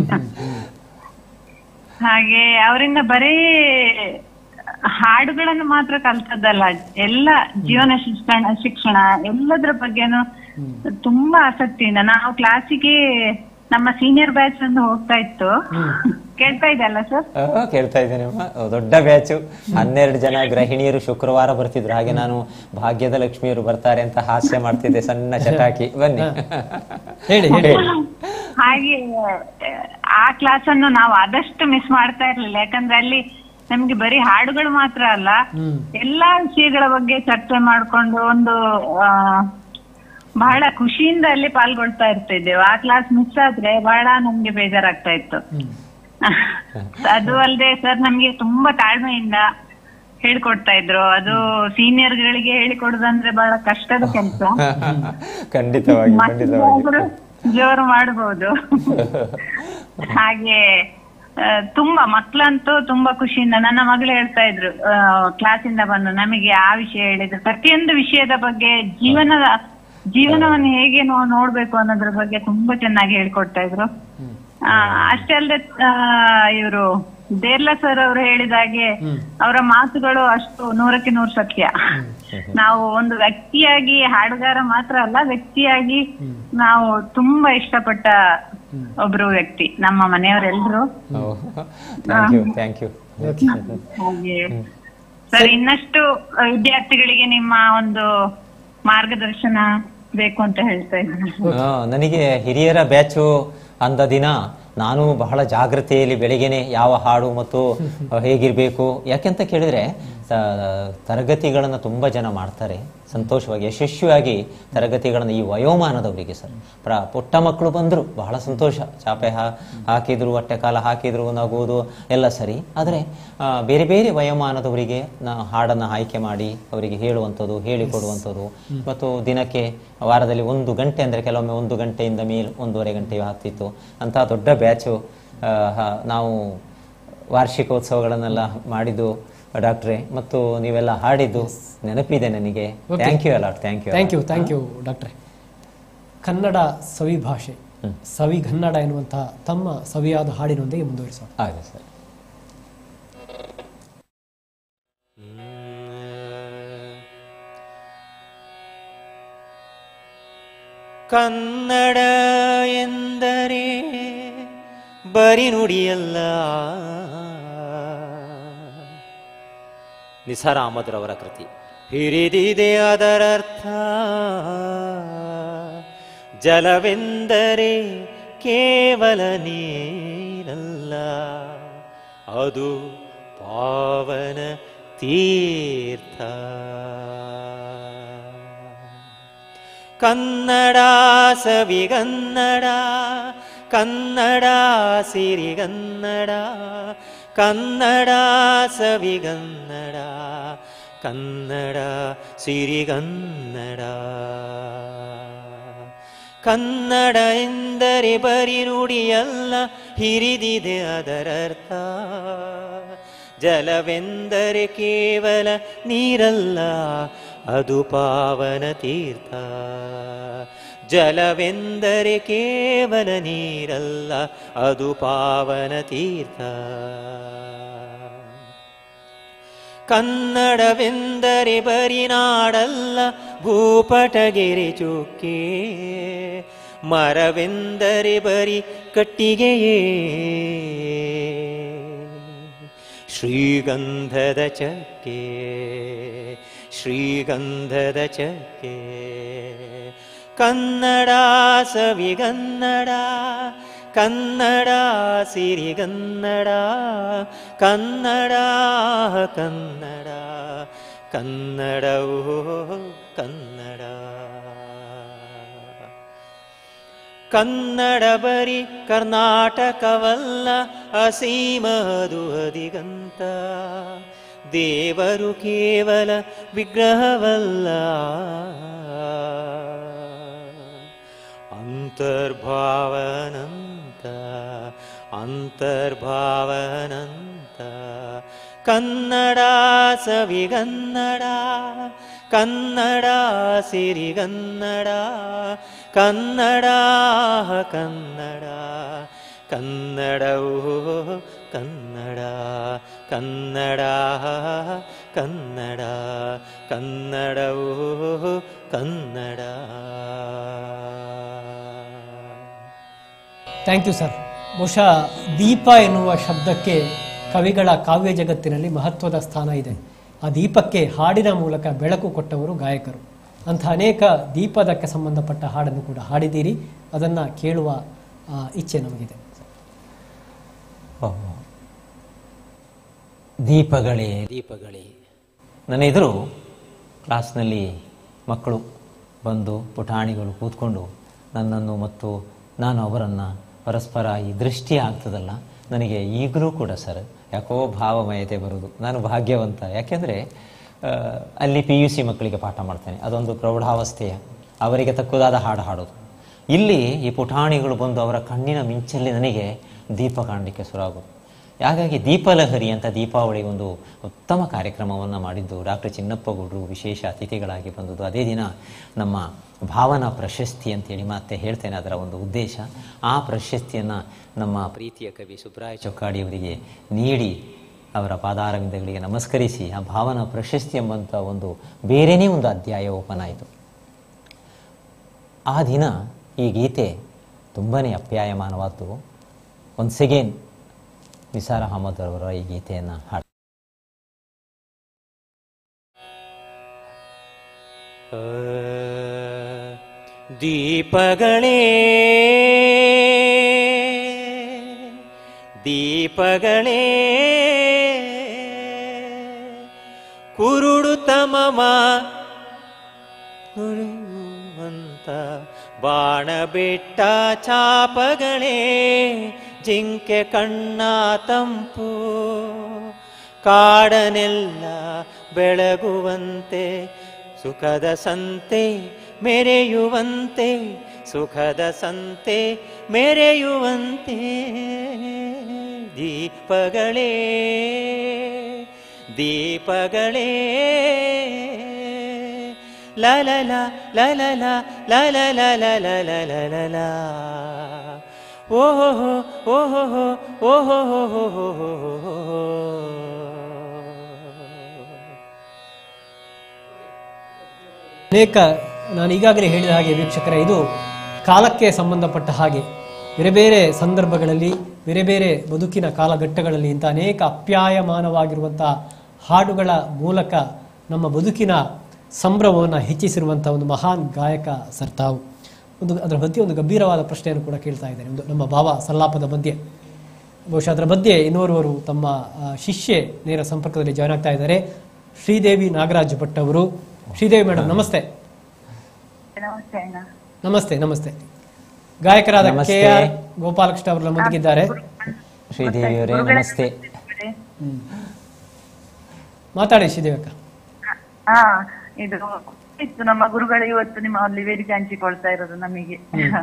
N: ಹಾಗೆ ಅವರಿಂದ ಬರೀ ಹಾಡುಗಳನ್ನು ಮಾತ್ರ ಕಲ್ತದ್ದಲ್ಲ ಎಲ್ಲ ಜೀವನ ಶಿಕ್ಷಣ ಶಿಕ್ಷಣ ಎಲ್ಲದ್ರ ಬಗ್ಗೆನು ತುಂಬಾ ಆಸಕ್ತಿಯಿಂದ ನಾವು ಕ್ಲಾಸಿಗೆ ನಮ್ಮ ಸೀನಿಯರ್ ಬ್ಯಾಚ್ ಒಂದು ಹೋಗ್ತಾ ಇತ್ತು ಕೇಳ್ತಾ ಇದೆಯಲ್ಲ ಸರ್
B: ಆ, ಕೇಳ್ತಾ ಇದ್ದೇನೆ ಅಮ್ಮ. ದೊಡ್ಡ ಬ್ಯಾಚು ಹನ್ನೆರಡು ಜನ ಗೃಹಿಣಿಯರು ಶುಕ್ರವಾರ ಬರ್ತಿದ್ರು ಹಾಗೆ ನಾನು ಭಾಗ್ಯದ ಲಕ್ಷ್ಮಿಯರು ಬರ್ತಾರೆ ಅಂತ ಹಾಸ್ಯ ಮಾಡ್ತಿದ್ದೆ ಸಣ್ಣ ಚಟಾಕಿ ಬನ್ನಿ
A: ಹೇಳಿ
B: ಹೇಳಿ
N: ಹಾಗೆ ಆ ಕ್ಲಾಸ್ ಅನ್ನು ನಾವು ಆದಷ್ಟು ಮಿಸ್ ಮಾಡ್ತಾ ಇರ್ಲಿಲ್ಲ ಯಾಕಂದ್ರೆ ಅಲ್ಲಿ ನಮ್ಗೆ ಬರೀ ಹಾಡುಗಳು ಮಾತ್ರ ಅಲ್ಲ ಎಲ್ಲಾ ವಿಷಯಗಳ ಬಗ್ಗೆ ಚರ್ಚೆ ಮಾಡ್ಕೊಂಡು ಒಂದು ಆ, ಬಹಳ ಖುಷಿಯಿಂದ ಅಲ್ಲಿ ಪಾಲ್ಗೊಳ್ತಾ ಇರ್ತಿದ್ದೆವು ಆ ಕ್ಲಾಸ್ ಮಿಸ್ ಆದ್ರೆ ಬಹಳ ನಮ್ಗೆ ಬೇಜಾರಾಗ್ತಾ ಇತ್ತು ಅದು ಅಲ್ಲದೆ ಸರ್ ನಮ್ಗೆ ತುಂಬಾ ತಾಳ್ಮೆಯಿಂದ ಹೇಳ್ಕೊಡ್ತಾ ಇದ್ರು ಅದು ಸೀನಿಯರ್ ಗಳಿಗೆ ಹೇಳಿಕೊಡುದಂದ್ರೆ ಬಹಳ ಕಷ್ಟದ ಕೆಲಸ
B: ಖಂಡಿತವಾಗಿ ಖಂಡಿತವಾಗಿ
N: ಮಕ್ಕಳು ಜೋರು ಮಾಡಬಹುದು ಹಾಗೆ ಆ, ತುಂಬಾ ಮಕ್ಳಂತೂ ತುಂಬಾ ಖುಷಿಯಿಂದ ನನ್ನ ಮಗಳು ಹೇಳ್ತಾ ಇದ್ರು ಕ್ಲಾಸಿಂದ ಬಂದು ನಮಗೆ ಆ ವಿಷಯ ಹೇಳಿದ್ರು ಪ್ರತಿಯೊಂದು ವಿಷಯದ ಬಗ್ಗೆ ಜೀವನದ ಜೀವನವನ್ನು ಹೇಗೆ ನಾವು ನೋಡ್ಬೇಕು ಅನ್ನೋದ್ರ ಬಗ್ಗೆ ತುಂಬಾ ಚೆನ್ನಾಗಿ ಹೇಳ್ಕೊಡ್ತಾ ಇದ್ರು ಆ, ಅಷ್ಟೇ ಅಲ್ಲದೆ ಇವರು ದೇರ್ಲಾ ಸರ್ ಅವರು ಹೇಳಿದಾಗೆ ಅವರ ಮಾತುಗಳು ಅಷ್ಟು ನೂರಕ್ಕೆ ನೂರು ಸತ್ಯ ನಾವು ಒಂದು ವ್ಯಕ್ತಿಯಾಗಿ ಹಾಡುಗಾರ ಮಾತ್ರ ಅಲ್ಲ ವ್ಯಕ್ತಿಯಾಗಿ ನಾವು ತುಂಬಾ ಇಷ್ಟಪಟ್ಟ ಒಬ್ರು ವ್ಯಕ್ತಿ ನಮ್ಮ ಮನೆಯವರೆಲ್ಲರೂ
B: ಥ್ಯಾಂಕ್ ಯು ಥ್ಯಾಂಕ್ ಯು
N: ಹಾಗೆ ಸರ್ ಇನ್ನಷ್ಟು ವಿದ್ಯಾರ್ಥಿಗಳಿಗೆ ನಿಮ್ಮ ಒಂದು ಮಾರ್ಗದರ್ಶನ ಬೇಕು ಅಂತ ಹೇಳ್ತಾ ಇದ್ದೀನಿ
B: ಆ, ನನಗೆ ಹಿರಿಯರ ಬ್ಯಾಚು ಅಂದ ದಿನ ನಾನು ಬಹಳ ಜಾಗ್ರತೆಯಲ್ಲಿ ಬೆಳಿಗ್ಗೆನೆ ಯಾವ ಹಾಡು ಮತ್ತು ಹೇಗಿರಬೇಕು ಯಾಕೆಂತ ಕೇಳಿದ್ರೆ ತ- ತರಗತಿಗಳನ್ನು ತುಂಬ ಜನ ಮಾಡ್ತಾರೆ ಸಂತೋಷವಾಗಿ ಯಶಸ್ವಿಯಾಗಿ ತರಗತಿಗಳನ್ನು ಈ ವಯೋಮಾನದವರಿಗೆ ಸರ್ ಪ್ರ ಪುಟ್ಟ ಮಕ್ಕಳು ಬಂದರು ಬಹಳ ಸಂತೋಷ ಚಾಪೆ ಹಾ ಹಾಕಿದ್ರು ಹೊಟ್ಟೆ ಕಾಲ ಹಾಕಿದ್ರು ನಗುವುದು ಎಲ್ಲ ಸರಿ ಆದರೆ ಆ, ಬೇರೆ ಬೇರೆ ವಯೋಮಾನದವರಿಗೆ ನಾ ಹಾಡನ್ನು ಆಯ್ಕೆ ಮಾಡಿ ಅವರಿಗೆ ಹೇಳುವಂಥದ್ದು ಹೇಳಿಕೊಡುವಂಥದ್ದು ಮತ್ತು ದಿನಕ್ಕೆ ವಾರದಲ್ಲಿ ಒಂದು ಗಂಟೆ ಅಂದರೆ ಕೆಲವೊಮ್ಮೆ ಒಂದು ಗಂಟೆಯಿಂದ ಮೇಲ್ ಒಂದೂವರೆ ಗಂಟೆಯೂ ಆಗ್ತಿತ್ತು ಅಂತಹ ದೊಡ್ಡ ಬ್ಯಾಚು ಆ, ಹ- ನಾವು ವಾರ್ಷಿಕೋತ್ಸವಗಳನ್ನೆಲ್ಲ ಮಾಡಿದ್ದು ಡಾಕ್ಟ್ರೇ ಮತ್ತು ನೀವೆಲ್ಲ ಹಾಡಿದ್ದು ನೆನಪಿದೆ ನನಗೆ
A: Okay.
B: Thank you a lot thank you
A: thank you thank you ಡಾಕ್ಟ್ರೆ ಕನ್ನಡ ಸವಿ ಭಾಷೆ ಸವಿ ಕನ್ನಡ ಎನ್ನುವಂತಹ ತಮ್ಮ ಸವಿಯಾದ ಹಾಡಿನೊಂದಿಗೆ ಮುಂದುವರಿಸೋಣ
B: ಆಗಿದೆ ಸರ್
J: ಕನ್ನಡ ಎಂದರೆ ಬರಿ ನುಡಿಯಲ್ಲ ನಿಸಾರ್ ಅಹಮದ್ರವರ ಕೃತಿ ಹಿರಿದಿದೆ ಅದರರ್ಥ ಜಲವೆಂದರೆ ಕೇವಲ ನೀರಲ್ಲ ಅದು ಪಾವನ ತೀರ್ಥ ಕನ್ನಡ ಸವಿಗನ್ನಡ ಕನ್ನಡ ಸಿರಿಗನ್ನಡ ಕನ್ನಡ ಸವಿಗನ್ನಡ ಕನ್ನಡ ಸಿರಿಗನ್ನಡ ಕನ್ನಡ ಎಂದರೆ ಬರಿ ನುಡಿಯಲ್ಲ ಹಿರಿದಿದೆ ಅದರರ್ಥ ಜಲವೆಂದರೆ ಕೇವಲ ನೀರಲ್ಲ ಅದು ಪಾವನ ತೀರ್ಥ ಜಲವೆಂದರೆ ಕೇವಲ ನೀರಲ್ಲ ಅದು ಪಾವನ ತೀರ್ಥ ಕನ್ನಡವೆಂದರೆ ಬರಿ ನಾಡಲ್ಲ ಭೂಪಟಗೆರೆ ಚುಕ್ಕೆ ಮರವೆಂದರೆ ಬರಿ ಕಟ್ಟಿಗೆಯೇ ಶ್ರೀಗಂಧದ ಚಕ್ಕೆ ಶ್ರೀಗಂಧದ ಚಕ್ಕೆ ಕನ್ನಡ ಸವಿಗನ್ನಡ ಕನ್ನಡ ಸಿರಿಗನ್ನಡ ಕನ್ನಡ ಕನ್ನಡ ಕನ್ನಡವೋ ಕನ್ನಡ ಕನ್ನಡ ಬರಿ ಕರ್ನಾಟಕವಲ್ಲ ಅಸೀಮದು ಅದಿಗಂತ ದೇವರು ಕೇವಲ ವಿಗ್ರಹವಲ್ಲ ಅಂತರ್ಭಾವನಂತ ಅಂತರ್ಭಾವನಂತ ಕನ್ನಡ ಸವಿಗನ್ನಡ ಕನ್ನಡ ಸಿರಿಗನ್ನಡ ಕನ್ನಡ ಕನ್ನಡ ಕನ್ನಡವು ಕನ್ನಡ ಕನ್ನಡ ಕನ್ನಡ ಕನ್ನಡವು ಕನ್ನಡ
A: ಥ್ಯಾಂಕ್ ಯು ಸರ್ ಬಹುಶಃ ದೀಪ ಎನ್ನುವ ಶಬ್ದಕ್ಕೆ ಕವಿಗಳ ಕಾವ್ಯ ಜಗತ್ತಿನಲ್ಲಿ ಮಹತ್ವದ ಸ್ಥಾನ ಇದೆ ಆ ದೀಪಕ್ಕೆ ಹಾಡಿನ ಮೂಲಕ ಬೆಳಕು ಕೊಟ್ಟವರು ಗಾಯಕರು ಅಂಥ ಅನೇಕ ದೀಪದಕ್ಕೆ ಸಂಬಂಧಪಟ್ಟ ಹಾಡನ್ನು ಕೂಡ ಹಾಡಿದ್ದೀರಿ ಅದನ್ನು ಕೇಳುವ ಆ, ಇಚ್ಛೆ ನಮಗಿದೆ
B: ದೀಪಗಳೇ ದೀಪಗಳೇ ನನ್ನ ಎದುರು ಕ್ಲಾಸ್ನಲ್ಲಿ ಮಕ್ಕಳು ಬಂದು ಪುಟಾಣಿಗಳು ಕೂತ್ಕೊಂಡು ನನ್ನನ್ನು ಮತ್ತು ನಾನು ಅವರನ್ನು ಪರಸ್ಪರ ಈ ದೃಷ್ಟಿ ಆಗ್ತದಲ್ಲ ನನಗೆ ಈಗಲೂ ಕೂಡ ಸರ್ ಯಾಕೋ ಭಾವಮಯತೆ ಬರೋದು ನಾನು ಭಾಗ್ಯವಂತ ಯಾಕೆಂದರೆ ಅಲ್ಲಿ ಪಿ ಯು ಸಿ ಮಕ್ಕಳಿಗೆ ಪಾಠ ಮಾಡ್ತೇನೆ ಅದೊಂದು ಪ್ರೌಢಾವಸ್ಥೆಯ ಅವರಿಗೆ ತಕ್ಕುದಾದ ಹಾಡು ಹಾಡೋದು ಇಲ್ಲಿ ಈ ಪುಟಾಣಿಗಳು ಬಂದು ಅವರ ಕಣ್ಣಿನ ಮಿಂಚಲ್ಲಿ ನನಗೆ ದೀಪ ಕಾಣಲಿಕ್ಕೆ ಶುರುವಾಗೋದು ಹಾಗಾಗಿ ದೀಪಲಹರಿ ಅಂತ ದೀಪಾವಳಿ ಒಂದು ಉತ್ತಮ ಕಾರ್ಯಕ್ರಮವನ್ನು ಮಾಡಿದ್ದು ಡಾಕ್ಟರ್ ಚಿನ್ನಪ್ಪ ಗೌಡರು ವಿಶೇಷ ಅತಿಥಿಗಳಾಗಿ ಬಂದದ್ದು ಅದೇ ದಿನ ನಮ್ಮ ಭಾವನಾ ಪ್ರಶಸ್ತಿ ಅಂತೇಳಿ ಮತ್ತೆ ಹೇಳ್ತೇನೆ ಅದರ ಒಂದು ಉದ್ದೇಶ ಆ ಪ್ರಶಸ್ತಿಯನ್ನು ನಮ್ಮ ಪ್ರೀತಿಯ ಕವಿ ಸುಬ್ರಾಯ ಚೊಕ್ಕಾಡಿಯವರಿಗೆ ನೀಡಿ ಅವರ ಪಾದಾರವಿಂದಗಳಿಗೆ ನಮಸ್ಕರಿಸಿ ಆ ಭಾವನಾ ಪ್ರಶಸ್ತಿ ಎಂಬಂಥ ಒಂದು ಬೇರೆಯೇ ಒಂದು ಅಧ್ಯಾಯ ಓಪನ್ ಆಯಿತು ಆ ದಿನ ಈ ಗೀತೆ ತುಂಬಾ ಅಪ್ಯಾಯಮಾನವಾದ್ದು ಒನ್ಸ್ ಅಗೇನ್ ನಿಸಾರ್ ಅಹಮದ್ ಅವರ ಈ ಗೀತೆಯನ್ನು ಹಾಡು
J: ದೀಪಗಳೇ ದೀಪಗಳೇ ಕುರುಡು ತಮಮ ನುಡಿಯುವಂತ ಬಾಣ ಬೆಟ್ಟ ಚಾಪಗಳೇ ಜಿಂಕೆ ಕಣ್ಣ ತಂಪು ಕಾಡನೆಲ್ಲ ಬೆಳಗುವಂತೆ ಸುಖದ ಸಂತೆ ಮೆರೆಯುವಂತೆ ಸುಖದ ಸಂತೆ ಮೆರೆಯುವಂತೆ ದೀಪಗಳೇ ದೀಪಗಳೇ ಲಲಲ ಲಲಲ ಲಲಲ ಲಲಲ ಓಹೋ ಓಹೋ ಓಹೋ
A: ಅನೇಕ ನಾನು ಈಗಾಗಲೇ ಹೇಳಿದ ಹಾಗೆ ವೀಕ್ಷಕರೇ ಇದು ಕಾಲಕ್ಕೆ ಸಂಬಂಧಪಟ್ಟ ಹಾಗೆ ಬೇರೆ ಬೇರೆ ಸಂದರ್ಭಗಳಲ್ಲಿ ಬೇರೆ ಬೇರೆ ಬದುಕಿನ ಕಾಲಘಟ್ಟಗಳಲ್ಲಿ ಇಂಥ ಅನೇಕ ಅಪ್ಯಾಯಮಾನವಾಗಿರುವಂಥ ಹಾಡುಗಳ ಮೂಲಕ ನಮ್ಮ ಬದುಕಿನ ಸಂಭ್ರಮವನ್ನು ಹೆಚ್ಚಿಸಿರುವಂಥ ಒಂದು ಮಹಾನ್ ಗಾಯಕ ಸರ್ ತಾವು ಒಂದು ಅದರ ಮಧ್ಯೆ ಒಂದು ಗಂಭೀರವಾದ ಪ್ರಶ್ನೆಯನ್ನು ಕೂಡ ಕೇಳ್ತಾ ಇದ್ದೇನೆ ಒಂದು ನಮ್ಮ ಭಾವ ಸಲ್ಲಾಪದ ಮಧ್ಯೆ ಬಹುಶಃ ಅದರ ಮಧ್ಯೆ ಇನ್ನೋರ್ವರು ತಮ್ಮ ಆ, ಶಿಷ್ಯೆ ನೇರ ಸಂಪರ್ಕದಲ್ಲಿ ಜಾಯ್ನ್ ಆಗ್ತಾ ಇದ್ದಾರೆ ಶ್ರೀದೇವಿ ನಾಗರಾಜ್ ಭಟ್ ಅವರು ಶ್ರೀದೇವಿ ಮೇಡಮ್ ನಮಸ್ತೆ
N: ನಮಸ್ತೆ ಅಣ್ಣ
A: ನಮಸ್ತೆ ನಮಸ್ತೆ ಗಾಯಕರಾದ
B: ನಮಸ್ತೆ.
A: ಕೆ ಆರ್ ಗೋಪಾಲಕೃಷ್ಣ ಅವರು ನಮ್ಮೊಂದಿಗಿದ್ದಾರೆ
B: ಶ್ರೀದೇವಿಯವರೇ ನಮಸ್ತೆ
A: ಮಾತಾಡಿ ಶ್ರೀದೇವಿ ಅಕ್ಕ
N: ಹಾ ಇದು ಇತ್ತು ನಮ್ಮ ಗುರುಗಳು ಇವತ್ತು ನಿಮ್ಮ ಅಲ್ಲಿ ವೇದಿಕೆ ಹಂಚಿಕೊಳ್ತಾ ಇರೋದು ನಮಗೆ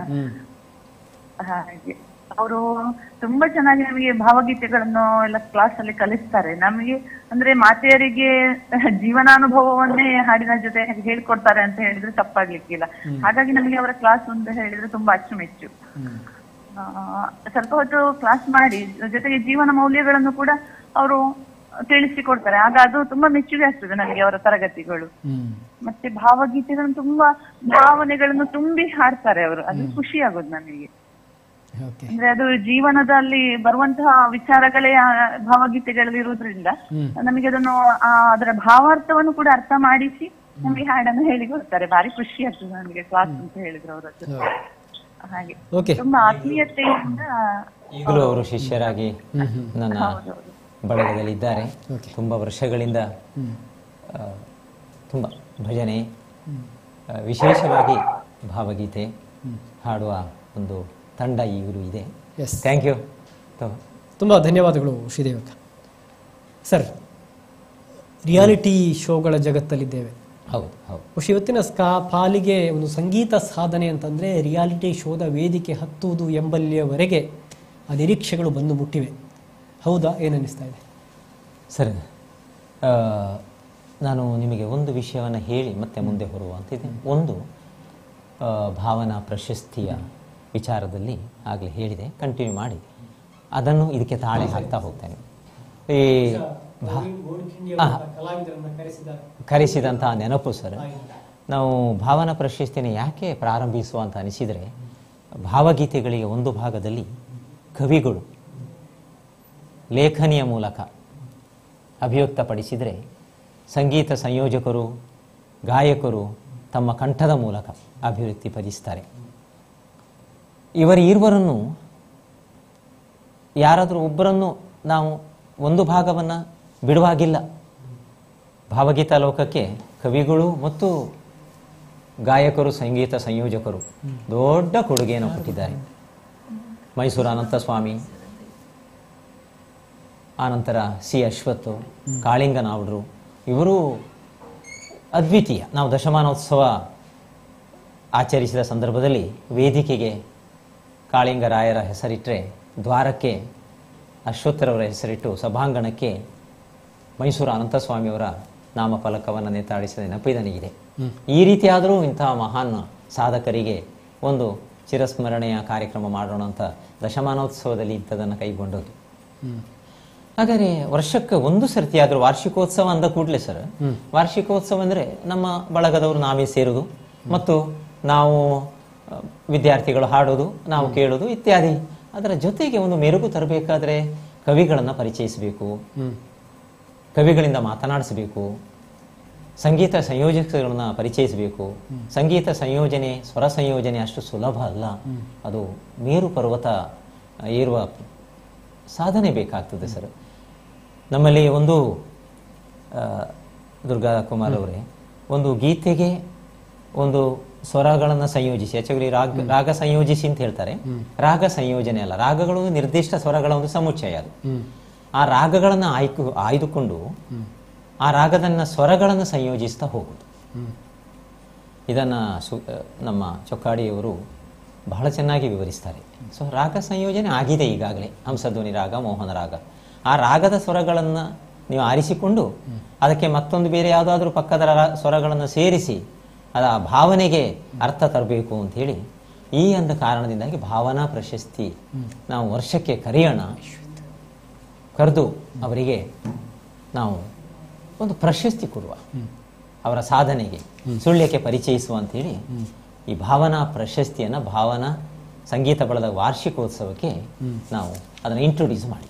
N: ಹಾಗೆ ಅವರು ತುಂಬಾ ಚೆನ್ನಾಗಿ ನಮಗೆ ಭಾವಗೀತೆಗಳನ್ನು ಎಲ್ಲ ಕ್ಲಾಸ್ ಅಲ್ಲಿ ಕಲಿಸ್ತಾರೆ ನಮಗೆ ಅಂದ್ರೆ ಮಾತೆಯರಿಗೆ ಜೀವನಾನುಭವವನ್ನೇ ಹಾಡಿನ ಜೊತೆ ಹೇಳ್ಕೊಡ್ತಾರೆ ಅಂತ ಹೇಳಿದ್ರೆ ತಪ್ಪಾಗ್ಲಿಕ್ಕಿಲ್ಲ ಹಾಗಾಗಿ ನಮಗೆ ಅವರ ಕ್ಲಾಸ್ ಅಂತ ಹೇಳಿದ್ರೆ ತುಂಬಾ ಅಚ್ಚುಮೆಚ್ಚು ಆ, ಸ್ವಲ್ಪ ಹೊತ್ತು ಕ್ಲಾಸ್ ಮಾಡಿ ಜೊತೆಗೆ ಜೀವನ ಮೌಲ್ಯಗಳನ್ನು ಕೂಡ ಅವರು ತಿಳಿಸಿಕೊಡ್ತಾರೆ ಆಗ ಅದು ತುಂಬಾ ಮೆಚ್ಚುಗೆ ಆಗ್ತದೆ ನನಗೆ ಅವರ ತರಗತಿಗಳು ಮತ್ತೆ ಭಾವಗೀತೆಗಳನ್ನು ತುಂಬಾ ಭಾವನೆಗಳನ್ನು ತುಂಬಿ ಹಾಡ್ತಾರೆ ಅವರು ಅದು ಖುಷಿ ಆಗೋದು ನನಗೆ ಅಂದ್ರೆ ಅದು ಜೀವನದಲ್ಲಿ ಬರುವಂತಹ ವಿಚಾರಗಳೇ ಆ ಭಾವಗೀತೆಗಳಲ್ಲಿ ಇರುವುದರಿಂದ ನಮಗೆ ಅದನ್ನು ಆ ಅದರ ಭಾವಾರ್ಥವನ್ನು ಕೂಡ ಅರ್ಥ ಮಾಡಿಸಿ ನಮಗೆ ಹಾಡನ್ನು ಹೇಳಿಕೊಡ್ತಾರೆ ಭಾರಿ ಖುಷಿ ಆಗ್ತದೆ ನನಗೆ ಕ್ಲಾಸ್ ಅಂತ ಹೇಳಿದ್ರು ಅವರದ್ದು ಹಾಗೆ
B: Okay.
N: ತುಂಬಾ ಆತ್ಮೀಯತೆಯಿಂದ
B: ಈಗಲೂ ಅವರು ಶಿಷ್ಯರಾಗಿ ನನ್ನ
N: ಹೌದೌದು.
B: ಬಳಗದಲ್ಲಿದ್ದಾರೆ ತುಂಬ ವರ್ಷಗಳಿಂದ ಆ, ತುಂಬ ಭಜನೆ ಆ, ವಿಶೇಷವಾಗಿ ಭಾವಗೀತೆ ಹಾಡುವ ಒಂದು ತಂಡ ಇವರು ಇದೆ
A: ಎಸ್
B: ಥ್ಯಾಂಕ್ ಯು
A: ತುಂಬ ಧನ್ಯವಾದಗಳು ಶ್ರೀದೇವಕ ಸರ್ ರಿಯಾಲಿಟಿ ಶೋಗಳ ಜಗತ್ತಲ್ಲಿದ್ದೇವೆ
B: ಹೌದು ಹೌದು
A: ಬಹುಶಃ ಇವತ್ತಿನ ಸ್ಕಾ ಪಾಲಿಗೆ ಒಂದು ಸಂಗೀತ ಸಾಧನೆ ಅಂತಂದರೆ ರಿಯಾಲಿಟಿ ಶೋದ ವೇದಿಕೆ ಹತ್ತುವುದು ಎಂಬಲ್ಲಿಯವರೆಗೆ ಆ ನಿರೀಕ್ಷೆಗಳು ಬಂದು ಮುಟ್ಟಿವೆ ಹೌದಾ ಏನನ್ನಿಸ್ತಾ ಇದೆ
B: ಸರಿ ಆ, ನಾನು ನಿಮಗೆ ಒಂದು ವಿಷಯವನ್ನು ಹೇಳಿ ಮತ್ತೆ ಮುಂದೆ ಹೊರುವ ಅಂತಿದೆ ಒಂದು ಆ, ಭಾವನಾ ಪ್ರಶಸ್ತಿಯ ವಿಚಾರದಲ್ಲಿ ಆಗಲೇ ಹೇಳಿದೆ ಕಂಟಿನ್ಯೂ ಮಾಡಿ ಅದನ್ನು ಇದಕ್ಕೆ ತಾಳೆ ಹಾಕ್ತಾ ಹೋಗ್ತೇನೆ ಈ ಭಾ- ಆ, ಕರೆಸಿದಂತಹ ನೆನಪು ಸರ್ ನಾವು ಭಾವನಾ ಪ್ರಶಸ್ತಿನ ಯಾಕೆ ಪ್ರಾರಂಭಿಸುವ ಅಂತ ಅನಿಸಿದರೆ ಭಾವಗೀತೆಗಳಿಗೆ ಒಂದು ಭಾಗದಲ್ಲಿ ಕವಿಗಳು ಲೇಖನಿಯ ಮೂಲಕ ಅಭಿವ್ಯಕ್ತಪಡಿಸಿದರೆ ಸಂಗೀತ ಸಂಯೋಜಕರು ಗಾಯಕರು ತಮ್ಮ ಕಂಠದ ಮೂಲಕ ಅಭಿವೃದ್ಧಿಪಡಿಸ್ತಾರೆ ಇವರ ಇರುವರನ್ನು ಯಾರಾದರೂ ಒಬ್ಬರನ್ನು ನಾವು ಒಂದು ಭಾಗವನ್ನು ಬಿಡುವಾಗಿಲ್ಲ ಭಾವಗೀತ ಲೋಕಕ್ಕೆ ಕವಿಗಳು ಮತ್ತು ಗಾಯಕರು ಸಂಗೀತ ಸಂಯೋಜಕರು ದೊಡ್ಡ ಕೊಡುಗೆಯನ್ನು ಕೊಟ್ಟಿದ್ದಾರೆ ಮೈಸೂರು ಅನಂತಸ್ವಾಮಿ ಆನಂತರ ಸಿ ಅಶ್ವಥ್ ಕಾಳಿಂಗನಾವ್ಡ್ರು ಇವರು ಅದ್ವಿತೀಯ ನಾವು ದಶಮಾನೋತ್ಸವ ಆಚರಿಸಿದ ಸಂದರ್ಭದಲ್ಲಿ ವೇದಿಕೆಗೆ ಕಾಳಿಂಗರಾಯರ ಹೆಸರಿಟ್ಟರೆ ದ್ವಾರಕ್ಕೆ ಅಶ್ವತ್ಥರವರ ಹೆಸರಿಟ್ಟು ಸಭಾಂಗಣಕ್ಕೆ ಮೈಸೂರು ಅನಂತಸ್ವಾಮಿಯವರ ನಾಮಫಲಕವನ್ನು ನೇತಾಡಿಸಿದ ನೆನಪು ನನಗಿದೆ ಈ ರೀತಿಯಾದರೂ ಇಂತಹ ಮಹಾನ್ ಸಾಧಕರಿಗೆ ಒಂದು ಚಿರಸ್ಮರಣೆಯ ಕಾರ್ಯಕ್ರಮ ಮಾಡೋಣ ಅಂತ ದಶಮಾನೋತ್ಸವದಲ್ಲಿ ಇಂಥದನ್ನು ಕೈಗೊಂಡದ್ದು ಹಾಗಾದರೆ ವರ್ಷಕ್ಕೆ ಒಂದು ಸರ್ತಿ ಆದರೂ ವಾರ್ಷಿಕೋತ್ಸವ ಅಂದ ಕೂಡಲೇ ಸರ್ ವಾರ್ಷಿಕೋತ್ಸವ ಅಂದರೆ ನಮ್ಮ ಬಳಗದವರು ನಾವೇ ಸೇರೋದು ಮತ್ತು ನಾವು ಆ, ವಿದ್ಯಾರ್ಥಿಗಳು ಹಾಡೋದು ನಾವು ಕೇಳೋದು ಇತ್ಯಾದಿ ಅದರ ಜೊತೆಗೆ ಒಂದು ಮೆರುಗು ತರಬೇಕಾದ್ರೆ ಕವಿಗಳನ್ನು ಪರಿಚಯಿಸಬೇಕು ಕವಿಗಳಿಂದ ಮಾತನಾಡಿಸಬೇಕು ಸಂಗೀತ ಸಂಯೋಜಕಗಳನ್ನ ಪರಿಚಯಿಸಬೇಕು ಸಂಗೀತ ಸಂಯೋಜನೆ ಸ್ವರ ಸಂಯೋಜನೆ ಅಷ್ಟು ಸುಲಭ ಅಲ್ಲ ಅದು ಮೇರು ಪರ್ವತ ಏರುವ ಸಾಧನೆ ಬೇಕಾಗ್ತದೆ ಸರ್ ನಮ್ಮಲ್ಲಿ ಒಂದು ಆ, ದುರ್ಗಾ ಕುಮಾರ್ ಅವರೇ ಒಂದು ಗೀತೆಗೆ ಒಂದು ಸ್ವರಗಳನ್ನು ಸಂಯೋಜಿಸಿ ಹೆಚ್ಚಾಗಿ ರಾಗ ರಾಗ ಸಂಯೋಜಿಸಿ ಅಂತ ಹೇಳ್ತಾರೆ ರಾಗ ಸಂಯೋಜನೆ ಅಲ್ಲ ರಾಗಗಳು ಒಂದು ನಿರ್ದಿಷ್ಟ ಸ್ವರಗಳ ಒಂದು ಸಮುಚ್ಚಯ ಅದು ಆ ರಾಗಗಳನ್ನು ಆಯ್ಕು ಆಯ್ದುಕೊಂಡು ಆ ರಾಗದನ್ನ ಸ್ವರಗಳನ್ನು ಸಂಯೋಜಿಸ್ತಾ ಹೋಗುದು ಇದನ್ನ ಸು ಆ, ನಮ್ಮ ಚೊಕ್ಕಾಡಿಯವರು ಬಹಳ ಚೆನ್ನಾಗಿ ವಿವರಿಸ್ತಾರೆ ಸೊ ರಾಗ ಸಂಯೋಜನೆ ಆಗಿದೆ ಈಗಾಗಲೇ ಹಂಸಧ್ವನಿ ರಾಗ ಮೋಹನ ರಾಗ ಆ ರಾಗದ ಸ್ವರಗಳನ್ನು ನೀವು ಆರಿಸಿಕೊಂಡು ಅದಕ್ಕೆ ಮತ್ತೊಂದು ಬೇರೆ ಯಾವುದಾದ್ರೂ ಪಕ್ಕದ ರಾ- ಸ್ವರಗಳನ್ನು ಸೇರಿಸಿ ಅದ ಆ ಭಾವನೆಗೆ ಅರ್ಥ ತರಬೇಕು ಅಂತ ಹೇಳಿ ಈ ಒಂದು ಕಾರಣದಿಂದಾಗಿ ಭಾವನಾ ಪ್ರಶಸ್ತಿ ನಾವು ವರ್ಷಕ್ಕೆ ಕರೆಯೋಣ ಕರೆದು ಅವರಿಗೆ ನಾವು ಒಂದು ಪ್ರಶಸ್ತಿ ಕೊಡುವ ಅವರ ಸಾಧನೆಗೆ ಸುಳ್ಯಕ್ಕೆ ಪರಿಚಯಿಸುವ ಅಂತೇಳಿ ಈ ಭಾವನಾ ಪ್ರಶಸ್ತಿಯನ್ನು ಭಾವನಾ ಸಂಗೀತ ಬಳದ ವಾರ್ಷಿಕೋತ್ಸವಕ್ಕೆ ನಾವು ಅದನ್ನು ಇಂಟ್ರೊಡ್ಯೂಸ್ ಮಾಡಿ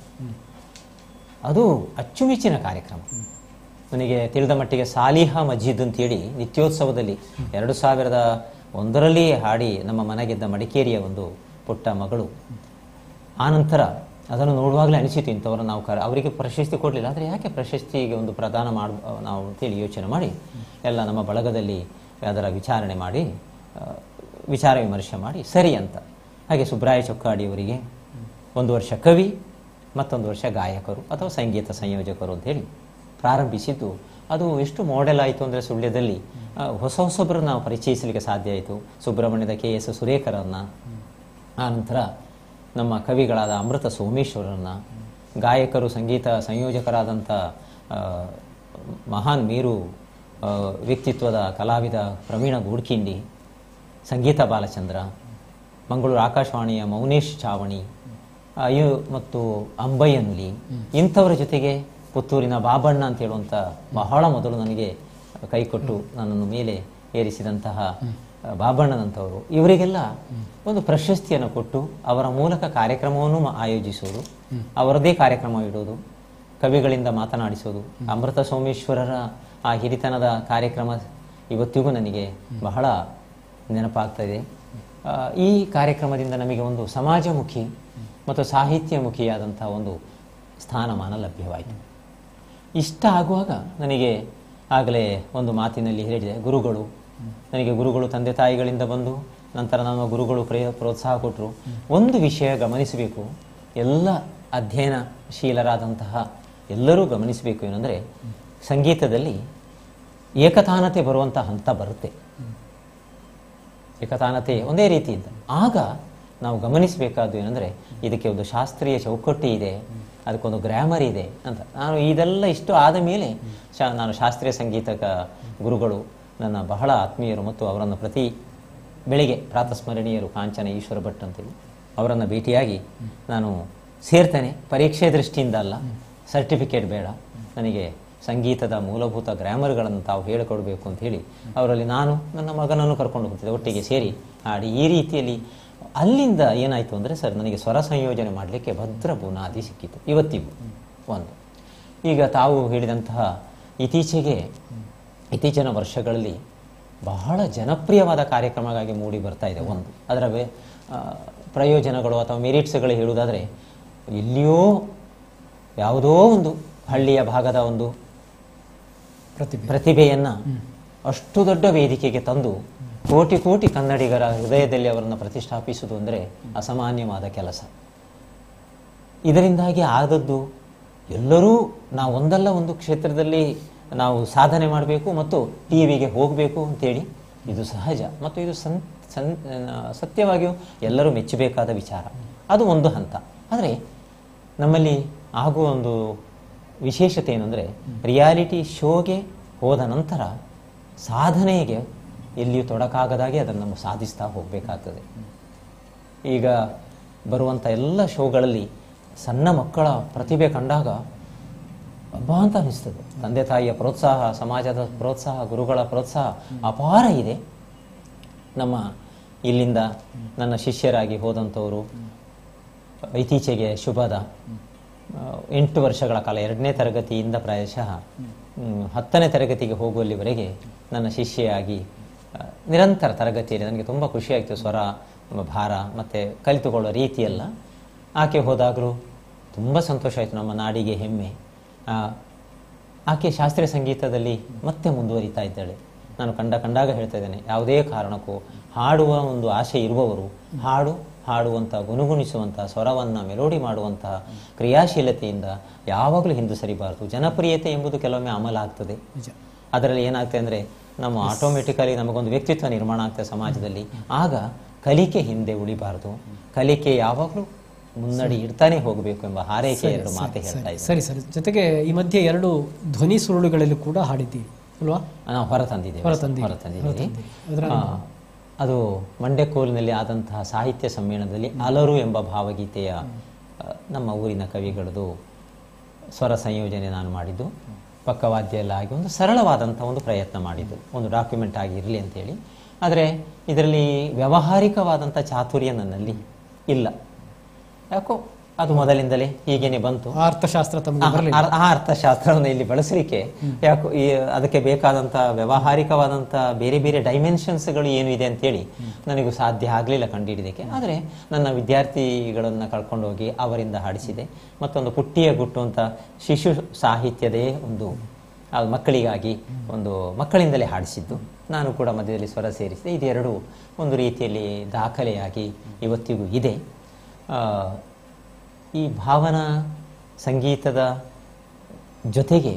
B: ಅದು ಅಚ್ಚುಮೆಚ್ಚಿನ ಕಾರ್ಯಕ್ರಮ ನನಗೆ ತಿಳಿದ ಮಟ್ಟಿಗೆ ಸಾಲಿಹಾ ಮಜೀದ್ ಅಂತೇಳಿ ನಿತ್ಯೋತ್ಸವದಲ್ಲಿ ಎರಡು ಸಾವಿರದ ಒಂದರಲ್ಲಿ ಹಾಡಿ ನಮ್ಮ ಮನೆಗೆದ್ದ ಮಡಿಕೇರಿಯ ಒಂದು ಪುಟ್ಟ ಮಗಳು ಆನಂತರ ಅದನ್ನು ನೋಡುವಾಗಲೇ ಅನಿಸಿತು ಇಂಥವ್ರನ್ನ ನಾವು ಕರ ಅವರಿಗೆ ಪ್ರಶಸ್ತಿ ಕೊಡಲಿಲ್ಲ ಆದರೆ ಯಾಕೆ ಪ್ರಶಸ್ತಿಗೆ ಒಂದು ಪ್ರದಾನ ಮಾಡ ನಾವು ಅಂತೇಳಿ ಯೋಚನೆ ಮಾಡಿ ಎಲ್ಲ ನಮ್ಮ ಬಳಗದಲ್ಲಿ ಅದರ ವಿಚಾರಣೆ ಮಾಡಿ ಆ, ವಿಚಾರ ವಿಮರ್ಶೆ ಮಾಡಿ ಸರಿ ಅಂತ ಹಾಗೆ ಸುಬ್ರಾಯ ಚೊಕ್ಕಾಡಿ ಅವರಿಗೆ ಒಂದು ವರ್ಷ ಕವಿ ಮತ್ತೊಂದು ವರ್ಷ ಗಾಯಕರು ಅಥವಾ ಸಂಗೀತ ಸಂಯೋಜಕರು ಅಂತೇಳಿ ಪ್ರಾರಂಭಿಸಿದ್ದು ಅದು ಎಷ್ಟು ಮಾಡೆಲ್ ಆಯಿತು ಅಂದರೆ ಸುಳ್ಯದಲ್ಲಿ ಆ, ಹೊಸ ಹೊಸೊಬ್ಬರನ್ನು ನಾವು ಪರಿಚಯಿಸಲಿಕ್ಕೆ ಸಾಧ್ಯ ಆಯಿತು ಸುಬ್ರಹ್ಮಣ್ಯದ ಕೆ ಎಸ್ ಸುರೇಖರನ್ನು ಆನಂತರ ನಮ್ಮ ಕವಿಗಳಾದ ಅಮೃತ ಸೋಮೇಶ್ವರನ್ನ ಗಾಯಕರು ಸಂಗೀತ ಸಂಯೋಜಕರಾದಂಥ ಆ, ಮಹಾನ್ ಮೇರು ಆ, ವ್ಯಕ್ತಿತ್ವದ ಕಲಾವಿದ ಪ್ರವೀಣ ಗೂಡ್ಕಿಂಡಿ ಸಂಗೀತ ಬಾಲಚಂದ್ರ ಮಂಗಳೂರು ಆಕಾಶವಾಣಿಯ ಮೌನೇಶ್ ಚಾವಣಿ ಆ, ಇವು ಮತ್ತು ಅಂಬಯ್ಯನುಲಿ ಇಂಥವರ ಜೊತೆಗೆ ಪುತ್ತೂರಿನ ಬಾಬಣ್ಣ ಅಂತ ಹೇಳುವಂಥ ಬಹಳ ಮೊದಲು ನನಗೆ ಕೈಕೊಟ್ಟು ನನ್ನನ್ನು ಮೇಲೆ ಏರಿಸಿದಂತಹ ಆ, ಬಾಬಣ್ಣನಂಥವರು ಇವರಿಗೆಲ್ಲ ಒಂದು ಪ್ರಶಸ್ತಿಯನ್ನು ಕೊಟ್ಟು ಅವರ ಮೂಲಕ ಕಾರ್ಯಕ್ರಮವನ್ನು ಮ- ಆಯೋಜಿಸುವುದು ಅವರದೇ ಕಾರ್ಯಕ್ರಮ ಇಡೋದು ಕವಿಗಳಿಂದ ಮಾತನಾಡಿಸೋದು ಅಮೃತ ಸೋಮೇಶ್ವರರ ಆ ಹಿರಿತನದ ಕಾರ್ಯಕ್ರಮ ಇವತ್ತಿಗೂ ನನಗೆ ಬಹಳ ನೆನಪಾಗ್ತದೆ ಆ, ಈ ಕಾರ್ಯಕ್ರಮದಿಂದ ನಮಗೆ ಒಂದು ಸಮಾಜಮುಖಿ ಮತ್ತು ಸಾಹಿತ್ಯಮುಖಿಯಾದಂಥ ಒಂದು ಸ್ಥಾನಮಾನ ಲಭ್ಯವಾಯಿತು ಇಷ್ಟ ಆಗುವಾಗ ನನಗೆ ಆಗಲೇ ಒಂದು ಮಾತಿನಲ್ಲಿ ಹೇಳಿದೆ ಗುರುಗಳು ನನಗೆ ಗುರುಗಳು ತಂದೆ ತಾಯಿಗಳಿಂದ ಬಂದು ನಂತರ ನಮ್ಮ ಗುರುಗಳು ಪ್ರೇ ಪ್ರೋತ್ಸಾಹ ಕೊಟ್ಟರು ಒಂದು ವಿಷಯ ಗಮನಿಸಬೇಕು ಎಲ್ಲ ಅಧ್ಯಯನಶೀಲರಾದಂತಹ ಎಲ್ಲರೂ ಗಮನಿಸಬೇಕು ಏನಂದರೆ ಸಂಗೀತದಲ್ಲಿ ಏಕತಾನತೆ ಬರುವಂಥ ಹಂತ ಬರುತ್ತೆ ಏಕತಾನತೆ ಒಂದೇ ರೀತಿಯಿಂದ ಆಗ ನಾವು ಗಮನಿಸಬೇಕಾದ್ದು ಏನಂದರೆ ಇದಕ್ಕೆ ಒಂದು ಶಾಸ್ತ್ರೀಯ ಚೌಕಟ್ಟು ಇದೆ ಅದಕ್ಕೊಂದು ಗ್ರಾಮರ್ ಇದೆ ಅಂತ ನಾನು ಇದೆಲ್ಲ ಇಷ್ಟು ಆದ ಮೇಲೆ ಶಾ ನಾನು ಶಾಸ್ತ್ರೀಯ ಸಂಗೀತಕ ಗುರುಗಳು ನನ್ನ ಬಹಳ ಆತ್ಮೀಯರು ಮತ್ತು ಅವರನ್ನು ಪ್ರತಿ ಬೆಳಿಗ್ಗೆ ಪ್ರಾತಸ್ಮರಣೀಯರು ಕಾಂಚನ ಈಶ್ವರ ಭಟ್ ಅಂತೇಳಿ ಅವರನ್ನು ಭೇಟಿಯಾಗಿ ನಾನು ಸೇರ್ತೇನೆ ಪರೀಕ್ಷೆ ದೃಷ್ಟಿಯಿಂದ ಅಲ್ಲ ಸರ್ಟಿಫಿಕೇಟ್ ಬೇಡ ನನಗೆ ಸಂಗೀತದ ಮೂಲಭೂತ ಗ್ರಾಮರ್ಗಳನ್ನು ತಾವು ಹೇಳಿಕೊಡ್ಬೇಕು ಅಂತ ಹೇಳಿ ಅವರಲ್ಲಿ ನಾನು ನನ್ನ ಮಗನನ್ನು ಕರ್ಕೊಂಡು ಹೋಗ್ತಿದ್ದೆ ಒಟ್ಟಿಗೆ ಸೇರಿ ಹಾಡಿ ಈ ರೀತಿಯಲ್ಲಿ ಅಲ್ಲಿಂದ ಏನಾಯಿತು ಅಂದರೆ ಸರ್ ನನಗೆ ಸ್ವರ ಸಂಯೋಜನೆ ಮಾಡಲಿಕ್ಕೆ ಭದ್ರ ಬುನಾದಿ ಸಿಕ್ಕಿತು ಇವತ್ತಿಗೂ ಒಂದು ಈಗ ತಾವು ಹೇಳಿದಂತಹ ಇತ್ತೀಚೆಗೆ ಇತ್ತೀಚಿನ ವರ್ಷಗಳಲ್ಲಿ ಬಹಳ ಜನಪ್ರಿಯವಾದ ಕಾರ್ಯಕ್ರಮವಾಗಿ ಮೂಡಿ ಬರ್ತಾ ಇದೆ ಒಂದು ಅದರ ವೇ- ಆ, ಪ್ರಯೋಜನಗಳು ಅಥವಾ ಮೆರಿಟ್ಸ್ಗಳು ಹೇಳುವುದಾದರೆ ಎಲ್ಲಿಯೋ ಯಾವುದೋ ಒಂದು ಹಳ್ಳಿಯ ಭಾಗದ ಒಂದು
A: ಪ್ರತಿಭೆ
B: ಪ್ರತಿಭೆಯನ್ನು ಅಷ್ಟು ದೊಡ್ಡ ವೇದಿಕೆಗೆ ತಂದು ಕೋಟಿ ಕೋಟಿ ಕನ್ನಡಿಗರ ಹೃದಯದಲ್ಲಿ ಅವರನ್ನು ಪ್ರತಿಷ್ಠಾಪಿಸುವುದು ಅಂದರೆ ಅಸಾಮಾನ್ಯವಾದ ಕೆಲಸ ಇದರಿಂದಾಗಿ ಆದದ್ದು ಎಲ್ಲರೂ ನಾವು ಒಂದಲ್ಲ ಒಂದು ಕ್ಷೇತ್ರದಲ್ಲಿ ನಾವು ಸಾಧನೆ ಮಾಡಬೇಕು ಮತ್ತು ಟಿ ವಿಗೆ ಹೋಗಬೇಕು ಅಂತೇಳಿ ಇದು ಸಹಜ ಮತ್ತು ಇದು ಸನ್ ಸನ್ ಆ, ಸತ್ಯವಾಗಿಯೂ ಎಲ್ಲರೂ ಮೆಚ್ಚಬೇಕಾದ ವಿಚಾರ ಅದು ಒಂದು ಹಂತ ಆದರೆ ನಮ್ಮಲ್ಲಿ ಆಗುವ ಒಂದು ವಿಶೇಷತೆ ಏನಂದರೆ ರಿಯಾಲಿಟಿ ಶೋಗೆ ಹೋದ ನಂತರ ಸಾಧನೆಗೆ ಎಲ್ಲಿಯೂ ತೊಡಕಾಗದಾಗೆ ಅದನ್ನು ನಾವು ಸಾಧಿಸ್ತಾ ಹೋಗಬೇಕಾಗ್ತದೆ ಈಗ ಬರುವಂಥ ಎಲ್ಲ ಶೋಗಳಲ್ಲಿ ಸಣ್ಣ ಮಕ್ಕಳ ಪ್ರತಿಭೆ ಕಂಡಾಗ ಅಬ್ಬಾ ಅಂತ ಅನಿಸ್ತದೆ ತಂದೆ ತಾಯಿಯ ಪ್ರೋತ್ಸಾಹ ಸಮಾಜದ ಪ್ರೋತ್ಸಾಹ ಗುರುಗಳ ಪ್ರೋತ್ಸಾಹ ಅಪಾರ ಇದೆ ನಮ್ಮ ಇಲ್ಲಿಂದ ನನ್ನ ಶಿಷ್ಯರಾಗಿ ಹೋದಂಥವರು ಇತ್ತೀಚೆಗೆ ಶುಭದ ಆ, ಎಂಟು ವರ್ಷಗಳ ಕಾಲ ಎರಡನೇ ತರಗತಿಯಿಂದ ಪ್ರಾಯಶಃ ಮ್, ಹತ್ತನೇ ತರಗತಿಗೆ ಹೋಗುವಲ್ಲಿವರೆಗೆ ನನ್ನ ಶಿಷ್ಯೆಯಾಗಿ ಆ, ನಿರಂತರ ತರಗತಿಯಲ್ಲಿ ನನಗೆ ತುಂಬ ಖುಷಿಯಾಯಿತು ಸ್ವರ ಮ, ಭಾರ ಮತ್ತು ಕಲಿತುಕೊಳ್ಳೋ ರೀತಿಯೆಲ್ಲ ಆಕೆ ಹೋದಾಗಲೂ ತುಂಬ ಸಂತೋಷ ಆಯಿತು ನಮ್ಮ ನಾಡಿಗೆ ಹೆಮ್ಮೆ ಆ, ಆಕೆ ಶಾಸ್ತ್ರೀಯ ಸಂಗೀತದಲ್ಲಿ ಮತ್ತೆ ಮುಂದುವರಿತಾ ಇದ್ದಾಳೆ ನಾನು ಕಂಡ ಕಂಡಾಗ ಹೇಳ್ತಾ ಇದ್ದೇನೆ ಯಾವುದೇ ಕಾರಣಕ್ಕೂ ಹಾಡುವ ಒಂದು ಆಸೆ ಇರುವವರು ಹಾಡು ಹಾಡುವಂಥ ಗುನುಗುಣಿಸುವಂಥ ಸ್ವರವನ್ನು ಮೆಲೋಡಿ ಮಾಡುವಂತಹ ಕ್ರಿಯಾಶೀಲತೆಯಿಂದ ಯಾವಾಗಲೂ ಹಿಂದೆ ಸರಿಬಾರದು ಜನಪ್ರಿಯತೆ ಎಂಬುದು ಕೆಲವೊಮ್ಮೆ ಅಮಲ ಆಗ್ತದೆ
A: ನಿಜ
B: ಅದರಲ್ಲಿ ಏನಾಗ್ತದೆ ಅಂದರೆ ನಮ್ಮ ಆಟೋಮೆಟಿಕಲಿ ನಮಗೊಂದು ವ್ಯಕ್ತಿತ್ವ ನಿರ್ಮಾಣ ಆಗ್ತದೆ ಸಮಾಜದಲ್ಲಿ ಆಗ ಕಲಿಕೆ ಹಿಂದೆ ಉಳಿಬಾರದು ಕಲಿಕೆ ಯಾವಾಗಲೂ ಮುನ್ನಡಿ ಇಡ್ತಾನೆ ಹೋಗಬೇಕು ಎಂಬ ಹಾರೈಕೆ ಎರಡು ಮಾತು ಹೇಳ್ತಾ ಇದ್ದಾರೆ
A: ಸರಿ ಸರಿ ಜೊತೆಗೆ ಈ ಮಧ್ಯೆ ಎರಡು ಧ್ವನಿ ಸುರುಳುಗಳಲ್ಲಿ ಕೂಡ ಹಾಡಿದ್ದೀವಿ ಅಲ್ವಾ
B: ನಾವು ಹೊರ ತಂದಿದ್ದೇವೆ
A: ಹೊರತಂದಿದ್ದೀರಿ.
B: ಹೊರ ತಂದಿದ್ದೀರಿ
A: ಹೊರತಂದಿದ್ದೀರಿ. ಅದರ-
B: ಆ, ಅದು ಮಂಡ್ಯಕೋಲಿನಲ್ಲಿ ಆದಂತಹ ಸಾಹಿತ್ಯ ಸಮ್ಮೇಳನದಲ್ಲಿ ಅಲರು ಎಂಬ ಭಾವಗೀತೆಯ ಆ, ನಮ್ಮ ಊರಿನ ಕವಿಗಳದು ಸ್ವರ ಸಂಯೋಜನೆ ನಾನು ಮಾಡಿದ್ದು ಪಕ್ಕವಾದ್ಯ ಎಲ್ಲ ಆಗಿ ಒಂದು ಸರಳವಾದಂಥ ಒಂದು ಪ್ರಯತ್ನ ಮಾಡಿದ್ದು ಒಂದು ಡಾಕ್ಯುಮೆಂಟ್ ಆಗಿ ಇರಲಿ ಅಂತೇಳಿ ಆದರೆ ಇದರಲ್ಲಿ ವ್ಯಾವಹಾರಿಕವಾದಂಥ ಚಾತುರ್ಯ ನನ್ನಲ್ಲಿ ಇಲ್ಲ ಯಾಕೋ ಅದು ಮೊದಲಿಂದಲೇ ಹೀಗೇನೆ ಬಂತು
A: ಆ ಅರ್ಥಶಾಸ್ತ್ರ ತಮಗೆ
B: ಆ-
A: ಬರಲಿಲ್ಲ
B: ಆ- ಆ ಅರ್ಥಶಾಸ್ತ್ರವನ್ನು ಇಲ್ಲಿ ಬಳಸಲಿಕ್ಕೆ ಯಾಕೋ ಈ ಅದಕ್ಕೆ ಬೇಕಾದಂಥ ವ್ಯಾವಹಾರಿಕವಾದಂಥ ಬೇರೆ ಬೇರೆ ಡೈಮೆನ್ಷನ್ಸ್ಗಳು ಏನು ಇದೆ ಅಂತೇಳಿ ನನಗೂ ಸಾಧ್ಯ ಆಗಲಿಲ್ಲ ಕಂಡುಹಿಡಿದಕ್ಕೆ ಆದರೆ ನನ್ನ ವಿದ್ಯಾರ್ಥಿಗಳನ್ನು ಕರ್ಕೊಂಡು ಹೋಗಿ ಅವರಿಂದ ಹಾಡಿಸಿದೆ ಮತ್ತೊಂದು ಪುಟ್ಟಿಯ ಗುಟ್ಟು ಅಂತ ಶಿಶು ಸಾಹಿತ್ಯದೇ ಒಂದು ಆ ಮಕ್ಕಳಿಗಾಗಿ ಒಂದು ಮಕ್ಕಳಿಂದಲೇ ಹಾಡಿಸಿದ್ದು ನಾನು ಕೂಡ ಮಧ್ಯದಲ್ಲಿ ಸ್ವರ ಸೇರಿಸಿದೆ ಇದೆರಡು ಒಂದು ರೀತಿಯಲ್ಲಿ ದಾಖಲೆಯಾಗಿ ಇವತ್ತಿಗೂ ಇದೆ ಆ, ಈ ಭಾವನಾ ಸಂಗೀತದ ಜೊತೆಗೆ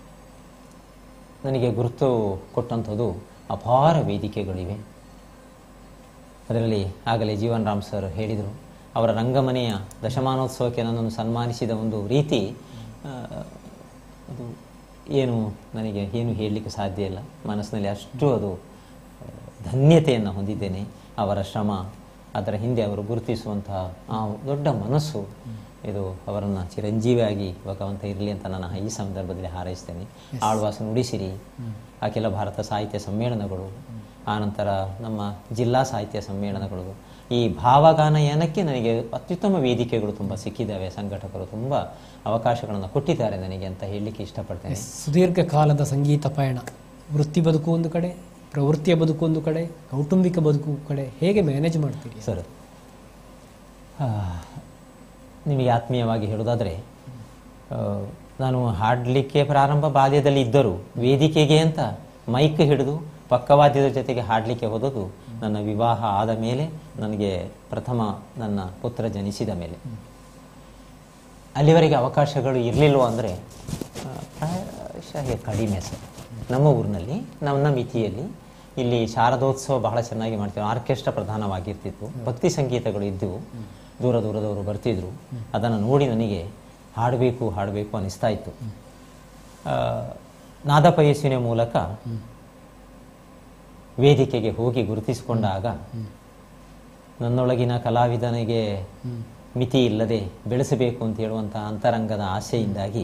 B: ನನಗೆ ಗುರುತು ಕೊಟ್ಟಂಥದ್ದು ಅಪಾರ ವೇದಿಕೆಗಳಿವೆ ಅದರಲ್ಲಿ ಆಗಲೇ ಜೀವನ್ ರಾಮ್ ಸರ್ ಹೇಳಿದರು ಅವರ ರಂಗಮನೆಯ ದಶಮಾನೋತ್ಸವಕ್ಕೆ ನನ್ನನ್ನು ಸನ್ಮಾನಿಸಿದ ಒಂದು ರೀತಿ ಆ, ಅದು ಏನು ನನಗೆ ಏನು ಹೇಳಲಿಕ್ಕೆ ಸಾಧ್ಯ ಇಲ್ಲ ಮನಸ್ಸಿನಲ್ಲಿ ಅಷ್ಟು ಅದು ಆ, ಧನ್ಯತೆಯನ್ನು ಹೊಂದಿದ್ದೇನೆ ಅವರ ಶ್ರಮ ಅದರ ಹಿಂದೆ ಅವರು ಗುರುತಿಸುವಂತಹ ಆ ದೊಡ್ಡ ಮನಸ್ಸು ಇದು ಅವರನ್ನು ಚಿರಂಜೀವಿಯಾಗಿ ಭಗವಂತ ಇರಲಿ ಅಂತ ನಾನು ಈ ಸಂದರ್ಭದಲ್ಲಿ ಹಾರೈಸ್ತೇನೆ ಆಳ್ವಾಸ ನುಡಿಸಿರಿ ಅಖಿಲ ಭಾರತ ಸಾಹಿತ್ಯ ಸಮ್ಮೇಳನಗಳು ಆನಂತರ ನಮ್ಮ ಜಿಲ್ಲಾ ಸಾಹಿತ್ಯ ಸಮ್ಮೇಳನಗಳು ಈ ಭಾವಗಾನಯಾನಕ್ಕೆ ನನಗೆ ಅತ್ಯುತ್ತಮ ವೇದಿಕೆಗಳು ತುಂಬ ಸಿಕ್ಕಿದ್ದಾವೆ ಸಂಘಟಕರು ತುಂಬ ಅವಕಾಶಗಳನ್ನು ಕೊಟ್ಟಿದ್ದಾರೆ ನನಗೆ ಅಂತ ಹೇಳಲಿಕ್ಕೆ ಇಷ್ಟಪಡ್ತೇನೆ
A: ಸುದೀರ್ಘ ಕಾಲದ ಸಂಗೀತ ಪಯಣ ವೃತ್ತಿ ಬದುಕು ಒಂದು ಕಡೆ ಪ್ರವೃತ್ತಿಯ ಬದುಕು ಒಂದು ಕಡೆ ಕೌಟುಂಬಿಕ ಬದುಕು ಕಡೆ ಹೇಗೆ ಮ್ಯಾನೇಜ್ ಮಾಡ್ತೀರಿ
B: ಸರ್ ಆ, ನಿಮಗೆ ಆತ್ಮೀಯವಾಗಿ ಹೇಳೋದಾದರೆ ಆ, ನಾನು ಹಾಡಲಿಕ್ಕೆ ಪ್ರಾರಂಭ ಬಾಲ್ಯದಲ್ಲಿ ಇದ್ದರೂ ವೇದಿಕೆಗೆ ಅಂತ ಮೈಕ್ ಹಿಡಿದು ಪಕ್ಕವಾದ್ಯದ ಜೊತೆಗೆ ಹಾಡಲಿಕ್ಕೆ ಹೋದದ್ದು ನನ್ನ ವಿವಾಹ ಆದ ಮೇಲೆ ನನಗೆ ಪ್ರಥಮ ನನ್ನ ಪುತ್ರ ಜನಿಸಿದ ಮೇಲೆ ಅಲ್ಲಿವರೆಗೆ ಅವಕಾಶಗಳು ಇರಲಿಲ್ವ ಅಂದರೆ ಪ್ರಾಯಶಃ ಕಡಿಮೆ ಸರ್ ನಮ್ಮ ಊರಿನಲ್ಲಿ ನಮ್ಮ ಮಿತಿಯಲ್ಲಿ ಇಲ್ಲಿ ಶಾರದೋತ್ಸವ ಬಹಳ ಚೆನ್ನಾಗಿ ಮಾಡ್ತೀವಿ ಆರ್ಕೆಸ್ಟ್ರಾ ಪ್ರಧಾನವಾಗಿರ್ತಿತ್ತು ಭಕ್ತಿ ಸಂಗೀತಗಳು ಇದ್ದವು ದೂರ ದೂರದವರು ಬರ್ತಿದ್ರು ಅದನ್ನು ನೋಡಿ ನನಗೆ ಹಾಡಬೇಕು ಹಾಡಬೇಕು ಅನಿಸ್ತಾ ಇತ್ತು ಆ, ನಾದಪಯಸ್ಸಿನ ಮೂಲಕ ವೇದಿಕೆಗೆ ಹೋಗಿ ಗುರುತಿಸಿಕೊಂಡಾಗ ನನ್ನೊಳಗಿನ ಕಲಾವಿದನಿಗೆ ಮಿತಿ ಇಲ್ಲದೆ ಬೆಳೆಸಬೇಕು ಅಂತ ಹೇಳುವಂಥ ಅಂತರಂಗದ ಆಸೆಯಿಂದಾಗಿ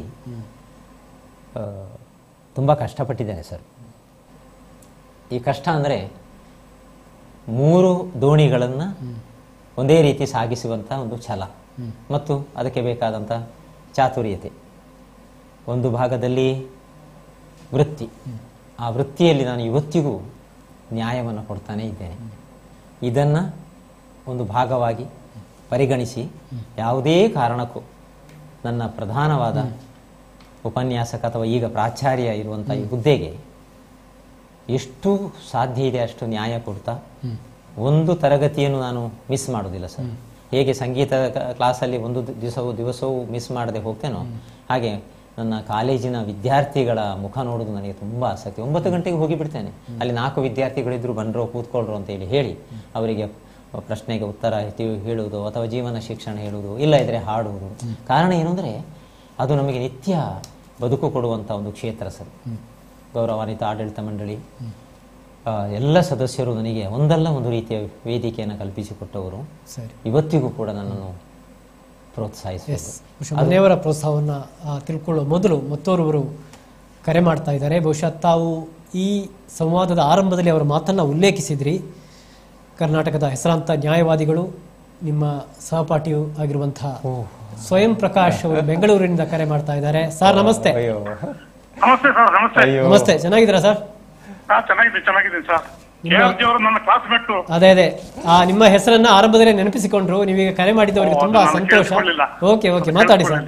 B: ತುಂಬ ಕಷ್ಟಪಟ್ಟಿದ್ದೇನೆ ಸರ್ ಈ ಕಷ್ಟ ಅಂದರೆ ಮೂರು ದೋಣಿಗಳನ್ನು ಒಂದೇ ರೀತಿ ಸಾಗಿಸುವಂಥ ಒಂದು ಛಲ ಮತ್ತು ಅದಕ್ಕೆ ಬೇಕಾದಂಥ ಚಾತುರ್ಯತೆ ಒಂದು ಭಾಗದಲ್ಲಿ ವೃತ್ತಿ ಆ ವೃತ್ತಿಯಲ್ಲಿ ನಾನು ಇವತ್ತಿಗೂ ನ್ಯಾಯವನ್ನು ಕೊಡ್ತಾನೇ ಇದ್ದೇನೆ ಇದನ್ನು ಒಂದು ಭಾಗವಾಗಿ ಪರಿಗಣಿಸಿ ಯಾವುದೇ ಕಾರಣಕ್ಕೂ ನನ್ನ ಪ್ರಧಾನವಾದ ಉಪನ್ಯಾಸಕ ಅಥವಾ ಈಗ ಪ್ರಾಚಾರ್ಯ ಇರುವಂಥ ಈ ಹುದ್ದೆಗೆ ಎಷ್ಟು ಸಾಧ್ಯ ಇದೆ ಅಷ್ಟು ನ್ಯಾಯ ಕೊಡ್ತಾ ಒಂದು ತರಗತಿಯನ್ನು ನಾನು ಮಿಸ್ ಮಾಡೋದಿಲ್ಲ ಸರ್ ಹೇಗೆ ಸಂಗೀತ ಕ- ಕ್ಲಾಸಲ್ಲಿ ಒಂದು ದಿ- ದಿವಸವೂ ದಿವಸವೂ ಮಿಸ್ ಮಾಡದೆ ಹೋಗ್ತೇನೋ ಹಾಗೆ ನನ್ನ ಕಾಲೇಜಿನ ವಿದ್ಯಾರ್ಥಿಗಳ ಮುಖ ನೋಡೋದು ನನಗೆ ತುಂಬ ಆಸಕ್ತಿ ಒಂಬತ್ತು ಗಂಟೆಗೆ ಹೋಗಿ ಬಿಡ್ತೇನೆ ಅಲ್ಲಿ ನಾಲ್ಕು ವಿದ್ಯಾರ್ಥಿಗಳಿದ್ರು ಬಂದ್ರೋ ಕೂತ್ಕೊಳ್ರು ಅಂತ ಹೇಳಿ ಹೇಳಿ ಅವರಿಗೆ ಪ್ರಶ್ನೆಗೆ ಉತ್ತರ ತಿ- ಹೇಳುವುದು ಅಥವಾ ಜೀವನ ಶಿಕ್ಷಣ ಹೇಳುವುದು ಇಲ್ಲ ಇದ್ರೆ ಹಾಡುವುದು ಕಾರಣ ಏನು ಅಂದರೆ ಅದು ನಮಗೆ ನಿತ್ಯ ಬದುಕು ಕೊಡುವಂಥ ಒಂದು ಕ್ಷೇತ್ರ ಸರ್ ಗೌರವಾನ್ವಿತ ಆಡಳಿತ ಮಂಡಳಿ ಆ, ಎಲ್ಲ ಸದಸ್ಯರು ನನಗೆ ಒಂದಲ್ಲ ಒಂದು ರೀತಿಯ ವೇದಿಕೆಯನ್ನು ಕಲ್ಪಿಸಿಕೊಟ್ಟವರು
A: ಸರಿ
B: ಇವತ್ತಿಗೂ ಕೂಡ ನನ್ನನ್ನು
A: ಎಸ್
B: ಪ್ರೋತ್ಸಾಹಿಸಿದರು
A: ಬಹುಶಃ ಮನೆಯವರ ಪ್ರೋತ್ಸಾಹವನ್ನು ತಿಳ್ಕೊಳ್ಳೋ ಮೊದಲು ಮತ್ತೋರ್ವರು ಕರೆ ಮಾಡ್ತಾ ಇದ್ದಾರೆ ಬಹುಶಃ ತಾವು ಈ ಸಂವಾದದ ಆರಂಭದಲ್ಲಿ ಅವರ ಮಾತನ್ನು ಉಲ್ಲೇಖಿಸಿದ್ರಿ ಕರ್ನಾಟಕದ ಹೆಸರಾಂತ ನ್ಯಾಯವಾದಿಗಳು ನಿಮ್ಮ ಸಹಪಾಠಿಯೂ ಆಗಿರುವಂತಹ ಸ್ವಯಂ ಪ್ರಕಾಶ್ ಅವರು ಬೆಂಗಳೂರಿನಿಂದ ಕರೆ ಮಾಡ್ತಾ ಇದ್ದಾರೆ ಸರ್ ನಮಸ್ತೆ
M: ನಮಸ್ತೆ ಸರ್ ನಮಸ್ತೆ
A: ನಮಸ್ತೆ ಚೆನ್ನಾಗಿದ್ದೀರಾ ಸರ್
M: ಹಾ ಚೆನ್ನಾಗಿದೆ ಚೆನ್ನಾಗಿದೆ ಸರ್ ಕೆ
A: ನಿಮ್ಮ-
M: ಆರ್ ಜಿ ಅವರು ನನ್ನ ಕ್ಲಾಸ್ಮೇಟ್
A: ಅದೇ ಅದೇ ಆ ನಿಮ್ಮ ಹೆಸರನ್ನ ಆರಂಭದಲ್ಲೇ ನೆನಪಿಸಿಕೊಂಡ್ರು ನೀವೀಗ ಕರೆ ಮಾಡಿದ್ದವರಿಗೆ ತುಂಬಾ
M: ನಾನು
A: ಸಂತೋಷ
M: ಕೇಳಿಸ್ಕೊಳ್ಳಿಲ್ಲ.
A: ಓಕೆ ಓಕೆ ಮಾತಾಡಿ ಸರ್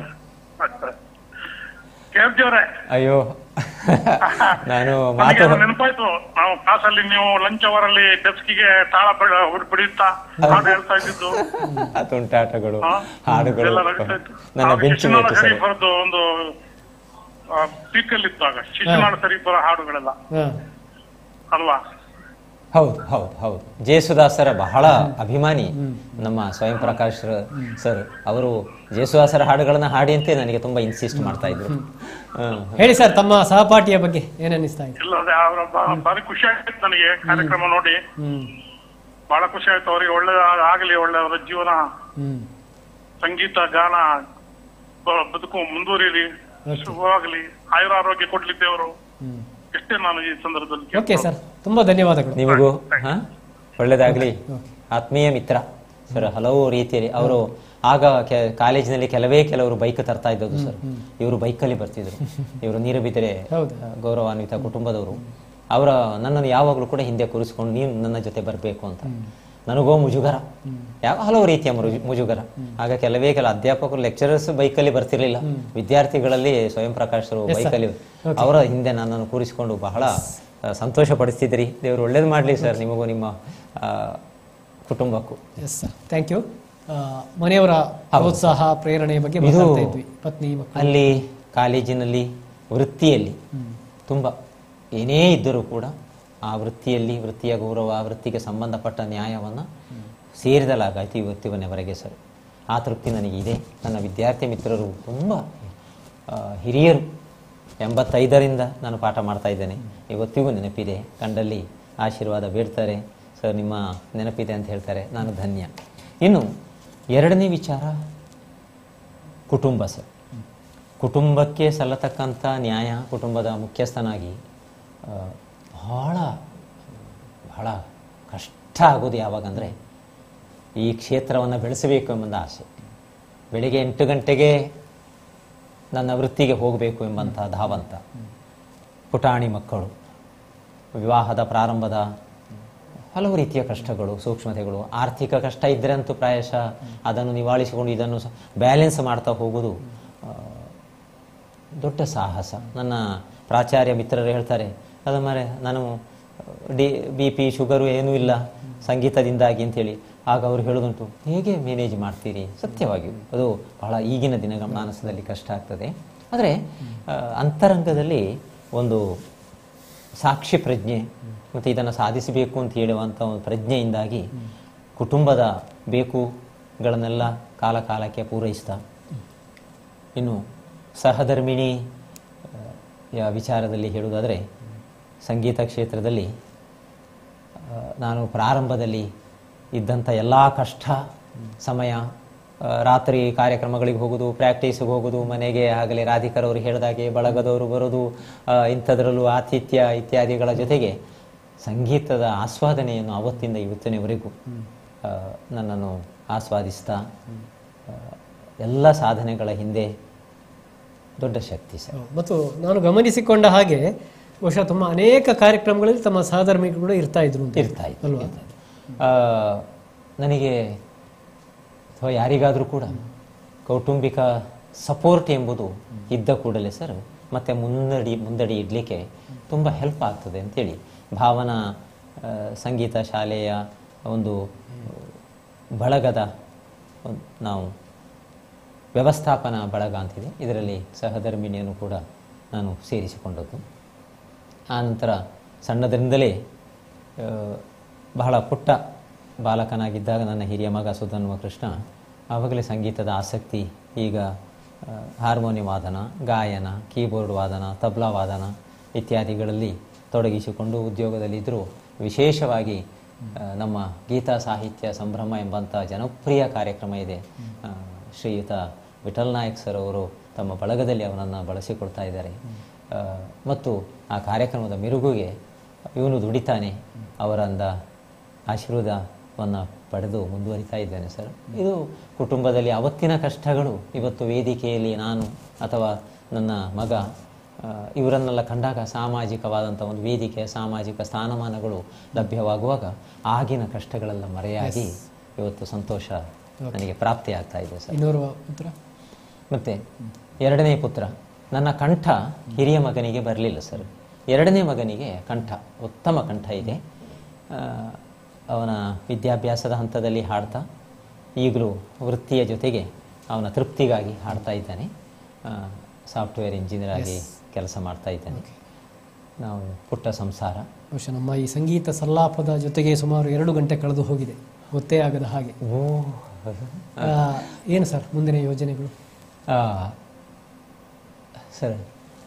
M: ಕೆ ಆರ್ ಜಿ ಅವರೇ
B: ಅಯ್ಯೋ ನಾನು
M: ನನಗೆ
B: ಮಾತು
M: ಅದು ನೆನಪಾಯ್ತು ನಾವು ಕ್ಲಾಸಲ್ಲಿ ನೀವು ಲಂಚ್ ಅವರಲ್ಲಿ ಡೆಸ್ಕಿಗೆ ತಾಳ ಬಡ ಹುಡ್ ಬಿಡಿಯುತ್ತಾ ಹಾಡು ಹೇಳ್ತಾ ಇದ್ದಿದ್ದು
B: ಆ ತುಂಟಾಟಗಳು
M: ಹಾ?
B: ಹಾಡುಗಳು
M: ಎಲ್ಲ ನಡೀತಾ ಇತ್ತು.
B: ನನ್ನ
M: ಆಗ
B: ಬೆಂಚು
M: ಶಿಶುನಾಳ
B: ಮೇತು ಸರ್
M: ಶರೀಫರದ್ದು ಒಂದು ಪೀಕಲ್ಲಿ ಇತ್ತು ಆಗ ಶಿಶುನಾಳ ಶರೀಫರ ಹಾಡುಗಳೆಲ್ಲ
A: ಹಾ.
M: ಅಲ್ವಾ
B: ಹೌದು ಹೌದು ಹೌದು ಜೇಸುದಾಸರ ಬಹಳ ಅಭಿಮಾನಿ ನಮ್ಮ ಸ್ವಯಂ ಪ್ರಕಾಶ್ ಸರ್ ಅವರು ಜೇಸುದಾಸರ ಹಾಡುಗಳನ್ನ ಹಾಡಿ ಅಂತ ನನಗೆ ತುಂಬಾ ಇನ್ಸಿಸ್ಟ್ ಮಾಡ್ತಾ ಇದ್ರು ಹ್ಮ್.
A: ಹೇಳಿ ಸರ್ ತಮ್ಮ ಸಹಪಾಠಿಯ ಬಗ್ಗೆ ಏನನ್ನಿಸ್ತಾ ಇದೆ
M: ಇಲ್ಲ ಅದೇ ಅವರ ಬ- ಭಾರಿ ಖುಷಿ ಆಯ್ತು ನನಗೆ ಕಾರ್ಯಕ್ರಮ ನೋಡಿ
A: ಹ್ಮ್
M: ಬಹಳ ಖುಷಿ ಆಯ್ತು ಅವರಿಗೆ ಒಳ್ಳೆ ಆಗಲಿ ಒಳ್ಳೆ ಅವರ ಜೀವನ
A: ಹ್ಮ್
M: ಸಂಗೀತ ಗಾನ ಬ- ಬದುಕು ಮುಂದುವರಿಯಲಿ ಶುಭವಾಗಲಿ ಆಯುರ ಆರೋಗ್ಯ ಕೊಡ್ಲಿ ದೇವರು
A: ಹ್ಮ್
M: ಎಷ್ಟೇ ನಾನು ಈ ಸಂದರ್ಭದಲ್ಲಿ
A: ಓಕೆ
M: ಕೇಳ್ಕೊಳ್ಳೋದು.
A: ಸರ್ ತುಂಬಾ ಧನ್ಯವಾದಗಳು
B: ನಿಮಗೂ ಹಾ ಒಳ್ಳೇದಾಗ್ಲಿ ಆತ್ಮೀಯ ಮಿತ್ರ ಸರ್ ಹಲವು ರೀತಿಯಲ್ಲಿ ಅವರು ಆಗ ಕೆ- ಕಾಲೇಜಿನಲ್ಲಿ ಕೆಲವೇ ಕೆಲವರು ಬೈಕ್ ತರ್ತಾ ಇದ್ದದ್ದು ಸರ್ ಇವರು ಬೈಕಲ್ಲಿ ಬರ್ತಿದ್ರು ಇವರು ನೀರಬಿದರೆ
A: ಹೌದು.
B: ಗೌರವಾನ್ವಿತ ಕುಟುಂಬದವರು ಅವರ ನನ್ನನ್ನು ಯಾವಾಗಲೂ ಕೂಡ ಹಿಂದೆ ಕೂರಿಸ್ಕೊಂಡು ನೀವು ನನ್ನ ಜೊತೆ ಬರಬೇಕು ಅಂತ ನನಗೋ ಮುಜುಗರ ಯಾವ ಹಲವು ರೀತಿಯ ಮುರುಜು- ಮುಜುಗರ ಆಗ ಕೆಲವೇ ಕೆಲ ಅಧ್ಯಾಪಕರು ಲೆಕ್ಚರರ್ಸ್ ಬೈಕಲ್ಲಿ ಬರ್ತಿರ್ಲಿಲ್ಲ ವಿದ್ಯಾರ್ಥಿಗಳಲ್ಲಿ ಸ್ವಯಂ ಪ್ರಕಾಶರು
A: Yes, sir.
B: ಬೈಕಲ್ಲಿ ಅವರ ಹಿಂದೆ ನನ್ನನ್ನು ಕೂರಿಸಿಕೊಂಡು ಬಹಳ ಆ, ಸಂತೋಷ ಪಡಿಸ್ತಿದ್ರಿ ದೇವರು ಒಳ್ಳೇದು ಮಾಡಲಿ ಸರ್ ನಿಮಗೂ ನಿಮ್ಮ ಆ, ಕುಟುಂಬಕ್ಕೂ
A: ಎಸ್ ಸರ್ ಥ್ಯಾಂಕ್ ಯು ಮನೆಯವರ ಪ್ರೋತ್ಸಾಹ ಪ್ರೇರಣೆಯ ಬಗ್ಗೆ
B: ಇದು
A: ಮಾತಾಡ್ತಾ ಇದ್ವಿ ಪತ್ನಿ ಮಕ್ಕಳು
B: ಅಲ್ಲಿ ಕಾಲೇಜಿನಲ್ಲಿ ವೃತ್ತಿಯಲ್ಲಿ ತುಂಬ ಏನೇ ಇದ್ದರೂ ಕೂಡ ಆ ವೃತ್ತಿಯಲ್ಲಿ ವೃತ್ತಿಯ ಗೌರವ ವೃತ್ತಿಗೆ ಸಂಬಂಧಪಟ್ಟ ನ್ಯಾಯವನ್ನು ಸೇರಿದಲಾಗಾಯ್ತು ಇವತ್ತಿವನೆವರೆಗೆ ಸರ್ ಆ ತೃಪ್ತಿ ನನಗಿದೆ ನನ್ನ ವಿದ್ಯಾರ್ಥಿ ಮಿತ್ರರು ತುಂಬ ಆ, ಹಿರಿಯರು ಎಂಬತ್ತೈದರಿಂದ ನಾನು ಪಾಠ ಮಾಡ್ತಾ ಇದ್ದೇನೆ ಇವತ್ತಿಗೂ ನೆನಪಿದೆ ಕಂಡಲ್ಲಿ ಆಶೀರ್ವಾದ ಬೇಡ್ತಾರೆ ಸರ್ ನಿಮ್ಮ ನೆನಪಿದೆ ಅಂತ ಹೇಳ್ತಾರೆ ನಾನು ಧನ್ಯ ಇನ್ನು ಎರಡನೇ ವಿಚಾರ ಕುಟುಂಬ ಸರ್ ಕುಟುಂಬಕ್ಕೆ ಸಲ್ಲತಕ್ಕಂಥ ನ್ಯಾಯ ಕುಟುಂಬದ ಮುಖ್ಯಸ್ಥನಾಗಿ ಆ, ಬಹಳ ಬಹಳ ಕಷ್ಟ ಆಗೋದು ಯಾವಾಗಂದರೆ ಈ ಕ್ಷೇತ್ರವನ್ನು ಬೆಳೆಸಬೇಕು ಎಂಬಂದ ಆಸೆ ಬೆಳಿಗ್ಗೆ ಎಂಟು ಗಂಟೆಗೆ ನನ್ನ ವೃತ್ತಿಗೆ ಹೋಗಬೇಕು ಎಂಬಂಥ ಧಾವಂತ ಪುಟಾಣಿ ಮಕ್ಕಳು ವಿವಾಹದ ಪ್ರಾರಂಭದ ಹಲವು ರೀತಿಯ ಕಷ್ಟಗಳು ಸೂಕ್ಷ್ಮತೆಗಳು ಆರ್ಥಿಕ ಕಷ್ಟ ಇದ್ದರೆ ಅಂತೂ ಪ್ರಾಯಶಃ ಅದನ್ನು ನಿವಾಳಿಸಿಕೊಂಡು ಇದನ್ನು ಬ್ಯಾಲೆನ್ಸ್ ಮಾಡ್ತಾ ಹೋಗೋದು ಆ, ದೊಡ್ಡ ಸಾಹಸ ನನ್ನ ಪ್ರಾಚಾರ್ಯ ಮಿತ್ರರು ಹೇಳ್ತಾರೆ ಅದು ಮರೆ ನಾನು ಡಿ ಬಿ ಪಿ ಶುಗರು ಏನೂ ಇಲ್ಲ ಸಂಗೀತದಿಂದಾಗಿ ಅಂತೇಳಿ ಆಗ ಅವರು ಹೇಳೋದುಂಟು ಹೇಗೆ ಮ್ಯಾನೇಜ್ ಮಾಡ್ತೀರಿ ಸತ್ಯವಾಗಿ ಅದು ಬಹಳ ಈಗಿನ ದಿನಗಳ ಮಾನಸದಲ್ಲಿ ಕಷ್ಟ ಆಗ್ತದೆ ಆದರೆ ಆ, ಅಂತರಂಗದಲ್ಲಿ ಒಂದು ಸಾಕ್ಷಿ ಪ್ರಜ್ಞೆ ಮತ್ತು ಇದನ್ನು ಸಾಧಿಸಬೇಕು ಅಂತ ಹೇಳುವಂಥ ಒಂದು ಪ್ರಜ್ಞೆಯಿಂದಾಗಿ ಕುಟುಂಬದ ಬೇಕುಗಳನ್ನೆಲ್ಲ ಕಾಲ ಕಾಲಕ್ಕೆ ಪೂರೈಸ್ತಾ ಇನ್ನು ಸಹಧರ್ಮಿಣಿ ಆ, ಯ ವಿಚಾರದಲ್ಲಿ ಹೇಳುವುದಾದರೆ ಸಂಗೀತ ಕ್ಷೇತ್ರದಲ್ಲಿ ಆ, ನಾನು ಪ್ರಾರಂಭದಲ್ಲಿ ಇದ್ದಂಥ ಎಲ್ಲ ಕಷ್ಟ ಸಮಯ ಆ, ರಾತ್ರಿ ಕಾರ್ಯಕ್ರಮಗಳಿಗೆ ಹೋಗೋದು ಪ್ರಾಕ್ಟೀಸ್ಗೆ ಹೋಗೋದು ಮನೆಗೆ ಆಗಲಿ ರಾಧಿಕರವರು ಹೇಳಿದಾಗೆ ಬಳಗದವರು ಬರೋದು ಆ, ಇಂಥದ್ರಲ್ಲೂ ಆತಿಥ್ಯ ಇತ್ಯಾದಿಗಳ ಜೊತೆಗೆ ಸಂಗೀತದ ಆಸ್ವಾದನೆಯನ್ನು ಅವತ್ತಿಂದ ಇವತ್ತಿನವರೆಗೂ ಆ, ನನ್ನನ್ನು ಆಸ್ವಾದಿಸ್ತಾ ಆ, ಎಲ್ಲ ಸಾಧನೆಗಳ ಹಿಂದೆ ದೊಡ್ಡ ಶಕ್ತಿ ಸರ್
A: ಮತ್ತು ನಾನು ಗಮನಿಸಿಕೊಂಡ ಹಾಗೆ ಬಹುಶಃ ತುಂಬ ಅನೇಕ ಕಾರ್ಯಕ್ರಮಗಳಲ್ಲಿ ತಮ್ಮ ಸಹಧರ್ಮಿಗಳು ಕೂಡ ಇರ್ತಾ ಇದ್ರು ಅಂತ
B: ಇರ್ತಾ ಇದ್ರು,
A: ಅಲ್ವಾ
B: ಆ, ನನಗೆ ಅಥವಾ ಯಾರಿಗಾದರೂ ಕೂಡ ಕೌಟುಂಬಿಕ ಸಪೋರ್ಟ್ ಎಂಬುದು ಇದ್ದ ಕೂಡಲೇ ಸರ್ ಮತ್ತೆ ಮುನ್ನಡಿ ಮುಂದಡಿ ಇಡಲಿಕ್ಕೆ ತುಂಬ ಹೆಲ್ಪ್ ಆಗ್ತದೆ ಅಂತೇಳಿ ಭಾವನಾ ಆ, ಸಂಗೀತ ಶಾಲೆಯ ಒಂದು ಬಳಗದ ಒಂದು ನಾವು ವ್ಯವಸ್ಥಾಪನಾ ಬಳಗ ಅಂತಿದೆ ಇದರಲ್ಲಿ ಸಹಧರ್ಮಿಣಿಯನ್ನು ಕೂಡ ನಾನು ಸೇರಿಸಿಕೊಂಡದ್ದು ಆ ನಂತರ ಸಣ್ಣದರಿಂದಲೇ ಆ, ಬಹಳ ಪುಟ್ಟ ಬಾಲಕನಾಗಿದ್ದಾಗ ನನ್ನ ಹಿರಿಯ ಮಗ ಸುಧನ್ವ ಕೃಷ್ಣ ಆವಾಗಲೇ ಸಂಗೀತದ ಆಸಕ್ತಿ ಈಗ ಆ, ಹಾರ್ಮೋನಿಯಂ ವಾದನ ಗಾಯನ ಕೀಬೋರ್ಡ್ ವಾದನ ತಬ್ಲಾ ವಾದನ ಇತ್ಯಾದಿಗಳಲ್ಲಿ ತೊಡಗಿಸಿಕೊಂಡು ಉದ್ಯೋಗದಲ್ಲಿದ್ದರೂ ವಿಶೇಷವಾಗಿ ಆ, ನಮ್ಮ ಗೀತಾ ಸಾಹಿತ್ಯ ಸಂಭ್ರಮ ಎಂಬಂಥ ಜನಪ್ರಿಯ ಕಾರ್ಯಕ್ರಮ ಇದೆ ಆ, ಶ್ರೀಯುತ ವಿಠಲ್ ನಾಯಕ್ ಸರ್ ಅವರು ತಮ್ಮ ಬಳಗದಲ್ಲಿ ಅವನನ್ನು ಬಳಸಿಕೊಳ್ತಾ ಇದ್ದಾರೆ ಆ, ಮತ್ತು ಆ ಕಾರ್ಯಕ್ರಮದ ಮೆರುಗುಗೆ ಇವನು ದುಡಿತಾನೆ ಅವರಂದ ಆಶೀರ್ವಾದವನ್ನು ಪಡೆದು ಮುಂದುವರಿತಾ ಇದ್ದೇನೆ ಸರ್ ಇದು ಕುಟುಂಬದಲ್ಲಿ ಅವತ್ತಿನ ಕಷ್ಟಗಳು ಇವತ್ತು ವೇದಿಕೆಯಲ್ಲಿ ನಾನು ಅಥವಾ ನನ್ನ ಮಗ ಆ, ಇವರನ್ನೆಲ್ಲ ಕಂಡಾಗ ಸಾಮಾಜಿಕವಾದಂಥ ಒಂದು ವೇದಿಕೆ ಸಾಮಾಜಿಕ ಸ್ಥಾನಮಾನಗಳು ಲಭ್ಯವಾಗುವಾಗ ಆಗಿನ ಕಷ್ಟಗಳೆಲ್ಲ ಮರೆಯಾಗಿ ಇವತ್ತು ಸಂತೋಷ ನನಗೆ ಪ್ರಾಪ್ತಿ ಆಗ್ತಾ ಇದೆ ಸರ್
A: ಇನ್ನೋರ್ವ ಪುತ್ರ
B: ಮತ್ತೆ ಎರಡನೇ ಪುತ್ರ ನನ್ನ ಕಂಠ ಹಿರಿಯ ಮಗನಿಗೆ ಬರಲಿಲ್ಲ ಸರ್ ಎರಡನೇ ಮಗನಿಗೆ ಕಂಠ ಉತ್ತಮ ಕಂಠ ಇದೆ ಆ, ಅವನ ವಿದ್ಯಾಭ್ಯಾಸದ ಹಂತದಲ್ಲಿ ಹಾಡ್ತಾ ಈಗಲೂ ವೃತ್ತಿಯ ಜೊತೆಗೆ ಅವನ ತೃಪ್ತಿಗಾಗಿ ಹಾಡ್ತಾ ಇದ್ದಾನೆ ಸಾಫ್ಟ್ವೇರ್ ಇಂಜಿನಿಯರ್ ಆಗಿ ಕೆಲಸ ಮಾಡ್ತಾ ಇದ್ದಾನೆ ನಾವು ಪುಟ್ಟ ಸಂಸಾರ
A: ಬಹುಶಃ ನಮ್ಮ ಈ ಸಂಗೀತ ಸಲ್ಲಾಪದ ಜೊತೆಗೆ ಸುಮಾರು ಎರಡು ಗಂಟೆ ಕಳೆದು ಹೋಗಿದೆ ಗೊತ್ತೇ ಆಗದ ಹಾಗೆ
B: ಓ
A: ಆ, ಏನು ಸರ್ ಮುಂದಿನ ಯೋಜನೆಗಳು
B: ಆ, ಸರ್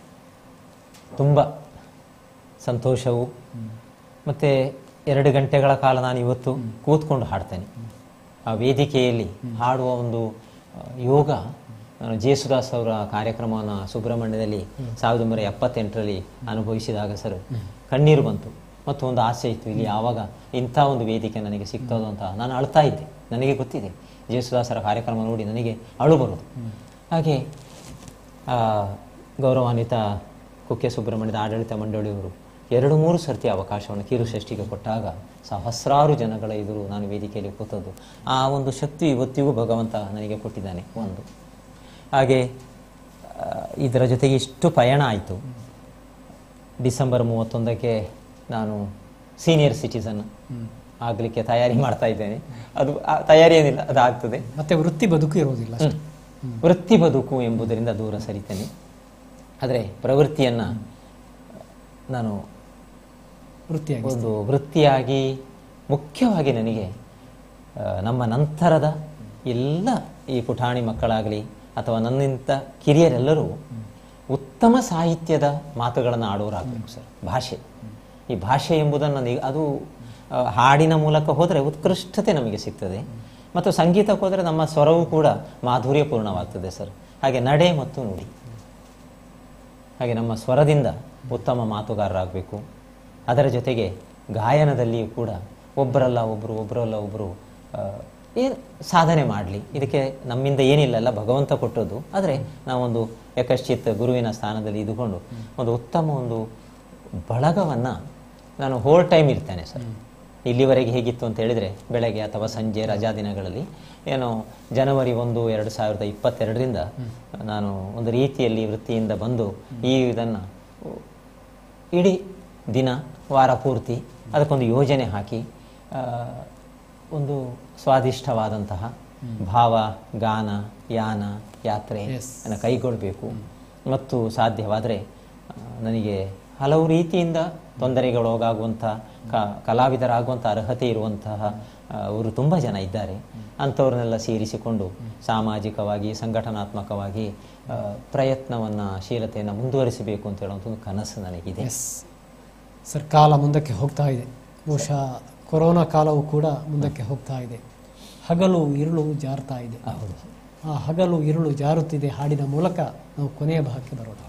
B: ತುಂಬ ಸಂತೋಷವು ಮತ್ತು ಎರಡು ಗಂಟೆಗಳ ಕಾಲ ನಾನು ಇವತ್ತು ಕೂತ್ಕೊಂಡು ಹಾಡ್ತೇನೆ ಆ ವೇದಿಕೆಯಲ್ಲಿ ಹಾಡುವ ಒಂದು ಆ, ಯೋಗ ನಾನು ಜೇಸುದಾಸ್ ಅವರ ಕಾರ್ಯಕ್ರಮವನ್ನು ಸುಬ್ರಹ್ಮಣ್ಯದಲ್ಲಿ ಸಾವಿರದ ಒಂಬೈನೂರ ಎಪ್ಪತ್ತೆಂಟರಲ್ಲಿ ಅನುಭವಿಸಿದಾಗ ಸರ್ ಕಣ್ಣೀರು ಬಂತು ಮತ್ತು ಒಂದು ಆಸೆ ಇತ್ತು ಇಲ್ಲಿ ಯಾವಾಗ ಇಂಥ ಒಂದು ವೇದಿಕೆ ನನಗೆ ಸಿಗ್ತದೋ ಅಂತ ನಾನು ಅಳ್ತಾ ಇದ್ದೆ ನನಗೆ ಗೊತ್ತಿದೆ ಜೇಸುದಾಸರ ಕಾರ್ಯಕ್ರಮ ನೋಡಿ ನನಗೆ ಅಳು ಬರೋದು ಹಾಗೆ ಆ, ಗೌರವಾನ್ವಿತ ಕುಕ್ಕೆ ಸುಬ್ರಹ್ಮಣ್ಯದ ಆಡಳಿತ ಮಂಡಳಿಯವರು ಎರಡು ಮೂರು ಸರ್ತಿ ಅವಕಾಶವನ್ನು ಕಿರುಷಷ್ಟಿಗೆ ಕೊಟ್ಟಾಗ ಸಹಸ್ರಾರು ಜನಗಳ ಎದುರು ನಾನು ವೇದಿಕೆಯಲ್ಲಿ ಕೂತದ್ದು ಆ ಒಂದು ಶಕ್ತಿ ಇವತ್ತಿಗೂ ಭಗವಂತ ನನಗೆ ಕೊಟ್ಟಿದ್ದಾನೆ ಒಂದು ಹಾಗೆ ಆ, ಇದರ ಜೊತೆಗೆ ಇಷ್ಟು ಪಯಣ ಆಯಿತು ಡಿಸೆಂಬರ್ ಮೂವತ್ತೊಂದಕ್ಕೆ ನಾನು ಸೀನಿಯರ್ ಸಿಟಿಸನ್ ಆಗಲಿಕ್ಕೆ ತಯಾರಿ ಮಾಡ್ತಾ ಇದ್ದೇನೆ ಅದು ಆ ತಯಾರಿ ಏನಿಲ್ಲ ಅದು ಆಗ್ತದೆ
A: ಮತ್ತೆ ವೃತ್ತಿ ಬದುಕು ಇರೋದಿಲ್ಲ ಅಷ್ಟೇ.
B: ವೃತ್ತಿ ಬದುಕು ಎಂಬುದರಿಂದ ದೂರ ಸರಿತೇನೆ ಆದರೆ ಪ್ರವೃತ್ತಿಯನ್ನು ನಾನು
A: ವೃತ್ತಿಯಾಗಿ
B: ಒಂದು ವೃತ್ತಿಯಾಗಿ ಮುಖ್ಯವಾಗಿ ನನಗೆ ಆ, ನಮ್ಮ ನಂತರದ ಎಲ್ಲ ಈ ಪುಟಾಣಿ ಮಕ್ಕಳಾಗಲಿ ಅಥವಾ ನನ್ನಿಂತ ಕಿರಿಯರೆಲ್ಲರೂ ಉತ್ತಮ ಸಾಹಿತ್ಯದ ಮಾತುಗಳನ್ನು ಆಡೋರಾಗಬೇಕು ಸರ್ ಭಾಷೆ ಈ ಭಾಷೆ ಎಂಬುದನ್ನು ನನಗೆ ಅದು ಆ, ಹಾಡಿನ ಮೂಲಕ ಹೋದರೆ ಉತ್ಕೃಷ್ಟತೆ ನಮಗೆ ಸಿಗ್ತದೆ ಮತ್ತು ಸಂಗೀತಕ್ಕೆ ಹೋದರೆ ನಮ್ಮ ಸ್ವರವೂ ಕೂಡ ಮಾಧುರ್ಯಪೂರ್ಣವಾಗ್ತದೆ ಸರ್ ಹಾಗೆ ನಡೆ ಮತ್ತು ನುಡಿ ಹಾಗೆ ನಮ್ಮ ಸ್ವರದಿಂದ ಉತ್ತಮ ಮಾತುಗಾರರಾಗಬೇಕು ಅದರ ಜೊತೆಗೆ ಗಾಯನದಲ್ಲಿಯೂ ಕೂಡ ಒಬ್ಬರಲ್ಲ ಒಬ್ಬರು ಒಬ್ಬರಲ್ಲ ಒಬ್ಬರು ಏನು ಸಾಧನೆ ಮಾಡಲಿ ಇದಕ್ಕೆ ನಮ್ಮಿಂದ ಏನಿಲ್ಲ ಎಲ್ಲ ಭಗವಂತ ಕೊಟ್ಟದ್ದು ಆದರೆ ನಾವೊಂದು ಯಕಶ್ಚಿತ್ ಗುರುವಿನ ಸ್ಥಾನದಲ್ಲಿ ಇದ್ದುಕೊಂಡು ಒಂದು ಉತ್ತಮ ಒಂದು ಬಳಗವನ್ನು ನಾನು ಹೋಲ್ ಟೈಮ್ ಇರ್ತೇನೆ ಸರ್ ಇಲ್ಲಿವರೆಗೆ ಹೇಗಿತ್ತು ಅಂತ ಹೇಳಿದರೆ ಬೆಳಗ್ಗೆ ಅಥವಾ ಸಂಜೆ ರಜಾ ದಿನಗಳಲ್ಲಿ ಏನೋ ಜನವರಿ ಒಂದು ಎರಡು ಸಾವಿರದ ಇಪ್ಪತ್ತೆರಡರಿಂದ ನಾನು ಒಂದು ರೀತಿಯಲ್ಲಿ ವೃತ್ತಿಯಿಂದ ಬಂದು ಈ ಇದನ್ನು ಇಡೀ ದಿನ ವಾರ ಪೂರ್ತಿ ಅದಕ್ಕೊಂದು ಯೋಜನೆ ಹಾಕಿ ಆ, ಒಂದು ಸ್ವಾದಿಷ್ಟವಾದಂತಹ ಭಾವ ಗಾನ ಯಾನ ಯಾತ್ರೆ ಅನ್ನು ಕೈಗೊಳ್ಳಬೇಕು ಮತ್ತು ಸಾಧ್ಯವಾದರೆ ಆ, ನನಗೆ ಹಲವು ರೀತಿಯಿಂದ ತೊಂದರೆಗೊಳಗಾಗುವಂಥ ಕ ಕಲಾವಿದರಾಗುವಂಥ ಅರ್ಹತೆ ಇರುವಂತಹ ಆ, ಅವರು ತುಂಬ ಜನ ಇದ್ದಾರೆ ಅಂಥವ್ರನ್ನೆಲ್ಲ ಸೇರಿಸಿಕೊಂಡು ಸಾಮಾಜಿಕವಾಗಿ ಸಂಘಟನಾತ್ಮಕವಾಗಿ ಪ್ರಯತ್ನವನ್ನು ಶೀಲತೆಯನ್ನು ಮುಂದುವರಿಸಬೇಕು ಅಂತ ಹೇಳುವಂಥ ಒಂದು ಕನಸು ನನಗಿದೆ
A: ಎಸ್ ಸರ್ ಕಾಲ ಮುಂದಕ್ಕೆ ಹೋಗ್ತಾ ಇದೆ ಬಹುಶಃ ಕೊರೋನಾ ಕಾಲವು ಕೂಡ ಮುಂದಕ್ಕೆ ಹೋಗ್ತಾ ಇದೆ ಹಗಲು ഇരുಳು ಜಾರ್ತಾ ಇದೆ ಆ ಹಗಲು ഇരുಳು ಜಾರುತ್ತಿದೆ ಹಾಡಿನ ಮೂಲಕ ನಾವು ಕೊನೆಯ ಭಾಗಕ್ಕೆ ಬರೋಣ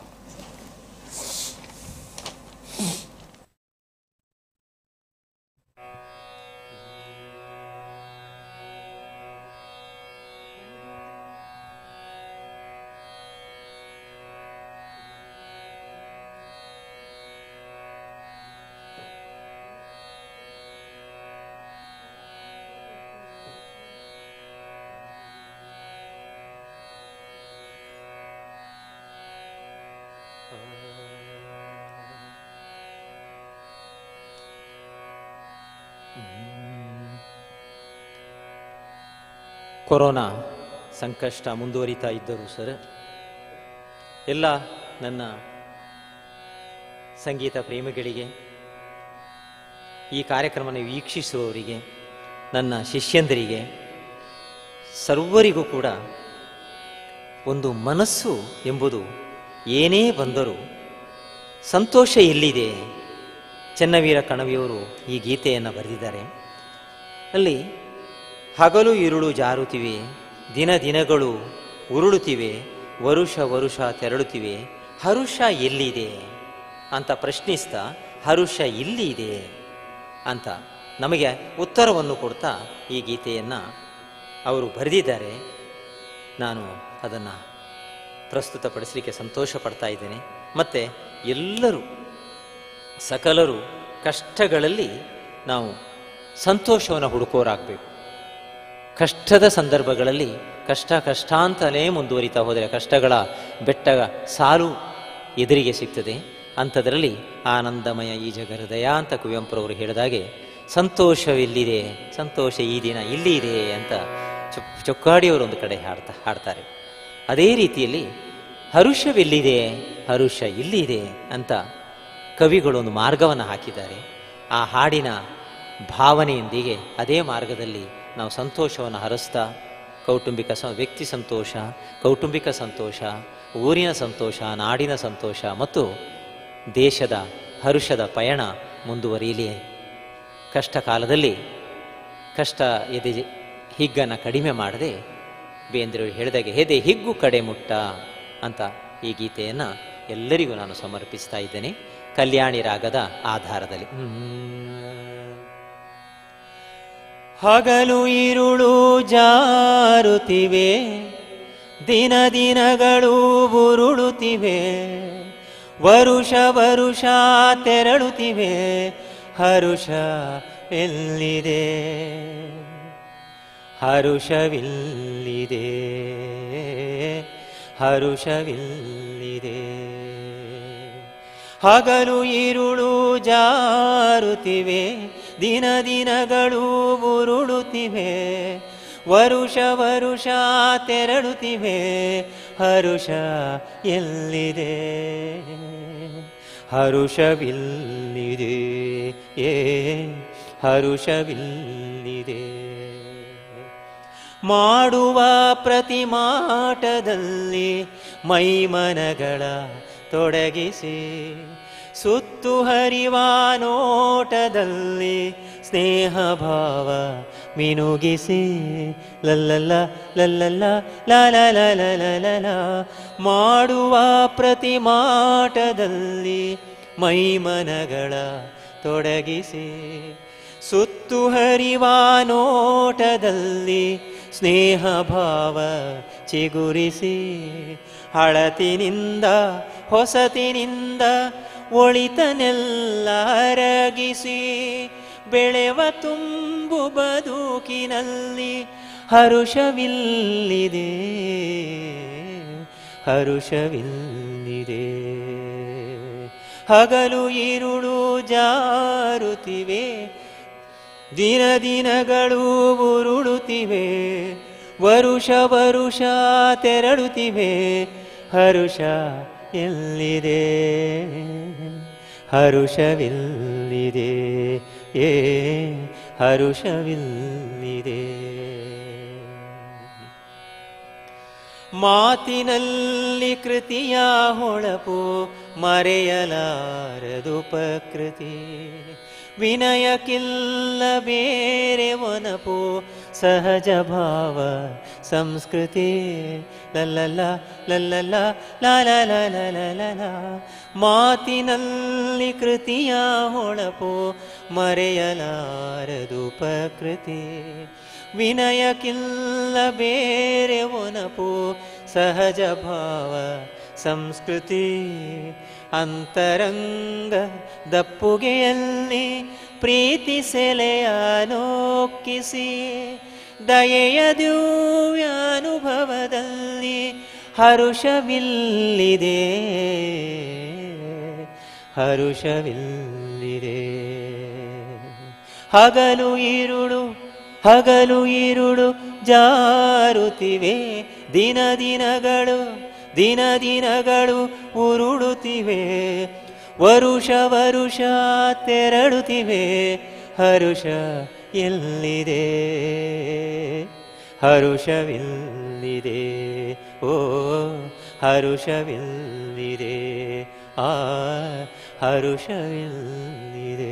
J: ಕೊರೋನಾ ಸಂಕಷ್ಟ ಮುಂದುವರಿತಾ ಇದ್ದರು ಸರ್ ಎಲ್ಲ ನನ್ನ ಸಂಗೀತ ಪ್ರೇಮಿಗಳಿಗೆ ಈ ಕಾರ್ಯಕ್ರಮವನ್ನು ವೀಕ್ಷಿಸುವವರಿಗೆ ನನ್ನ ಶಿಷ್ಯಂದರಿಗೆ ಸರ್ವರಿಗೂ ಕೂಡ ಒಂದು ಮನಸ್ಸು ಎಂಬುದು ಏನೇ ಬಂದರೂ ಸಂತೋಷ ಎಲ್ಲಿದೆ ಚೆನ್ನವೀರ ಕಣವಿಯವರು ಈ ಗೀತೆಯನ್ನು ಬರೆದಿದ್ದಾರೆ ಅಲ್ಲಿ ಹಗಲು ഇരുಳು ಜಾರುತ್ತಿವೆ ದಿನ ದಿನಗಳು ಉರುಳುತ್ತಿವೆ ವರುಷ ವರುಷ ತೆರಳುತ್ತಿವೆ ಹರುಷ ಎಲ್ಲಿದೆ ಅಂತ ಪ್ರಶ್ನಿಸ್ತಾ ಹರುಷ ಇಲ್ಲಿದೆ ಅಂತ ನಮಗೆ ಉತ್ತರವನ್ನು ಕೊಡ್ತಾ ಈ ಗೀತೆಯನ್ನು ಅವರು ಬರೆದಿದ್ದಾರೆ ನಾನು ಅದನ್ನು ಪ್ರಸ್ತುತಪಡಿಸಲಿಕ್ಕೆ ಸಂತೋಷ ಪಡ್ತಾ ಇದ್ದೇನೆ ಮತ್ತು ಎಲ್ಲರೂ ಸಕಲರು ಕಷ್ಟಗಳಲ್ಲಿ ನಾವು ಸಂತೋಷವನ್ನು ಹುಡುಕೋರಾಗಬೇಕು ಕಷ್ಟದ ಸಂದರ್ಭಗಳಲ್ಲಿ ಕಷ್ಟ ಕಷ್ಟ ಅಂತಲೇ ಮುಂದುವರಿತಾ ಹೋದರೆ ಕಷ್ಟಗಳ ಬೆಟ್ಟ ಸಾಲು ಎದುರಿಗೆ ಸಿಗ್ತದೆ ಅಂಥದ್ರಲ್ಲಿ ಆನಂದಮಯ ಈ ಜಗ ಹೃದಯ ಅಂತ ಕುವೆಂಪುರವರು ಹೇಳಿದಾಗೆ ಸಂತೋಷವೆಲ್ಲಿದೆ ಸಂತೋಷ ಈ ದಿನ ಇಲ್ಲಿ ಇದೆ ಅಂತ ಚೊ ಚೊಕ್ಕಾಡಿಯವರು ಒಂದು ಕಡೆ ಹಾಡ್ತಾ ಹಾಡ್ತಾರೆ ಅದೇ ರೀತಿಯಲ್ಲಿ ಹರುಷವೆಲ್ಲಿದೆ ಹರುಷ ಇಲ್ಲಿದೆ ಅಂತ ಕವಿಗಳು ಒಂದು ಮಾರ್ಗವನ್ನು ಹಾಕಿದ್ದಾರೆ ಆ ಹಾಡಿನ ಭಾವನೆಯೊಂದಿಗೆ ಅದೇ ಮಾರ್ಗದಲ್ಲಿ ನಾವು ಸಂತೋಷವನ್ನು ಹರಿಸ್ತಾ ಕೌಟುಂಬಿಕ ಸ ವ್ಯಕ್ತಿ ಸಂತೋಷ ಕೌಟುಂಬಿಕ ಸಂತೋಷ ಊರಿನ ಸಂತೋಷ ನಾಡಿನ ಸಂತೋಷ ಮತ್ತು ದೇಶದ ಹರುಷದ ಪಯಣ ಮುಂದುವರಿಯಲಿ ಕಷ್ಟ ಕಾಲದಲ್ಲಿ ಕಷ್ಟ ಎದೆ ಹಿಗ್ಗನ್ನು ಕಡಿಮೆ ಮಾಡದೆ ಬೇಂದ್ರವರು ಹೇಳಿದಾಗೆ ಹೆದೆ ಹಿಗ್ಗು ಕಡೆ ಮುಟ್ಟ ಅಂತ ಈ ಗೀತೆಯನ್ನು ಎಲ್ಲರಿಗೂ ನಾನು ಸಮರ್ಪಿಸ್ತಾ ಇದ್ದೇನೆ ಕಲ್ಯಾಣಿ ರಾಗದ ಆಧಾರದಲ್ಲಿ ಹಗಲು ഇരുಳು ಜಾರುತ್ತಿವೆ ದಿನ ದಿನಗಳು ಉರುಳುತ್ತಿವೆ ವರುಷ ವರುಷ ತೆರಳುತ್ತಿವೆ ಹರುಷ ಎಲ್ಲಿದೆ ಹರುಷವಿಲ್ಲಿದೆ ಹರುಷವಿಲ್ಲಿದೆ ಹಗಲು ഇരുಳು ಜಾರುತ್ತಿವೆ ದಿನ ದಿನಗಳು ಉರುಳುತ್ತಿವೆ ವರುಷ ವರುಷ ತೆರಳುತ್ತಿವೆ ಹರುಷ ಎಲ್ಲಿದೆ ಹರುಷವಿಲ್ಲಿದೆ ಏ ಹರುಷವಿಲ್ಲಿದೆ ಮಾಡುವ ಪ್ರತಿಮಾಟದಲ್ಲಿ ಮೈಮನಗಳ ತೊಡಗಿಸಿ ಸುತ್ತು ಹರಿವ ನೋಟದಲ್ಲಿ ಸ್ನೇಹ ಭಾವ ಮಿನುಗಿಸಿ ಲಲ್ಲಲ್ಲ ಲಲ್ಲಲ್ಲ ಲಲ ಮಾಡುವ ಪ್ರತಿಮಾಟದಲ್ಲಿ ಮೈಮನಗಳ ತೊಡಗಿಸಿ ಸುತ್ತು ಹರಿವ ನೋಟದಲ್ಲಿ ಸ್ನೇಹ ಭಾವ ಚಿಗುರಿಸಿ ಹಳತಿನಿಂದ ಹೊಸತಿನಿಂದ ಒಳಿತನೆಲ್ಲ ಅರಗಿಸಿ ಬೆಳೆವ ತುಂಬು ಬದುಕಿನಲ್ಲಿ ಹರುಷವಿಲ್ಲಿದೆ ಹರುಷವಿಲ್ಲಿದೆ ಹಗಲು ಇರುಳು ಜಾರುತ್ತಿವೆ ದಿನ ದಿನಗಳು ಉರುಳುತ್ತಿವೆ ವರುಷ ವರುಷ ತೆರಳುತ್ತಿವೆ ಹರುಷ ಎಲ್ಲಿದೆ ಹರುಷವಿಲ್ಲಿದೆ ಏ ಹರುಷವಿಲ್ಲಿದೆ ಮಾತಿನಲ್ಲಿ ಕೃತಿಯ ಹೊಳಪು ಮರೆಯಲಾರದು ಪ್ರಕೃತಿ ವಿನಯಕ್ಕಿಲ್ಲ ಬೇರೆ ಒನಪು ಸಹಜ ಭಾವ ಸಂಸ್ಕೃತಿ ಲಲ್ಲಲ್ಲ ಲಲ್ಲಲ್ಲ ಲಾಲ ಲಲ ಮಾತಿನಲ್ಲಿ ಕೃತಿಯ ಹೊಳಪು ಮರೆಯಲಾರದು ಪ್ರಕೃತಿ ವಿನಯಕ್ಕಿಲ್ಲ ಬೇರೆ ಒನಪು ಸಹಜ ಭಾವ ಸಂಸ್ಕೃತಿ ಅಂತರಂಗ ದಪ್ಪುಗೆಯಲ್ಲಿ ಪ್ರೀತಿ ಸೆಲೆಯ ನೋಕ್ಕಿಸಿ ದಯೆಯ ದಿವ್ಯಾನುಭವದಲ್ಲಿ ಹರುಷವಿಲ್ಲಿದೆ ಹರುಷವಿಲ್ಲಿದೆ ಹಗಲು ಇರುಳು ಹಗಲು ಇರುಳು ಜಾರುತ್ತಿವೆ ದಿನ ದಿನಗಳು ದಿನ ದಿನಗಳು ಉರುಳುತ್ತಿವೆ ವರುಷ ವರುಷ ತೆರಳುತ್ತಿವೆ ಹರುಷ ಎಲ್ಲಿದೆ ಹರುಷವಿಲ್ಲಿದೆ ಓ ಹರುಷವಿಲ್ಲಿದೆ ಆ ಹರುಷವಿಲ್ಲಿದೆ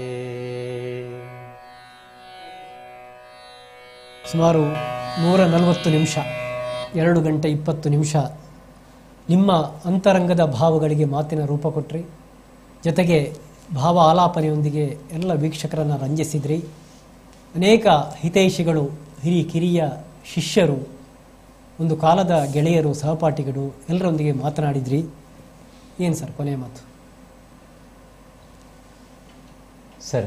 A: ಸುಮಾರು ನೂರ ನಲವತ್ತು ನಿಮಿಷ ಎರಡು ಗಂಟೆ ಇಪ್ಪತ್ತು ನಿಮಿಷ ನಿಮ್ಮ ಅಂತರಂಗದ ಭಾವಗಳಿಗೆ ಮಾತಿನ ರೂಪ ಕೊಟ್ರಿ ಜೊತೆಗೆ ಭಾವ ಆಲಾಪನೆಯೊಂದಿಗೆ ಎಲ್ಲ ವೀಕ್ಷಕರನ್ನು ರಂಜಿಸಿದ್ರಿ ಅನೇಕ ಹಿತೈಷಿಗಳು ಹಿರಿ ಕಿರಿಯ ಶಿಷ್ಯರು ಒಂದು ಕಾಲದ ಗೆಳೆಯರು ಸಹಪಾಠಿಗಳು ಎಲ್ಲರೊಂದಿಗೆ ಮಾತನಾಡಿದ್ರಿ ಏನು ಸರ್ ಕೊನೆಯ ಮಾತು
B: ಸರ್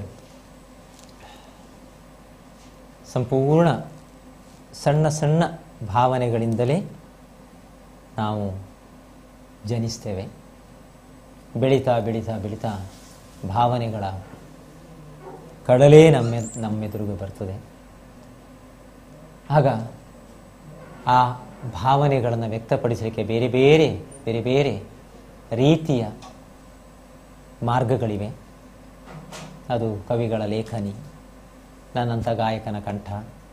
B: ಸಂಪೂರ್ಣ ಸಣ್ಣ ಸಣ್ಣ ಭಾವನೆಗಳಿಂದಲೇ ನಾವು ಜನಿಸ್ತೇವೆ ಬೆಳೀತಾ ಬೆಳೀತಾ ಬೆಳೀತಾ ಭಾವನೆಗಳ ಕಡಲೇ ನಮ್ಮ ನಮ್ಮೆದುರಿಗೆ ಬರ್ತದೆ ಆಗ ಆ ಭಾವನೆಗಳನ್ನು ವ್ಯಕ್ತಪಡಿಸಲಿಕ್ಕೆ ಬೇರೆ ಬೇರೆ ಬೇರೆ ಬೇರೆ ರೀತಿಯ ಮಾರ್ಗಗಳಿವೆ ಅದು ಕವಿಗಳ ಲೇಖನಿ ನನ್ನಂಥ ಗಾಯಕನ ಕಂಠ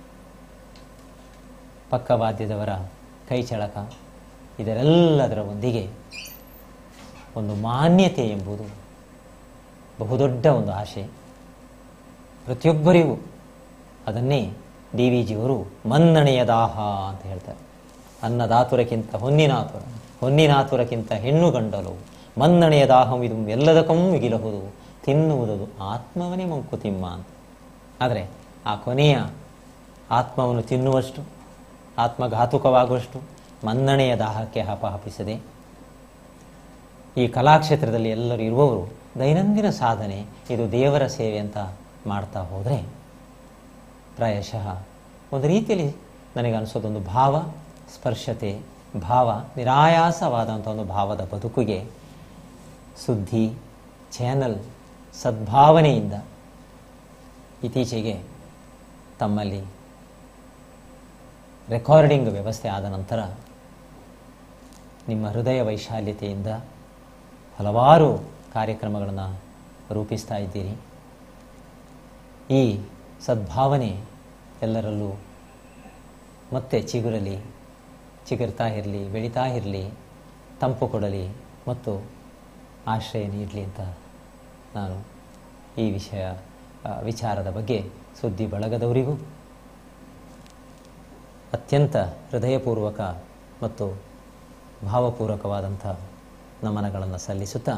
B: ಪಕ್ಕವಾದ್ಯದವರ ಕೈಚಳಕ ಇದರೆಲ್ಲದರ ಒಂದಿಗೆ ಒಂದು ಮಾನ್ಯತೆ ಎಂಬುದು ಬಹುದೊಡ್ಡ ಒಂದು ಆಶೆ ಪ್ರತಿಯೊಬ್ಬರಿಗೂ ಅದನ್ನೇ ಡಿ ವಿ ಜಿಯವರು ಮನ್ನಣೆಯ ದಾಹ ಅಂತ ಹೇಳ್ತಾರೆ ಅನ್ನದಾತುರಕ್ಕಿಂತ ಹೊನ್ನಿನಾತುರ ಹೊನ್ನಿನಾತುರಕ್ಕಿಂತ ಹೆಣ್ಣು ಗಂಡಲು ಮನ್ನಣೆಯ ದಾಹಂ ಇದು ಎಲ್ಲದಕ್ಕೂ ಮಿಗಿಲಹುದು ತಿನ್ನುವುದದು ಆತ್ಮವನೇ ಮಂಕುತಿಮ್ಮ ಅಂತ ಆದರೆ ಆ ಕೊನೆಯ ಆತ್ಮವನ್ನು ತಿನ್ನುವಷ್ಟು ಆತ್ಮಘಾತುಕವಾಗುವಷ್ಟು ಮನ್ನಣೆಯ ದಾಹಕ್ಕೆ ಹಪಹಪಿಸದೆ ಈ ಕಲಾಕ್ಷೇತ್ರದಲ್ಲಿ ಎಲ್ಲರೂ ಇರುವವರು ದೈನಂದಿನ ಸಾಧನೆ ಇದು ದೇವರ ಸೇವೆ ಅಂತ ಮಾಡ್ತಾ ಹೋದರೆ ಪ್ರಾಯಶಃ ಒಂದು ರೀತಿಯಲ್ಲಿ ನನಗೆ ಅನಿಸೋದೊಂದು ಭಾವ ಸ್ಪರ್ಶತೆ ಭಾವ ನಿರಾಯಾಸವಾದಂಥ ಒಂದು ಭಾವದ ಬದುಕಿಗೆ ಸುದ್ದಿ ಚಾನಲ್ ಸದ್ಭಾವನೆಯಿಂದ ಇತ್ತೀಚೆಗೆ ತಮ್ಮಲ್ಲಿ ರೆಕಾರ್ಡಿಂಗ್ ವ್ಯವಸ್ಥೆ ಆದ ನಂತರ ನಿಮ್ಮ ಹೃದಯ ವೈಶಾಲ್ಯತೆಯಿಂದ ಹಲವಾರು ಕಾರ್ಯಕ್ರಮಗಳನ್ನು ರೂಪಿಸ್ತಾ ಇದ್ದೀರಿ ಈ ಸದ್ಭಾವನೆ ಎಲ್ಲರಲ್ಲೂ ಮತ್ತೆ ಚಿಗುರಲಿ ಚಿಗುರ್ತಾ ಇರಲಿ ಬೆಳೀತಾ ಇರಲಿ ತಂಪು ಕೊಡಲಿ ಮತ್ತು ಆಶ್ರಯ ನೀಡಲಿ ಅಂತ ನಾನು ಈ ವಿಷಯ ಆ, ವಿಚಾರದ ಬಗ್ಗೆ ಸುದ್ದಿ ಬಳಗದವರಿಗೂ ಅತ್ಯಂತ ಹೃದಯಪೂರ್ವಕ ಮತ್ತು ಭಾವಪೂರ್ವಕವಾದಂಥ ನಮನಗಳನ್ನು ಸಲ್ಲಿಸುತ್ತಾ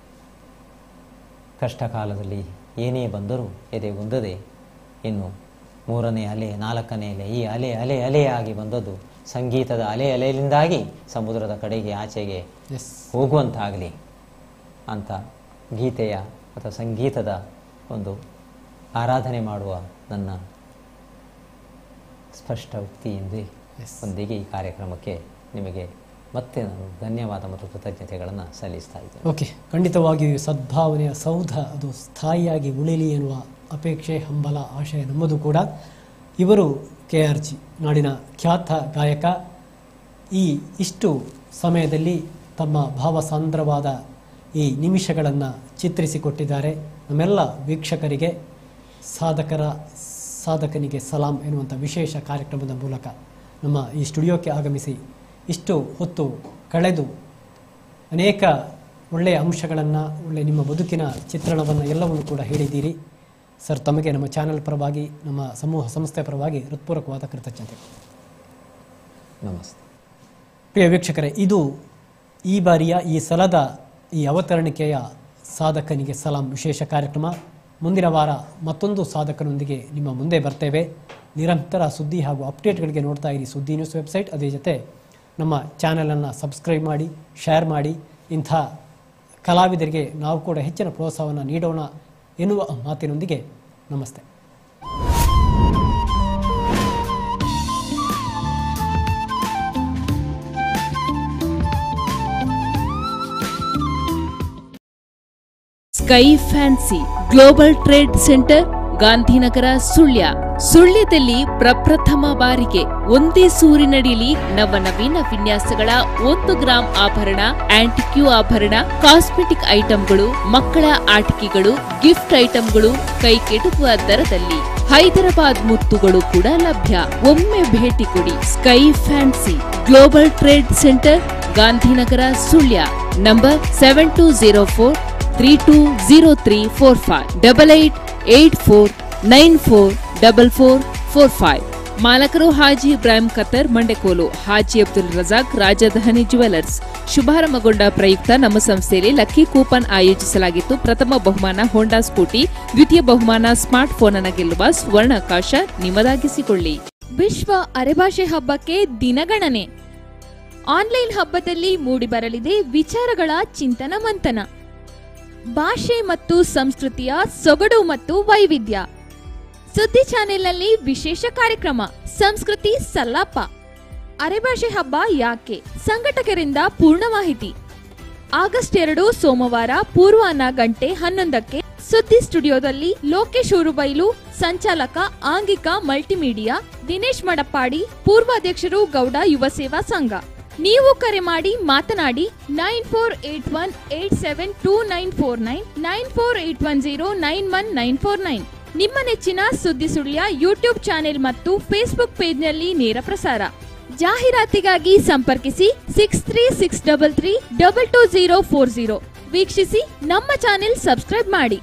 B: ಕಷ್ಟ ಕಾಲದಲ್ಲಿ ಏನೇ ಬಂದರೂ ಎದೆ ಉಂದದೆ ಇನ್ನು ಮೂರನೇ ಅಲೆ ನಾಲ್ಕನೇ ಅಲೆ ಈ ಅಲೆ ಅಲೆ ಅಲೆಯಾಗಿ ಬಂದದ್ದು ಸಂಗೀತದ ಅಲೆ ಅಲೆಯಿಂದಾಗಿ ಸಮುದ್ರದ ಕಡೆಗೆ ಆಚೆಗೆ
A: ಎಸ್
B: ಹೋಗುವಂತಾಗಲಿ ಅಂತ ಗೀತೆಯ ಅಥವಾ ಸಂಗೀತದ ಒಂದು ಆರಾಧನೆ ಮಾಡುವ ನನ್ನ ಸ್ಪಷ್ಟ ಉಕ್ತಿಯಿಂದ ಒಂದಿಗೆ ಈ ಕಾರ್ಯಕ್ರಮಕ್ಕೆ ನಿಮಗೆ ಮತ್ತೆ ನಾನು ಧನ್ಯವಾದ ಮತ್ತು ಕೃತಜ್ಞತೆಗಳನ್ನು ಸಲ್ಲಿಸ್ತಾ ಇದ್ದೇನೆ
A: ಓಕೆ ಖಂಡಿತವಾಗಿಯೂ ಸದ್ಭಾವನೆಯ ಸೌಧ ಅದು ಸ್ಥಾಯಿಯಾಗಿ ಉಳಿಲಿ ಎನ್ನುವ ಅಪೇಕ್ಷೆ ಹಂಬಲ ಆಶಯ ನಮ್ಮದು ಕೂಡ ಇವರು ಕೆ ಆರ್ ಜಿ ನಾಡಿನ ಖ್ಯಾತ ಗಾಯಕ ಈ ಇಷ್ಟು ಸಮಯದಲ್ಲಿ ತಮ್ಮ ಭಾವಸಾಂದ್ರವಾದ ಈ ನಿಮಿಷಗಳನ್ನು ಚಿತ್ರಿಸಿಕೊಟ್ಟಿದ್ದಾರೆ ನಮ್ಮೆಲ್ಲ ವೀಕ್ಷಕರಿಗೆ ಸಾಧಕರ ಸಾಧಕನಿಗೆ ಸಲಾಂ ಎನ್ನುವಂಥ ವಿಶೇಷ ಕಾರ್ಯಕ್ರಮದ ಮೂಲಕ ನಮ್ಮ ಈ ಸ್ಟುಡಿಯೋಕ್ಕೆ ಆಗಮಿಸಿ ಇಷ್ಟು ಹೊತ್ತು ಕಳೆದು ಅನೇಕ ಒಳ್ಳೆಯ ಅಂಶಗಳನ್ನು ಒಳ್ಳೆಯ ನಿಮ್ಮ ಬದುಕಿನ ಚಿತ್ರಣವನ್ನು ಎಲ್ಲವನ್ನು ಕೂಡ ಹೇಳಿದ್ದೀರಿ ಸರ್ ತಮಗೆ ನಮ್ಮ ಚಾನೆಲ್ ಪರವಾಗಿ ನಮ್ಮ ಸಮೂಹ ಸಂಸ್ಥೆ ಪರವಾಗಿ ಹೃತ್ಪೂರ್ವಕವಾದ ಕೃತಜ್ಞತೆ
B: ನಮಸ್ತೆ
A: ಪ್ರಿಯ ವೀಕ್ಷಕರೇ ಇದು ಈ ಬಾರಿಯ ಈ ಸಲದ ಈ ಅವತರಣಿಕೆಯ ಸಾಧಕನಿಗೆ ಸಲಾಂ ವಿಶೇಷ ಕಾರ್ಯಕ್ರಮ ಮುಂದಿನ ವಾರ ಮತ್ತೊಂದು ಸಾಧಕನೊಂದಿಗೆ ನಿಮ್ಮ ಮುಂದೆ ಬರ್ತೇವೆ ನಿರಂತರ ಸುದ್ದಿ ಹಾಗೂ ಅಪ್ಡೇಟ್ಗಳಿಗೆ ನೋಡ್ತಾ ಇರಿ ಸುದ್ದಿ ನ್ಯೂಸ್ ವೆಬ್ಸೈಟ್ ಅದೇ ಜೊತೆ ನಮ್ಮ ಚಾನಲನ್ನು ಸಬ್ಸ್ಕ್ರೈಬ್ ಮಾಡಿ ಶೇರ್ ಮಾಡಿ ಇಂಥ ಕಲಾವಿದರಿಗೆ ನಾವು ಕೂಡ ಹೆಚ್ಚಿನ ಪ್ರೋತ್ಸಾಹವನ್ನು ನೀಡೋಣ ಎನ್ನುವ ಮಾತಿನೊಂದಿಗೆ ನಮಸ್ತೆ
D: sky fancy global trade centre Gandhinagar Sullia ಸುಳ್ಯದಲ್ಲಿ ಪ್ರಪ್ರಥಮ ಬಾರಿಗೆ ಒಂದೇ ಸೂರಿನಡಿಯಲ್ಲಿ ನವನವೀನ ವಿನ್ಯಾಸಗಳ ಒಂದು ಗ್ರಾಂ ಆಭರಣ ಆಂಟಿಕ್ಯೂ ಆಭರಣ ಕಾಸ್ಮೆಟಿಕ್ ಐಟಂಗಳು ಮಕ್ಕಳ ಆಟಿಕೆಗಳು ಗಿಫ್ಟ್ ಐಟಂಗಳು ಕೈಗೆಟುಕುವ ದರದಲ್ಲಿ ಹೈದರಾಬಾದ್ ಮುತ್ತುಗಳು ಕೂಡ ಲಭ್ಯ ಒಮ್ಮೆ ಭೇಟಿ ಕೊಡಿ sky fancy global trade centre Gandhinagar Sullia number seven two zero four three two zero three four five double eight eight four nine four double four four five ಮಾಲಕರು ಹಾಜಿ ಇಬ್ರಾಹಿಂ ಖತರ್ ಮಂಡೆಕೋಲು ಹಾಜಿ ಅಬ್ದುಲ್ ರಜಾಕ್ ರಾಜಧಾನಿ ಜುವೆಲರ್ಸ್ ಶುಭಾರಂಭಗೊಂಡ ಪ್ರಯುಕ್ತ ನಮ್ಮ ಸಂಸ್ಥೆಯಲ್ಲಿ ಲಕ್ಕಿ ಕೂಪನ್ ಆಯೋಜಿಸಲಾಗಿತ್ತು ಪ್ರಥಮ ಬಹುಮಾನ ಹೋಂಡಾ ಸ್ಕೂಟಿ ದ್ವಿತೀಯ ಬಹುಮಾನ ಸ್ಮಾರ್ಟ್ ಫೋನ್ ಅನ್ನು ಗೆಲ್ಲುವ ಸ್ವರ್ಣಾವಕಾಶ ನಿಮ್ಮದಾಗಿಸಿಕೊಳ್ಳಿ
G: ವಿಶ್ವ ಅರೆಭಾಷೆ ಹಬ್ಬಕ್ಕೆ ದಿನಗಣನೆ ಆನ್ಲೈನ್ ಹಬ್ಬದಲ್ಲಿ ಮೂಡಿಬರಲಿದೆ ವಿಚಾರಗಳ ಚಿಂತನ ಮಂಥನ ಭಾಷೆ ಮತ್ತು ಸಂಸ್ಕೃತಿಯ ಸೊಗಡು ಮತ್ತು ವೈವಿಧ್ಯ ಸುದ್ದಿ ಚಾನೆಲ್ನಲ್ಲಿ ವಿಶೇಷ ಕಾರ್ಯಕ್ರಮ ಸಂಸ್ಕೃತಿ ಸಲ್ಲಾಪ ಅರೆಭಾಷೆ ಹಬ್ಬ ಯಾಕೆ ಸಂಘಟಕರಿಂದ ಪೂರ್ಣ ಮಾಹಿತಿ ಆಗಸ್ಟ್ ಎರಡು ಸೋಮವಾರ ಪೂರ್ವಾಹ್ನ ಗಂಟೆ ಹನ್ನೊಂದಕ್ಕೆ ಸುದ್ದಿ ಸ್ಟುಡಿಯೋದಲ್ಲಿ ಲೋಕೇಶ್ ಊರುಬೈಲು ಸಂಚಾಲಕ ಆಂಗಿಕ ಮಲ್ಟಿಮೀಡಿಯಾ ದಿನೇಶ್ ಮಡಪ್ಪಾಡಿ ಪೂರ್ವಾಧ್ಯಕ್ಷರು ಗೌಡ ಯುವ ಸೇವಾ ಸಂಘ ನೀವು ಕರೆ ಮಾಡಿ ಮಾತನಾಡಿ nine four eight one eight seven two nine four nine nine four eight one zero nine one nine four nine ನಿಮ್ಮ ನೆಚ್ಚಿನ ಸುದ್ದಿ ಸುಳ್ಯ ಯೂಟ್ಯೂಬ್ ಚಾನೆಲ್ ಮತ್ತು ಫೇಸ್ಬುಕ್ ಪೇಜ್ನಲ್ಲಿ ನೇರ ಪ್ರಸಾರ ಜಾಹೀರಾತಿಗಾಗಿ ಸಂಪರ್ಕಿಸಿ six three six double three double two zero four zero ವೀಕ್ಷಿಸಿ ನಮ್ಮ ಚಾನೆಲ್ ಸಬ್ಸ್ಕ್ರೈಬ್ ಮಾಡಿ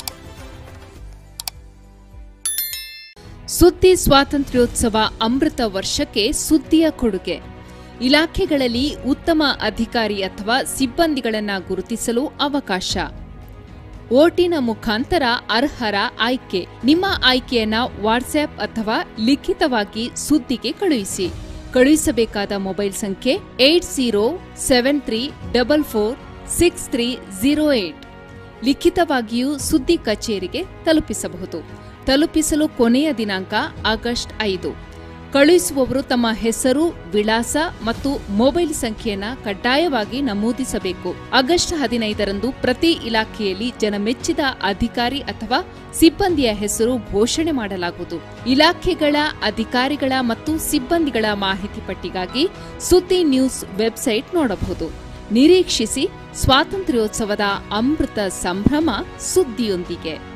D: ಸುದ್ದಿ ಸ್ವಾತಂತ್ರ್ಯೋತ್ಸವ ಅಮೃತ ವರ್ಷಕ್ಕೆ ಸುದ್ದಿಯ ಕೊಡುಗೆ ಇಲಾಖೆಗಳಲ್ಲಿ ಉತ್ತಮ ಅಧಿಕಾರಿ ಅಥವಾ ಸಿಬ್ಬಂದಿಗಳನ್ನ ಗುರುತಿಸಲು ಅವಕಾಶ ಓಟಿನ ಮುಖಾಂತರ ಅರ್ಹರ ಆಯ್ಕೆ ನಿಮ್ಮ ಆಯ್ಕೆಯನ್ನ ವಾಟ್ಸ್ಆಪ್ ಅಥವಾ ಲಿಖಿತವಾಗಿ ಸುದ್ದಿಗೆ ಕಳುಹಿಸಿ ಕಳುಹಿಸಬೇಕಾದ ಮೊಬೈಲ್ ಸಂಖ್ಯೆ eight zero seven three double four six three zero eight ಲಿಖಿತವಾಗಿಯೂ ಸುದ್ದಿ ಕಚೇರಿಗೆ ತಲುಪಿಸಬಹುದು ತಲುಪಿಸಲು ಕೊನೆಯ ದಿನಾಂಕ ಆಗಸ್ಟ್ ಐದು ಕಳುಹಿಸುವವರು ತಮ್ಮ ಹೆಸರು ವಿಳಾಸ ಮತ್ತು ಮೊಬೈಲ್ ಸಂಖ್ಯೆಯನ್ನ ಕಡ್ಡಾಯವಾಗಿ ನಮೂದಿಸಬೇಕು ಆಗಸ್ಟ್ ಹದಿನೈದರಂದು ಪ್ರತಿ ಇಲಾಖೆಯಲ್ಲಿ ಜನಮೆಚ್ಚಿದ ಅಧಿಕಾರಿ ಅಥವಾ ಸಿಬ್ಬಂದಿಯ ಹೆಸರು ಘೋಷಣೆ ಮಾಡಲಾಗುವುದು ಇಲಾಖೆಗಳ ಅಧಿಕಾರಿಗಳ ಮತ್ತು ಸಿಬ್ಬಂದಿಗಳ ಮಾಹಿತಿ ಪಟ್ಟಿಗಾಗಿ ಸುದ್ದಿ ನ್ಯೂಸ್ ವೆಬ್ಸೈಟ್ ನೋಡಬಹುದು ನಿರೀಕ್ಷಿಸಿ ಸ್ವಾತಂತ್ರ್ಯೋತ್ಸವದ ಅಮೃತ ಸಂಭ್ರಮ ಸುದ್ದಿಯೊಂದಿಗೆ